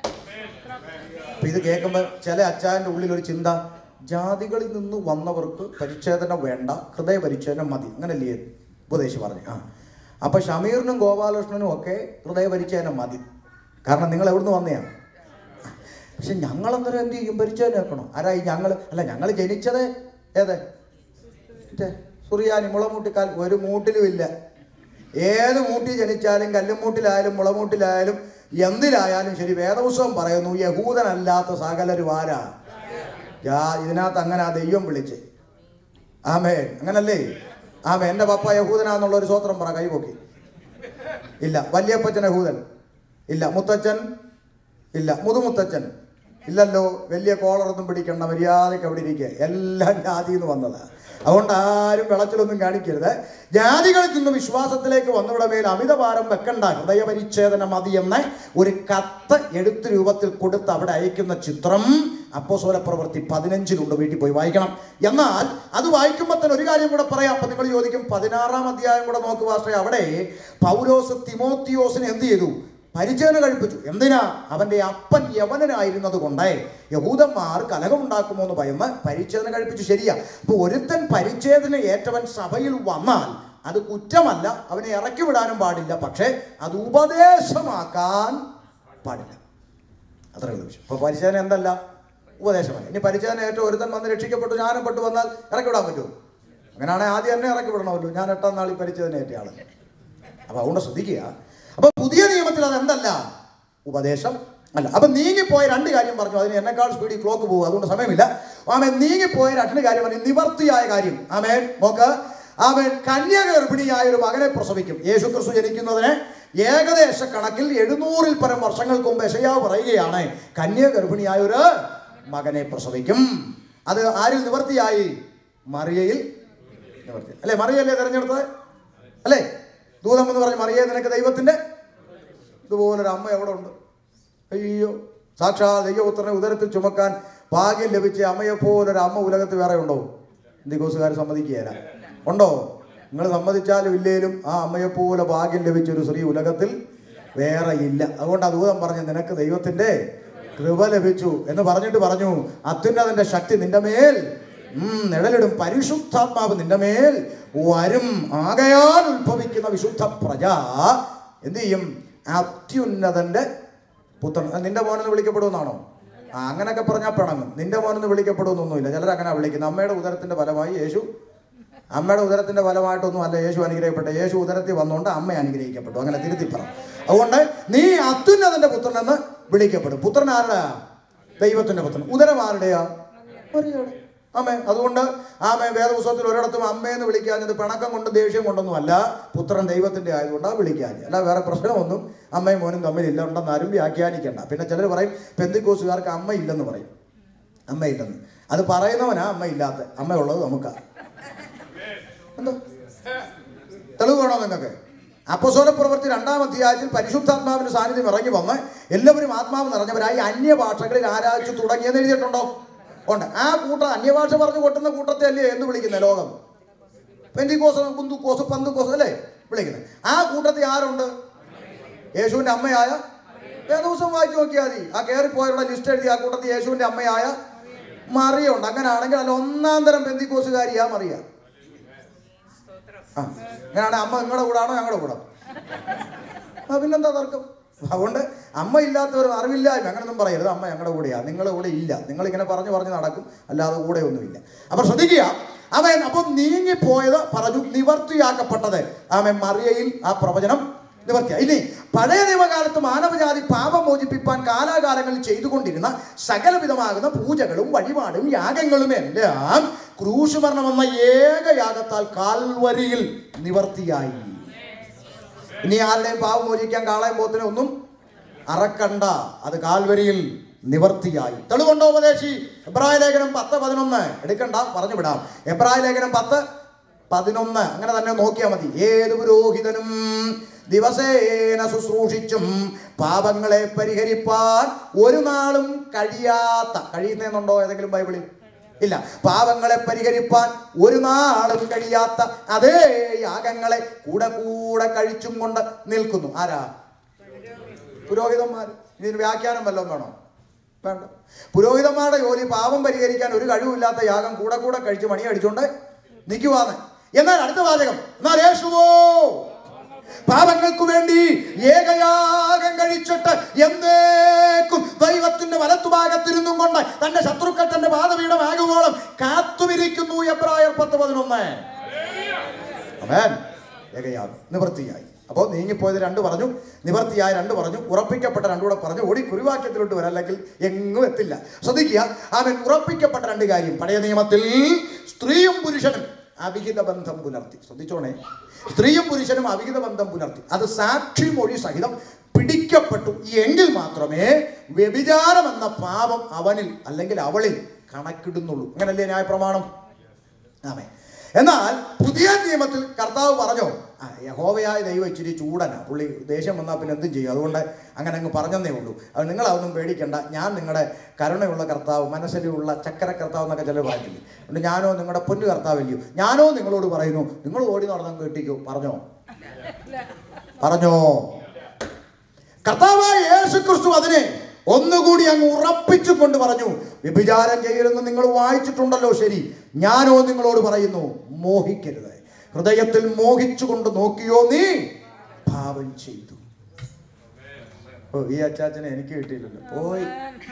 അപ്പൊ ഇത് കേൾക്കുമ്പോൾ ചില അച്ചായൻ്റെ ഉള്ളിൽ ഒരു ചിന്ത ജാതികളിൽ നിന്ന് വന്നവർക്ക് പരിച്ഛേദന വേണ്ട ഹൃദയ പരിച്ഛേദന മതി അങ്ങനല്ലേ ഉപദേശി പറഞ്ഞു ആ അപ്പൊ ഷമീറിനും ഗോപാലകൃഷ്ണനും ഒക്കെ ഹൃദയ പരിച്ഛേദന മതി കാരണം നിങ്ങൾ എവിടുന്ന് വന്നെയാണ് പക്ഷെ ഞങ്ങൾ അന്നേരം എന്ത് ചെയ്യും പരിച്ഛേദന വെക്കണം ആരായി ഞങ്ങൾ അല്ല ഞങ്ങൾ ജനിച്ചത് ഏത് മറ്റേ സുറിയാനി മുളമൂട്ടിക്കാൽ ഒരു മൂട്ടിലും ഇല്ല ഏത് മൂട്ടിൽ ജനിച്ചാലും കല്ലുമൂട്ടിലായാലും മുളമൂട്ടിലായാലും എന്തിലായാലും ശരി വേദപുസ്തകം പറയുന്നു യഹൂദനല്ലാത്ത സകലരും ആരാ യാ ഇതിനകത്ത് അങ്ങനെ ആ ദൈവം വിളിച്ച് ആമേ അങ്ങനല്ലേ ആമേ എൻ്റെ പപ്പ യഹൂദനാന്നുള്ള ഒരു സ്വത്രം പറ കൈപൊക്കി ഇല്ല വല്യപ്പച്ചൻ യഹൂദൻ ഇല്ല മുത്തച്ഛൻ ഇല്ല മുതുമുത്തച്ഛൻ ഇല്ലല്ലോ വലിയ കോളറൊന്നും പിടിക്കണ്ട മര്യാദയ്ക്ക് അവിടെ ഇരിക്കുക എല്ലാം ജാതിയിൽ നിന്ന് വന്നതാ അതുകൊണ്ട് ആരും വിളച്ചിലൊന്നും കാണിക്കരുത് ജാതികളിൽ നിന്ന് വിശ്വാസത്തിലേക്ക് വന്നവിടെ മേൽ അമിതഭാരം വെക്കണ്ട ഹൃദയപരിച്ഛേദന മതി എന്ന് ഒരു കത്ത് എഴുത്ത് രൂപത്തിൽ കൊടുത്ത് അവിടെ അയക്കുന്ന ചിത്രം അപ്പോസോല പ്രവൃത്തി പതിനഞ്ചിലുണ്ട് വീട്ടിൽ പോയി വായിക്കണം എന്നാൽ അത് വായിക്കുമ്പോൾ തന്നെ ഒരു കാര്യം കൂടെ പറയാം അപ്പൊ നിങ്ങൾ ചോദിക്കും പതിനാറാം അധ്യായം കൂടെ നോക്കുക പാസ്റ്റേ അവിടെ പൗലോസ് തിമോത്തിയോസിനെ എന്ത് ചെയ്തു പരിചയന കഴിപ്പിച്ചു എന്തിനാ അവന്റെ അപ്പൻ യവനനായിരുന്നത് കൊണ്ട് യഹൂദന്മാർ കലഹമുണ്ടാക്കുമോ എന്ന് ഭയന്ന് പരിച്ഛേദന കഴിപ്പിച്ചു ശരിയാ അപ്പൊ ഒരുത്തൻ പരിച്ഛേദന ഏറ്റവൻ സഭയിൽ വന്നാൽ അത് കുറ്റമല്ല അവനെ ഇറക്കി വിടാനും പാടില്ല പക്ഷേ അത് ഉപദേശമാക്കാൻ പാടില്ല അത്രേ ഉള്ളൂ വിഷയം ഇപ്പൊ പരിശോധന എന്തല്ല ഉപദേശമല്ല ഇനി പരിശോധന ഏറ്റവും ഒരുത്തൻ വന്ന് രക്ഷിക്കപ്പെട്ടു ജ്ഞാനം പെട്ടു വന്നാൽ ഇറക്കി വിടാൻ പറ്റുമോ അങ്ങനെയാണെങ്കിൽ ആദ്യം എന്നെ ഇറക്കി വിടണമല്ലോ ഞാൻ എട്ടാം നാളിൽ പരിശോധന ഏറ്റ ആള് അപ്പൊ അതുകൊണ്ട് ശ്രദ്ധിക്കുക അപ്പൊ പുതിയ നിയമത്തിൽ അത് എന്തല്ല ഉപദേശം അല്ല അപ്പൊ നീങ്ങിപ്പോയ രണ്ട് കാര്യം പറഞ്ഞു അതിന് എന്നെക്കാൾ സ്പീഡിൽ ക്ലോക്ക് പോകും അതുകൊണ്ട് സമയമില്ല ആമേൻ നീങ്ങിപ്പോയ രണ്ട് കാര്യം പറഞ്ഞു നിവർത്തിയായ കാര്യം ആമേൻ നോക്ക് ആമേൻ കന്യക ഗർഭിണിയായ ഒരു മകനെ പ്രസവിക്കും യേശു ക്രിസ്തു ജനിക്കുന്നതിന് ഏകദേശ കണക്കിൽ എഴുന്നൂറിൽ പരം വർഷങ്ങൾക്ക് മുമ്പ് യശയാവ് പറയുകയാണ് കന്യക ഗർഭിണിയായ ഒരു മകനെ പ്രസവിക്കും അത് ആരിൽ നിവർത്തിയായി മറിയയിൽ നിവർത്തി അല്ലേ മറിയല്ലേ തെരഞ്ഞെടുത്തത് അല്ലേ ദൂതം എന്ന് പറഞ്ഞ് മറിയേ നിനക്ക് ദൈവത്തിന്റെ ഇതുപോലൊരു അമ്മ എവിടെ ഉണ്ട് അയ്യോ സാക്ഷാ ദൈവപുത്രനെ ഉദരത്തിൽ ചുമക്കാൻ ഭാഗ്യം ലഭിച്ച അമ്മയെ പോലൊരു അമ്മ ഉലകത്ത് വേറെ ഉണ്ടോ ഇന്ത്യക്കോസുകാർ സമ്മതിക്കുകയില്ല ഉണ്ടോ നിങ്ങൾ സമ്മതിച്ചാലും ഇല്ലേലും ആ അമ്മയെ പോലെ ഭാഗ്യം ലഭിച്ച ഒരു സ്ത്രീ ഉലകത്തിൽ വേറെ ഇല്ല അതുകൊണ്ട് ആ ദൂതം പറഞ്ഞു നിനക്ക് ദൈവത്തിന്റെ കൃപ ലഭിച്ചു എന്ന് പറഞ്ഞിട്ട് പറഞ്ഞു അത്യുന്നതിന്റെ ശക്തി നിന്റെ മേൽ ഉം, നിഴലിടും പരിശുദ്ധാത്മാവ് നിന്റെ മേൽ വരും ആകയാൽ ഉത്ഭവിക്കുന്ന വിശുദ്ധ പ്രജ എന്ത് ചെയ്യും അത്യുന്നതന്റെ പുത്രൻ ആ, നിന്റെ മോനെന്ന് വിളിക്കപ്പെടുമെന്നാണോ ആ അങ്ങനെയൊക്കെ പറഞ്ഞാൽ പിണങ്ങും നിന്റെ മോനെന്ന് വിളിക്കപ്പെടുമെന്നൊന്നുമില്ല ചിലർ അങ്ങനെ വിളിക്കുന്നത് അമ്മയുടെ ഉദരത്തിന്റെ ഫലമായി യേശു അമ്മയുടെ ഉദരത്തിന്റെ ഫലമായിട്ടൊന്നും അല്ല യേശു അനുഗ്രഹിക്കപ്പെട്ട യേശു ഉദരത്തിൽ വന്നുകൊണ്ട് അമ്മ അനുഗ്രഹിക്കപ്പെട്ടു അങ്ങനെ തിരുത്തി പറ അതുകൊണ്ട് നീ അത്യുന്നതന്റെ പുത്രൻ എന്ന് വിളിക്കപ്പെടും പുത്രൻ ആരുടെ ദൈവത്തിന്റെ പുത്രൻ ഉദരം ആരുടെയാ മറിയയുടെ ആമേ അതുകൊണ്ട് ആമേ വേദപുസ്തകത്തിൽ ഒരിടത്തും അമ്മയെന്ന് വിളിക്കാഞ്ഞത് പിണക്കം കൊണ്ട് ദേഷ്യം കൊണ്ടൊന്നും അല്ല പുത്രൻ ദൈവത്തിന്റെ ആയതുകൊണ്ടാണ് വിളിക്കാഞ്ഞത് അല്ല വേറെ പ്രശ്നമൊന്നും അമ്മയും മോനും തമ്മിലില്ല ഉണ്ടെന്ന് ആരും വ്യാഖ്യാനിക്കണ്ട പിന്നെ ചിലർ പറയും പെന്തിക്കോസുകാർക്ക് അമ്മ ഇല്ലെന്ന് പറയും അമ്മയില്ലെന്ന് അത് പറയുന്നവനാ അമ്മ ഇല്ലാത്ത അമ്മയുള്ളത് നമുക്കാ എന്തോ തെളിവ് വേണോ നിങ്ങൾക്ക് അപ്പസോല പ്രവൃത്തി രണ്ടാം അധ്യായത്തിൽ പരിശുദ്ധാത്മാവിന്റെ സാന്നിധ്യം ഇറങ്ങി വന്ന് എല്ലാവരും ആത്മാവ് നിറഞ്ഞവരായി അന്യഭാഷകളിൽ ആരാധിച്ചു തുടങ്ങിയെന്ന് എഴുതിയിട്ടുണ്ടോ ഉണ്ട് ആ കൂട്ടം അന്യഭാഷ പറഞ്ഞു കൊട്ടുന്ന കൂട്ടത്തെ അല്ലേ എന്ന് വിളിക്കുന്നത് ലോകം പെന്തിക്കോസ് കുന്തുക്കോസ് പന്തുക്കോസ് അല്ലേ വിളിക്കുന്നത് ആ കൂട്ടത്തിൽ ആരുണ്ട് യേശുവിന്റെ അമ്മയായ വേദവസം വായിച്ചു നോക്കിയാൽ മതി ആ കയറിപ്പോയവരുടെ ലിസ്റ്റ് എഴുതി ആ കൂട്ടത്തിൽ യേശുവിന്റെ അമ്മയായ മറിയ ഉണ്ട് അങ്ങനെയാണെങ്കിൽ അല്ല ഒന്നാം തരം പെന്തിക്കോസുകാരിയാ മറിയ ആ അങ്ങനെയാണെങ്കിൽ അമ്മ നിങ്ങളുടെ കൂടാണോ ഞങ്ങളുടെ കൂടെ ആ പിന്നെന്താ തർക്കം അതുകൊണ്ട് അമ്മ ഇല്ലാത്തവർ അറിവില്ലായ്മ അങ്ങനൊന്നും പറയരുത് അമ്മ ഞങ്ങളുടെ കൂടെയാ നിങ്ങളുടെ കൂടെ ഇല്ല നിങ്ങൾ ഇങ്ങനെ പറഞ്ഞു പറഞ്ഞു നടക്കും അല്ലാതെ കൂടെ ഒന്നുമില്ല അപ്പൊ ശ്രദ്ധിക്കുക അവൻ അപ്പം നീങ്ങിപ്പോയത് പറഞ്ഞു നിവർത്തിയാക്കപ്പെട്ടത് അവൻ മറിയയിൽ ആ പ്രവചനം നിവർത്തിയായി ഇനി പഴയ നിയമകാലത്ത് മാനവജാതി പാപം മോചിപ്പിപ്പാൻ കാലാകാലങ്ങളിൽ ചെയ്തുകൊണ്ടിരുന്ന സകലവിധമാകുന്ന പൂജകളും വഴിപാടും യാഗങ്ങളും എല്ലാം ക്രൂശുമരണം എന്ന ഏക യാഗത്താൽ കാൽവരിയിൽ നിവർത്തിയായി ഇനി ആരുടെയും പാവം മോചിക്കാൻ കാളയും പോത്തിനെ ഒന്നും അറക്കണ്ട അത് കാൽവരിയിൽ നിവർത്തിയായി തെളിവുണ്ടോ ഉപദേശി എബ്രായ ലേഖനം പത്ത് പതിനൊന്ന് എടുക്കണ്ട പറഞ്ഞു വിടാം എബ്രായ ലേഖനം പത്ത് പതിനൊന്ന് അങ്ങനെ തന്നെ നോക്കിയാൽ മതി ഏത് പുരോഹിതനും ദിവസേന ശുശ്രൂഷിച്ചും പാപങ്ങളെ പരിഹരിപ്പാൻ ഒരു നാളും കഴിയാത്ത കഴിയുന്നെന്നുണ്ടോ ഏതെങ്കിലും ബൈബിളിൽ ഇല്ല പാപങ്ങളെ പരിഹരിപ്പാൻ ഒരു നാളും കഴിയാത്ത അതേ യാഗങ്ങളെ കൂടെ കൂടെ കഴിച്ചും കൊണ്ട് നിൽക്കുന്നു ആരാ പുരോഹിതന്മാർ ഇതിന് വ്യാഖ്യാനം വല്ലതും വേണോ വേണ്ട പുരോഹിതന്മാരുടെ ജോലി പാപം പരിഹരിക്കാൻ ഒരു കഴിവില്ലാത്ത യാഗം കൂടെ കൂടെ കഴിച്ച് മണി അടിച്ചുകൊണ്ട് നിൽക്കുവാന്ന് എന്നാൽ അടുത്ത വാചകം എന്നാൽ യേശുവോ പാപങ്ങൾക്ക് വേണ്ടി ഏകയാഗം കഴിച്ചിട്ട് എന്നേക്കും ദൈവത്തിന്റെ വലത്തുഭാഗത്തിരുന്നും കൊണ്ട് തന്റെ ശത്രുക്കൾ തന്റെ പാതപീഠമാകുവോളം കാത്തുമിരിക്കുന്നു എബ്രായർ പത്ത് പതിനൊന്ന് അമേൻ ഏകയാഗം നിവൃത്തിയായി അപ്പോൾ നീങ്ങിപ്പോയത് രണ്ട് പറഞ്ഞു നിവർത്തിയായ രണ്ട് പറഞ്ഞു ഉറപ്പിക്കപ്പെട്ട രണ്ടുകൂടെ പറഞ്ഞു ഓടി കുരുവാക്യത്തിലോട്ട് വരാം അല്ലെങ്കിൽ എങ്ങും എത്തില്ല ശ്രദ്ധിക്കുക അവൻ ഉറപ്പിക്കപ്പെട്ട രണ്ട് കാര്യം പഴയ നിയമത്തിൽ സ്ത്രീയും പുരുഷനും അവിഹിത ബന്ധം പുലർത്തി ശ്രദ്ധിച്ചോണേ സ്ത്രീയും പുരുഷനും അവിഹിത ബന്ധം പുലർത്തി അത് സാക്ഷി മൊഴി സഹിതം പിടിക്കപ്പെട്ടു എങ്കിൽ മാത്രമേ വ്യഭിചാരം എന്ന പാപം അവനിൽ അല്ലെങ്കിൽ അവളിൽ കണക്കിടുന്നുള്ളൂ അങ്ങനല്ലേ ന്യായപ്രമാണം ആമേ എന്നാൽ പുതിയ നിയമത്തിൽ കർത്താവ് പറഞ്ഞു ആ യഹോവയായ ദൈവം ഇച്ചിരി ചൂടനാ പുള്ളി ദേഷ്യം വന്നാൽ പിന്നെ എന്തും ചെയ്യും അതുകൊണ്ട് അങ്ങനെ അങ്ങ് പറഞ്ഞതേ ഉള്ളൂ അത് നിങ്ങളതൊന്നും പേടിക്കണ്ട ഞാൻ നിങ്ങളുടെ കരുണയുള്ള കർത്താവ് മനസ്സിലുള്ള ചക്കര കർത്താവ് എന്നൊക്കെ ചിലർ പറയത്തില്ലേ അതുകൊണ്ട് ഞാനോ നിങ്ങളുടെ പൊന്നു കർത്താവില്ലയോ ഞാനോ നിങ്ങളോട് പറയുന്നു നിങ്ങൾ ഓടി നടന്നു കേട്ടിക്കോ പറഞ്ഞോ പറഞ്ഞോ കർത്താവായ യേശു ക്രിസ്തു അതിനെ ഒന്നുകൂടി അങ്ങ് ഉറപ്പിച്ചു കൊണ്ട് പറഞ്ഞു വ്യഭിചാരം ചെയ്യരുതെന്ന് നിങ്ങൾ വായിച്ചിട്ടുണ്ടല്ലോ ശരി ഞാനോ നിങ്ങളോട് പറയുന്നു മോഹിക്കരുത് ഹൃദയത്തിൽ മോഹിച്ചുകൊണ്ട് നോക്കിയോ നീ പാപം ചെയ്തു ഓ ഈ അച്ചാച്ചനെ എനിക്ക് കിട്ടിയില്ലല്ലോ ഓയ്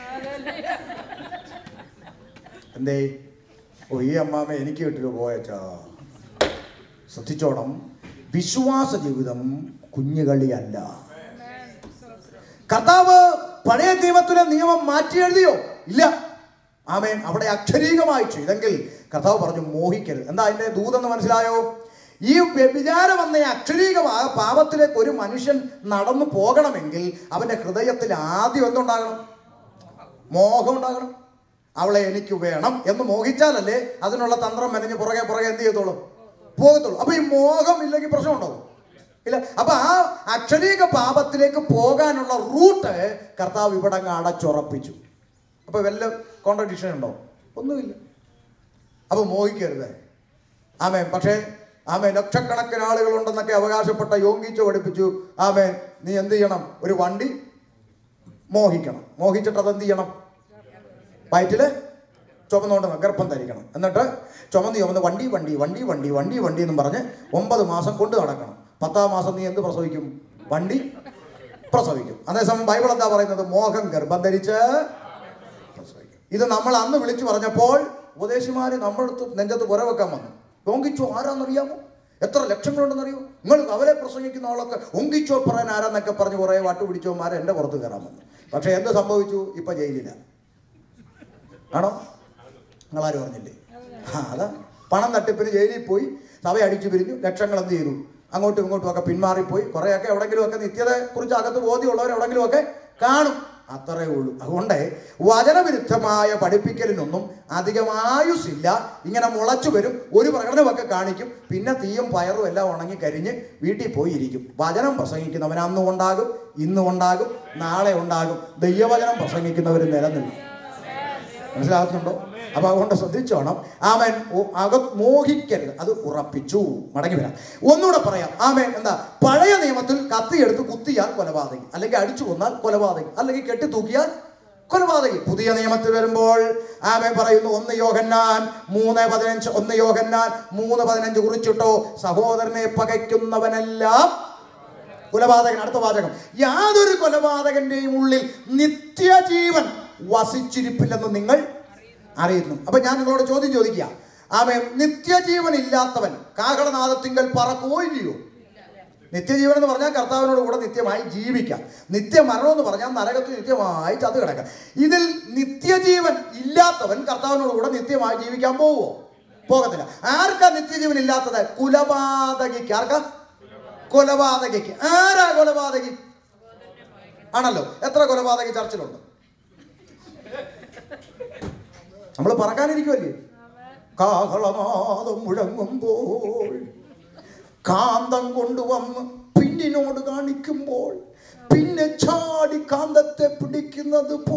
എന്തേ ഓ ഈ അമ്മാമ എനിക്ക് കിട്ടില്ലോ പോയച്ചാ ശ്രദ്ധിച്ചോണം വിശ്വാസ ജീവിതം കുഞ്ഞുകളിയല്ല കർത്താവ് പഴയ നിയമത്തിലെ നിയമം മാറ്റി എഴുതിയോ ഇല്ല ആമേൻ അവിടെ അക്ഷരീകമായി ചെയ്തെങ്കിൽ കർത്താവ് പറഞ്ഞു മോഹിക്കരുത് എന്താ അതിന്റെ ദൂതെന്ന് മനസ്സിലായോ ഈ വ്യഭിചാരം എന്ന ഈ അക്ഷരീക പാ- പാപത്തിലേക്ക് ഒരു മനുഷ്യൻ നടന്നു പോകണമെങ്കിൽ അവന്റെ ഹൃദയത്തിൽ ആദ്യം എന്തുണ്ടാകണം മോഹം ഉണ്ടാകണം അവളെ എനിക്ക് വേണം എന്ന് മോഹിച്ചാലല്ലേ അതിനുള്ള തന്ത്രം മെനഞ്ഞ് പുറകെ പുറകെ എന്ത് ചെയ്യത്തുള്ളൂ പോകത്തുള്ളൂ അപ്പൊ ഈ മോഹം ഇല്ലെങ്കിൽ പ്രശ്നമുണ്ടാവും ഇല്ല അപ്പൊ ആ അക്ഷരീക പാപത്തിലേക്ക് പോകാനുള്ള റൂട്ട് കർത്താവ് ഇവിടെ അങ്ങ് അടച്ചുറപ്പിച്ചു അപ്പൊ വല്ല കോൺട്രഡിക്ഷൻ ഉണ്ടോ ഒന്നുമില്ല അപ്പൊ മോഹിക്കരുത് ആമേ പക്ഷേ ആമേ ലക്ഷക്കണക്കിന് ആളുകളുണ്ടെന്നൊക്കെ അവകാശപ്പെട്ട യോങ്കിച്ച് പഠിപ്പിച്ചു ആമേ നീ എന്ത് ചെയ്യണം ഒരു വണ്ടി മോഹിക്കണം മോഹിച്ചിട്ട് അത് എന്ത് ചെയ്യണം വയറ്റില് ചുമന്നുകൊണ്ട് ഗർഭം ധരിക്കണം എന്നിട്ട് ചുമന്ന് ചുമന്ന് വണ്ടി വണ്ടി വണ്ടി വണ്ടി വണ്ടി വണ്ടി എന്നും പറഞ്ഞ് ഒമ്പത് മാസം കൊണ്ട് നടക്കണം പത്താം മാസം നീ എന്ത് പ്രസവിക്കും വണ്ടി പ്രസവിക്കും അതേസമയം ബൈബിൾ എന്താ പറയുന്നത് മോഹം ഗർഭം ധരിച്ച് പ്രസവിക്കും ഇത് നമ്മൾ അന്ന് വിളിച്ചു പറഞ്ഞപ്പോൾ ഉപദേശിമാര് നമ്മളടുത്ത് നെഞ്ചത്ത് പുര വെക്കാൻ വന്നു ഓങ്കിച്ചോ ആരാന്നറിയാമോ എത്ര ലക്ഷങ്ങളുണ്ടെന്നറിയോ നിങ്ങൾ അവരെ പ്രസംഗിക്കുന്ന ആളൊക്കെ ഒങ്കിച്ചോ പറയാൻ ആരാന്നൊക്കെ പറഞ്ഞ് കുറേ വാട്ട് പിടിച്ചോമാരെ എൻ്റെ പുറത്ത് കയറാൻ വന്നു പക്ഷേ എന്ത് സംഭവിച്ചു ഇപ്പം ജയിലില്ല ആണോ നിങ്ങളാരും പറഞ്ഞില്ലേ ആ അതാ പണം തട്ടിപ്പിന് ജയിലിൽ പോയി സഭ അടിച്ചു പിരിഞ്ഞു ലക്ഷങ്ങൾ എന്ത് ചെയ്തു അങ്ങോട്ടും ഇങ്ങോട്ടും ഒക്കെ പിന്മാറിപ്പോയി കുറേയൊക്കെ എവിടെങ്കിലും ഒക്കെ നിത്യതയെ കുറിച്ച് അകത്ത് ബോധ്യമുള്ളവർ എവിടെങ്കിലും ഒക്കെ കാണും അത്രേ ഉള്ളൂ അതുകൊണ്ട് വചനവിരുദ്ധമായ പഠിപ്പിക്കലിനൊന്നും അധികം ആയുസില്ല ഇങ്ങനെ മുളച്ചു വരും ഒരു പ്രകടനമൊക്കെ കാണിക്കും പിന്നെ തീയും പയറും എല്ലാം ഉണങ്ങി കരിഞ്ഞ് വീട്ടിൽ പോയി ഇരിക്കും വചനം പ്രസംഗിക്കുന്നവൻ അന്നും ഉണ്ടാകും ഇന്നും ഉണ്ടാകും നാളെ ഉണ്ടാകും ദൈവവചനം പ്രസംഗിക്കുന്നവർ നിലനിൽക്കും മനസ്സിലാകുന്നുണ്ടോ അപ്പൊ അതുകൊണ്ട് ശ്രദ്ധിച്ചോണം ആമൻ ഓ- അക മോഹിക്കരുത് അത് ഉറപ്പിച്ചു മടങ്ങി വരാം ഒന്നുകൂടെ പറയാം ആമൻ എന്താ പഴയ നിയമത്തിൽ കത്തിയെടുത്ത് കുത്തിയാൽ കൊലപാതകി അല്ലെങ്കിൽ അടിച്ചു കൊന്നാൽ കൊലപാതകി അല്ലെങ്കിൽ കെട്ടി തൂക്കിയാൽ കൊലപാതകി പുതിയ നിയമത്തിൽ വരുമ്പോൾ ആമൻ പറയുന്നു ഒന്ന് യോഹന്നാൻ മൂന്ന് പതിനഞ്ച് ഒന്ന് യോഹന്നാൻ മൂന്ന് പതിനഞ്ച് കുറിച്ചിട്ടോ സഹോദരനെ പകയ്ക്കുന്നവനെല്ലാം കൊലപാതകൻ അടുത്ത വാചകം യാതൊരു കൊലപാതകന്റെയും ഉള്ളിൽ നിത്യജീവൻ വസിച്ചിരിപ്പില്ലെന്ന് നിങ്ങൾ അറിയുന്നു അപ്പൊ ഞാൻ നിങ്ങളോട് ചോദ്യം ചോദിക്കുക ആമേ നിത്യജീവൻ ഇല്ലാത്തവൻ കാഹളനാദത്തിങ്കൽ പറക്കുവോ ഇല്ലയോ നിത്യജീവൻ എന്ന് പറഞ്ഞാൽ കർത്താവിനോട് കൂടെ നിത്യമായി ജീവിക്കാം നിത്യമരണം എന്ന് പറഞ്ഞാൽ നരകത്തിൽ നിത്യമായി ചത്തു കിടക്കാം ഇതിൽ നിത്യജീവൻ ഇല്ലാത്തവൻ കർത്താവിനോട് കൂടെ നിത്യമായി ജീവിക്കാൻ പോവോ പോകത്തില്ല ആർക്കാ നിത്യജീവൻ ഇല്ലാത്തത് കുലപാതകിക്ക് ആർക്കാ കൊലപാതകയ്ക്ക് ആരാ കൊലപാതകി ആണല്ലോ എത്ര കൊലപാതകി ചർച്ചിലുണ്ട് നമ്മൾ പറക്കാനിരിക്കുമല്ലേ കാഹളനാദം മുഴങ്ങുമ്പോൾ കാന്തം കൊണ്ടുവന്ന് പിന്നിനോട് കാണിക്കുമ്പോൾ പിന്നെ ചാടി കാന്തത്തെ പിടിക്കുന്നത് പൂ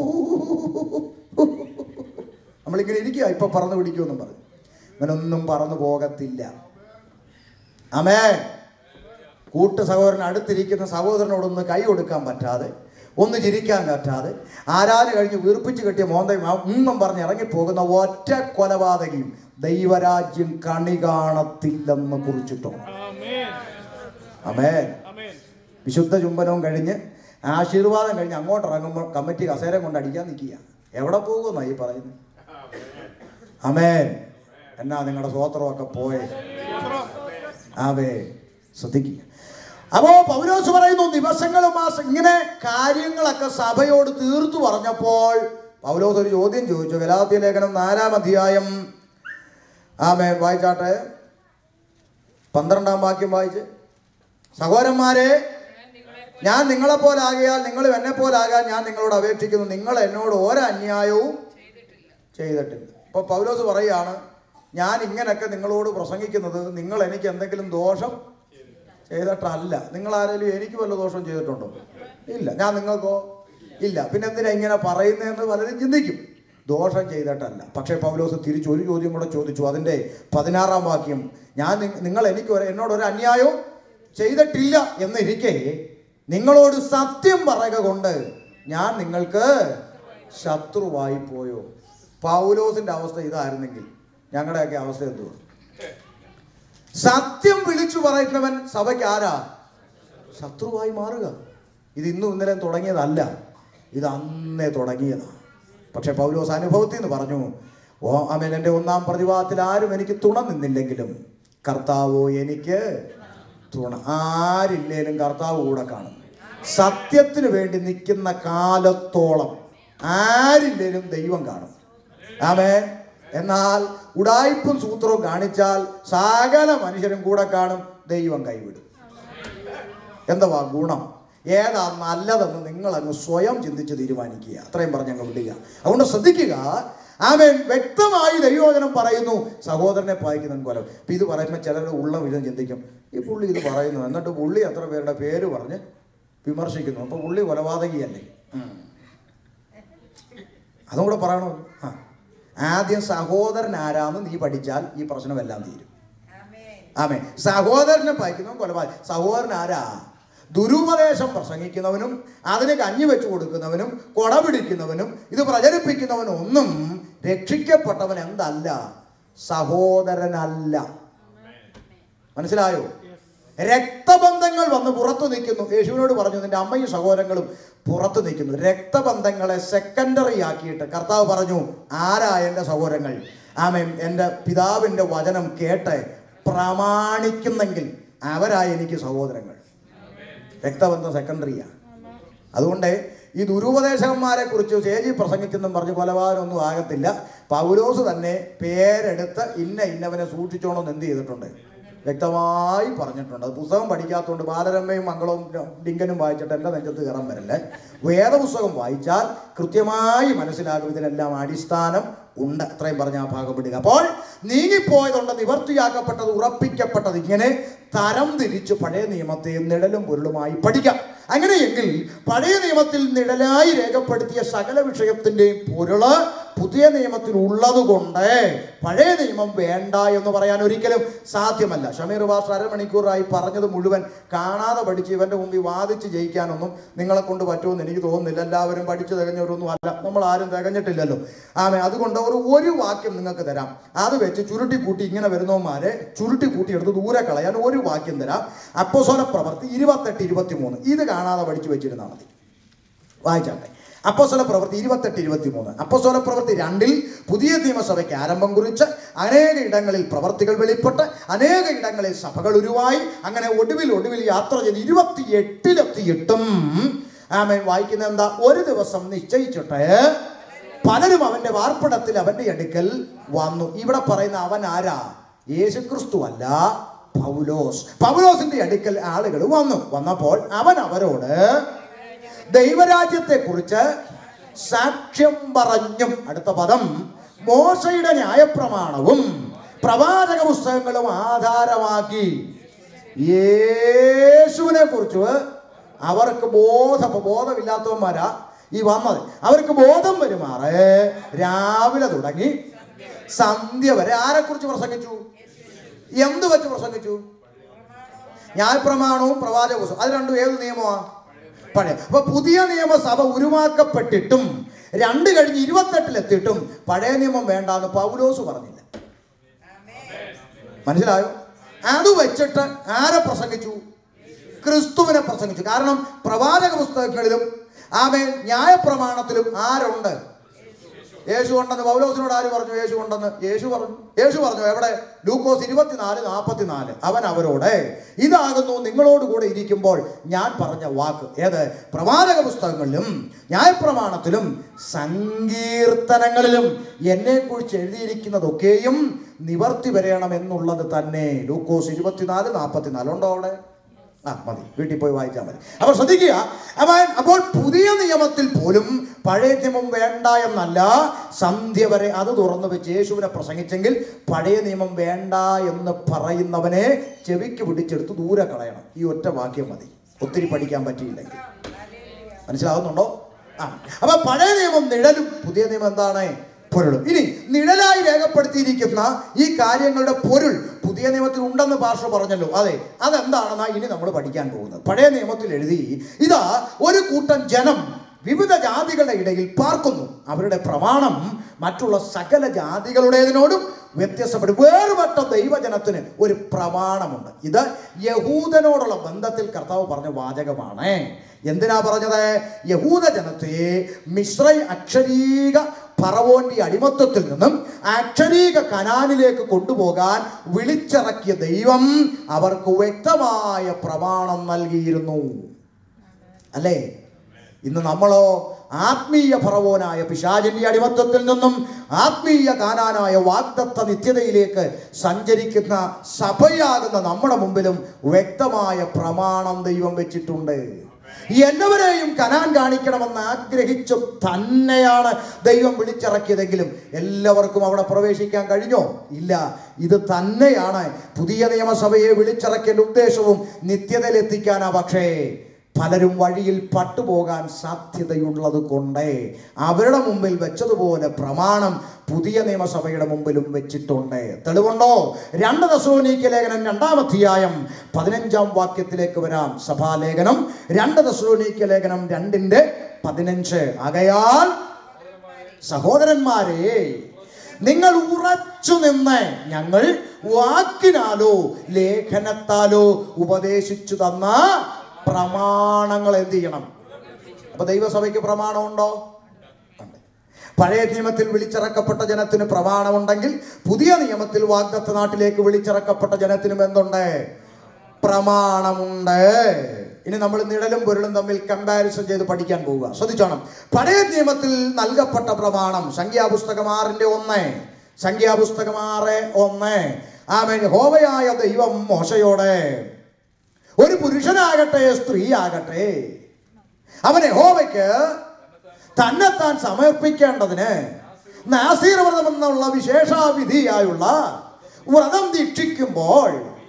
നമ്മളിങ്ങനെ ഇരിക്കുക ഇപ്പൊ പറന്ന് പിടിക്കുമെന്നും പറഞ്ഞു ഇവനൊന്നും പറന്നു പോകത്തില്ല അമേ കൂട്ട് സഹോദരൻ അടുത്തിരിക്കുന്ന സഹോദരനോടൊന്ന് കൈ കൊടുക്കാൻ പറ്റാതെ ഒന്ന് ചിരിക്കാൻ പറ്റാതെ ആരാന് കഴിഞ്ഞ് വീർപ്പിച്ച് കെട്ടിയ മോന്തയും ഉന്നും പറഞ്ഞ് ഇറങ്ങിപ്പോകുന്ന ഒറ്റ കൊലപാതകയും ദൈവരാജ്യം കണി കാണത്തില്ലെന്ന് കുറിച്ചിട്ടോ അമേ വിശുദ്ധ ചുംബനവും കഴിഞ്ഞ് ആശീർവാദം കഴിഞ്ഞ് അങ്ങോട്ട് ഇറങ്ങുമ്പോൾ കമ്മിറ്റി കസേര കൊണ്ട് അടിക്കാൻ നിൽക്കുക എവിടെ പോകുന്ന ഈ പറയുന്നത് അമേൻ എന്നാ നിങ്ങളുടെ സ്വോത്രമൊക്കെ പോയേ ആവേ ശ്രദ്ധിക്കുക അപ്പോ പൗലോസ് പറയുന്നു ദിവസങ്ങളും മാസം ഇങ്ങനെ കാര്യങ്ങളൊക്കെ സഭയോട് തീർത്തു പറഞ്ഞപ്പോൾ പൗലോസ് ഒരു ചോദ്യം ചോദിച്ചു ഗലാത്യ ലേഖനം നാലാം അധ്യായം ആമേ വായിച്ചാട്ടെ പന്ത്രണ്ടാം വാക്യം വായിച്ച് സഹോദരന്മാരെ ഞാൻ നിങ്ങളെ പോലാകിയാൽ നിങ്ങളും എന്നെ പോലാകാൻ ഞാൻ നിങ്ങളോട് അപേക്ഷിക്കുന്നു നിങ്ങൾ എന്നോട് ഒരന്യായവും ചെയ്തിട്ടില്ല ഇപ്പൊ പൗലോസ് പറയാണ് ഞാൻ ഇങ്ങനെയൊക്കെ നിങ്ങളോട് പ്രസംഗിക്കുന്നത് നിങ്ങൾ എനിക്ക് എന്തെങ്കിലും ദോഷം ചെയ്തിട്ടല്ല നിങ്ങൾ ആരെങ്കിലും എനിക്ക് വല്ല ദോഷം ചെയ്തിട്ടുണ്ടോ ഇല്ല ഞാൻ നിങ്ങൾക്കോ ഇല്ല പിന്നെ എന്തിനാ ഇങ്ങനെ പറയുന്നതെന്ന് പലരും ചിന്തിക്കും ദോഷം ചെയ്തിട്ടല്ല പക്ഷേ പൗലോസ് തിരിച്ചു ഒരു ചോദ്യം കൂടെ ചോദിച്ചു അതിൻ്റെ പതിനാറാം വാക്യം ഞാൻ നി- നിങ്ങൾ എനിക്ക് ഒരു എന്നോട് ഒരു അന്യായവും ചെയ്തിട്ടില്ല എന്നിരിക്കെ നിങ്ങളോട് സത്യം പറയുക കൊണ്ട് ഞാൻ നിങ്ങൾക്ക് ശത്രുവായി പോയോ പൗലോസിന്റെ അവസ്ഥ ഇതായിരുന്നെങ്കിൽ ഞങ്ങളുടെയൊക്കെ അവസ്ഥ എന്തുവാ സത്യം വിളിച്ചു പറയുന്നവൻ സഭയ്ക്ക് ആരാ ശത്രുവായി മാറുക ഇത് ഇന്നും ഇന്നലെ തുടങ്ങിയതല്ല ഇത് അന്നേ തുടങ്ങിയതാണ് പക്ഷെ പൗലോസ് അനുഭവത്തിൽ നിന്ന് പറഞ്ഞു ഓ അമേൻ എൻ്റെ ഒന്നാം പ്രതിഭാഗത്തിൽ ആരും എനിക്ക് തുണ നിന്നില്ലെങ്കിലും കർത്താവോ എനിക്ക് തുണ ആരില്ലേലും കർത്താവ് കൂടെ കാണും സത്യത്തിന് വേണ്ടി നിൽക്കുന്ന കാലത്തോളം ആരില്ലേലും ദൈവം കാണും ആമേൻ എന്നാൽ ഉടായ്പും സൂത്രവും കാണിച്ചാൽ സകല മനുഷ്യരും കൂടെ കാണും ദൈവം കൈവിടും എന്തുവാ ഗുണം ഏതാ നല്ലതെന്ന് നിങ്ങൾ അങ്ങ് സ്വയം ചിന്തിച്ച് തീരുമാനിക്കുക അത്രയും പറഞ്ഞ് അങ്ങ് വിടുക അതുകൊണ്ട് ശ്രദ്ധിക്കുക ആമേൻ വ്യക്തമായി ദൈവോചനം പറയുന്നു സഹോദരനെ പായിക്കുന്ന കൊലം ഇപ്പം ഇത് പറയുമ്പോൾ ചിലരുടെ ഉള്ള വിധം ചിന്തിക്കും ഈ പുള്ളി ഇത് പറയുന്നു എന്നിട്ട് പുള്ളി എത്ര പേരുടെ പേര് പറഞ്ഞ് വിമർശിക്കുന്നു അപ്പോൾ പുള്ളി കൊലപാതകിയല്ലേ ഉം. അതും കൂടെ പറയണോ ആ ആദ്യം സഹോദരൻ ആരാന്ന് നീ പഠിച്ചാൽ ഈ പ്രശ്നമെല്ലാം തീരും ആമേ സഹോദരനെ പായിക്കുന്നവൻ കൊലപാതകം സഹോദരൻ ആരാ ദുരുപദേശം പ്രസംഗിക്കുന്നവനും അതിന് കഞ്ഞി വെച്ചു കൊടുക്കുന്നവനും കൊട പിടിക്കുന്നവനും ഇത് പ്രചരിപ്പിക്കുന്നവനും ഒന്നും രക്ഷിക്കപ്പെട്ടവൻ എന്തല്ല സഹോദരനല്ല മനസ്സിലായോ രക്തബന്ധങ്ങൾ വന്ന് പുറത്തു നിൽക്കുന്നു യേശുവിനോട് പറഞ്ഞു നിന്റെ അമ്മയും സഹോദരങ്ങളും പുറത്തു നിൽക്കുന്നു രക്തബന്ധങ്ങളെ സെക്കൻഡറി ആക്കിയിട്ട് കർത്താവ് പറഞ്ഞു ആരാ എൻ്റെ സഹോദരങ്ങൾ ആമേൻ എൻ്റെ പിതാവിൻ്റെ വചനം കേട്ട് പ്രമാണിക്കുന്നെങ്കിൽ അവരായി എനിക്ക് സഹോദരങ്ങൾ രക്തബന്ധം സെക്കൻഡറിയാ അതുകൊണ്ട് ഈ ദുരുപദേശകന്മാരെ കുറിച്ച് ചേജി പ്രസംഗിച്ചെന്നും പറഞ്ഞ് കൊലപാതകമൊന്നും ആകത്തില്ല പൗലോസ് തന്നെ പേരെടുത്ത് ഇന്ന ഇന്നവനെ സൂക്ഷിച്ചോണമെന്ന് എന്ത് ചെയ്തിട്ടുണ്ട് വ്യക്തമായി പറഞ്ഞിട്ടുണ്ട് അത് പുസ്തകം പഠിക്കാത്തതുകൊണ്ട് ബാലരമ്മയും മംഗളവും ഡിങ്കനും വായിച്ചിട്ട് എൻ്റെ നെഞ്ചത്ത് കയറാൻ വരല്ലേ വേദപുസ്തകം വായിച്ചാൽ കൃത്യമായി മനസ്സിലാകും ഇതിനെല്ലാം അടിസ്ഥാനം ഉണ്ട് അത്രയും പറഞ്ഞ ആ ഭാഗം വിടുക അപ്പോൾ നീങ്ങിപ്പോയതുണ്ട് നിവർത്തിയാക്കപ്പെട്ടത് ഉറപ്പിക്കപ്പെട്ടത് ഇങ്ങനെ തരം തിരിച്ച് പഴയ നിയമത്തെ നിഴലും പൊരുളുമായി പഠിക്കാം അങ്ങനെയെങ്കിൽ പഴയ നിയമത്തിൽ നിഴലായി രേഖപ്പെടുത്തിയ സകല വിഷയത്തിൻ്റെയും പൊരുള് പുതിയ നിയമത്തിൽ ഉള്ളതുകൊണ്ട് പഴയ നിയമം വേണ്ട എന്ന് പറയാൻ ഒരിക്കലും സാധ്യമല്ല ഷമീർ വാസ് അരമണിക്കൂറായി പറഞ്ഞത് മുഴുവൻ കാണാതെ പഠിച്ച് ഇവന്റെ മുമ്പിൽ വാദിച്ച് ജയിക്കാനൊന്നും നിങ്ങളെ കൊണ്ട് പറ്റുമെന്ന് എനിക്ക് തോന്നുന്നില്ല എല്ലാവരും പഠിച്ചു തികഞ്ഞവരൊന്നും അല്ല നമ്മൾ ആരും തികഞ്ഞിട്ടില്ലല്ലോ ആമേ അതുകൊണ്ട് ഒരു ഒരു വാക്യം നിങ്ങൾക്ക് തരാം അത് വെച്ച് ചുരുട്ടി കൂട്ടി ഇങ്ങനെ വരുന്നവന്മാരെ ചുരുട്ടി കൂട്ടി എടുത്ത് ദൂരെ കളയാൻ ഒരു വാക്യം തരാം അപ്പോസോല പ്രവർത്തി ഇരുപത്തെട്ട് ഇരുപത്തി മൂന്ന് ഇത് കാണാതെ പഠിച്ചു വെച്ചിരുന്നാൽ മതി വായിച്ചാട്ടെ അപ്പോസ്തല പ്രവൃത്തി ഇരുപത്തെട്ട് ഇരുപത്തി മൂന്ന് അപ്പോസ്തല പ്രവൃത്തി രണ്ടിൽ പുതിയ നിയമസഭയ്ക്ക് ആരംഭം കുറിച്ച് അനേക ഇടങ്ങളിൽ പ്രവർത്തികൾ വെളിപ്പെട്ട് അനേക ഇടങ്ങളിൽ സഭകൾ ഉരുവായി അങ്ങനെ ഒടുവിൽ ഒടുവിൽ യാത്ര ചെയ്ത് ഇരുപത്തി എട്ടിലെത്തിയിട്ടും ആമേൻ വായിക്കുന്ന എന്താ ഒരു ദിവസം നിശ്ചയിച്ചിട്ട് പലരും അവന്റെ വാർപ്പിടത്തിൽ അവന്റെ അടുക്കൽ വന്നു ഇവിടെ പറയുന്ന അവൻ ആരാ യേശുക്രിസ്തു അല്ല പൗലോസ് പൗലോസിന്റെ അടുക്കൽ ആളുകൾ വന്നു വന്നപ്പോൾ അവൻ അവരോട് ദൈവരാജ്യത്തെ കുറിച്ച് സാക്ഷ്യം പറഞ്ഞും അടുത്ത പദം മോശയുടെ ന്യായപ്രമാണവും പ്രവാചക പുസ്തകങ്ങളും ആധാരമാക്കി യേശുവിനെ കുറിച്ച് അവർക്ക് ബോധ ബോധമില്ലാത്തവന്മാരാ ഈ വന്നത് അവർക്ക് ബോധം വരുമാറ് രാവിലെ തുടങ്ങി സന്ധ്യ വരെ ആരെക്കുറിച്ച് പ്രസംഗിച്ചു എന്ത് വെച്ച് പ്രസംഗിച്ചു ന്യായപ്രമാണവും പ്രവാചക പുസ്തകം അത് രണ്ടും ഏത് നിയമമാണ് പഴയ അപ്പൊ പുതിയ നിയമസഭ ഉരുവാക്കപ്പെട്ടിട്ടും രണ്ട് കഴിഞ്ഞ് ഇരുപത്തെട്ടിലെത്തിയിട്ടും പഴയ നിയമം വേണ്ടാന്ന് പൗലോസ് പറഞ്ഞില്ല മനസ്സിലായോ അത് വെച്ചിട്ട് ആരെ പ്രസംഗിച്ചു ക്രിസ്തുവിനെ പ്രസംഗിച്ചു കാരണം പ്രവാചക പുസ്തകങ്ങളിലും ആമേ ന്യായപ്രമാണത്തിലും ആരുണ്ട് യേശു ഉണ്ടെന്ന് പൗലോസിനോട് ആര് പറഞ്ഞു യേശു ഉണ്ടെന്ന് യേശു പറഞ്ഞു യേശു പറഞ്ഞു എവിടെ ലൂക്കോസ് ഇരുപത്തിനാല് നാൽപ്പത്തിനാല് അവൻ അവരോട് ഇതാകുന്നു നിങ്ങളോട് കൂടെ ഇരിക്കുമ്പോൾ ഞാൻ പറഞ്ഞ വാക്ക് ഏത് പ്രവാചക പുസ്തകങ്ങളിലും ന്യായപ്രമാണത്തിലും സങ്കീർത്തനങ്ങളിലും എന്നെക്കുറിച്ച് എഴുതിയിരിക്കുന്നതൊക്കെയും നിവർത്തി വരയണം എന്നുള്ളത് തന്നെ ലൂക്കോസ് ഇരുപത്തിനാല് നാൽപ്പത്തിനാല് ഉണ്ടോ അവിടെ ആ മതി വീട്ടിൽ പോയി വായിച്ചാൽ മതി അപ്പൊ ശ്രദ്ധിക്കുക അവൻ അപ്പോൾ പുതിയ നിയമത്തിൽ പോലും പഴയ നിയമം വേണ്ട എന്നല്ല സന്ധ്യ വരെ അത് തുറന്നു വെച്ച് യേശുവിനെ പ്രസംഗിച്ചെങ്കിൽ പഴയ നിയമം വേണ്ട എന്ന് പറയുന്നവനെ ചെവിക്ക് പിടിച്ചെടുത്ത് ദൂരെ കളയണം ഈ ഒറ്റ വാക്യം മതി ഒത്തിരി പഠിക്കാൻ പറ്റിയില്ലെങ്കിൽ മനസ്സിലാവുന്നുണ്ടോ ആ അപ്പൊ പഴയ നിയമം നിഴലും പുതിയ നിയമം എന്താണ് പൊരുളും ഇനി നിഴലായി രേഖപ്പെടുത്തിയിരിക്കുന്ന ഈ കാര്യങ്ങളുടെ പൊരുൾ പുതിയ നിയമത്തിൽ ഉണ്ടെന്ന് പാർഷ പറഞ്ഞല്ലോ അതെ അതെന്താണെന്നാ ഇനി നമ്മൾ പഠിക്കാൻ പോകുന്നത് പഴയ നിയമത്തിൽ എഴുതി ഇതാ ഒരു കൂട്ടം ജനം വിവിധ ജാതികളുടെ ഇടയിൽ പാർക്കുന്നു അവരുടെ പ്രമാണം മറ്റുള്ള സകല ജാതികളുടേതിനോടും വ്യത്യസ്തപ്പെടും വേറുപെട്ട ദൈവജനത്തിന് ഒരു പ്രമാണമുണ്ട് ഇത് യഹൂദനോടുള്ള ബന്ധത്തിൽ കർത്താവ് പറഞ്ഞ വാചകമാണ് എന്തിനാ പറഞ്ഞത് യഹൂദ ജനത്തെ മിശ്രൈ അക്ഷരീക ഫറവോന്റെ അടിമത്വത്തിൽ നിന്നും അക്ഷരീക കനാനിലേക്ക് കൊണ്ടുപോകാൻ വിളിച്ചിറക്കിയ ദൈവം അവർക്ക് വ്യക്തമായ പ്രമാണം നൽകിയിരുന്നു അല്ലേ ഇന്ന് നമ്മളോ ആത്മീയ ഫറവോനായ പിശാചിന്റെ അടിമത്വത്തിൽ നിന്നും ആത്മീയ കാനാനായ വാഗ്ദത്ത നിത്യതയിലേക്ക് സഞ്ചരിക്കുന്ന സഭയാകുന്ന നമ്മുടെ മുമ്പിലും വ്യക്തമായ പ്രമാണം ദൈവം വെച്ചിട്ടുണ്ട് എല്ലാവരെയും കനാൻ കാണിക്കണമെന്ന് ആഗ്രഹിച്ചു തന്നെയാണ് ദൈവം വിളിച്ചിറക്കിയതെങ്കിലും എല്ലാവർക്കും അവിടെ പ്രവേശിക്കാൻ കഴിഞ്ഞോ ഇല്ല ഇത് തന്നെയാണ് പുതിയ നിയമസഭയെ വിളിച്ചിറക്കിയ ഉദ്ദേശവും നിത്യതയിലെത്തിക്കാനാ പക്ഷേ പലരും വഴിയിൽ പട്ടുപോകാൻ സാധ്യതയുള്ളത് കൊണ്ട് അവരുടെ മുമ്പിൽ വെച്ചതുപോലെ പ്രമാണം പുതിയ നിയമസഭയുടെ മുമ്പിലും വെച്ചിട്ടുണ്ട് തെളിവുണ്ടോ രണ്ട് ദശോനീക്ക ലേഖനം രണ്ടാം അധ്യായം പതിനഞ്ചാം വാക്യത്തിലേക്ക് വരാം സഭാലേഖനം രണ്ട് ദശോനീക്ക ലേഖനം രണ്ടിന്റെ പതിനഞ്ച് ആകയാൽ സഹോദരന്മാരെ നിങ്ങൾ ഉറച്ചു നിന്ന് ഞങ്ങൾ വാക്കിനാലോ ലേഖനത്താലോ ഉപദേശിച്ചു തന്ന പ്രമാണങ്ങൾ എന്ത് ചെയ്യണം അപ്പൊ ദൈവസഭയ്ക്ക് പ്രമാണമുണ്ടോ ഉണ്ട് പഴയ നിയമത്തിൽ വിളിച്ചിറക്കപ്പെട്ട ജനത്തിന് പ്രമാണമുണ്ടെങ്കിൽ പുതിയ നിയമത്തിൽ വാഗ്ദത്ത നാട്ടിലേക്ക് വിളിച്ചിറക്കപ്പെട്ട ജനത്തിനും എന്തുണ്ട് പ്രമാണമുണ്ട് ഇനി നമ്മൾ നിഴലും പൊരുളും തമ്മിൽ കമ്പാരിസൺ ചെയ്ത് പഠിക്കാൻ പോവുക ശ്രദ്ധിച്ചോണം പഴയ നിയമത്തിൽ നൽകപ്പെട്ട പ്രമാണം സംഖ്യാപുസ്തകം ആറിന്റെ ഒന്ന് സംഖ്യാപുസ്തകം ആറ് ഒന്ന് ആമേൻ ഹോവയായ ദൈവം മോശയോടെ ഒരു പുരുഷനാകട്ടെ സ്ത്രീ ആകട്ടെ അവനെ ഹോവയ്ക്ക് തന്നെത്താൻ സമർപ്പിക്കേണ്ടതിന് നാസീർ വ്രതം എന്നുള്ള വിശേഷാവിധിയായുള്ള വ്രതം ദീക്ഷിക്കുമ്പോൾ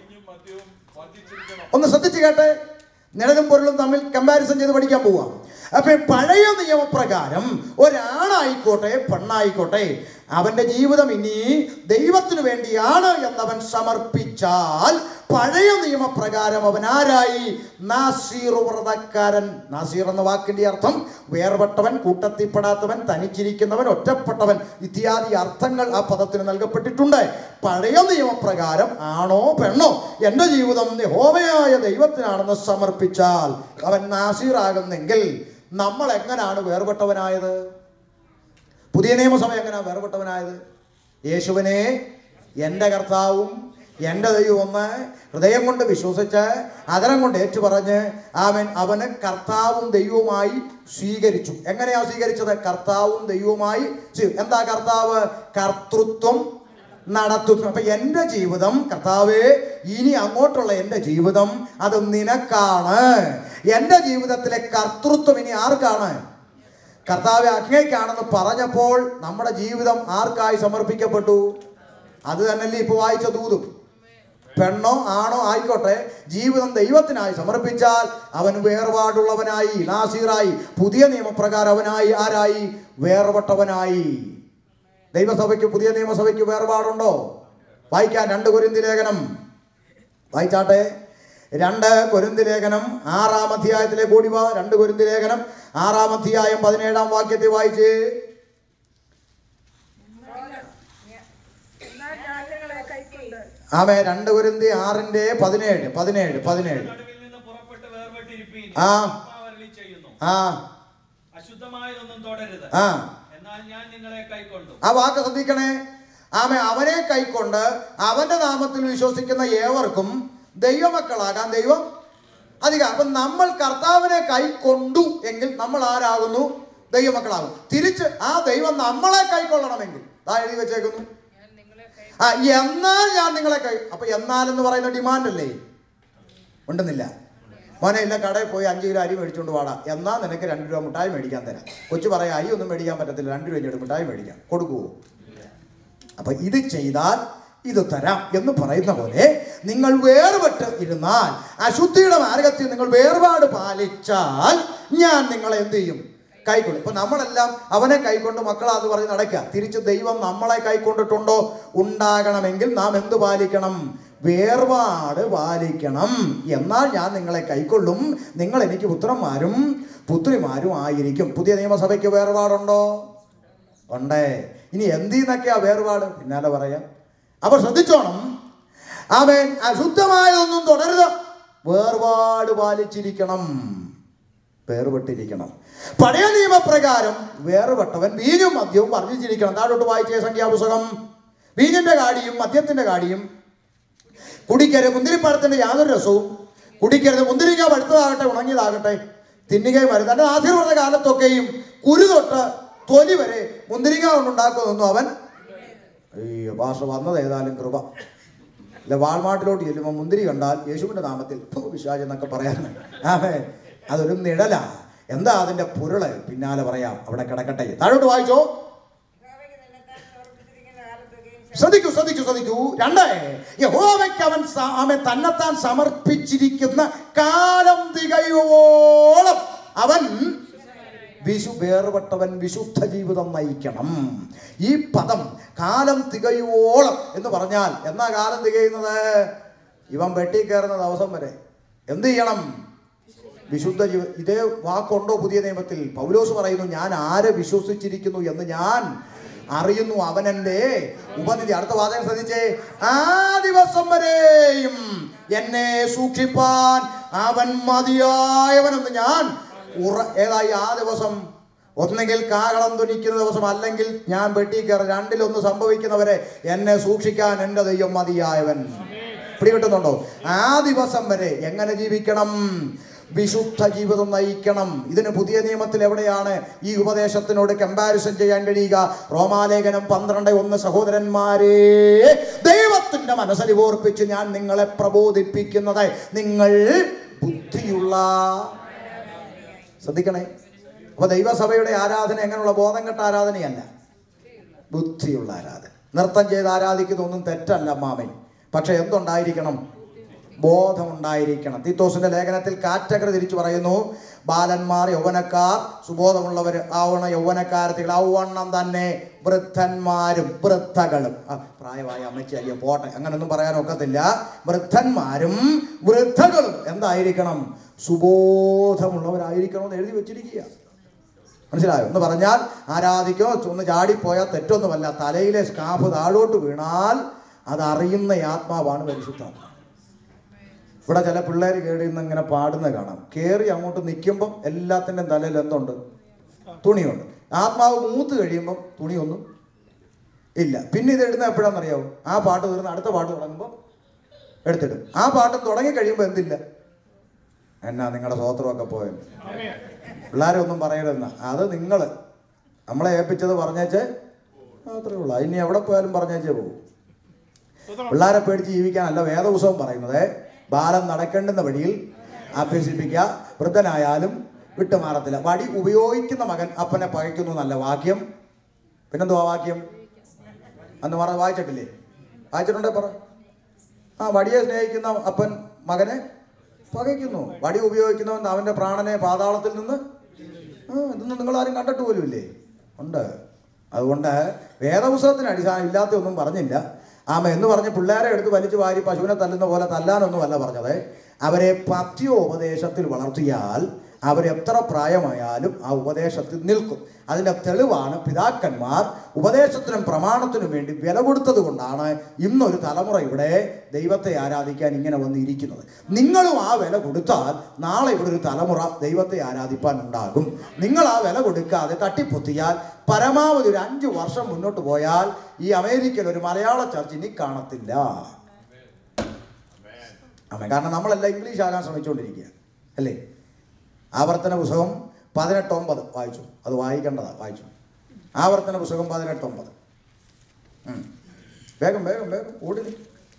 ഒന്ന് ശ്രദ്ധിച്ചു കേട്ടെ നിഴലും പൊരുളും തമ്മിൽ കമ്പാരിസൺ ചെയ്ത് പഠിക്കാൻ പോവാം അപ്പൊ പഴയ നിയമപ്രകാരം ഒരാണായിക്കോട്ടെ പെണ്ണായിക്കോട്ടെ അവന്റെ ജീവിതം ഇനി ദൈവത്തിനു വേണ്ടിയാണ് എന്നവൻ സമർപ്പിച്ചാൽ പഴയ നിയമപ്രകാരം അവൻ ആരായി നാസീർ വ്രതക്കാരൻ നാസീർ എന്ന വാക്കിന്റെ അർത്ഥം വേർപെട്ടവൻ കൂട്ടത്തിൽപ്പെടാത്തവൻ തനിച്ചിരിക്കുന്നവൻ ഒറ്റപ്പെട്ടവൻ ഇത്യാദി അർത്ഥങ്ങൾ ആ പദത്തിന് നൽകപ്പെട്ടിട്ടുണ്ട് പഴയ നിയമപ്രകാരം ആണോ പെണ്ണോ എൻ്റെ ജീവിതം യഹോവയായ ദൈവത്തിനാണെന്ന് സമർപ്പിച്ചാൽ അവൻ നാസീറാകുന്നെങ്കിൽ നമ്മൾ എങ്ങനെയാണ് വേർപെട്ടവനായത് പുതിയ നിയമസഭ എങ്ങനെയാണ് വേർപെട്ടവനായത് യേശുവിനെ എൻ്റെ കർത്താവും എൻ്റെ ദൈവം ഒന്ന് ഹൃദയം കൊണ്ട് വിശ്വസിച്ച് അതരം കൊണ്ട് ഏറ്റുപറഞ്ഞ് അവൻ അവന് കർത്താവും ദൈവവുമായി സ്വീകരിച്ചു എങ്ങനെയാ സ്വീകരിച്ചത് കർത്താവും ദൈവവുമായി സ്വീ- എന്താ കർത്താവ് കർത്തൃത്വം നടത്തുന്നു അപ്പൊ എൻ്റെ ജീവിതം കർത്താവേ ഇനി അങ്ങോട്ടുള്ള എൻ്റെ ജീവിതം അത് നിനക്കാണ് എൻ്റെ ജീവിതത്തിലെ കർത്തൃത്വം ഇനി ആർക്കാണ് കർത്താവ് അങ്ങേക്കാണെന്ന് പറഞ്ഞപ്പോൾ നമ്മുടെ ജീവിതം ആർക്കായി സമർപ്പിക്കപ്പെട്ടു അത് തന്നെയല്ലേ ഇപ്പൊ വായിച്ച ദൂതും പെണ്ണോ ആണോ ആയിക്കോട്ടെ ജീവിതം ദൈവത്തിനായി സമർപ്പിച്ചാൽ അവൻ വേർപാടുള്ളവനായി നാസീറായി പുതിയ നിയമപ്രകാരം അവനായി ആരായി വേർപെട്ടവനായി ദൈവസഭയ്ക്ക് പുതിയ നിയമസഭയ്ക്ക് വേർപാടുണ്ടോ വായിക്കാൻ രണ്ട് കുരിന്തി ലേഖനം വായിച്ചാട്ടെ രണ്ട് കൊരിന്തി ലേഖനം ആറാം അധ്യായത്തിലേക്ക് ഓടി വാ രണ്ട് കൊരിന്തി ലേഖനം ആറാം അധ്യായം പതിനേഴാം വാക്യത്തെ വായിച്ച് എന്നാൽ ഞാൻ നിങ്ങളെ കൈക്കൊണ്ട് ആമേ രണ്ട് കൊരിന്തി ആറിന്റെ പതിനേഴ് പതിനേഴ് പതിനേഴ് നടുവിൽ നിന്ന് പുറപ്പെട്ട് വേർപെട്ടിരിപ്പീൻ ആ. ആത്മാവ് അരുളി ചെയ്യുന്നു ആ അശുദ്ധമായതൊന്നും തുടരുത് ആ എന്നാൽ ഞാൻ നിങ്ങളെ കൈക്കൊണ്ടു ആ വാക്ക് ശ്രദ്ധിക്കണേ ആമേ അവനെ കൈക്കൊണ്ട് അവന്റെ നാമത്തിൽ വിശ്വസിക്കുന്ന ഏവർക്കും ദൈവമക്കളാകാൻ ദൈവം അധികം അപ്പം നമ്മൾ കർത്താവിനെ കൈക്കൊണ്ടു എങ്കിൽ നമ്മൾ ആരാകുന്നു ദൈവമക്കളാകും തിരിച്ച് ആ ദൈവം നമ്മളെ കൈക്കൊള്ളണമെങ്കിൽ ദാ എഴുതി വെച്ചേക്കുന്നു ആ എന്നാൽ ഞാൻ നിങ്ങളെ കൈ അപ്പൊ എന്നാൽ എന്ന് പറയുന്ന ഡിമാൻഡ് അല്ലേ ഉണ്ടെന്നില്ല മോനെ ഇല്ല കടയിൽ പോയി അഞ്ച് കിലോ അരി മേടിച്ചുകൊണ്ട് വാടാ എന്നാൽ നിനക്ക് രണ്ട് രൂപ മിഠായി മേടിക്കാൻ തരാം കൊച്ചു പറയാം അരി ഒന്നും മേടിക്കാൻ പറ്റത്തില്ല രണ്ട് രൂപ ഇങ്ങോട്ട് മിഠായി മേടിക്കാം കൊടുക്കുവോ അപ്പൊ ഇത് ചെയ്താൽ ഇത് തരാം എന്ന് പറയുന്ന പോലെ നിങ്ങൾ വേർപെട്ട് ഇരുന്നാൽ അശുദ്ധിയുടെ മാർഗത്തിൽ നിങ്ങൾ വേർപാട് പാലിച്ചാൽ ഞാൻ നിങ്ങളെ എന്ത് ചെയ്യും കൈക്കൊള്ളും ഇപ്പൊ നമ്മളെല്ലാം അവനെ കൈക്കൊണ്ട് മക്കളാന്ന് പറഞ്ഞ് നടക്കുക തിരിച്ച് ദൈവം നമ്മളെ കൈക്കൊണ്ടിട്ടുണ്ടോ ഉണ്ടാകണമെങ്കിൽ നാം എന്ത് പാലിക്കണം വേർപാട് പാലിക്കണം എന്നാൽ ഞാൻ നിങ്ങളെ കൈക്കൊള്ളും നിങ്ങൾ എനിക്ക് പുത്രന്മാരും പുത്രിമാരും ആയിരിക്കും പുതിയ നിയമസഭയ്ക്ക് വേർപാടുണ്ടോ ഉണ്ടേ ഇനി എന്തിന്നൊക്കെയാ വേർപാട് പിന്നാലെ പറയാം അപ്പൊ ശ്രദ്ധിച്ചോണം അവൻ അശുദ്ധമായതൊന്നും തുടരുത് വേർപാട് പാലിച്ചിരിക്കണം വേർപെട്ടിരിക്കണം പഴയ നിയമപ്രകാരം വേർപെട്ടവൻ വീഞ്ഞും മദ്യവും വർദ്ധിച്ചിരിക്കണം താഴോട്ട് വായിച്ച സംഖ്യാപുസ്തകം വീഞ്ഞിന്റെ കാടിയും മദ്യത്തിന്റെ കാടിയും കുടിക്കരുത് മുന്തിരിപ്പഴത്തിന്റെ യാതൊരു രസവും കുടിക്കരുത് മുന്തിരിക്ക പഴുത്തതാകട്ടെ ഉണങ്ങിയതാകട്ടെ തിന്നുകയും വരുന്നത് തന്റെ ആശീർവാദ കാലത്തൊക്കെയും കുരു തൊട്ട് തൊലി വരെ മുന്തിരിക്ക കൊണ്ടുണ്ടാക്കുന്നൊന്നും അവൻ അയ്യോ ഭാഷ വന്നത് ഏതായാലും കൃപ അല്ല വാൾമാട്ടിലോട്ട് ചെല്ലുമ്പോൾ മുന്തിരി കണ്ടാൽ യേശുവിന്റെ നാമത്തിൽ "ഫു, പിശാച് എന്നൊക്കെ പറയാൻ ആമേ അതൊരു നിഴലാ എന്താ അതിന്റെ പൊരുള് പിന്നാലെ പറയാം അവിടെ കിടക്കട്ടെ താഴോട്ട് വായിച്ചോ ശ്രദ്ധിക്കൂ ശ്രദ്ധിക്കൂ ശ്രദ്ധിക്കൂ രണ്ട് യഹോവയ്ക്ക് അവൻ സ- അവൻ തന്നെത്താൻ സമർപ്പിച്ചിരിക്കുന്ന കാലം തികയോളം അവൻ വിശു വേർപെട്ടവൻ വിശുദ്ധ ജീവിതം നയിക്കണം ഈ പദം കാലം തികയോളം എന്ന് പറഞ്ഞാൽ എന്നാ കാലം തികയുന്നത് ഇവൻ വെട്ടി കയറുന്ന ദിവസം വരെ എന്ത് ചെയ്യണം വിശുദ്ധ ജീവ ഇതേ വാക്കുണ്ടോ പുതിയ നിയമത്തിൽ പൗലോസ് പറയുന്നു ഞാൻ ആരെ വിശ്വസിച്ചിരിക്കുന്നു എന്ന് ഞാൻ അറിയുന്നു അവൻ എൻ്റെ ഉപനിധി അടുത്ത വാചകം ശ്രദ്ധിച്ചേ ആ ദിവസം വരെയും എന്നെ സൂക്ഷിപ്പാൻ അവൻ മതിയായവനെന്ന് ഞാൻ ഉറ ഏതായി ആ ദിവസം ഒന്നെങ്കിൽ കാഹളം ധ്വനിക്കുന്ന ദിവസം അല്ലെങ്കിൽ ഞാൻ വെട്ടി കയറി രണ്ടിലൊന്ന് സംഭവിക്കുന്നവരെ എന്നെ സൂക്ഷിക്കാൻ എൻ്റെ ദൈവം മതിയായവൻ പിടികിട്ടുന്നുണ്ടോ ആ ദിവസം വരെ എങ്ങനെ ജീവിക്കണം വിശുദ്ധ ജീവിതം നയിക്കണം ഇതിന് പുതിയ നിയമത്തിൽ എവിടെയാണ് ഈ ഉപദേശത്തിനോട് കമ്പാരിസൺ ചെയ്യാൻ കഴിയുക റോമാലേഖനം പന്ത്രണ്ട് ഒന്ന് സഹോദരന്മാരെ ദൈവത്തിന്റെ മനസ്സലിവോർപ്പിച്ച് ഞാൻ നിങ്ങളെ പ്രബോധിപ്പിക്കുന്നത് നിങ്ങൾ ബുദ്ധിയുള്ള ശ്രദ്ധിക്കണേ അപ്പൊ ദൈവസഭയുടെ ആരാധന എങ്ങനെയുള്ള ബോധം കെട്ട ആരാധനയല്ല ബുദ്ധിയുള്ള ആരാധന നൃത്തം ചെയ്ത് ആരാധിക്കുന്നതൊന്നും തെറ്റല്ല മാമൻ പക്ഷെ എന്തുണ്ടായിരിക്കണം ബോധമുണ്ടായിരിക്കണം തീത്തോസിന്റെ ലേഖനത്തിൽ കാറ്റഗറി തിരിച്ചു പറയുന്നു ബാലന്മാർ യൗവനക്കാർ സുബോധമുള്ളവർ ആവണ യൗവനക്കാരത്തികൾ ഔവണ്ണം തന്നെ വൃദ്ധന്മാരും വൃദ്ധകളും ആ, പ്രായമായ അമ്മച്ചി അയ്യോ പോട്ടെ അങ്ങനൊന്നും പറയാൻ ഒക്കത്തില്ല വൃദ്ധന്മാരും വൃദ്ധകളും എന്തായിരിക്കണം സുബോധമുള്ളവരായിരിക്കണം എന്ന് എഴുതി വെച്ചിരിക്കുക മനസ്സിലായോ എന്ന് പറഞ്ഞാൽ ആരാധിക്കോ ഒന്ന് ചാടിപ്പോയാൽ തെറ്റൊന്നുമല്ല തലയിലെ സ്കാഫ് താഴോട്ട് വീണാൽ അത് അറിയുന്ന ആത്മാവാണ് പരിശുദ്ധാത്മാവ് ഇവിടെ ചില പിള്ളേർ കയറി നിന്ന് ഇങ്ങനെ പാടുന്ന കാണാം കയറി അങ്ങോട്ട് നിൽക്കുമ്പം എല്ലാത്തിൻ്റെയും തലയിൽ എന്തുണ്ട് തുണിയുണ്ട് ആത്മാവ് മൂത്ത് കഴിയുമ്പം തുണിയൊന്നും ഇല്ല പിന്നെ ഇത് ഇടുന്ന എപ്പോഴാണെന്നറിയാവോ ആ പാട്ട് തീർന്ന് അടുത്ത പാട്ട് തുടങ്ങുമ്പോൾ എടുത്തിടും ആ പാട്ട് തുടങ്ങി കഴിയുമ്പോൾ എന്തില്ല എന്നാ നിങ്ങളുടെ സ്വോത്രമൊക്കെ പോയത് പിള്ളേരെ ഒന്നും പറയരുതെന്ന അത് നിങ്ങൾ നമ്മളെ ഏൽപ്പിച്ചത് പറഞ്ഞേച്ച് മാത്രമേ ഉള്ളൂ ഇനി എവിടെ പോയാലും പറഞ്ഞേച്ചേ പോകും പിള്ളേരെ പേടിച്ച് ജീവിക്കാനല്ല വേദപുസ്തകം പറയുന്നത് ബാലം നടക്കേണ്ടുന്ന വഴിയിൽ അഭ്യസിപ്പിക്കുക വൃദ്ധനായാലും വിട്ടുമാറത്തില്ല വടി ഉപയോഗിക്കുന്ന മകൻ അപ്പനെ പകയ്ക്കുന്നു നല്ല വാക്യം പിന്നെന്തുവാ വാക്യം അന്ന് പറ വായിച്ചിട്ടില്ലേ വായിച്ചിട്ടുണ്ടേ പറ ആ വടിയെ സ്നേഹിക്കുന്ന അപ്പൻ മകനെ പകയ്ക്കുന്നു വടി ഉപയോഗിക്കുന്നവൻ അവന്റെ പ്രാണനെ പാതാളത്തിൽ നിന്ന് ആ ഇതൊന്നും നിങ്ങൾ ആരും കണ്ടിട്ട് പോലും ഇല്ലേ ഉണ്ട് അതുകൊണ്ട് വേദപുസ്തകത്തിന് അടിസ്ഥാനം ഇല്ലാത്ത ഒന്നും പറഞ്ഞില്ല ആമ എന്ന് പറഞ്ഞ് പിള്ളേരെ എടുത്ത് വലിച്ചു വാരി പശുവിനെ തല്ലുന്ന പോലെ തല്ലാനൊന്നുമല്ല പറഞ്ഞത് അവരെ പത്യോപദേശത്തിൽ വളർത്തിയാൽ അവരെത്ര പ്രായമായാലും ആ ഉപദേശത്തിൽ നിൽക്കും അതിൻ്റെ തെളിവാണ് പിതാക്കന്മാർ ഉപദേശത്തിനും പ്രമാണത്തിനും വേണ്ടി വില കൊടുത്തത് കൊണ്ടാണ് ഇന്നൊരു തലമുറ ഇവിടെ ദൈവത്തെ ആരാധിക്കാൻ ഇങ്ങനെ വന്നിരിക്കുന്നത് നിങ്ങളും ആ വില കൊടുത്താൽ നാളെ ഇവിടെ ഒരു തലമുറ ദൈവത്തെ ആരാധിപ്പാൻ ഉണ്ടാകും നിങ്ങൾ ആ വില കൊടുക്കാതെ തട്ടിപ്പൊത്തിയാൽ പരമാവധി ഒരു അഞ്ചു വർഷം മുന്നോട്ട് പോയാൽ ഈ അമേരിക്കയിൽ ഒരു മലയാള ചർച്ച് ഇനി കാണത്തില്ല അമ്മ കാരണം നമ്മളെല്ലാം ഇംഗ്ലീഷ് ആകാൻ ശ്രമിച്ചുകൊണ്ടിരിക്കുക അല്ലേ ആവർത്തന പുസ്തകം പതിനെട്ടൊമ്പത് വായിച്ചു അത് വായിക്കേണ്ടതാ വായിച്ചു ആവർത്തന പുസ്തകം പതിനെട്ടൊമ്പത് ഉം. വേഗം വേഗം വേഗം ഓടി നീ.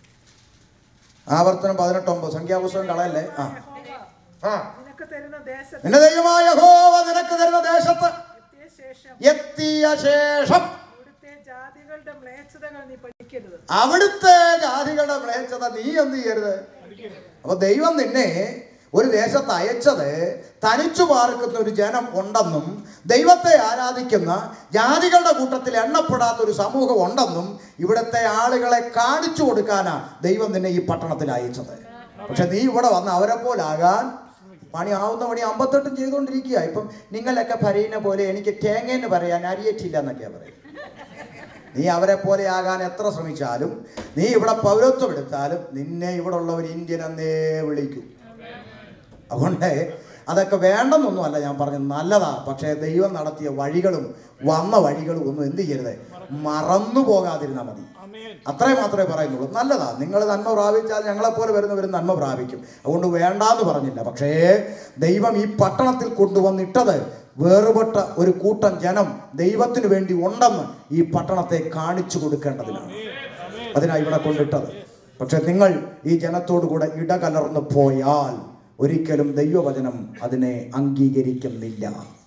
ആവർത്തനം പതിനെട്ടൊമ്പത് സംഖ്യാപുസ്തകം കളയല്ലേ ആ ആ നിനക്ക് തരുന്ന ദേശത്ത് നിന്റെ ദൈവമായ ഹോവ നിനക്ക് തരുന്ന ദേശത്ത് എത്തിയ ശേഷം എത്തിയ ശേഷം അവിടുത്തെ ജാതികളുടെ മ്ലേച്ഛതകൾ നീ പഠിക്കരുത് അവിടുത്തെ ജാതികളുടെ മ്ലേച്ഛത നീ എന്ത് ചെയ്യരുത് അപ്പൊ ദൈവം നിന്നെ ഒരു ദേശത്ത് അയച്ചത് തനിച്ചു പാർക്കുന്ന ഒരു ജനം ഉണ്ടെന്നും ദൈവത്തെ ആരാധിക്കുന്ന ജാതികളുടെ കൂട്ടത്തിൽ എണ്ണപ്പെടാത്ത ഒരു സമൂഹം ഉണ്ടെന്നും ഇവിടുത്തെ ആളുകളെ കാണിച്ചു കൊടുക്കാനാ ദൈവം നിന്നെ ഈ പട്ടണത്തിൽ അയച്ചത് പക്ഷെ നീ ഇവിടെ വന്ന് അവരെ പോലാകാൻ പണി ആവുന്ന പണി അമ്പത്തെട്ടും ചെയ്തുകൊണ്ടിരിക്കുക ഇപ്പം നിങ്ങളൊക്കെ പറയുന്ന പോലെ എനിക്ക് തേങ്ങയെന്ന് പറയാൻ അറിയറ്റില്ല എന്നൊക്കെയാ പറയും നീ അവരെ പോലെ ആകാൻ എത്ര ശ്രമിച്ചാലും നീ ഇവിടെ പൗരത്വം എടുത്താലും നിന്നെ ഇവിടെ ഉള്ള ഒരു ഇന്ത്യൻ എന്നേ വിളിക്കൂ അതുകൊണ്ട് അതൊക്കെ വേണ്ടെന്നൊന്നുമല്ല ഞാൻ പറഞ്ഞത് നല്ലതാ പക്ഷേ ദൈവം നടത്തിയ വഴികളും വന്ന വഴികളും ഒന്നും എന്ത് ചെയ്യരുത് മറന്നു പോകാതിരുന്നാൽ മതി അത്രയും മാത്രമേ പറയുന്നുള്ളൂ നല്ലതാ നിങ്ങൾ നന്മ പ്രാപിച്ചാൽ ഞങ്ങളെപ്പോലെ വരുന്നവരും നന്മ പ്രാപിക്കും അതുകൊണ്ട് വേണ്ടാന്ന് പറഞ്ഞില്ല പക്ഷേ ദൈവം ഈ പട്ടണത്തിൽ കൊണ്ടുവന്നിട്ടത് വേറുപെട്ട ഒരു കൂട്ടം ജനം ദൈവത്തിന് വേണ്ടി ഉണ്ടെന്ന് ഈ പട്ടണത്തെ കാണിച്ചു കൊടുക്കേണ്ടതിനാണ് അതിനാ ഇവിടെ കൊണ്ടിട്ടത് പക്ഷെ നിങ്ങൾ ഈ ജനത്തോടു കൂടെ ഇടകലർന്നു പോയാൽ ഒരിക്കലും ദൈവവചനം അതിനെ അംഗീകരിക്കുന്നില്ല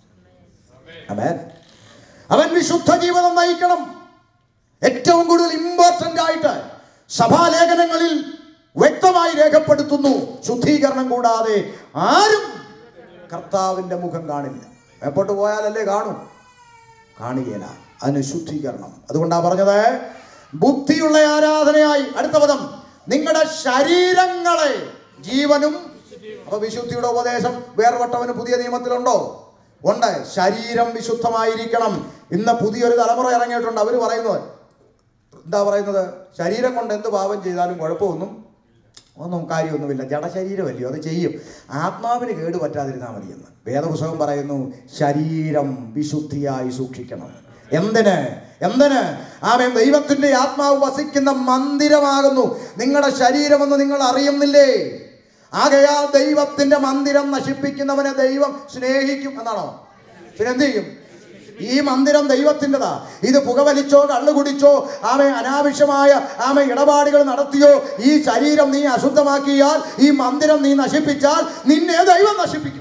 അവൻ അവൻ വിശുദ്ധ ജീവിതം നയിക്കണം ഏറ്റവും കൂടുതൽ ഇമ്പോർട്ടൻ്റ് ആയിട്ട് സഭാലേഖനങ്ങളിൽ വ്യക്തമായി രേഖപ്പെടുത്തുന്നു ശുദ്ധീകരണം കൂടാതെ ആരും കർത്താവിൻ്റെ മുഖം കാണില്ല എപ്പോട്ട് പോയാലല്ലേ കാണൂ കാണുകയില്ല അതിന് ശുദ്ധീകരണം അതുകൊണ്ടാണ് പറഞ്ഞത് ബുദ്ധിയുള്ള ആരാധനയായി അടുത്ത പദം നിങ്ങളുടെ ശരീരങ്ങളെ ജീവനും അപ്പൊ വിശുദ്ധിയുടെ ഉപദേശം വേർപെട്ടവന് പുതിയ നിയമത്തിലുണ്ടോ ഉണ്ട് ശരീരം വിശുദ്ധമായിരിക്കണം ഇന്ന് പുതിയൊരു തലമുറ ഇറങ്ങിയിട്ടുണ്ട് അവർ പറയുന്നത് എന്താ പറയുന്നത് ശരീരം കൊണ്ട് എന്ത് പാപം ചെയ്താലും കുഴപ്പമൊന്നും ഒന്നും കാര്യമൊന്നുമില്ല ജഡശരീരമല്ലയോ അത് ചെയ്യും ആത്മാവിന് കേട് പറ്റാതിരുന്നാൽ മതിയെന്ന് വേദപുസ്തകം പറയുന്നു ശരീരം വിശുദ്ധിയായി സൂക്ഷിക്കണം എന്തിന് എന്തിന് ആമേൻ ദൈവത്തിന്റെ ആത്മാവ് വസിക്കുന്ന മന്ദിരമാകുന്നു നിങ്ങളുടെ ശരീരമെന്ന് നിങ്ങൾ അറിയുന്നില്ലേ ആകയാൽ ദൈവത്തിന്റെ മന്ദിരം നശിപ്പിക്കുന്നവനെ ദൈവം സ്നേഹിക്കും എന്നാണോ പിന്നെ എന്ത് ചെയ്യും ഈ മന്ദിരം ദൈവത്തിൻ്റെതാ ഇത് പുകവലിച്ചോ കള്ളു കുടിച്ചോ ആമെ അനാവശ്യമായ ആമെ ഇടപാടുകൾ നടത്തിയോ ഈ ശരീരം നീ അശുദ്ധമാക്കിയാൽ ഈ മന്ദിരം നീ നശിപ്പിച്ചാൽ നിന്നെ ദൈവം നശിപ്പിക്കും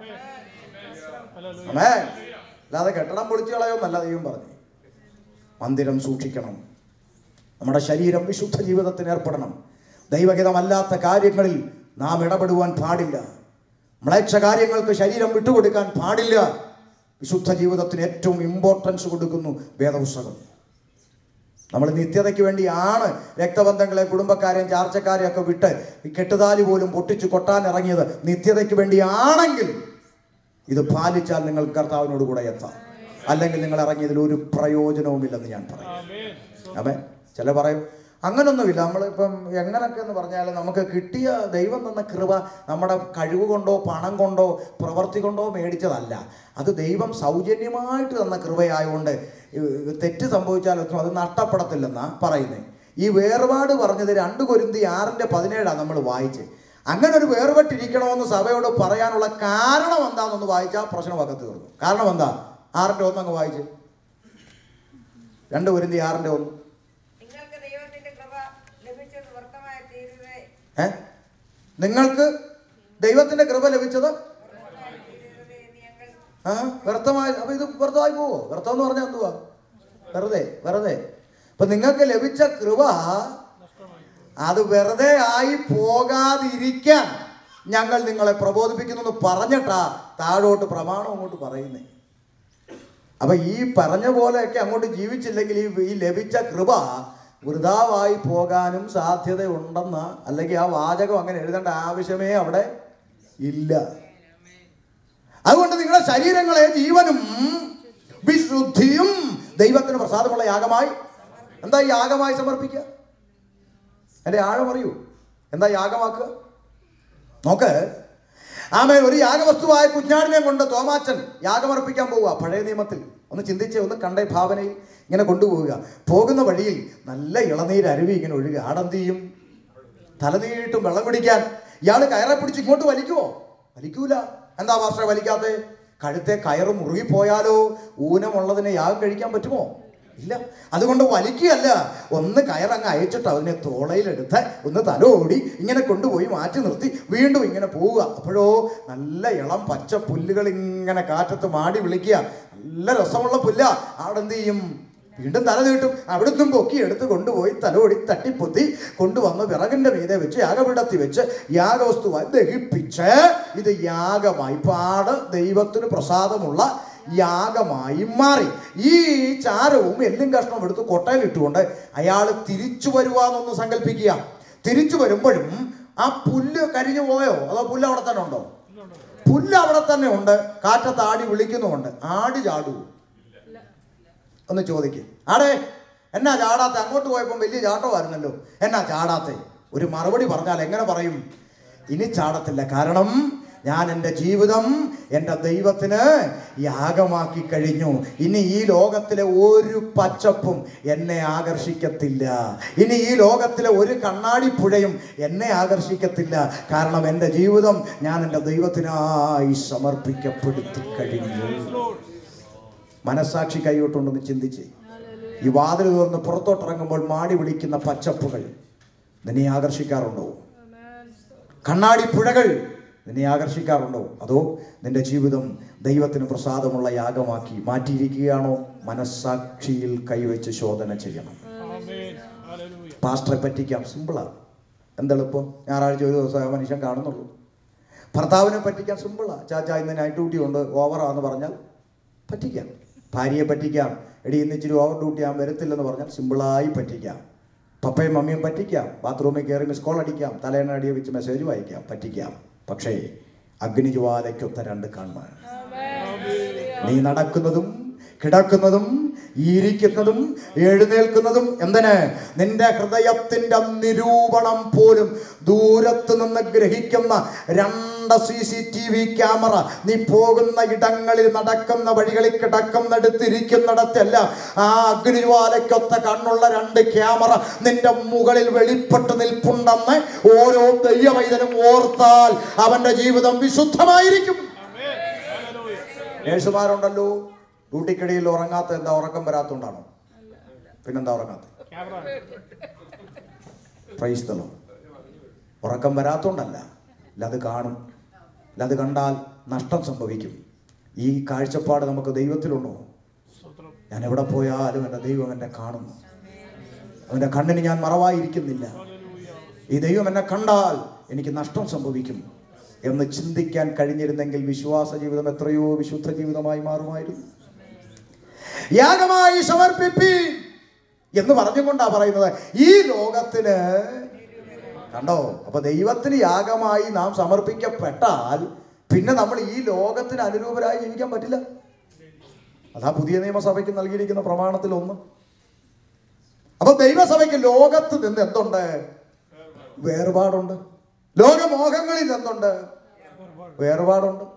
അമേ അല്ലാതെ കെട്ടണം പൊളിച്ചു കളയൊന്നല്ല ദൈവം പറഞ്ഞു മന്ദിരം സൂക്ഷിക്കണം നമ്മുടെ ശരീരം വിശുദ്ധ ജീവിതത്തിന് ഏർപ്പെടണം ദൈവഹിതമല്ലാത്ത കാര്യങ്ങളിൽ നാം ഇടപെടുവാൻ പാടില്ല മ്ലേച്ഛ കാര്യങ്ങൾക്ക് ശരീരം വിട്ടുകൊടുക്കാൻ പാടില്ല വിശുദ്ധ ജീവിതത്തിന് ഏറ്റവും ഇമ്പോർട്ടൻസ് കൊടുക്കുന്നു വേദപുസ്തകം നമ്മൾ നിത്യതയ്ക്ക് വേണ്ടിയാണ് രക്തബന്ധങ്ങളെ കുടുംബക്കാരെയും ചാർച്ചക്കാരെയും ഒക്കെ വിട്ട് ഈ കെട്ടുതാലി പോലും പൊട്ടിച്ച് കൊട്ടാൻ ഇറങ്ങിയത് നിത്യതയ്ക്ക് വേണ്ടിയാണെങ്കിൽ ഇത് പാലിച്ചാൽ നിങ്ങൾ കർത്താവിനോട് കൂടെ എത്താം അല്ലെങ്കിൽ നിങ്ങൾ ഇറങ്ങിയതിൽ ഒരു പ്രയോജനവുമില്ലെന്ന് ഞാൻ പറയും അതെ ചില പറയും അങ്ങനൊന്നുമില്ല നമ്മളിപ്പം എങ്ങനൊക്കെ എന്ന് പറഞ്ഞാൽ നമുക്ക് കിട്ടിയ ദൈവം തന്ന കൃപ നമ്മുടെ കഴിവ് കൊണ്ടോ പണം കൊണ്ടോ പ്രവൃത്തി കൊണ്ടോ മേടിച്ചതല്ല അത് ദൈവം സൗജന്യമായിട്ട് തന്ന കൃപയായതുകൊണ്ട് ഏഹ്, തെറ്റ് സംഭവിച്ചാലൊന്നും അത് നഷ്ടപ്പെടത്തില്ലെന്നാ പറയുന്നത് ഈ വേർപാട് പറഞ്ഞത് രണ്ട് കൊരിന്തി ആറിൻ്റെ പതിനേഴാണ് നമ്മൾ വായിച്ച് അങ്ങനെ ഒരു വേർപെട്ടിരിക്കണമെന്ന് സഭയോട് പറയാനുള്ള കാരണം എന്താണെന്നൊന്ന് വായിച്ചാൽ പ്രശ്നമൊക്കെ തീർന്നു കാരണം എന്താ ആറിൻ്റെ ഒന്നങ്ങ് വായിച്ച് രണ്ട് കൊരിന്തി ആറിൻ്റെ ഒന്ന് നിങ്ങൾക്ക് ദൈവത്തിന്റെ കൃപ ലഭിച്ചത് വ്യർത്ഥമായി തീരുവേ ഏ നിങ്ങൾക്ക് ദൈവത്തിന്റെ കൃപ ലഭിച്ചത് തീരുവേ എന്ന് ഞങ്ങൾ ആ വ്യർത്ഥമായി അപ്പൊ ഇത് വ്യർത്ഥമായി പോവോ വ്യർത്ഥം എന്ന് പറഞ്ഞാൽ എന്തുവാ വെറുതെ വെറുതെ അപ്പൊ നിങ്ങൾക്ക് ലഭിച്ച കൃപ അത് വെറുതെ ആയി പോകാതിരിക്കാൻ ഞങ്ങൾ നിങ്ങളെ പ്രബോധിപ്പിക്കുന്നു എന്ന് പറഞ്ഞിട്ടാ താഴോട്ട് പ്രമാണം അങ്ങോട്ട് പറയുന്നേ അപ്പൊ ഈ പറഞ്ഞ പോലെയൊക്കെ അങ്ങോട്ട് ജീവിച്ചില്ലെങ്കിൽ ഈ ഈ ലഭിച്ച കൃപ വൃതാവായി പോകാനും സാധ്യതയുണ്ടെന്ന് അല്ലെങ്കിൽ ആ വാചകം അങ്ങനെ എഴുതേണ്ട ആവശ്യമേ അവിടെ ഇല്ല അതുകൊണ്ട് നിങ്ങളുടെ ശരീരങ്ങളെ ജീവനും വിശുദ്ധിയും ദൈവത്തിന് പ്രസാദമുള്ള യാഗമായി എന്താ ഈ യാഗമായി സമർപ്പിക്കുക എൻ്റെ ആഴം അറിയൂ എന്താ യാഗമാക്കുക നോക്ക് ആമേൻ ഒരു യാഗവസ്തുവായ കുഞ്ഞാടിനെ കൊണ്ട് തോമാച്ചൻ യാഗമർപ്പിക്കാൻ പോവുക പഴയ നിയമത്തിൽ ഒന്ന് ചിന്തിച്ച് ഒന്ന് കണ്ടേ ഭാവനയിൽ ഇങ്ങനെ കൊണ്ടുപോവുക പോകുന്ന വഴിയിൽ നല്ല ഇളനീര് അരുവി ഇങ്ങനെ ഒഴുകുക ആടെന്ത് ചെയ്യും തലനീട്ടും വെള്ളം കുടിക്കാൻ ഇയാൾ കയറെ പിടിച്ച് ഇങ്ങോട്ട് വലിക്കുവോ വലിക്കൂല എന്താ പാസ്റ്ററെ വലിക്കാത്തെ കഴുത്തെ കയറ് മുറുകിപ്പോയാലോ ഊനമുള്ളതിനെ യാഗം കഴിക്കാൻ പറ്റുമോ ഇല്ല അതുകൊണ്ട് വലിക്കുകയല്ല ഒന്ന് കയറങ്ങ് അയച്ചിട്ട് അതിനെ തോളയിലെടുത്ത് ഒന്ന് തലോടി ഇങ്ങനെ കൊണ്ടുപോയി മാറ്റി നിർത്തി വീണ്ടും ഇങ്ങനെ പോവുക അപ്പോഴോ നല്ല ഇളം പച്ച പുല്ലുകൾ ഇങ്ങനെ കാറ്റത്ത് മാടി വിളിക്കുക നല്ല രസമുള്ള പുല്ല അവിടെ എന്ത് ചെയ്യും വീണ്ടും തല നീട്ടും അവിടുന്നും പൊക്കി എടുത്ത് കൊണ്ടുപോയി തലോടി തട്ടിപ്പൊത്തി കൊണ്ടുവന്ന് വിറകിന്റെ മീതെ വെച്ച് യാഗപീഠത്തിൽ വെച്ച് യാഗവസ്തുവായി ദഹിപ്പിച്ച് ഇത് യാഗമായി പാട് ദൈവത്തിന് പ്രസാദമുള്ള യാഗമായി മാറി ഈ ചാരവും എല്ലും കഷ്ണവും എടുത്ത് കൊട്ടയിലിട്ടുകൊണ്ട് അയാൾ തിരിച്ചു വരുവാന്നൊന്ന് സങ്കല്പിക്കുക തിരിച്ചു വരുമ്പോഴും ആ പുല്ല് കരിഞ്ഞു പോയോ അതോ പുല്ല് അവിടെ തന്നെ ഉണ്ടോ പുല്ല് അവിടെ തന്നെ ഉണ്ട് കാറ്റത്ത് ആടി വിളിക്കുന്നുമുണ്ട് ആടി ചാടുവോ ഒന്ന് ചോദിക്ക് ആടേ എന്നാ ചാടാത്തെ അങ്ങോട്ട് പോയപ്പോൾ വലിയ ചാട്ടമായിരുന്നല്ലോ എന്നാ ചാടാത്തെ ഒരു മറുപടി പറഞ്ഞാൽ എങ്ങനെ പറയും ഇനി ചാടത്തില്ല കാരണം ഞാൻ എൻ്റെ ജീവിതം എൻ്റെ ദൈവത്തിന് യാഗമാക്കി കഴിഞ്ഞു ഇനി ഈ ലോകത്തിലെ ഒരു പച്ചപ്പും എന്നെ ആകർഷിക്കത്തില്ല ഇനി ഈ ലോകത്തിലെ ഒരു കണ്ണാടിപ്പുഴയും എന്നെ ആകർഷിക്കത്തില്ല കാരണം എൻ്റെ ജീവിതം ഞാൻ എൻ്റെ ദൈവത്തിനായി സമർപ്പിക്കപ്പെടുത്തി കഴിഞ്ഞു മനസാക്ഷി കൈവിട്ടുണ്ടെന്ന് ചിന്തിച്ച് ഈ വാതിൽ തുറന്ന് പുറത്തോട്ടിറങ്ങുമ്പോൾ മാടി വിളിക്കുന്ന പച്ചപ്പുകൾ നിന്നെ ആകർഷിക്കാറുണ്ടോ കണ്ണാടി പുഴകൾ നിന്നെ ആകർഷിക്കാറുണ്ടോ അതോ നിന്റെ ജീവിതം ദൈവത്തിന് പ്രസാദമുള്ള യാഗമാക്കി മാറ്റിയിരിക്കുകയാണോ മനസാക്ഷിയിൽ കൈവച്ച് ശോധന ചെയ്യണം പാസ്റ്ററെ പറ്റിക്കാം സിമ്പിളാണ് എന്തെളുപ്പം ഞായറാഴ്ച ഒരു ദിവസം ആ മനുഷ്യൻ കാണുന്നുള്ളൂ ഭർത്താവിനെ പറ്റിക്കാൻ സിമ്പിളാണ് ചാച്ചാ ഇന്ന് നൈറ്റ് ഡ്യൂട്ടി ഉണ്ട് ഓവറാന്ന് പറഞ്ഞാൽ പറ്റിക്കാം ഭാര്യയെ പറ്റിക്കാം എടി ഇന്ന് ഇച്ചിരി ഓവർ ഡ്യൂട്ടി ഞാൻ വരത്തില്ലെന്ന് പറഞ്ഞാൽ സിമ്പിളായി പറ്റിക്കാം പപ്പയും മമ്മിയും പറ്റിക്കാം ബാത്റൂമിൽ കയറി മിസ് കോൾ അടിക്കാം തലേണ അടിയെ വെച്ച് മെസ്സേജ് വായിക്കാം പറ്റിക്കാം പക്ഷേ അഗ്നിജ്വാലയ്ക്കൊത്ത രണ്ട് കാണുവാൻ നീ നടക്കുന്നതും കിടക്കുന്നതും ഇരിക്കുന്നതും എഴുന്നേൽക്കുന്നതും എന്തിന് നിന്റെ ഹൃദയത്തിന്റെ നിരൂപണം പോലും ദൂരത്ത് നിന്ന് ഗ്രഹിക്കുന്ന രണ്ട് C C T V camera നീ പോകുന്ന ഇടങ്ങളിൽ നടക്കുന്ന വഴികളിൽ കിടക്കുന്നിടത്തിരിക്കുന്നിടത്തെല്ലാം ആ അഗ്നിജ്വാലയ്ക്കൊത്ത കണ്ണുള്ള രണ്ട് ക്യാമറ നിന്റെ മുകളിൽ വെളിപ്പെട്ട് നിൽപ്പുണ്ടെന്ന് ഓരോ ദൈവവൈതനും ഓർത്താൽ അവന്റെ ജീവിതം വിശുദ്ധമായിരിക്കും നേഴ്സുമാരുണ്ടല്ലോ ഡ്യൂട്ടിക്കിടയിൽ ഉറങ്ങാത്ത എന്താ ഉറക്കം വരാത്തോണ്ടാണോ പിന്നെന്താ ഉറങ്ങാത്ത പ്രൈസ്തലോ ഉറക്കം വരാത്തോണ്ടല്ല ഇല്ല അത് കാണും ഇല്ല അത് കണ്ടാൽ നഷ്ടം സംഭവിക്കും ഈ കാഴ്ചപ്പാട് നമുക്ക് ദൈവത്തിലുണ്ടോ ഞാൻ എവിടെ പോയാലും എൻ്റെ ദൈവം എന്നെ കാണുന്നു അവൻ്റെ കണ്ണിന് ഞാൻ മറവായിരിക്കുന്നില്ല ഈ ദൈവം എന്നെ കണ്ടാൽ എനിക്ക് നഷ്ടം സംഭവിക്കും എന്ന് ചിന്തിക്കാൻ കഴിഞ്ഞിരുന്നെങ്കിൽ വിശ്വാസ ജീവിതം എത്രയോ വിശുദ്ധ ജീവിതമായി മാറുമായിരുന്നു യാഗമായി സമർപ്പിപ്പി എന്ന് പറഞ്ഞുകൊണ്ടാ പറയുന്നത് ഈ ലോകത്തിന് കണ്ടോ അപ്പൊ ദൈവത്തിന് യാഗമായി നാം സമർപ്പിക്കപ്പെട്ടാൽ പിന്നെ നമ്മൾ ഈ ലോകത്തിന് അനുരൂപരായി ജീവിക്കാൻ പറ്റില്ല അതാ പുതിയ നിയമസഭയ്ക്ക് നൽകിയിരിക്കുന്ന പ്രമാണത്തിൽ ഒന്ന് അപ്പൊ ദൈവസഭയ്ക്ക് ലോകത്ത് നിന്ന് എന്തുണ്ട് വേർപാടുണ്ട് ലോകമോഹങ്ങളിൽ എന്തുണ്ട് വേർപാടുണ്ട്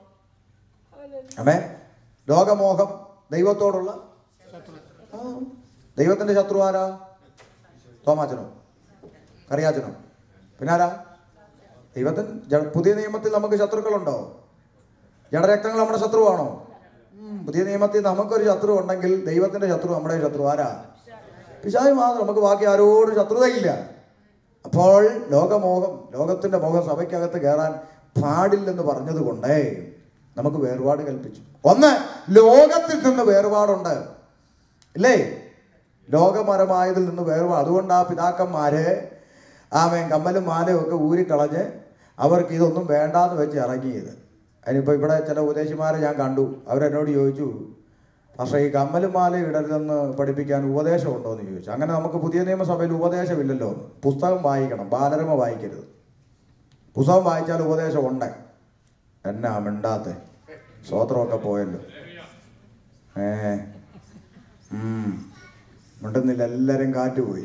അമേ ലോകമോഹം ദൈവത്തോടുള്ള ആ, ദൈവത്തിന്റെ ശത്രു ആരാ തോമാച്ചനോ കറിയാച്ചനോ പിന്നെ ആരാ ദൈവത്തിന് ജ- പുതിയ നിയമത്തിൽ നമുക്ക് ശത്രുക്കളുണ്ടോ ജഡരക്തങ്ങൾ നമ്മുടെ ശത്രുവാണോ ഉം, പുതിയ നിയമത്തിൽ നമുക്കൊരു ശത്രു ഉണ്ടെങ്കിൽ ദൈവത്തിന്റെ ശത്രു നമ്മുടെ ശത്രു ആരാ പിശാച് മാത്രം നമുക്ക് ബാക്കി ആരോടും ശത്രുതയില്ല അപ്പോൾ ലോകമോഹം ലോകത്തിന്റെ മോഹം സഭയ്ക്കകത്ത് കയറാൻ പാടില്ലെന്ന് പറഞ്ഞതുകൊണ്ട് നമുക്ക് വേർപാട് കൽപ്പിച്ചു ഒന്ന് ലോകത്തിൽ നിന്ന് വേർപാടുണ്ട് ഇല്ലേ ലോകമരമായതിൽ നിന്ന് വേർപാട് അതുകൊണ്ട് ആ പിതാക്കന്മാര് ആമേൻ കമ്മലും മാലയും ഒക്കെ ഊരിക്കളഞ്ഞ് അവർക്ക് ഇതൊന്നും വേണ്ടാന്ന് വെച്ച് ഇറങ്ങിയത് അതിനിപ്പോൾ ഇവിടെ ചില ഉപദേശിമാരെ ഞാൻ കണ്ടു അവരെന്നോട് ചോദിച്ചു പക്ഷേ ഈ കമ്മലും മാലയും ഇടരുതെന്ന് പഠിപ്പിക്കാൻ ഉപദേശം ഉണ്ടോ എന്ന് ചോദിച്ചു അങ്ങനെ നമുക്ക് പുതിയ നിയമസഭയിൽ ഉപദേശമില്ലല്ലോ എന്ന്. പുസ്തകം വായിക്കണം ബാലരമ വായിക്കരുത് പുസ്തകം വായിച്ചാൽ ഉപദേശം ഉണ്ട് എന്നാ മിണ്ടാത്തെ സ്വോത്രമൊക്കെ പോയല്ലോ ഏ ഉം. മിണ്ടുന്നില്ല എല്ലാരും കാറ്റ് പോയി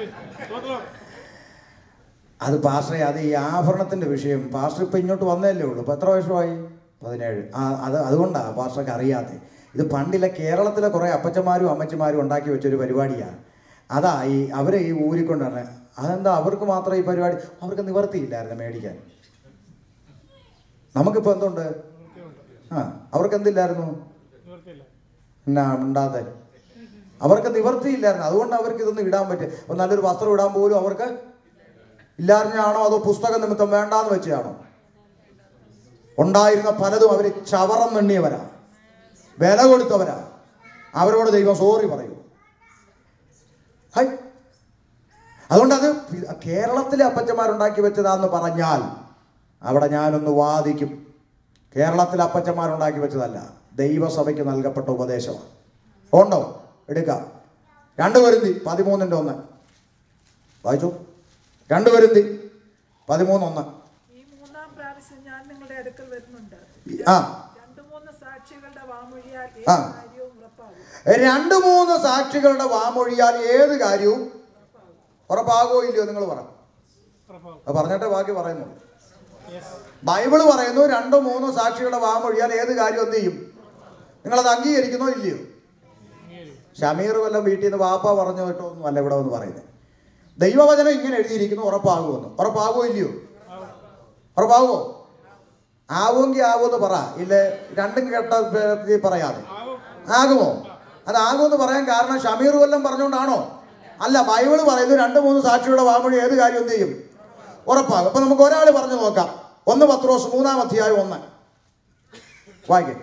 അത് പാസ്റ്ററെ അത് ഈ ആഭരണത്തിന്റെ വിഷയം പാസ്റ്റർ ഇപ്പൊ ഇങ്ങോട്ട് വന്നതല്ലേ ഉള്ളൂ ഇപ്പൊ എത്ര വർഷമായി പതിനേഴ് ആ അത് അതുകൊണ്ടാണ് പാസ്റ്റർക്ക് അറിയാതെ ഇത് പണ്ടിലെ കേരളത്തിലെ കുറെ അപ്പച്ചന്മാരും അമ്മച്ചിമാരും ഉണ്ടാക്കി വെച്ചൊരു പരിപാടിയാണ് അതാ ഈ അവരെ ഈ ഊരിക്കൊണ്ടാണ് അതെന്താ അവർക്ക് മാത്രം ഈ പരിപാടി അവർക്ക് നിവർത്തിയില്ലായിരുന്നു മേടിക്കാൻ നമുക്കിപ്പോ എന്തുണ്ട് ആ അവർക്ക് എന്തില്ലായിരുന്നു എന്നാ മിണ്ടാതെ അവർക്ക് നിവർത്തിയില്ലായിരുന്നു അതുകൊണ്ട് അവർക്ക് ഇതൊന്നും ഇടാൻ പറ്റും അപ്പൊ നല്ലൊരു വസ്ത്രം ഇടാൻ പോലും അവർക്ക് ഇല്ലാഞ്ഞാണോ അതോ പുസ്തക നിമിത്തം വേണ്ടാന്ന് വെച്ചാണോ ഉണ്ടായിരുന്ന പലതും അവര് ചവറം എണ്ണിയവരാ വില കൊടുത്തവരാ അവരോട് ദൈവം സോറി പറയൂ ഹൈ അതുകൊണ്ട് അത് കേരളത്തിലെ അപ്പച്ചന്മാരുണ്ടാക്കി വെച്ചതാന്ന് പറഞ്ഞാൽ അവിടെ ഞാനൊന്ന് വാദിക്കും കേരളത്തിലെ അപ്പച്ചന്മാരുണ്ടാക്കി വെച്ചതല്ല ദൈവസഭയ്ക്ക് നൽകപ്പെട്ട ഉപദേശമാണ് ഉണ്ടോ എടുക്കാം രണ്ട് വരുന്തി പതിമൂന്നിൻ്റെ ഒന്ന് വായിച്ചു രണ്ട് വരുന്തി പതിമൂന്നൊന്ന് ഈ മൂന്നാം പ്രാവശ്യം ഞാൻ നിങ്ങളുടെ അടുക്കൽ വരുന്നുണ്ട് ആ രണ്ടു മൂന്ന് സാക്ഷികളുടെ വാമൊഴിയാൽ ആ. ഏത് കാര്യവും ഉറപ്പാകും രണ്ട് മൂന്ന് സാക്ഷികളുടെ വാമൊഴിയാൽ ഏത് കാര്യവും ഉറപ്പാകോ ഇല്ലയോ നിങ്ങൾ പറ അത് പറഞ്ഞിട്ടേ ബാക്കി പറയുന്നു ബൈബിള് പറയുന്നു രണ്ടോ മൂന്നോ സാക്ഷികളുടെ വാമൊഴിയാൽ ഏത് കാര്യം എന്ത് ചെയ്യും നിങ്ങളത് അംഗീകരിക്കുന്നോ ഇല്ലയോ ഷമീർ വല്ലതും വീട്ടിൽ നിന്ന് വാപ്പ പറഞ്ഞു കേട്ടോ ഒന്നും അല്ല ഇവിടെ വന്ന് പറയുന്നത് ദൈവവചനം ഇങ്ങനെ എഴുതിയിരിക്കുന്നു ഉറപ്പാകുമെന്ന് ഉറപ്പാകുമോ ഇല്ലയോ ഉറപ്പാകുമോ ആവുമെങ്കിൽ ആവുമെന്ന് പറ ഇല്ല രണ്ടും കേട്ട പേ- പറയാതെ ആകുമോ അത് ആകുമെന്ന് പറയാൻ കാരണം ഷമീർ വല്ലം പറഞ്ഞുകൊണ്ടാണോ അല്ല ബൈബിള് പറയുന്നു രണ്ട് മൂന്ന് സാക്ഷിയുടെ വാമൊഴി ഏത് കാര്യം എന്ത് ചെയ്യും ഉറപ്പാകും അപ്പൊ നമുക്ക് ഒരാൾ പറഞ്ഞു നോക്കാം ഒന്ന് പത്രോസ് മൂന്നാം അധ്യായം ഒന്ന് വായിക്കേ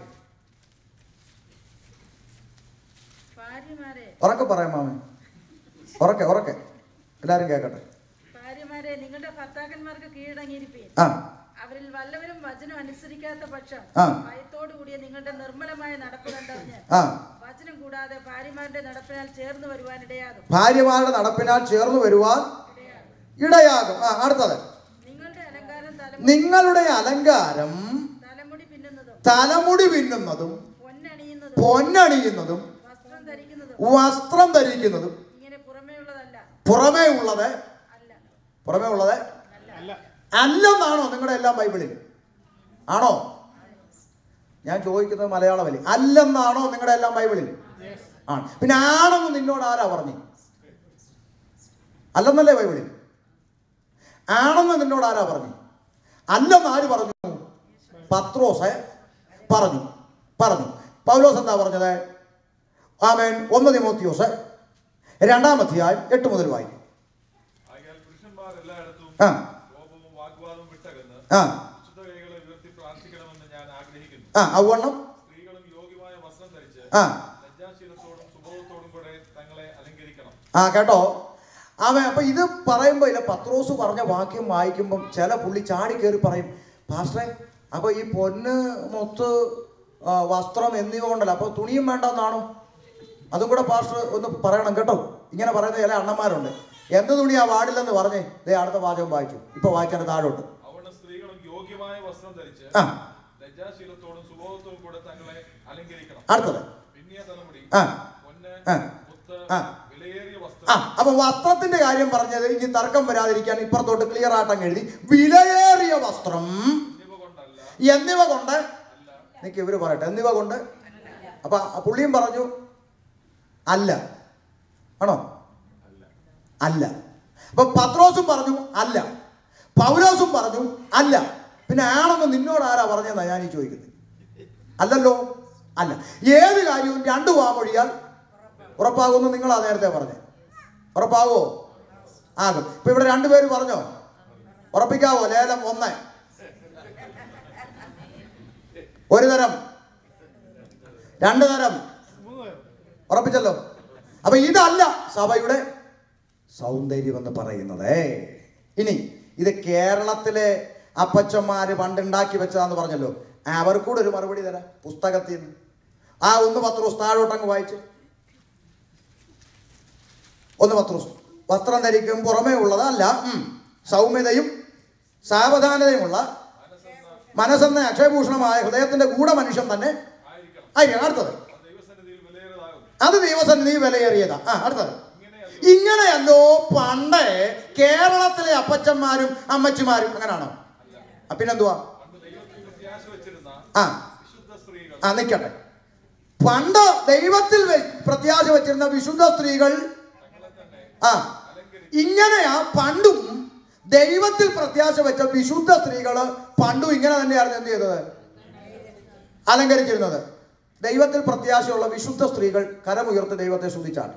ഭാര്യമാരെ ഉറക്കെ പറയാം മാമൻ ഉറക്കെ ഉറക്കെ എല്ലാരും കേൾക്കട്ടെ ഭാര്യമാരെ നിങ്ങളുടെ ഭർത്താക്കന്മാർക്ക് കീഴടങ്ങിയിരിപ്പീൻ ആ അവരിൽ വല്ലവരും വചനം അനുസരിക്കാത്ത പക്ഷം ആ. ഭയത്തോടു കൂടിയ നിങ്ങളുടെ നിർമ്മലമായ നടപ്പ് കണ്ടറിഞ്ഞ് ആ വചനം കൂടാതെ ഭാര്യമാരുടെ നടപ്പിനാൽ ചേർന്ന് വരുവാനിടയാകും ഭാര്യമാരുടെ നടപ്പിനാൽ ചേർന്ന് വരുവാൻ ഇടയാകും ആ അടുത്തത് നിങ്ങളുടെ അലങ്കാരം തല നിങ്ങളുടെ അലങ്കാരം തലമുടി പിന്നുന്നതും തലമുടി പിന്നുന്നതും പൊന്നണിയുന്നതും പൊന്നണിയുന്നതും വസ്ത്രം ധരിക്കുന്നതും വസ്ത്രം ധരിക്കുന്നതും ഇങ്ങനെ പുറമേ ഉള്ളതല്ല പുറമേ ഉള്ളത് അല്ല പുറമേ ഉള്ളത് അല്ലെന്നാണോ നിങ്ങളുടെ എല്ലാം ബൈബിളിൽ ആണോ ഞാൻ ചോദിക്കുന്നത് മലയാളമല്ലേ അല്ലെന്നാണോ നിങ്ങളുടെ എല്ലാം ബൈബിളിൽ ആണ് പിന്നെ ആണെന്ന് നിന്നോട് ആരാ പറഞ്ഞു അല്ലെന്നല്ലേ ബൈബിളിൽ ആണെന്ന് നിന്നോട് ആരാ പറഞ്ഞു അല്ലെന്ന് ആര് പറഞ്ഞു പത്രോസ് പറഞ്ഞു പറഞ്ഞു പൗലോസ് എന്താ പറഞ്ഞത് ആമേൻ ഒന്ന് തിമോത്തിയോസ് രണ്ടാമധ്യായം എട്ട് മുതൽ വായിക്കും ആകയാൽ പുരുഷന്മാർ എല്ലായിടത്തും ആ കോപവും വാഗ്വാദവും വിട്ടകന്ന് ആ വിശുദ്ധ കൈകളെ ഉയർത്തി പ്രാർത്ഥിക്കണമെന്ന് ഞാൻ ആഗ്രഹിക്കുന്നു ആ അവണ്ണം സ്ത്രീകളും യോഗ്യമായ വസ്ത്രം ധരിച്ച് ആ ലജ്ജാശീലത്തോടും സുബോധത്തോടും കൂടെ തങ്ങളെ അലങ്കരിക്കണം ആ കേട്ടോ ആമേ അപ്പൊ ഇത് പറയുമ്പോ ഇല്ല പത്രോസ് പറഞ്ഞ വാക്യം വായിക്കുമ്പം ചില പുള്ളി ചാടി കയറി പറയും പാസ്റ്ററെ അപ്പൊ ഈ പൊന്ന് മൊത്ത് ആ, വസ്ത്രം എന്നിവ കൊണ്ടല്ല അപ്പൊ തുണിയും വേണ്ടെന്നാണോ അതും കൂടെ പാസ്റ്റർ ഒന്ന് പറയണം കേട്ടോ ഇങ്ങനെ പറയുന്ന ചില അണ്ണന്മാരുണ്ട് എന്ത് തുണിയാ പാടില്ലെന്ന് പറഞ്ഞേ ദേ അടുത്ത വാചകം വായിച്ചു ഇപ്പൊ വായിക്കാൻ താഴോട്ട് അവിടെ സ്ത്രീകളും യോഗ്യമായ വസ്ത്രം ധരിച്ച് ആ. ലജ്ജാശീലത്തോടും സുബോധത്തോടും കൂടെ തങ്ങളെ അലങ്കരിക്കണം അടുത്തത് പിന്നിയ തലമുടി ആ. പൊന്ന് ആ. മുത്ത് ആ. വിലയേറിയ ആ വസ്ത്രം അപ്പൊ വസ്ത്രത്തിന്റെ കാര്യം പറഞ്ഞത് ഇനി തർക്കം വരാതിരിക്കാൻ ഇപ്പുറത്തോട്ട് ക്ലിയർ ആയിട്ട് എഴുതി വിലയേറിയ വസ്ത്രം എന്നിവ കൊണ്ടല്ല എന്നിവ കൊണ്ട് നിക്ക് ഇവര് പറയട്ടെ എന്നിവ കൊണ്ട് അപ്പൊ ആ പുള്ളിയും പറഞ്ഞു അല്ല ആണോ അല്ല അപ്പൊ പത്രോസും പറഞ്ഞു അല്ല പൗലോസും പറഞ്ഞു അല്ല പിന്നെ ആണെന്ന് നിന്നോട് ആരാ പറഞ്ഞെന്നാ ഞാൻ ഈ ചോദിക്കുന്നത് അല്ലല്ലോ അല്ല ഏത് കാര്യവും രണ്ടു വാമൊഴിയാൽ ഉറപ്പാകുമെന്ന് നിങ്ങളാ നേരത്തെ പറഞ്ഞേ ഉറപ്പാകുമോ ആകും ഇപ്പൊ ഇവിടെ രണ്ടുപേര് പറഞ്ഞോ ഉറപ്പിക്കാവോ ലേലം ഒന്ന് ഒരു തരം രണ്ട് തരം ഉറപ്പിച്ചല്ലോ അപ്പൊ ഇതല്ല സഭയുടെ സൗന്ദര്യം എന്ന് പറയുന്നത് ഇനി ഇത് കേരളത്തിലെ അപ്പച്ചന്മാര് പണ്ടുണ്ടാക്കി വെച്ചതാന്ന് പറഞ്ഞല്ലോ അവർക്കൂടെ ഒരു മറുപടി തരാം പുസ്തകത്തിൽ നിന്ന് ആ ഒന്ന് പത്ത് ദിവസം താഴോട്ടങ്ങ് വായിച്ചു ഒന്ന് പത്ത് ദിവസം വസ്ത്രം ധരിക്കും പുറമേ ഉള്ളതല്ല ഉം. സൗമ്യതയും സാവധാനതയുമുള്ള മനസ്സെന്ന അക്ഷയഭൂഷണമായ ഹൃദയത്തിന്റെ ഗൂഢമനുഷ്യൻ തന്നെ ആയിരിക്കണം അടുത്തത് ദൈവസന്നിധിയിൽ വിലയേറിയതാകും അത് ദൈവസന്നിധി വിലയേറിയതാ ആ അടുത്തത് ഇങ്ങനെയല്ലോ പണ്ട് കേരളത്തിലെ അപ്പച്ചന്മാരും അമ്മച്ചിമാരും അങ്ങനാണോ ആ, പിന്നെന്തുവാ പണ്ട് ദൈവത്തിൽ പ്രത്യാശ വെച്ചിരുന്ന ആ വിശുദ്ധ സ്ത്രീകൾ ആ നിൽക്കട്ടെ പണ്ട് ദൈവത്തിൽ വെ- പ്രത്യാശ വെച്ചിരുന്ന വിശുദ്ധ സ്ത്രീകൾ ആ ഇങ്ങനെയാ പണ്ടും ദൈവത്തിൽ പ്രത്യാശ വെച്ച വിശുദ്ധ സ്ത്രീകള് പണ്ടും ഇങ്ങനെ തന്നെയായിരുന്നു എന്ത് ചെയ്തത് അലങ്കരിച്ചിരുന്നത് ദൈവത്തിൽ പ്രത്യാശയുള്ള വിശുദ്ധ സ്ത്രീകൾ കരമുയർത്തി ദൈവത്തെ സ്തുതിച്ചാണ്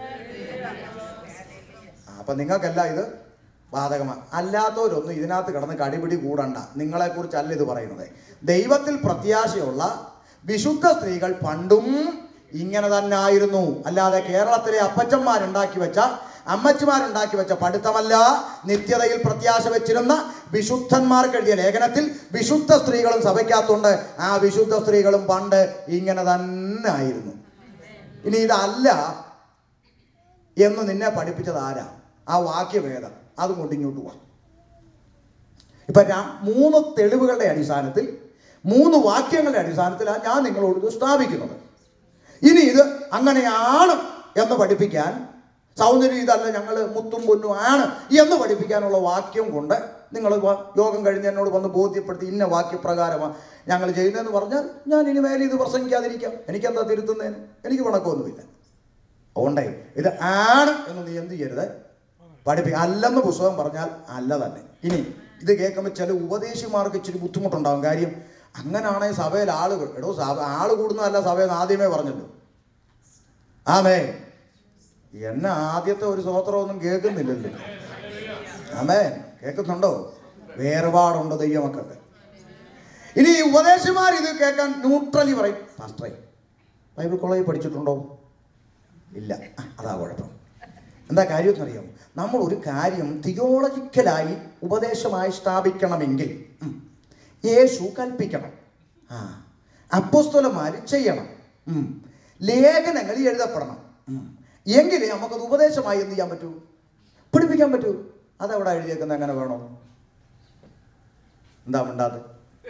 അപ്പൊ നിങ്ങൾക്കെല്ലാം ഇത് ബാധകമാണ് അല്ലാത്തവരൊന്നും ഇതിനകത്ത് കിടന്ന് കടിപിടി കൂടണ്ട നിങ്ങളെക്കുറിച്ചല്ല ഇത് പറയുന്നത് ദൈവത്തിൽ പ്രത്യാശയുള്ള വിശുദ്ധ സ്ത്രീകൾ പണ്ടും ഇങ്ങനെ തന്നെ ആയിരുന്നു അല്ലാതെ കേരളത്തിലെ അപ്പച്ചന്മാരുണ്ടാക്കി വെച്ച അമ്മച്ചിമാരുണ്ടാക്കി വെച്ച പഠിത്തമല്ല നിത്യതയിൽ പ്രത്യാശ വെച്ചിരുന്ന വിശുദ്ധന്മാർക്ക് എഴുതിയ ലേഖനത്തിൽ വിശുദ്ധ സ്ത്രീകളും സഭയ്ക്കകത്തുണ്ട് ആ വിശുദ്ധ സ്ത്രീകളും പണ്ട് ഇങ്ങനെ തന്നെ ആയിരുന്നു ഇനി ഇതല്ല എന്ന് നിന്നെ പഠിപ്പിച്ചത് ആരാ ആ വാക്യമേത അതും കൊണ്ട് ഇങ്ങോട്ട് പോവാം ഇപ്പൊ ഞാൻ മൂന്ന് തെളിവുകളുടെ അടിസ്ഥാനത്തിൽ മൂന്ന് വാക്യങ്ങളുടെ അടിസ്ഥാനത്തിലാണ് ഞാൻ നിങ്ങളോട് ഇത് സ്ഥാപിക്കുന്നത് ഇനി ഇത് അങ്ങനെയാണ് എന്ന് പഠിപ്പിക്കാൻ സൗന്ദര്യം ഇതല്ല ഞങ്ങൾ മുത്തും പൊന്നും ആണ് എന്ന് പഠിപ്പിക്കാനുള്ള വാക്യം കൊണ്ട് നിങ്ങൾ യോഗം കഴിഞ്ഞ് എന്നോട് വന്ന് ബോധ്യപ്പെടുത്തി ഇന്ന വാക്യപ്രകാരമാണ് ഞങ്ങൾ ചെയ്യുന്നതെന്ന് പറഞ്ഞാൽ ഞാൻ ഇനി മേലെ ഇത് പ്രസംഗിക്കാതിരിക്കാം എനിക്കെന്താ തിരുത്തുന്നതിന് എനിക്ക് പണക്കമൊന്നുമില്ല അതുകൊണ്ടേ ഇത് ആണ് എന്ന് നീ എന്ത് ചെയ്യരുത് പഠിപ്പിക്കുക അല്ലെന്ന് പുസ്തകം പറഞ്ഞാൽ അല്ല തന്നെ ഇനി ഇത് കേൾക്കുമ്പോൾ ചില ഉപദേശിമാർക്ക് ഇച്ചിരി ബുദ്ധിമുട്ടുണ്ടാകും കാര്യം അങ്ങനാണെങ്കിൽ സഭയിൽ ആളുകൾ എടോ സഭ ആള് കൂടുന്നതല്ല സഭയെന്ന് ആദ്യമേ പറഞ്ഞല്ലോ ആമേ എന്നെ ആദ്യത്തെ ഒരു സ്വോത്രമൊന്നും കേൾക്കുന്നില്ലല്ലോ ആമേ കേൾക്കുന്നുണ്ടോ വേർപാടുണ്ടോ ദൈവമക്കൾക്ക് ഇനി ഈ ഉപദേശിമാർ ഇത് കേൾക്കാൻ ന്യൂട്രലി പറയും പാസ്റ്ററേ ബൈബിൾ കോളേജിൽ പഠിച്ചിട്ടുണ്ടോ ഇല്ല ആ, അതാ കുഴപ്പം എന്താ കാര്യം എന്നറിയാം നമ്മൾ ഒരു കാര്യം തിയോളജിക്കലായി ഉപദേശമായി സ്ഥാപിക്കണമെങ്കിൽ ഉം, യേശു കൽപ്പിക്കണം ആ അപ്പോസ്തലന്മാർ ചെയ്യണം ഉം, ലേഖനങ്ങൾ എഴുതപ്പെടണം ഉം, എങ്കിലേ നമുക്കത് ഉപദേശമായി എന്ത് ചെയ്യാൻ പറ്റൂ പഠിപ്പിക്കാൻ പറ്റൂ അതവിടെ എഴുതിയേക്കുന്നത് എങ്ങനെ വേണോ എന്താ മിണ്ടാതെ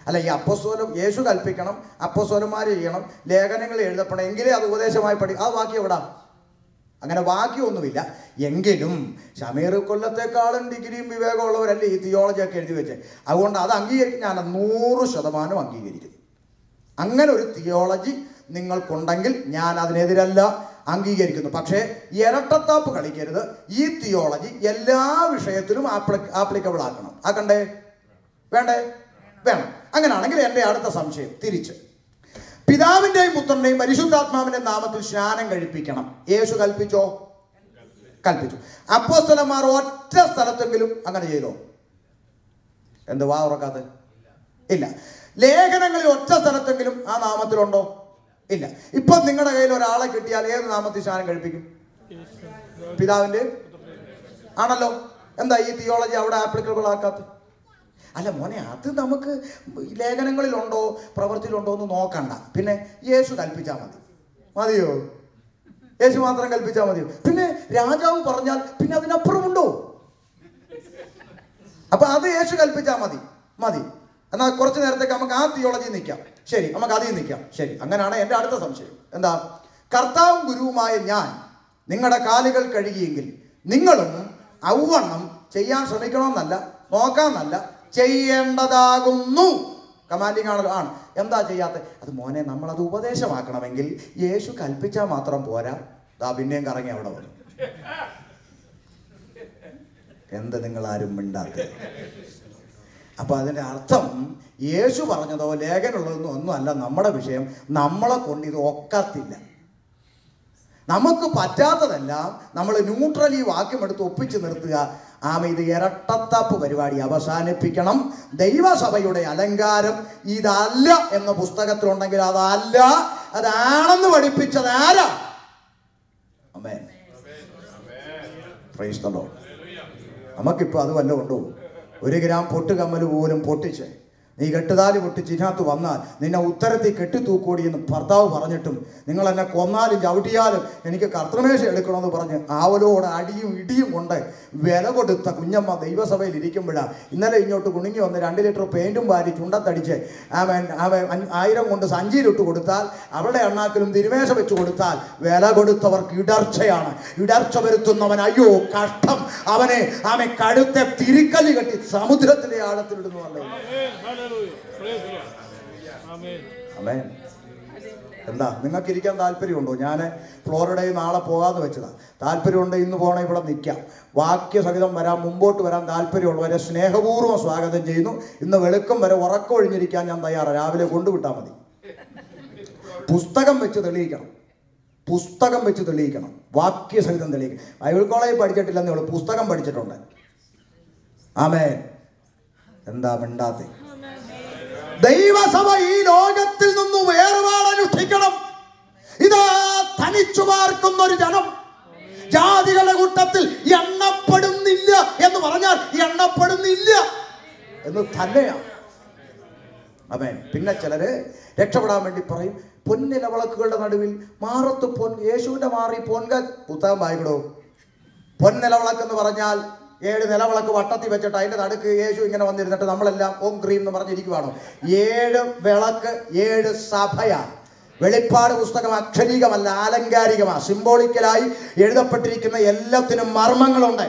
അല്ല ഈ അപ്പസ്വലം യേശു കൽപ്പിക്കണം അപ്പസ്വലന്മാർ ചെയ്യണം ലേഖനങ്ങൾ എഴുതപ്പെടണം എങ്കിലേ അത് ഉപദേശമായി പഠി ആ വാക്യം എവിടാ അങ്ങനെ വാക്യമൊന്നുമില്ല എങ്കിലും ഷമീർ കൊല്ലത്തെക്കാളും ഡിഗ്രിയും വിവേകമുള്ളവരല്ലേ ഈ തിയോളജി ഒക്കെ എഴുതി വെച്ചേ അതുകൊണ്ട് അത് അംഗീകരിക്കും ഞാൻ നൂറ് ശതമാനം അംഗീകരിക്കുന്നു അങ്ങനെ ഒരു തിയോളജി നിങ്ങൾക്കുണ്ടെങ്കിൽ ഞാൻ അതിനെതിരല്ല അംഗീകരിക്കുന്നു പക്ഷേ ഇരട്ടത്താപ്പ് കളിക്കരുത് ഈ തിയോളജി എല്ലാ വിഷയത്തിലും ആപ്ലി ആപ്ലിക്കബിൾ ആക്കണം ആക്കണ്ടേ വേണ്ടേ വേണം അങ്ങനെയാണെങ്കിൽ എൻ്റെ അടുത്ത സംശയം തിരിച്ച് പിതാവിൻ്റെയും പുത്രൻ്റെയും പരിശുദ്ധാത്മാവിൻ്റെ നാമത്തിൽ സ്നാനം കഴിപ്പിക്കണം യേശു കൽപ്പിച്ചോ കൽപ്പിച്ചു അപ്പോസ്തലന്മാർ ഒറ്റ സ്ഥലത്തെങ്കിലും അങ്ങനെ ചെയ്തോ എന്ത് വാ ഉറക്കാതെ ഇല്ല ലേഖനങ്ങളിൽ ഒറ്റ സ്ഥലത്തെങ്കിലും ആ നാമത്തിലുണ്ടോ ഇല്ല ഇപ്പൊ നിങ്ങളുടെ കയ്യിൽ ഒരാളെ കിട്ടിയാൽ ഏത് നാമത്തിൽ സ്നാനം കഴിപ്പിക്കും പിതാവിന്റെ ആണല്ലോ എന്താ ഈ തിയോളജി അവിടെ ആപ്ലിക്കബിൾ ആക്കാത്ത അല്ല മോനെ അത് നമുക്ക് ലേഖനങ്ങളിലുണ്ടോ പ്രവൃത്തിയിലുണ്ടോ എന്ന് നോക്കണ്ട പിന്നെ യേശു കൽപ്പിച്ചാൽ മതി മതിയോ യേശു മാത്രം കൽപ്പിച്ചാൽ മതിയോ പിന്നെ രാജാവ് പറഞ്ഞാൽ പിന്നെ അതിനപ്പുറമുണ്ടോ അപ്പൊ അത് യേശു കൽപ്പിച്ചാൽ മതി മതി എന്നാൽ കുറച്ച് നേരത്തേക്ക് നമുക്ക് ആ തിയോളജി നിൽക്കാം ശരി നമുക്ക് അതിൽ നിൽക്കാം ശരി അങ്ങനെയാണ് എൻ്റെ അടുത്ത സംശയം എന്താ കർത്താവും ഗുരുവുമായ ഞാൻ നിങ്ങളുടെ കാലുകൾ കഴുകിയെങ്കിൽ നിങ്ങളും ഔവണ്ണം ചെയ്യാൻ ശ്രമിക്കണമെന്നല്ല നോക്കാമെന്നല്ല ചെയ്യേണ്ടതാകുന്നു കമാൻഡിങ് ആണല്ലോ ആണ് എന്താ ചെയ്യാത്ത അത് മോനെ നമ്മളത് ഉപദേശമാക്കണമെങ്കിൽ യേശു കൽപ്പിച്ചാൽ മാത്രം പോരാ ദാ പിന്നെയും കറങ്ങി അവിടെ വന്നു എന്ത് നിങ്ങൾ ആരും മിണ്ടാത്ത അപ്പൊ അതിന്റെ അർത്ഥം യേശു പറഞ്ഞതോ ലേഖനുള്ളതൊന്നും ഒന്നും അല്ല നമ്മുടെ വിഷയം നമ്മളെ കൊണ്ട് ഇത് ഒക്കത്തില്ല നമുക്ക് പറ്റാത്തതെല്ലാം നമ്മൾ ന്യൂട്രൽ ഈ വാക്യം എടുത്ത് ഒപ്പിച്ച് നിർത്തുക ആമ ഇത് ഇരട്ടത്താപ്പ് പരിപാടി അവസാനിപ്പിക്കണം ദൈവസഭയുടെ അലങ്കാരം ഇതല്ല എന്ന പുസ്തകത്തിലുണ്ടെങ്കിൽ അതല്ല അതാണെന്ന് പഠിപ്പിച്ചത് ആരാ അമേൻ പ്രൈസ് ദ ലോർഡ് നമുക്കിപ്പോൾ അത് വല്ലതും ഉണ്ടോ ഒരു ഗ്രാം പൊട്ടുകമ്മൽ പോലും പൊട്ടിച്ച് നീ കെട്ടുതാലി പൊട്ടിച്ച് ഇതിനകത്ത് വന്നാൽ നിന്നെ ഉത്തരത്തിൽ കെട്ടിത്തൂക്കൂടി എന്ന് ഭർത്താവ് പറഞ്ഞിട്ടും നിങ്ങൾ എന്നെ കൊന്നാലും ചവിട്ടിയാലും എനിക്ക് കർത്തൃമേശ എടുക്കണമെന്ന് പറഞ്ഞ് ആവലോട് അടിയും ഇടിയും കൊണ്ട് വില കൊടുത്ത കുഞ്ഞമ്മ ദൈവസഭയിൽ ഇരിക്കുമ്പോഴാണ് ഇന്നലെ ഇങ്ങോട്ട് കുണുങ്ങി വന്ന് രണ്ട് ലിറ്റർ പെയിൻറ്റും വാരി ചുണ്ടത്തടിച്ച് അവൻ അവൻ അഞ്ഞ- ആയിരം കൊണ്ട് സഞ്ചിയിലിട്ട് കൊടുത്താൽ അവളുടെ എണ്ണാക്കിലും തിരുമേശ വെച്ച് കൊടുത്താൽ വില കൊടുത്തവർക്ക് ഇടർച്ചയാണ് ഇടർച്ച വരുത്തുന്നവൻ അയ്യോ കഷ്ടം അവനെ അവൻ കഴുത്തെ തിരിക്കല് കെട്ടി സമുദ്രത്തിന്റെ ആഴത്തിലിടുന്നു അല്ലേ അമേൻ എന്താ നിങ്ങൾക്ക് ഇരിക്കാൻ താല്പര്യമുണ്ടോ ഞാൻ ഫ്ലോറിഡയിൽ നാളെ പോകാമെന്ന് വെച്ചതാ താല്പര്യമുണ്ട് ഇന്ന് പോകണേ ഇവിടെ നിൽക്കാം വാക്യസഹിതം വരാൻ മുമ്പോട്ട് വരാൻ താല്പര്യമുള്ളവരെ സ്നേഹപൂർവ്വം സ്വാഗതം ചെയ്യുന്നു ഇന്ന് വെളുക്കം വരെ ഉറക്കം ഒഴിഞ്ഞിരിക്കാൻ ഞാൻ തയ്യാറാണ് രാവിലെ കൊണ്ടുവിട്ടാൽ മതി പുസ്തകം വെച്ച് തെളിയിക്കണം പുസ്തകം വെച്ച് തെളിയിക്കണം വാക്യസഹിതം തെളിയിക്കണം ബൈബിൾ കോളേജ് പഠിച്ചിട്ടില്ലെന്നേ ഉള്ളൂ പുസ്തകം പഠിച്ചിട്ടുണ്ട് ആമേൻ എന്താ മിണ്ടാത്തെ ദൈവസഭ ഈ ലോകത്തിൽ നിന്നും വേർപാട് അനുഷ്ഠിക്കണം ഇതാ തനിച്ചു പാർക്കുന്ന ഒരു ജനം ജാതികളുടെ കൂട്ടത്തിൽ എണ്ണപ്പെടുന്നില്ല എന്ന് പറഞ്ഞാൽ എണ്ണപ്പെടുന്നില്ല എന്ന് തന്നെയാണ് അവൻ പിന്നെ ചിലര് രക്ഷപ്പെടാൻ വേണ്ടി പറയും പൊന്നിലവിളക്കുകളുടെ നടുവിൽ മാറത്ത് പൊൻ യേശുവിന്റെ മാറി പൊൻക പുസ്തകം വായിക്കടോ പൊന്നിലവിളക്ക് എന്ന് പറഞ്ഞാൽ ഏഴ് നിലവിളക്ക് വട്ടത്തിൽ വെച്ചിട്ട് അതിന്റെ നടുക്ക് യേശു ഇങ്ങനെ വന്നിരുന്നിട്ട് നമ്മളെല്ലാം ഓം ക്രീം എന്ന് പറഞ്ഞിരിക്കുവാണോ ഏഴ് വിളക്ക് ഏഴ് സഭയാ വെളിപ്പാട് പുസ്തകം അക്ഷരീകമല്ല ആലങ്കാരികമാ സിംബോളിക്കലായി എഴുതപ്പെട്ടിരിക്കുന്ന എല്ലാത്തിനും മർമ്മങ്ങളുണ്ട്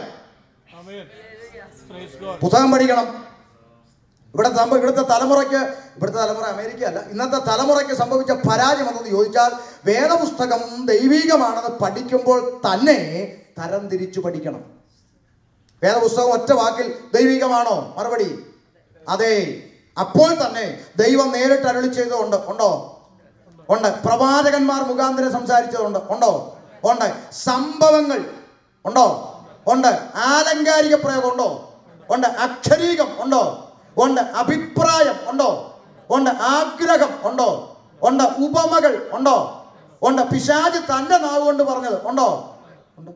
പുസ്തകം പഠിക്കണം ഇവിടെ സംഭവം ഇവിടുത്തെ തലമുറയ്ക്ക് ഇവിടുത്തെ തലമുറ അമേരിക്ക അല്ല ഇന്നത്തെ തലമുറയ്ക്ക് സംഭവിച്ച പരാജയം എന്തെന്ന് ചോദിച്ചാൽ വേദപുസ്തകം ദൈവികമാണെന്ന് പഠിക്കുമ്പോൾ തന്നെ തരം തിരിച്ചു പഠിക്കണം വേദപുസ്തകം ഒറ്റ വാക്കിൽ ദൈവികമാണോ മറുപടി അതെ അപ്പോൾ തന്നെ ദൈവം നേരിട്ട് അരുളി ചെയ്തതുണ്ട് ഉണ്ടോ ഉണ്ട് പ്രവാചകന്മാർ മുഖാന്തരം സംസാരിച്ചതുണ്ട് ഉണ്ടോ ഉണ്ട് സംഭവങ്ങൾ ഉണ്ടോ ഉണ്ട് ആലങ്കാരിക പ്രയോഗം ഉണ്ടോ ഉണ്ട് അക്ഷരീകം ഉണ്ടോ ഉണ്ട് അഭിപ്രായം ഉണ്ടോ ഉണ്ട് ആഗ്രഹം ഉണ്ടോ ഉണ്ട് ഉപമകൾ ഉണ്ടോ ഉണ്ട് പിശാജ് തന്റെ നാവ് കൊണ്ട് പറഞ്ഞത് ഉണ്ടോ ഉണ്ട്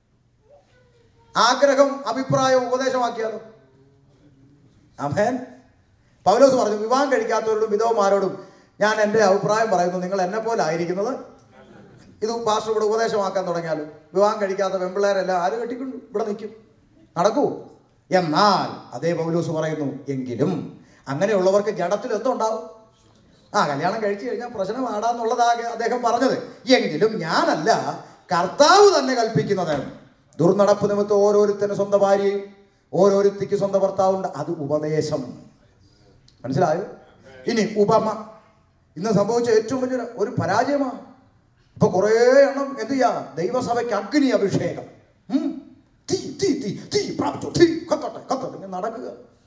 ആഗ്രഹം അഭിപ്രായം ഉപദേശമാക്കിയാലോ അമേൻ പൗലോസ് പറഞ്ഞു വിവാഹം കഴിക്കാത്തവരോടും വിധവമാരോടും ഞാൻ എൻ്റെ അഭിപ്രായം പറയുന്നു നിങ്ങൾ എന്നെ പോലെ ആയിരിക്കുന്നത് ഇത് പാസ്റ്റർ ഇവിടെ ഉപദേശമാക്കാൻ തുടങ്ങിയാലും വിവാഹം കഴിക്കാത്ത പെമ്പിള്ളേരെല്ലാം ആര് കെട്ടിക്കൊണ്ട് ഇവിടെ നിൽക്കും നടക്കൂ എന്നാൽ അതേ പൗലോസ് പറയുന്നു എങ്കിലും അങ്ങനെയുള്ളവർക്ക് ജഡത്തിൽ എന്തുണ്ടാവും ആ കല്യാണം കഴിച്ചു കഴിഞ്ഞാൽ പ്രശ്നമാടാന്നുള്ളതാകെ അദ്ദേഹം പറഞ്ഞത് എങ്കിലും ഞാനല്ല കർത്താവ് തന്നെ കൽപ്പിക്കുന്നത് ദുർനടപ്പ് നിമിത്തം ഓരോരുത്തരും സ്വന്തം ഭാര്യയും ഓരോരുത്തിക്ക് സ്വന്തം ഭർത്താവുണ്ട് അത് ഉപദേശം മനസ്സിലായോ ഇനി ഉപമ ഇന്ന് സംഭവിച്ച ഏറ്റവും വലിയൊരു ഒരു പരാജയമാണ് ഇപ്പൊ കുറേ എണ്ണം എന്ത് ചെയ്യാ ദൈവസഭയ്ക്ക് അഗ്നി അഭിഷേകം ഉം. തീ തീ തീ തീ പ്രാപിച്ചു തീ കത്തോട്ടെ കത്തോട്ടെ ഇങ്ങനെ നടക്കുക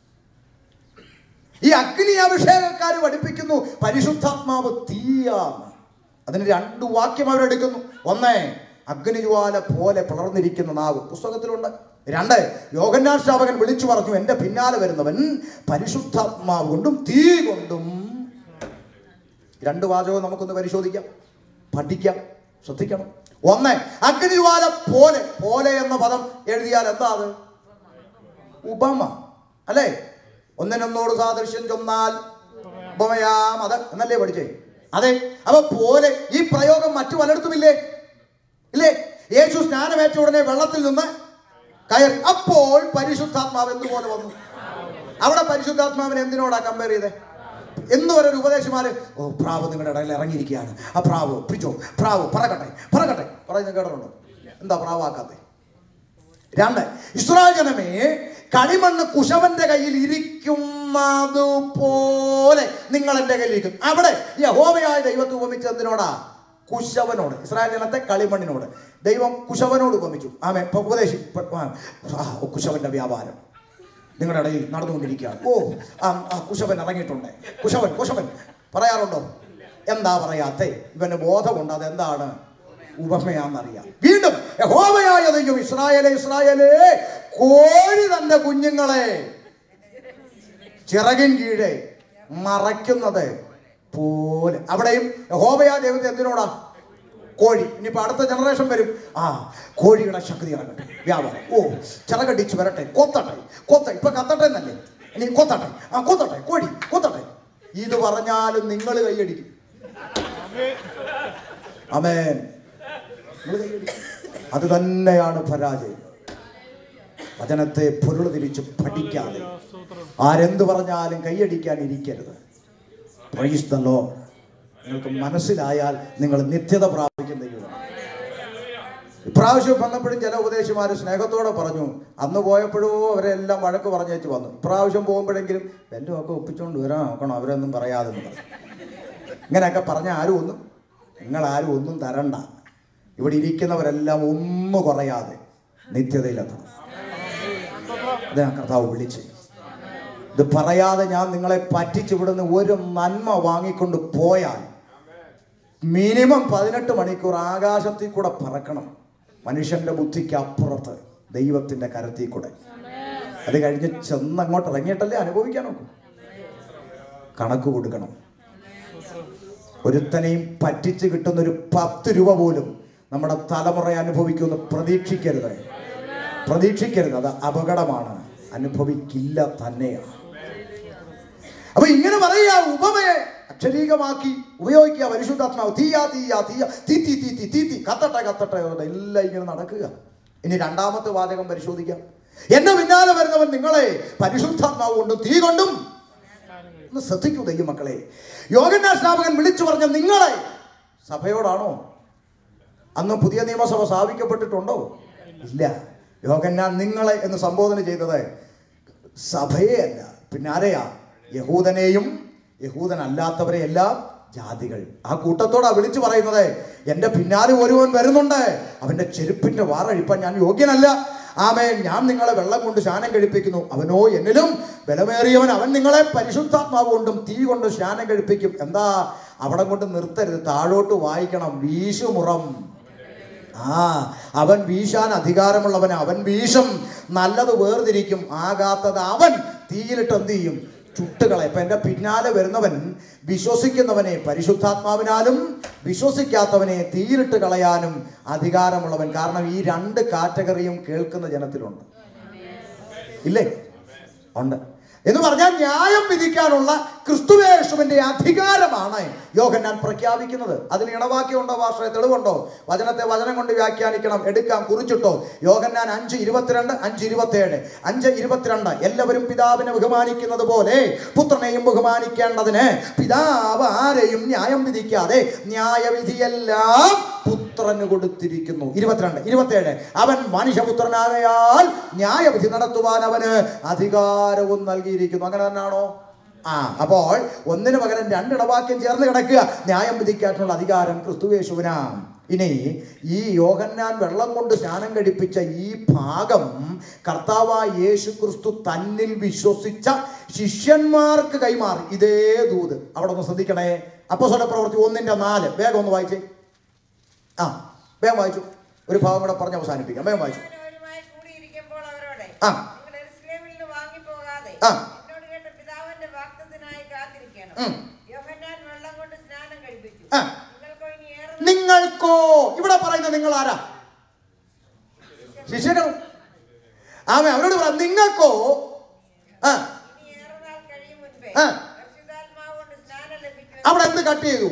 ഈ അഗ്നി അഭിഷേകക്കാർ പഠിപ്പിക്കുന്നു പരിശുദ്ധാത്മാവ് തീയാണ് അതിന് രണ്ട് വാക്യം അവരെടുക്കുന്നു ഒന്ന് അഗ്നിജ്വാല പോലെ പിളർന്നിരിക്കുന്ന നാവ് പുസ്തകത്തിലുണ്ട് രണ്ട് യോഹന്നാൻ ശ്രാവകൻ വിളിച്ചു പറഞ്ഞു എൻ്റെ പിന്നാലെ വരുന്നവൻ പരിശുദ്ധാത്മാവ് കൊണ്ടും തീ കൊണ്ടും രണ്ട് വാചകവും നമുക്കൊന്ന് പരിശോധിക്കാം പഠിക്കാം ശ്രദ്ധിക്കണം ഒന്ന് അഗ്നിജ്വാല പോലെ പോലെ എന്ന പദം എഴുതിയാൽ എന്താ അത് ഉപമ അല്ലേ ഒന്നിനൊന്നോട് സാദൃശ്യം ചൊന്നാൽ ഉപമയാം അത് എന്നല്ലേ പഠിച്ചേ അതെ അപ്പൊ പോലെ ഈ പ്രയോഗം മറ്റു പലയിടത്തുമില്ലേ ഇല്ലേ യേശു സ്നാനമേറ്റ ഉടനെ വെള്ളത്തിൽ നിന്ന് കയറി അപ്പോൾ പരിശുദ്ധാത്മാവ് എന്തുപോലെ വന്നു അവിടെ പരിശുദ്ധാത്മാവിനെ എന്തിനോടാ കമ്പയർ ചെയ്തേ എന്ന് വരെ ഒരു ഉപദേശമാര് ഓ പ്രാവ് നിങ്ങളുടെ ഇടയിൽ ഇറങ്ങിയിരിക്കുകയാണ് ആ പ്രാവ് പിടിച്ചോ പ്രാവ് പറക്കട്ടെ പറക്കട്ടെ പറയുന്നത് കേട്ടിട്ടുണ്ടോ എന്താ പ്രാവാക്കാത്തെ രണ്ട് ഇസ്രായേൽ ജനമേ കളിമണ്ണ് കുശവന്റെ കയ്യിൽ ഇരിക്കുന്നത് പോലെ നിങ്ങൾ എൻ്റെ കയ്യിൽ ഇരിക്കും അവിടെ യഹോവയായ ദൈവത്തെ ഉപമിച്ചത് എന്തിനോടാ കുശവനോട് ഇസ്രായേൽ ജനത്തെ കളിമണ്ണിനോട് ദൈവം കുശവനോട് ഉപമിച്ചു ആമേ ഇപ്പൊ ഉപദേശി ഇപ്പൊ- ആ, ആ, കുശവന്റെ വ്യാപാരം നിങ്ങളുടെ ഇടയിൽ നടന്നുകൊണ്ടിരിക്കുകയാണ് ഓ ആ ആ കുശവൻ ഇറങ്ങിയിട്ടുണ്ട് കുശവൻ കുശവൻ പറയാറുണ്ടോ എന്താ പറയാത്തെ ഇവന് ബോധമുണ്ട് അതെന്താണ് ഉപമയാണെന്നറിയാം വീണ്ടും യഹോവയായ ദൈവം ഇസ്രായേലെ ഇസ്രായേലേ കോഴി തന്റെ കുഞ്ഞുങ്ങളെ ചിറകിൻ കീഴെ മറയ്ക്കുന്നത് പോലെ അവിടെയും യഹോവയാ ദൈവത്തെ എന്തിനോടാ കോഴി ഇനിയിപ്പോ അടുത്ത ജനറേഷൻ വരും ആ കോഴിയുടെ ശക്തി ഇറങ്ങട്ടെ വ്യാപാരം ഓ ചിറകടിച്ച് വരട്ടെ കൊത്തട്ടെ കൊത്ത ഇപ്പൊ കത്തട്ടെ എന്നല്ലേ ഇനി കൊത്തട്ടെ ആ കൊത്തട്ടെ കോഴി കൊത്തട്ടെ ഇത് പറഞ്ഞാലും നിങ്ങൾ കൈയടിക്കും അമേൻ നിങ്ങൾ കൈയടിക്കും. അത് തന്നെയാണ് പരാജയം വചനത്തെ പൊരുൾ തിരിച്ച് പഠിക്കാതെ ആരെന്ത് പറഞ്ഞാലും കൈയടിക്കാൻ ഇരിക്കരുത് പ്രൈസ് ദ ലോർഡ് നിങ്ങൾക്ക് മനസ്സിലായാൽ നിങ്ങൾ നിത്യത പ്രാപിക്കുന്ന ദൈവമാണ് ഇപ്രാവശ്യം വന്നപ്പോഴും ചില ഉപദേശിമാർ സ്നേഹത്തോടെ പറഞ്ഞു അന്ന് പോയപ്പോഴോ അവരെല്ലാം വഴക്ക് പറഞ്ഞേച്ച് വന്നു ഇപ്രാവശ്യം പോകുമ്പോഴെങ്കിലും വല്ലതും ഒക്കെ ഒപ്പിച്ചുകൊണ്ട് വരാൻ നോക്കണം അവരൊന്നും പറയാതെന്ന് പറഞ്ഞു ഇങ്ങനെയൊക്കെ പറഞ്ഞ ആരും ഒന്നും നിങ്ങൾ ആരും ഒന്നും തരണ്ട ഇവിടെ ഇരിക്കുന്നവരെല്ലാം ഒന്നും കുറയാതെ നിത്യതയിലെത്തണം അത് ഞാൻ കർത്താവ് വിളിച്ച് ഇത് പറയാതെ ഞാൻ നിങ്ങളെ പറ്റിച്ച് ഇവിടുന്ന് ഒരു നന്മ വാങ്ങിക്കൊണ്ട് പോയാൽ മിനിമം പതിനെട്ട് മണിക്കൂർ ആകാശത്തിൽ കൂടെ പറക്കണം മനുഷ്യന്റെ ബുദ്ധിക്ക് അപ്പുറത്ത് ദൈവത്തിന്റെ കരത്തിൽ കൂടെ അത് കഴിഞ്ഞ് ചെന്ന് അങ്ങോട്ട് ഇറങ്ങിയിട്ടല്ലേ അനുഭവിക്കാൻ നോക്കും കണക്ക് കൊടുക്കണം ഒരുത്തനെയും പറ്റിച്ച് കിട്ടുന്ന ഒരു പത്ത് രൂപ പോലും നമ്മുടെ തലമുറ അനുഭവിക്കുമെന്ന് പ്രതീക്ഷിക്കരുത് പ്രതീക്ഷിക്കരുത് അത് അപകടമാണ് അനുഭവിക്കില്ല തന്നെയാണ് അപ്പൊ ഇങ്ങനെ പറയുക ഉപമയെ അക്ഷരീകമാക്കി ഉപയോഗിക്കുക പരിശുദ്ധാത്മാവ് തീയാ തീയാ തീയ തീ തീ തീ തീ തീ തീ കത്തട്ടെ കത്തട്ടെ എന്ന് പറഞ്ഞ് എല്ലാം ഇങ്ങനെ നടക്കുക ഇനി രണ്ടാമത്തെ വാചകം പരിശോധിക്കാം എന്റെ പിന്നാലെ വരുന്നവൻ നിങ്ങളെ പരിശുദ്ധാത്മാവ് കൊണ്ടും തീ കൊണ്ടും ഒന്ന് ശ്രദ്ധിക്കൂ ദൈവമക്കളെ യോഗന്നാ സ്നാപകൻ വിളിച്ചു പറഞ്ഞ നിങ്ങളെ സഭയോടാണോ അന്ന് പുതിയ നിയമസഭ സ്ഥാപിക്കപ്പെട്ടിട്ടുണ്ടോ ഇല്ല യോഗന്നാൻ നിങ്ങളെ എന്ന് സംബോധന ചെയ്തത് സഭയെ അല്ല പിന്നെ ആരെയാ യഹൂദനെയും യഹൂദനല്ലാത്തവരെ എല്ലാം ജാതികൾ ആ കൂട്ടത്തോടാ വിളിച്ചു പറയുന്നത് എൻ്റെ പിന്നാലെ ഒരുവൻ വരുന്നുണ്ട് അവൻ്റെ ചെരുപ്പിന്റെ വാറഴിപ്പാൻ ഞാൻ യോഗ്യനല്ല ആമേൻ ഞാൻ നിങ്ങളെ വെള്ളം കൊണ്ട് സ്നാനം കഴിപ്പിക്കുന്നു അവനോ എന്നിലും ബലമേറിയവൻ അവൻ നിങ്ങളെ പരിശുദ്ധാത്മാവ് കൊണ്ടും തീ കൊണ്ടും സ്നാനം കഴിപ്പിക്കും എന്താ അവിടെ കൊണ്ട് നിർത്തരുത് താഴോട്ട് വായിക്കണം വീശുമുറം ആ അവൻ വീശാൻ അധികാരമുള്ളവൻ അവൻ വീശും നല്ലത് വേർതിരിക്കും ആകാത്തത് അവൻ തീയിലിട്ട് എന്ത് ചെയ്യും ചുട്ടുകളെ ഇപ്പൊ എൻ്റെ പിന്നാലെ വരുന്നവൻ വിശ്വസിക്കുന്നവനെ പരിശുദ്ധാത്മാവിനാലും വിശ്വസിക്കാത്തവനെ തീയിലിട്ട് കളയാനും അധികാരമുള്ളവൻ കാരണം ഈ രണ്ട് കാറ്റഗറിയും കേൾക്കുന്ന ജനത്തിലുണ്ട് ഇല്ലേ ഉണ്ട് എന്ന് പറഞ്ഞാൽ ന്യായം വിധിക്കാനുള്ള ക്രിസ്തുവേശുവിന്റെ അധികാരമാണ് യോഹന്നാൻ പ്രഖ്യാപിക്കുന്നത് അതിന് ഇണവാക്യമുണ്ടോ ഭാഷ തെളിവുണ്ടോ വചനത്തെ വചനം കൊണ്ട് വ്യാഖ്യാനിക്കണം എടുക്കാം കുറിച്ചിട്ടോ യോഹന്നാൻ അഞ്ച് ഇരുപത്തിരണ്ട് അഞ്ച് ഇരുപത്തിയേഴ് അഞ്ച് ഇരുപത്തിരണ്ട് എല്ലാവരും പിതാവിനെ ബഹുമാനിക്കുന്നത് പോലെ പുത്രനെയും ബഹുമാനിക്കേണ്ടതിന് പിതാവ് ആരെയും ന്യായം വിധിക്കാതെ ന്യായവിധിയെല്ലാം പുത്രന് കൊടുത്തിരിക്കുന്നു ഇരുപത്തിരണ്ട് ഇരുപത്തിയേഴ് അവൻ മനുഷ്യപുത്രനാകയാൽ ന്യായവിധി നടത്തുവാൻ അവന് അധികാരവും നൽകിയിരിക്കുന്നു അങ്ങനെ തന്നെയാണോ ആ അപ്പോൾ ഒന്നിന് പകരം രണ്ടിടവാക്യം ചേർന്ന് കിടക്കുക ന്യായം വിധിക്കാനുള്ള അധികാരം ക്രിസ്തുവേശുവിനാം ഇനി ഈ യോഹന്നാൻ വെള്ളം കൊണ്ട് സ്നാനം കഴിപ്പിച്ച ഈ ഭാഗം കർത്താവായ യേശു ക്രിസ്തു തന്നിൽ വിശ്വസിച്ച ശിഷ്യന്മാർക്ക് കൈമാറി ഇതേ ദൂത് അവിടെ ഒന്ന് ശ്രദ്ധിക്കണേ അപ്പൊ പ്രവൃത്തി ഒന്നിന്റെ നാല് വേഗം ഒന്ന് വായിച്ചേ ആ വേഗം വായിച്ചു ഒരു ഭാഗം കൂടെ പറഞ്ഞ് അവസാനിപ്പിക്കാം വേഗം വായിച്ചു അവരുമായി കൂടിയിരിക്കുമ്പോൾ അവരോട് ആ. നിങ്ങൾ എരുസലേമിൽ നിന്ന് വാങ്ങിപ്പോകാതെ ആ. എന്നോട് കേട്ട പിതാവിന്റെ വാക്തത്തിനായി കാത്തിരിക്കണം ഉം. യോഹന്നാൻ വെള്ളം കൊണ്ട് സ്നാനം കഴിപ്പിച്ചു ആ. നിങ്ങൾക്കോ ഇനി ഏറെ നിങ്ങൾക്കോ ഇവിടെ പറയുന്ന നിങ്ങൾ ആരാ ശിഷ്യനും ആമേ അവരോട് പറ നിങ്ങൾക്കോ ആ ഇനി ഏറെ നാൾ കഴിയും മുൻപേ ആ. പരിശുദ്ധാത്മാവ് കൊണ്ട് സ്നാനം ലഭിക്കുമെന്ന് അവിടെ എന്ത് കട്ട് ചെയ്തു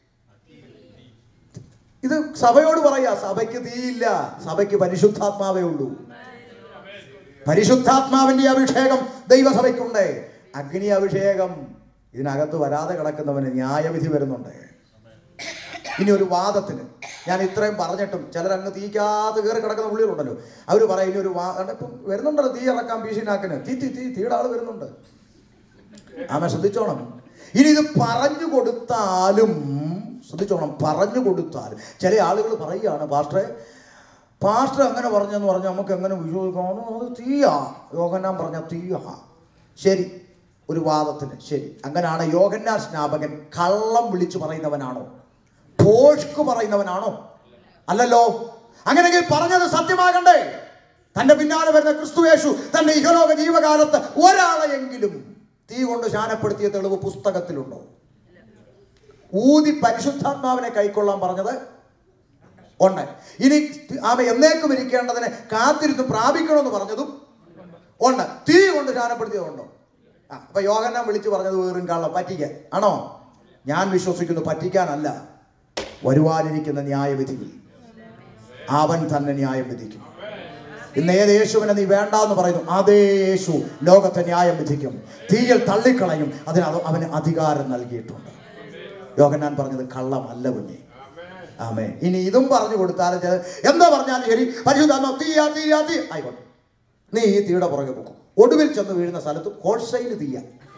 ഇത് സഭയോട് പറയാ സഭയ്ക്ക് തീയില്ല സഭയ്ക്ക് പരിശുദ്ധാത്മാവേ ഉള്ളൂ പരിശുദ്ധാത്മാവിന്റെ അഭിഷേകം ദൈവസഭയ്ക്കുണ്ട് അഗ്നി അഭിഷേകം ഇതിനകത്ത് വരാതെ കിടക്കുന്നവന് ന്യായവിധി വരുന്നുണ്ട് ഇനി ഒരു വാദത്തിന് ഞാൻ ഇത്രയും പറഞ്ഞിട്ടും ചിലരങ്ങ് തീക്കാതെ കയറി കിടക്കുന്ന പുള്ളികളുണ്ടല്ലോ അവർ പറയും ഇനി ഒരു വാ കണ്ടോ, ഇപ്പം വരുന്നുണ്ടല്ലോ തീ ഇറക്കാൻ ഭീഷണിയാക്കിന് തീ തീ തീ തീയുടെ ആള് വരുന്നുണ്ട് ആമ ശ്രദ്ധിച്ചോണം ഇനി ഇത് പറഞ്ഞു കൊടുത്താലും ശ്രദ്ധിച്ചോണം പറഞ്ഞു കൊടുത്താലും ചില ആളുകൾ പറയുകയാണ് പാസ്റ്ററെ പാസ്റ്റർ അങ്ങനെ പറഞ്ഞെന്ന് പറഞ്ഞാൽ നമുക്ക് എങ്ങനെ വിശ്വസിക്കാമോ അത് തീയാ യോഗന്നാൻ പറഞ്ഞ തീയാ ശരി ഒരു വാദത്തിന് ശരി അങ്ങനെയാണ് യോഗന്നാൻ സ്നാപകൻ കള്ളം വിളിച്ചു പറയുന്നവനാണോ പോഷ്ക്ക് പറയുന്നവനാണോ അല്ലല്ലോ അങ്ങനെങ്കിൽ പറഞ്ഞത് സത്യമാകണ്ടേ തന്റെ പിന്നാലെ വരുന്ന ക്രിസ്തുവേശു തന്റെ ഇഹലോക ജീവകാലത്ത് ഒരാളെയെങ്കിലും തീ കൊണ്ട് ശാനപ്പെടുത്തിയ തെളിവ് പുസ്തകത്തിലുണ്ടോ ഊതി പരിശുദ്ധാത്മാവിനെ കൈക്കൊള്ളാൻ പറഞ്ഞത് ഉണ്ട് ഇനി അവ എന്നേക്കും ഇരിക്കേണ്ടതിനെ കാത്തിരുന്ന് പ്രാപിക്കണമെന്ന് പറഞ്ഞതും ഉണ്ട് തീ കൊണ്ട് ശാനപ്പെടുത്തിയതുണ്ടോ ആ അപ്പൊ യോഗനാൻ വിളിച്ചു പറഞ്ഞത് വേറും കള്ളം പറ്റിക്കാൻ ആണോ ഞാൻ വിശ്വസിക്കുന്നു പറ്റിക്കാനല്ല വരുവാനിരിക്കുന്ന ന്യായവിധിയിൽ അവൻ തന്നെ ന്യായം വിധിക്കും ഇന്ന് ഏത് യേശുവിനെ നീ വേണ്ട എന്ന് പറയുന്നു അതേ യേശു ലോകത്തെ ന്യായം വിധിക്കും തീയിൽ തള്ളിക്കളയും അതിന് അത് അവന് അധികാരം നൽകിയിട്ടുണ്ട് യോഗനാൻ പറഞ്ഞത് കള്ളമല്ല കുഞ്ഞെ ആമേ ഇനി ഇതും പറഞ്ഞു കൊടുത്താലും ചില- എന്താ പറഞ്ഞാലും ശരി പരിശുദ്ധാത്മ തീയാ തീയാ തീ ആയിക്കോട്ടെ നീ ഈ തീയുടെ പുറകെ പോകും ഒടുവിൽ ചെന്ന് വീഴുന്ന സ്ഥലത്ത് ഹോൾസെയിൽ തീയ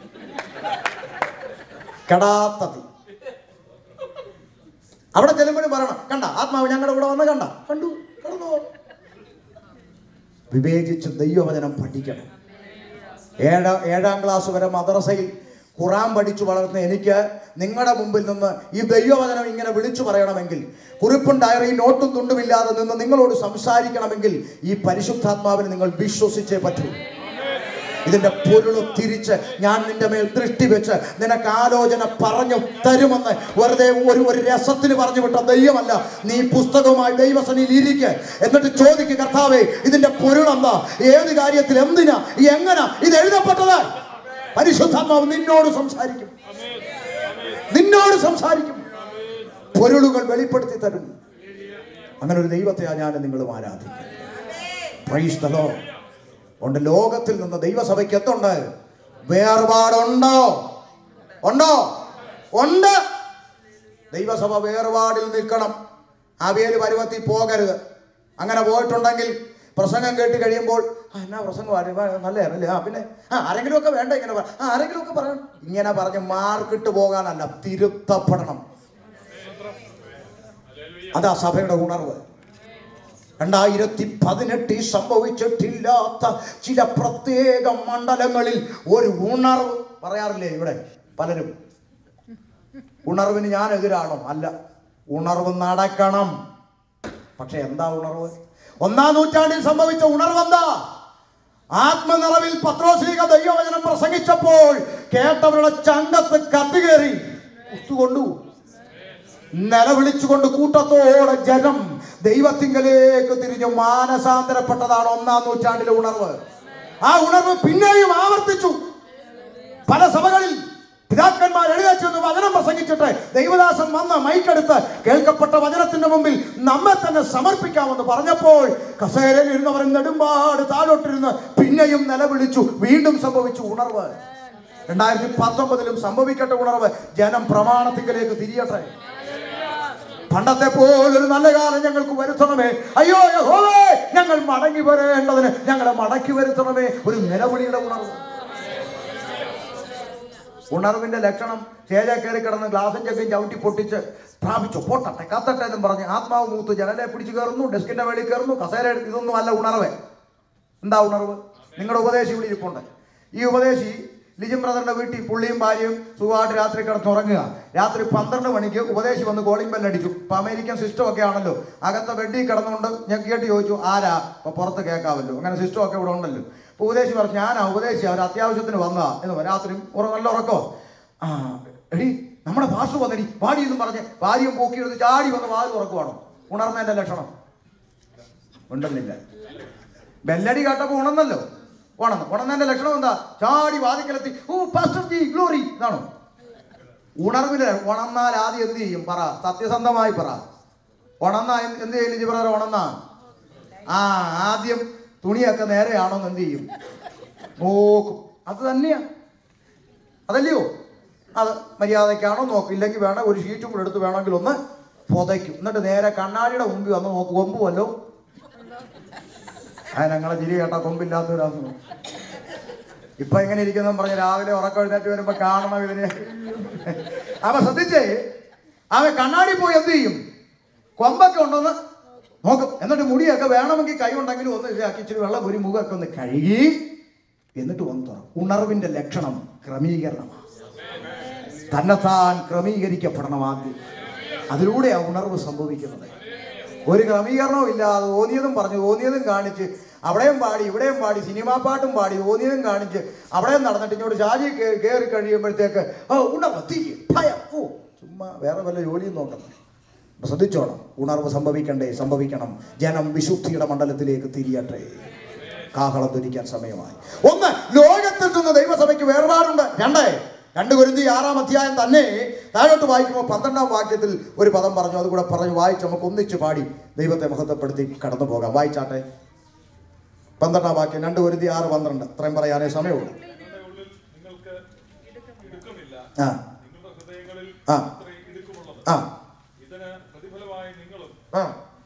കെടാത്ത തീ അവിടെ ചെല്ലുമ്പോഴും പറയണം കണ്ട ആത്മാവ് ഞങ്ങളുടെ കൂടെ വന്ന് കണ്ട കണ്ടു കടന്നു വിവേചിച്ച് ദൈവവചനം പഠിക്കണം ഏഴാം ഏഴാം ക്ലാസ് വരെ മദ്രസയിൽ ഖുറാൻ പഠിച്ചു വളർന്ന എനിക്ക് നിങ്ങളുടെ മുമ്പിൽ നിന്ന് ഈ ദൈവവചനം ഇങ്ങനെ വിളിച്ചു പറയണമെങ്കിൽ കുറിപ്പും ഡയറി നോട്ടും തുണ്ടുമില്ലാതെ നിന്ന് നിങ്ങളോട് സംസാരിക്കണമെങ്കിൽ ഈ പരിശുദ്ധാത്മാവിനെ നിങ്ങൾ വിശ്വസിച്ചേ പറ്റൂ ഇതിന്റെ പൊരുൾ തിരിച്ച് ഞാൻ നിന്റെ മേൽ ദൃഷ്ടി വെച്ച് നിനക്ക് ആലോചന പറഞ്ഞു തരുമെന്ന് വെറുതെ ഒരു ഒരു രസത്തിന് പറഞ്ഞു വിട്ട ദൈവമല്ല നീ പുസ്തകവുമായി ദൈവസനിൽ ഇരിക്കെ എന്നിട്ട് ചോദിക്കുക കർത്താവേ ഇതിന്റെ പൊരുൾ എന്താ ഏത് കാര്യത്തിൽ എന്തിനാ എങ്ങനാ ഇത് എഴുതപ്പെട്ടത് പരിശുദ്ധാത്മാവ് നിന്നോട് സംസാരിക്കും നിന്നോട് സംസാരിക്കും പൊരുളുകൾ വെളിപ്പെടുത്തി തരും അങ്ങനെ ഒരു ദൈവത്തെയാ ഞാൻ നിങ്ങളും ആരാധിക്കും പ്രൈസ് ദ ലോർഡ് ഉണ്ട് ലോകത്തിൽ നിന്ന് ദൈവസഭയ്ക്ക് എന്തുണ്ട് വേർപാടുണ്ടോ ഉണ്ടോ ഉണ്ട് ദൈവസഭ വേർപാടിൽ നിൽക്കണം അവിയൽ പരുവത്തിൽ പോകരുത് അങ്ങനെ പോയിട്ടുണ്ടെങ്കിൽ പ്രസംഗം കേട്ട് കഴിയുമ്പോൾ ആ എന്നാ പ്രസംഗം നല്ലതാണല്ലേ ആ പിന്നെ ആ ആരെങ്കിലും ഒക്കെ വേണ്ട ഇങ്ങനെ പറ- ആ ആരെങ്കിലും ഒക്കെ പറയണം ഇങ്ങനെ പറഞ്ഞ് മാർക്കിട്ട് പോകാനല്ല തിരുത്തപ്പെടണം അതാ സഭയുടെ ഉണർവ് രണ്ടായിരത്തി പതിനെട്ടിൽ സംഭവിച്ചിട്ടില്ലാത്ത ചില പ്രത്യേക മണ്ഡലങ്ങളിൽ ഒരു ഉണർവ് പറയാറില്ലേ ഇവിടെ പലരും ഉണർവിന് ഞാൻ എതിരാണോ അല്ല ഉണർവ് നടക്കണം പക്ഷെ എന്താ ഉണർവ് ഒന്നാം നൂറ്റാണ്ടിൽ സംഭവിച്ച ഉണർവ് എന്താ ആത്മനിറവിൽ പത്രോശ്രീക ദൈവവചനം പ്രസംഗിച്ചപ്പോൾ കേട്ടവരുടെ ചങ്കത്ത് കത്തികേറി കുത്തുകൊണ്ടു നിലവിളിച്ചുകൊണ്ട് കൂട്ടത്തോടെ ജനം ദൈവത്തിങ്കലേക്ക് തിരിഞ്ഞു മാനസാന്തരപ്പെട്ടതാണ് ഒന്നാം നൂറ്റാണ്ടിലെ ഉണർവ് ആ ഉണർവ് പിന്നെയും ആവർത്തിച്ചു പല സഭകളിൽ പിതാക്കന്മാർ എഴുതേച്ചെന്ന് വചനം പ്രസംഗിച്ചിട്ട് ദൈവദാസൻ വന്ന് മൈക്കെടുത്ത് കേൾക്കപ്പെട്ട വചനത്തിന്റെ മുമ്പിൽ നമ്മെ തന്നെ സമർപ്പിക്കാമെന്ന് പറഞ്ഞപ്പോൾ കസേരയിൽ ഇരുന്നവർ നെടുമ്പാട് താഴോട്ടിരുന്ന് പിന്നെയും നിലവിളിച്ചു വീണ്ടും സംഭവിച്ചു ഉണർവ് രണ്ടായിരത്തി പത്തൊമ്പതിലും സംഭവിക്കട്ടെ ഉണർവ് ജനം പ്രമാണത്തിലേക്ക് തിരിയട്ടെ പണ്ടത്തെ പോലൊരു നല്ല കാലം ഞങ്ങൾക്ക് വരുത്തണമേ അയ്യോ യഹോവേ ഞങ്ങൾ മടങ്ങി വരേണ്ടതിന് ഞങ്ങളെ മടക്കി വരുത്തണമേ ഒരു നിലവിളിയുടെ ഉണർവ് ഉണർവിന്റെ ലക്ഷണം സ്റ്റേജ കയറി കിടന്ന് ഗ്ലാസും ചക്കും ചവിട്ടി പൊട്ടിച്ച് പ്രാപിച്ചു പൊട്ടട്ടെ കത്തട്ടെ എന്നും പറഞ്ഞ് ആത്മാവ് മൂത്ത് ജനലെ പിടിച്ച് കയറുന്നു ഡെസ്കിന്റെ വേളി കയറുന്നു കസേര എടുത്ത് ഇതൊന്നും അല്ല ഉണർവ് എന്താ ഉണർവ് നിങ്ങളുടെ ഉപദേശി ഇവിടെ ഇരിപ്പുണ്ട് ഈ ഉപദേശി ലിജിം ബ്രദറിന്റെ വീട്ടിൽ പുള്ളിയും ഭാര്യയും സുഖമായിട്ട് രാത്രി കിടന്നുറങ്ങുക രാത്രി പന്ത്രണ്ട് മണിക്ക് ഉപദേശി വന്ന് കോളിംഗ് ബെല്ലടിച്ചു ഇപ്പൊ അമേരിക്കൻ സിസ്റ്റം ഒക്കെ ആണല്ലോ അകത്തെ ബെഡിൽ കിടന്നുകൊണ്ട് ഞാൻ കേട്ട് ചോദിച്ചു ആരാ അപ്പൊ പുറത്ത് കേൾക്കാമല്ലോ അങ്ങനെ സിസ്റ്റം ഒക്കെ ഇവിടെ ഉണ്ടല്ലോ അപ്പൊ ഉപദേശി പറഞ്ഞു ഞാനാ ഉപദേശി അവർ അത്യാവശ്യത്തിന് വന്നതാ എന്ന് പറഞ്ഞു. രാത്രി ഉറ- നല്ല ഉറക്കോ ആ എടി നമ്മുടെ ഭാഷ വന്നടി പാടി എന്നും പറഞ്ഞ് ഭാര്യയും പോക്കി എടുത്ത് ചാടി വന്ന് വാതി ഉറക്കുവാണോ ഉണർന്നതിന്റെ ലക്ഷണം ഉണ്ടെന്നില്ല ബെല്ലടി കേട്ടപ്പോ ഉണർന്നല്ലോ ഉണർന്നു ഉണർന്നതിന്റെ ലക്ഷണം എന്താ ചാടി വാതിക്കലെത്തി ഓ പാസ്റ്റർ ജി ഗ്ലോറി ഇതാണോ ഉണർവില് ഉണർന്നാൽ ആദ്യം എന്ത് ചെയ്യും പറ സത്യസന്ധമായി പറ ഉണർന്ന എന്ത് എന്ത് ചെയ്യും ലിജി ബ്രദർ ഉണർന്ന ആ ആദ്യം തുണിയൊക്കെ നേരെയാണോ എന്ന് എന്ത് ചെയ്യും നോക്കും അത് തന്നെയാ അതല്ലയോ അത് മര്യാദയ്ക്കാണോ നോക്കും ഇല്ലെങ്കിൽ വേണം ഒരു ഷീറ്റും കൂടെ എടുത്ത് വേണമെങ്കിൽ ഒന്ന് പുതയ്ക്കും എന്നിട്ട് നേരെ കണ്ണാടിയുടെ മുമ്പിൽ വന്ന് നോക്കും കൊമ്പ് വല്ലോ ആ ഞങ്ങളെ ചിരി കേട്ടാ കൊമ്പില്ലാത്തവരാന്ന് ഇപ്പൊ എങ്ങനെ ഇരിക്കുന്ന പറഞ്ഞ് രാവിലെ ഉറക്കം എഴുന്നേറ്റ് വരുമ്പോ കാണണം ഇതിന് അവ ശ്രദ്ധിച്ചേ അവൻ കണ്ണാടി പോയി എന്ത് ചെയ്യും കൊമ്പൊക്കെ ഉണ്ടോന്ന് നോക്കും എന്നിട്ട് മുടിയൊക്കെ വേണമെങ്കിൽ കൈ ഉണ്ടെങ്കിലും ഒന്ന് ഇതാക്കി ഇച്ചിരി വെള്ളം ഒരു മുഖമൊക്കെ ഒന്ന് കഴുകി എന്നിട്ട് വന്ന് തുറക്കും ഉണർവിന്റെ ലക്ഷണം ക്രമീകരണമാണ് തന്നെത്താൻ ക്രമീകരിക്കപ്പെടണം ആദ്യം അതിലൂടെയാ ഉണർവ് സംഭവിക്കുന്നത് ഒരു ക്രമീകരണവും ഇല്ലാതെ ഓന്നിയതും പറഞ്ഞു ഓന്നിയതും കാണിച്ച് അവിടെയും പാടി ഇവിടെയും പാടി സിനിമാ പാട്ടും പാടി ഓന്നിയതും കാണിച്ച് അവിടെയും നടന്നിട്ട് ഇങ്ങോട്ട് ഷാജി കേ- കയറി കഴിയുമ്പോഴത്തേക്ക് ഓ ഉണർവ് തീ ഭയം ഓ ചുമ്മാ വേറെ വല്ല ജോലിയും നോക്കണം അപ്പൊ ശ്രദ്ധിച്ചോണം ഉണർവ് സംഭവിക്കണ്ടേ സംഭവിക്കണം ജനം വിശുദ്ധിയുടെ മണ്ഡലത്തിലേക്ക് തിരിയട്ടെ കാഹളം ധരിക്കാൻ സമയമായി ഒന്ന് ലോകത്തിൽ നിന്ന് ദൈവസഭയ്ക്ക് വേർപാടുണ്ട് രണ്ട് രണ്ട് കുരുന്തി ആറാം അധ്യായം തന്നെ താഴോട്ട് വായിക്കുമ്പോൾ പന്ത്രണ്ടാം വാക്യത്തിൽ ഒരു പദം പറഞ്ഞു അതുകൂടെ പറഞ്ഞു വായിച്ച് നമുക്ക് ഒന്നിച്ച് പാടി ദൈവത്തെ മഹത്വപ്പെടുത്തി കടന്നു പോകാം വായിച്ചാട്ടെ പന്ത്രണ്ടാം വാക്യം രണ്ട് കുരുന്തി ആറ് പന്ത്രണ്ട് അത്രയും പറയാനേ സമയമുള്ളൂ നിങ്ങളുടെ ഉള്ളിൽ നിങ്ങൾക്ക് ഇടുക്കമില്ല ആ നിങ്ങളുടെ ഹൃദയങ്ങളിൽ ആ. അത്രേ ഇടുക്കമുള്ളത് ആ ഇതിന് പ്രതിഫലമായി നിങ്ങളും ആ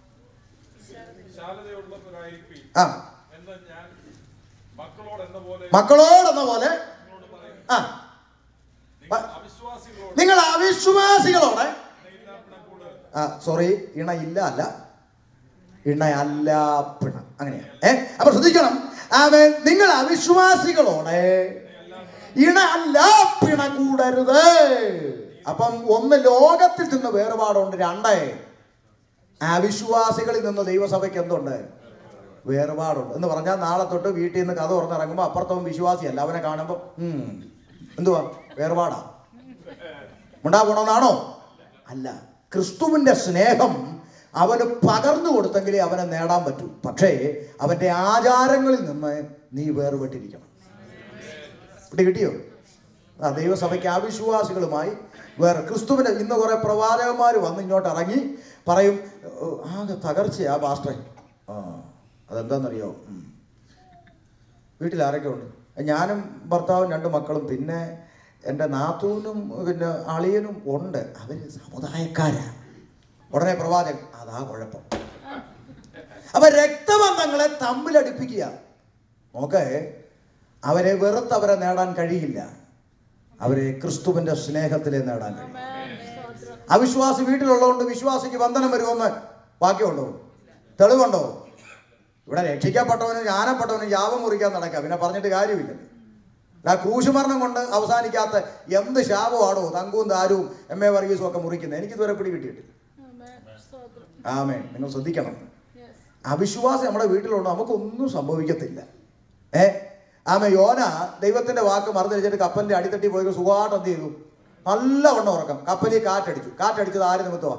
ശാലതയുള്ളവരായിരിക്കും ആ എന്ന് ഞാൻ മക്കളോട് എന്ന പോലെ മക്കളോടെന്ന പോലെ നിങ്ങളോട് പറയുന്നു ആ നിങ്ങൾ അവിശ്വാസികളോട് നിങ്ങൾ അവിശ്വാസികളോടെ ഇണയില്ലാപ്പിണക്കൂട് ആ സോറി ഇണ ഇല്ല അല്ല ഇണയല്ല പിണ അങ്ങനെയാ ഏ അപ്പൊ ശ്രദ്ധിക്കണം അവൻ നിങ്ങൾ അവിശ്വാസികളോടെ ഇണ അല്ല പിണ കൂടരുത് അപ്പം ഒന്ന് ലോകത്തിൽ നിന്ന് വേർപാടുണ്ട് രണ്ടേ അവിശ്വാസികളിൽ നിന്ന് ദൈവസഭയ്ക്ക് എന്തുണ്ട് വേർപാടുണ്ട് എന്ന് പറഞ്ഞാൽ നാളെ തൊട്ട് വീട്ടിൽ നിന്ന് കഥ തുറന്നിറങ്ങുമ്പോൾ അപ്പുറത്തവൻ വിശ്വാസിയല്ല അവനെ കാണുമ്പോൾ ഉം, എന്തുവാ വേർപാടാ ഉണ്ടാ പോണമെന്നാണോ അല്ല ക്രിസ്തുവിന്റെ സ്നേഹം അവന് പകർന്നു കൊടുത്തെങ്കിലേ അവനെ നേടാൻ പറ്റൂ പക്ഷേ അവന്റെ ആചാരങ്ങളിൽ നിന്ന് നീ വേർപെട്ടിരിക്കണം ഇവിടെ കിട്ടിയോ ആ ദൈവസഭയ്ക്ക് അവിശ്വാസികളുമായി വേറെ ക്രിസ്തുവിന്റെ ഇന്ന് കുറെ പ്രവാചകന്മാർ വന്ന് ഇങ്ങോട്ട് ഇറങ്ങി പറയും "ഓ, ആകെ തകർച്ചയാ പാസ്റ്ററെ ആ അതെന്താണെന്നറിയോ ഉം. വീട്ടിൽ ആരൊക്കെ ഉണ്ട് ഞാനും ഭർത്താവും രണ്ട് മക്കളും പിന്നെ എൻ്റെ നാത്തൂനും പിന്നെ അളിയനും ഉണ്ട് അവർ സമുദായക്കാരാ ഉടനെ പ്രവാചകൻ അതാ കുഴപ്പം അപ്പൊ രക്തബന്ധങ്ങളെ തമ്മിലടിപ്പിക്കുക നോക്കേ അവരെ വെറുത്ത് അവരെ നേടാൻ കഴിയില്ല അവരെ ക്രിസ്തുവിന്റെ സ്നേഹത്തിലേ നേടാൻ കഴിയും അവിശ്വാസി വീട്ടിലുള്ളതുകൊണ്ട് വിശ്വാസിക്ക് ബന്ധനം വരുമെന്ന് വാക്യമുണ്ടോ തെളിവുണ്ടോ ഇവിടെ രക്ഷിക്കപ്പെട്ടവനും ജ്ഞാനപ്പെട്ടവനും യാപം മുറിക്കാൻ നടക്കുക പിന്നെ പറഞ്ഞിട്ട് കാര്യമില്ല ആ ക്രൂശുമരണം കൊണ്ട് അവസാനിക്കാത്ത എന്ത് ശാപമാണോ തങ്കും താരവും എം എ വർഗീസും ഒക്കെ മുറിക്കുന്നത് എനിക്കിതുവരെ പിടി കിട്ടിയിട്ടില്ല ആമേ നിങ്ങൾ ശ്രദ്ധിക്കണം അവിശ്വാസം നമ്മുടെ വീട്ടിലുണ്ടോ നമുക്കൊന്നും സംഭവിക്കത്തില്ല ഏ ആമ യോന ദൈവത്തിന്റെ വാക്ക് മറുതരിച്ചിട്ട് കപ്പലിന്റെ അടിത്തട്ടി പോയി സുഖമായിട്ട് എന്ത് ചെയ്തു നല്ല വണ്ണം ഉറക്കം കപ്പലിൽ കാറ്റടിച്ചു കാറ്റടിച്ചത് ആര് നിമിത്തമാ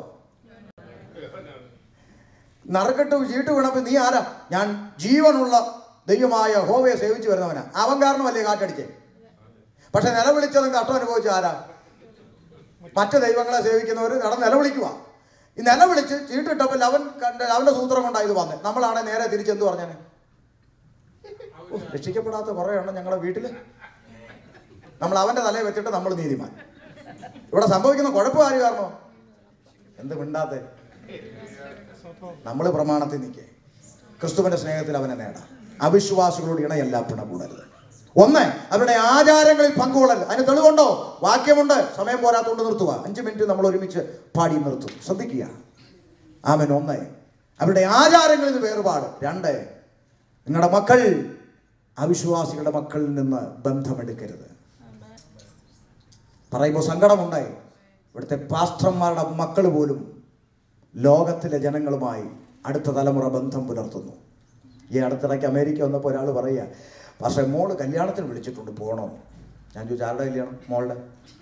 നറുക്കെട്ട് ചീട്ട് വീണപ്പോ നീ ആരാ ഞാൻ ജീവനുള്ള ദൈവമായ ഹോവയെ സേവിച്ചു വരുന്നവനാ അവൻ കാരണമല്ലേ കാറ്റടിച്ചേ പക്ഷെ നിലവിളിച്ചതും കഷ്ടം അനുഭവിച്ച ആരാ മറ്റ് ദൈവങ്ങളെ സേവിക്കുന്നവർ കടന്ന് നിലവിളിക്കുക ഈ നിലവിളിച്ച് ചീട്ടിട്ടപ്പോൾ ലവൻ കണ്ട ലവന്റെ സൂത്രം കൊണ്ടാണ് ഇത് വന്നത് നമ്മളാണ് നേരെ തിരിച്ചെന്ത് പറഞ്ഞേ രക്ഷിക്കപ്പെടാത്ത കുറേ എണ്ണം ഞങ്ങളുടെ വീട്ടിൽ നമ്മൾ അവന്റെ തലയിൽ വെച്ചിട്ട് നമ്മൾ നീതിമാൻ ഇവിടെ സംഭവിക്കുന്ന കുഴപ്പം ആര് കാരണോ എന്ത് മിണ്ടാത്തെ നമ്മൾ പ്രമാണത്തിൽ നിൽക്കേ ക്രിസ്തുവിന്റെ സ്നേഹത്തിൽ അവനെ നേടാം അവിശ്വാസികളോട് ഇണയല്ല പിണ കൂടരുത് ഒന്ന് അവരുടെ ആചാരങ്ങളിൽ പങ്കുകൊള്ളരുത് അതിന് തെളിവുണ്ടോ വാക്യമുണ്ട് സമയം പോരാത്തോണ്ട് നിർത്തുക അഞ്ച് മിനിറ്റ് നമ്മൾ ഒരുമിച്ച് പാടി നിർത്തും ശ്രദ്ധിക്കുക ആമൻ ഒന്ന് അവരുടെ ആചാരങ്ങളിൽ നിന്ന് വേറുപാട് രണ്ട് നിങ്ങളുടെ മക്കൾ അവിശ്വാസികളുടെ മക്കളിൽ നിന്ന് ബന്ധമെടുക്കരുത് പറയുമ്പോൾ സങ്കടമുണ്ടായി ഇവിടുത്തെ പാസ്റ്റർമാരുടെ മക്കൾ പോലും ലോകത്തിലെ ജനങ്ങളുമായി അടുത്ത തലമുറ ബന്ധം പുലർത്തുന്നു ഈ അടുത്തിടയ്ക്ക് അമേരിക്ക വന്നപ്പോൾ ഒരാൾ പറയുക പക്ഷേ മോള് കല്യാണത്തിന് വിളിച്ചിട്ടുണ്ട് പോകണോ ഞാൻ ചോദിച്ചു ആരുടെ കല്യാണം മോളുടെ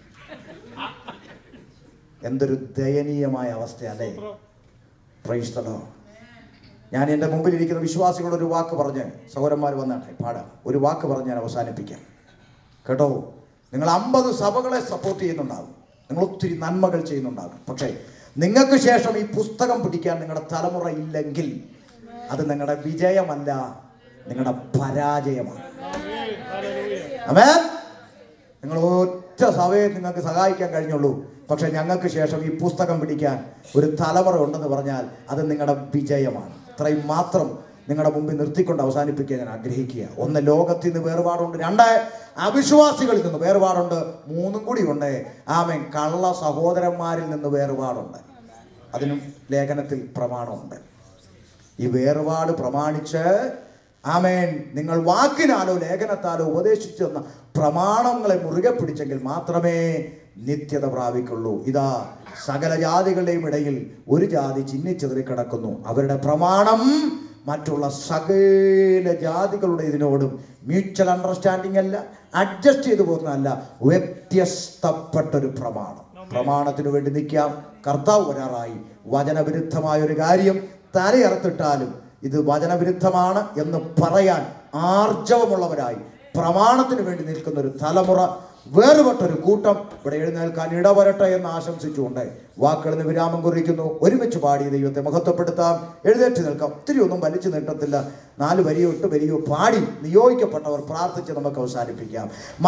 എന്തൊരു ദയനീയമായ അവസ്ഥയല്ലേ പ്രൈസ്തലോ ഞാൻ എൻ്റെ മുമ്പിൽ ഇരിക്കുന്ന വിശ്വാസികളോട് ഒരു വാക്ക് പറഞ്ഞ് സഹോദരന്മാർ വന്നാട്ടെ പാടാം ഒരു വാക്ക് പറഞ്ഞ് ഞാൻ അവസാനിപ്പിക്കാം കേട്ടോ നിങ്ങൾ അമ്പത് സഭകളെ സപ്പോർട്ട് ചെയ്യുന്നുണ്ടാകും നിങ്ങൾ ഒത്തിരി നന്മകൾ ചെയ്യുന്നുണ്ടാകും പക്ഷേ നിങ്ങൾക്ക് ശേഷം ഈ പുസ്തകം പിടിക്കാൻ നിങ്ങളുടെ തലമുറ ഇല്ലെങ്കിൽ അത് നിങ്ങളുടെ വിജയമല്ല നിങ്ങളുടെ പരാജയമാണ് അമേൻ നിങ്ങൾ ഒറ്റ സഭയെ നിങ്ങൾക്ക് സഹായിക്കാൻ കഴിഞ്ഞുള്ളൂ പക്ഷെ ഞങ്ങൾക്ക് ശേഷം ഈ പുസ്തകം പിടിക്കാൻ ഒരു തലമുറ ഉണ്ടെന്ന് പറഞ്ഞാൽ അത് നിങ്ങളുടെ വിജയമാണ് ഇത്രയും മാത്രം നിങ്ങളുടെ മുമ്പിൽ നിർത്തിക്കൊണ്ട് അവസാനിപ്പിക്കാൻ ഞാൻ ആഗ്രഹിക്കുക ഒന്ന് ലോകത്തിൽ നിന്ന് വേർപാടുണ്ട് രണ്ട് അവിശ്വാസികളിൽ നിന്ന് വേർപാടുണ്ട് മൂന്നും കൂടി ഉണ്ട് ആമേൻ കള്ള സഹോദരന്മാരിൽ നിന്ന് വേർപാടുണ്ട് അതിനും ലേഖനത്തിൽ പ്രമാണമുണ്ട് ഈ വേർപാട് പ്രമാണിച്ച് ആമേൻ നിങ്ങൾ വാക്കിനാലോ ലേഖനത്താലോ ഉപദേശിച്ചു തന്ന പ്രമാണങ്ങളെ മുറുകെ പിടിച്ചെങ്കിൽ മാത്രമേ നിത്യത പ്രാപിക്കുള്ളൂ ഇതാ സകല ജാതികളുടെയും ഇടയിൽ ഒരു ജാതി ചിഹ്നിച്ചെതിരി കിടക്കുന്നു അവരുടെ പ്രമാണം മറ്റുള്ള സകല ജാതികളുടെ ഇതിനോടും മ്യൂച്വൽ അണ്ടർസ്റ്റാൻഡിംഗ് അല്ല അഡ്ജസ്റ്റ് ചെയ്തു പോകുന്നതല്ല വ്യത്യസ്തപ്പെട്ടൊരു പ്രമാണം പ്രമാണത്തിന് വേണ്ടി നിൽക്കാം കർത്താവ് വരാറായി വചനവിരുദ്ധമായ ഒരു കാര്യം തലയറുത്തിട്ടാലും ഇത് വചനവിരുദ്ധമാണ് എന്ന് പറയാൻ ആർജവമുള്ളവരായി പ്രമാണത്തിന് വേണ്ടി നിൽക്കുന്ന ഒരു തലമുറ വേറുപെട്ടൊരു കൂട്ടം ഇവിടെ എഴുന്നേൽക്കാൻ ഇടവരട്ടെ എന്ന് ആശംസിച്ചുകൊണ്ട് വാക്കുകളിന് വിരാമം കുറിക്കുന്നു ഒരുമിച്ച് പാടി ദൈവത്തെ മഹത്വപ്പെടുത്താം എഴുന്നേറ്റ് നിൽക്കാം ഒത്തിരി ഒന്നും വലിച്ചു നീട്ടത്തില്ല നാല് വരിയോ എട്ട് വരിയോ പാടി നിയോഗിക്കപ്പെട്ടവർ പ്രാർത്ഥിച്ച് നമുക്ക് അവസാനിപ്പിക്കാം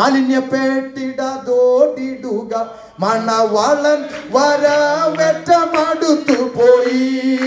മാലിന്യപ്പെട്ടിടതോടിടുക മണവളൻ വരവറ്റമടുത്തു പോയി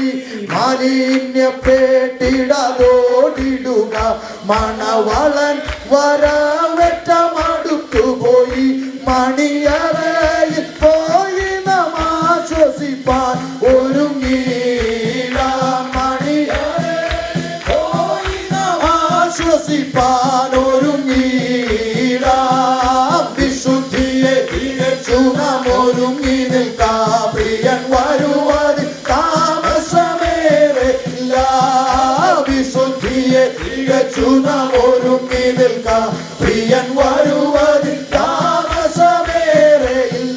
മാലിന്യപ്പെട്ടിടതോടിടുക മണവളൻ വരവറ്റമടുത്തു പോയി മണിയറയിൽ പോയി നാം ആശ്വസിപ്പാൻ ഒരുങ്ങീട മണിയറയിൽ പോയി നാം ആശ്വസിപ്പാൻ ഒരുങ്ങീട വിശുദ്ധിയെ തികച്ചു നാം ഒരുങ്ങി നിൽക്കാം പ്രിയൻ വരുവതിൽ താമസമേറെ ഇല്ല വിശുദ്ധിയെ തികച്ചു നാം ഒരുങ്ങി നിൽക്കാം പ്രിയൻ വരുവതിൽ താമസമേറെ ഇല്ല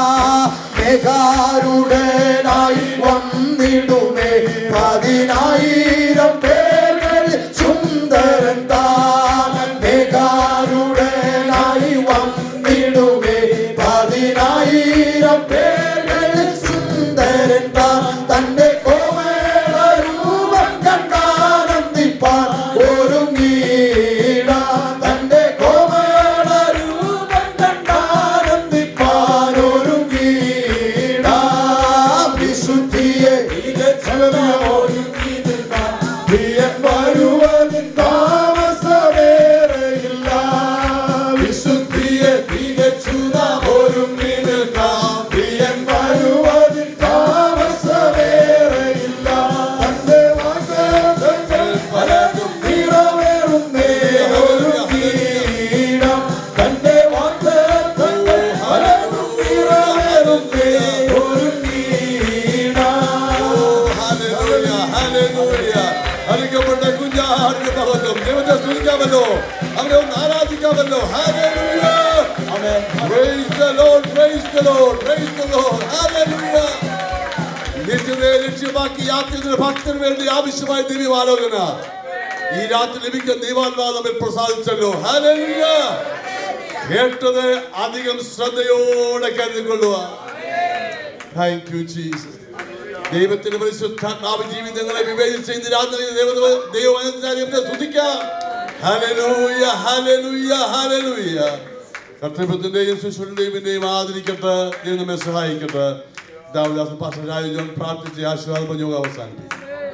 മേഘാരുടനായി വന്നിടുമേ പതിനായിരം പേർകളിൽ സുന്ദരൻ താൻ മേഘാരുടനായി വന്നിടുമേ പതിനായിരം പേർകളിൽ സുന്ദരൻ താൻ തന്റെ കോമേള രൂപം കണ്ടാനന്ദിപ്പാൻ ഒരുങ്ങീട തന്റെ കോമേള രൂപം കണ്ടാനന്ദിപ്പാൻ ഒരുങ്ങീട വിശുദ്ധിയെ ഒരുങ്ങി നിൽക്കാൻ പ്രിയൻ വരുവതിൻ താമസമേറെയില്ല വിശുദ്ധിയെ തികച്ചു നാം ഒരുങ്ങി നിൽക്കാം പ്രിയൻ വരുവതിൻ താമസമേറെയില്ല തന്റെ വാഗ്ദത്തങ്ങൾ പലതും നിറവേറുന്നേ ഒരുങ്ങീടം തന്റെ വാഗ്ദത്തങ്ങൾ പലതും നിറവേറുന്നേ അനുഗ്രഹപ്പെട്ട കുഞ്ഞാടിന്റെ മഹത്വം ദൈവത്തെ സ്തുതിക്കാമല്ലോ അവനെ ഒന്ന് ആരാധിക്കാമല്ലോ Hallelujah. Praise the Lord, praise the Lord, praise the Lord. Hallelujah. നിത്യതയെ ലക്ഷ്യമാക്കി യാത്ര ഭക്തന് വേണ്ടി ആവശ്യമായ ദിവ്യമാലോചന ഈ രാത്രി ലഭിക്കുന്ന ദൈവാത്മാ നമ്മിൽ പ്രസാദിച്ചല്ലോ Hallelujah. കേട്ടത് അധികം ശ്രദ്ധയോടെ കരുതിക്കൊള്ളുക താങ്ക് യു ജീസസ് ദൈവത്തിന്റെ പരിശുദ്ധാത്മാവ് ജീവിതങ്ങളെ വിവേചിച്ച് ഇന്ന് രാത്രി ദൈവ- ദൈവവചനത്തിനായി സ്തുതിക്കാം ഹല്ലേലൂയ ഹല്ലേലൂയ ഹല്ലേലൂയ കർത്തൃത്വത്തിന്റെയും ശിശുവിന്റെയും ആദരിക്കട്ടെ ദൈവം നമ്മെ സഹായിക്കട്ടെ ദാവദാസൻ പാസ്റ്റർ രാജോൻ പ്രാർത്ഥിച്ച് ആശീർവാദം പറഞ്ഞു അവസാനിപ്പിക്കും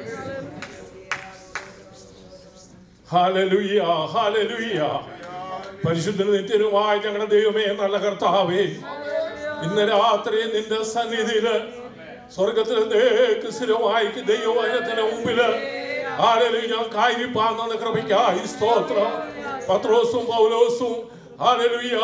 ഹാലലുയ്യ ഹാലലുയ്യ പരിശുദ്ധ നിത്യനുമായ ഞങ്ങളുടെ ദൈവമേ നല്ല കർത്താവേ ഇന്ന് രാത്രി നിന്റെ സന്നിധിയില് സ്വർഗത്തിലേക്ക് സ്ഥിരമായി ദൈവവചനത്തിന് മുമ്പില് ഹാലലു ഞാൻ കായിരിപ്പാന്ന കൃപയ്ക്കായി സ്തോത്രം പത്രോസും പൗലോസും ഹാലലുയ്യ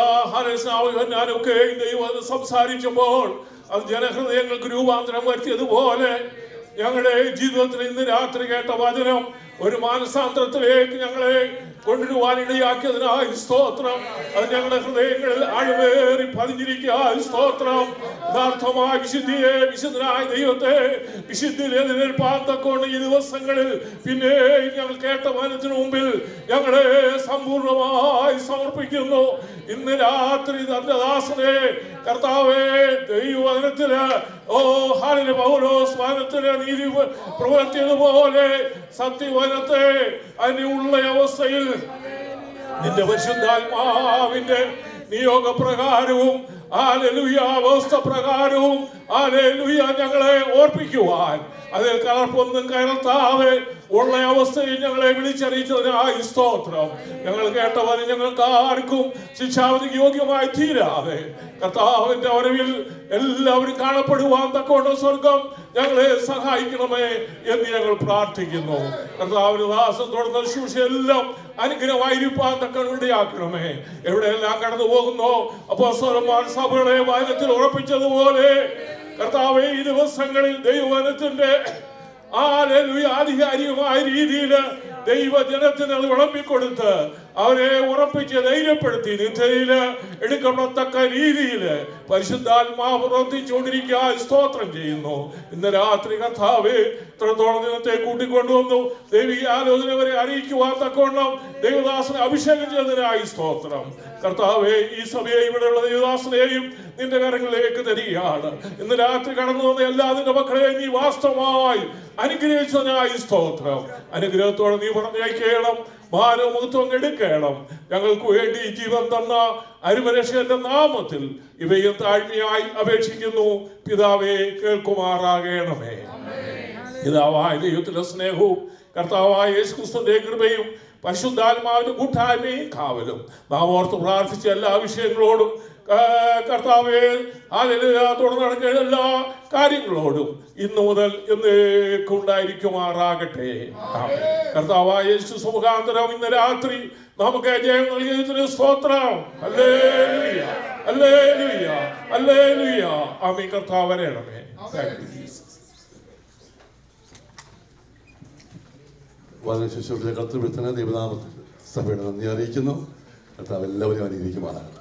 ഹാലൊക്കെ ദൈവം സംസാരിച്ചപ്പോൾ അത് ജനഹൃദയങ്ങൾക്ക് രൂപാന്തരം വരുത്തിയതുപോലെ ഞങ്ങളുടെ ജീവിതത്തിൽ ഇന്ന് രാത്രി കേട്ട വചനം ഒരു മാനസാന്തരത്തിലേക്ക് ഞങ്ങളെ കൊണ്ടുവരുവാൻ ഇടയാക്കിയതിനായി സ്തോത്രം അത് ഞങ്ങളുടെ ഹൃദയങ്ങളിൽ ആഴമേറി പതിഞ്ഞിരിക്കുക സ്തോത്രം യഥാർത്ഥമായ വിശുദ്ധിയെ വിശുദ്ധനായ ദൈവത്തെ വിശുദ്ധിയിൽ എതിരേൽപ്പാൻ തക്കോണ്ട് ഈ ദിവസങ്ങളിൽ പിന്നെ ഞങ്ങൾ കേട്ട വനത്തിനു മുമ്പിൽ ഞങ്ങളെ സമ്പൂർണമായി സമർപ്പിക്കുന്നു ഇന്ന് രാത്രി തന്റെ ദാസനെ കർത്താവേ ദൈവവചനത്തില് ഓ ഹാലിന് പൗലോ സ്മാനത്തിന് നീതി പ്രവർത്തിയതുപോലെ സത്യവചനത്തെ അതിന്റെ ഉള്ള അവസ്ഥയിൽ നിന്റെ പരിശുദ്ധാത്മാവിന്റെ നിയോഗപ്രകാരവും ആലലുയ അവസ്ഥ പ്രകാരവും ആലലുയ ഞങ്ങളെ ഓർപ്പിക്കുവാൻ അതിൽ കലർപ്പൊന്നും കയർത്താതെ ഉള്ള അവസ്ഥയിൽ ഞങ്ങളെ വിളിച്ചറിയിച്ചതിനായി സ്തോത്രം ഞങ്ങൾ കേട്ടവന് ഞങ്ങൾക്ക് ആർക്കും ശിക്ഷാവിധിക്ക് യോഗ്യമായി തീരാതെ കർത്താവിന്റെ വരവിൽ എല്ലാവരും കാണപ്പെടുവാൻ തക്കോണ്ട സ്വർഗം ഞങ്ങളെ സഹായിക്കണമേ എന്ന് ഞങ്ങൾ പ്രാർത്ഥിക്കുന്നു കർത്താവിന് ദാസം തുടർന്ന ശുശ്രൂഷ എല്ലാം അനുഗ്രഹമായിരിക്കാൻ തക്ക ഇടയാക്കണമേ എവിടെയെല്ലാം കടന്നു പോകുന്നോ അപ്പോ സ്വലമാൻ സഭകളെ വായനത്തിൽ ഉറപ്പിച്ചതുപോലെ കർത്താവെ ഈ ദിവസങ്ങളിൽ ദൈവവനത്തിന്റെ ആലലുയ ആധികാരികമായ രീതിയിൽ ദൈവജനത്തിന് അത് വിളമ്പിക്കൊടുത്ത് അവരെ ഉറപ്പിച്ച് ധൈര്യപ്പെടുത്തി നിത്യയില് എടുക്കപ്പെടത്തക്ക രീതിയിൽ പരിശുദ്ധാത്മാവ് പ്രവർത്തിച്ചുകൊണ്ടിരിക്കാൻ സ്തോത്രം ചെയ്യുന്നു ഇന്ന് രാത്രി കർത്താവ് ഇത്രത്തോളം ദിനത്തെ കൂട്ടിക്കൊണ്ടുവന്നു ദൈവിക ആലോചന വരെ അറിയിക്കുവാൻ തക്കവണ്ണം ദൈവദാസനെ അഭിഷേകം ചെയ്തതിനായി സ്തോത്രം കർത്താവെ ഈ സഭയെ ഇവിടെയുള്ള ദൈവദാസനെയും നിന്റെ കരങ്ങളിലേക്ക് തരികയാണ് ഇന്ന് രാത്രി കടന്നു വന്ന എല്ലാ നിന്റെ മക്കളെയും നീ വാസ്തവമായി അനുഗ്രഹിച്ചതിനായി സ്തോത്രം അനുഗ്രഹത്തോടെ നീ പറഞ്ഞയക്കണം മാനവമുഖത്വം എടുക്കണം ഞങ്ങൾക്ക് വേണ്ടി ജീവൻ തന്ന അരുമരക്ഷന്റെ നാമത്തിൽ ഇവയും താഴ്മയായി അപേക്ഷിക്കുന്നു പിതാവേ കേൾക്കുമാറാകണമേ പിതാവായ ദൈവത്തിന്റെ സ്നേഹവും കർത്താവായ യേശു ക്രിസ്തുവിന്റെ കൃപയും പരിശുദ്ധാത്മാവിന്റെ കൂട്ടായ്മയും കാവലും നാം ഓർത്ത് പ്രാർത്ഥിച്ച എല്ലാ വിഷയങ്ങളോടും ആ, കർത്താവേ ഹല്ലേലൂയ തുടർന്ന് നടക്കുന്ന എല്ലാ കാര്യങ്ങളോടും ഇന്നു മുതൽ എന്നേക്കും ഉണ്ടായിരിക്കുമാറാകട്ടെ ആമേൻ. കർത്താവായ യേശു സുമുഖാന്തരം ഇന്ന് രാത്രി നമുക്ക് ജയം നൽകിയതിന് സ്തോത്രം ഹല്ലേലൂയ ഹല്ലേലൂയ ഹല്ലേലൂയ ആമീൻ കർത്താവ് വരണമേ Thank you, Jesus. വളരെ ശുശ്രൂഷ കർത്തൃത്വത്തിന് ദൈവനാമത്തിൽ സഭയുടെ നന്ദി അറിയിക്കുന്നു കർത്താവ് എല്ലാവരും അനുഗ്രഹിക്കുമാറാകട്ടെ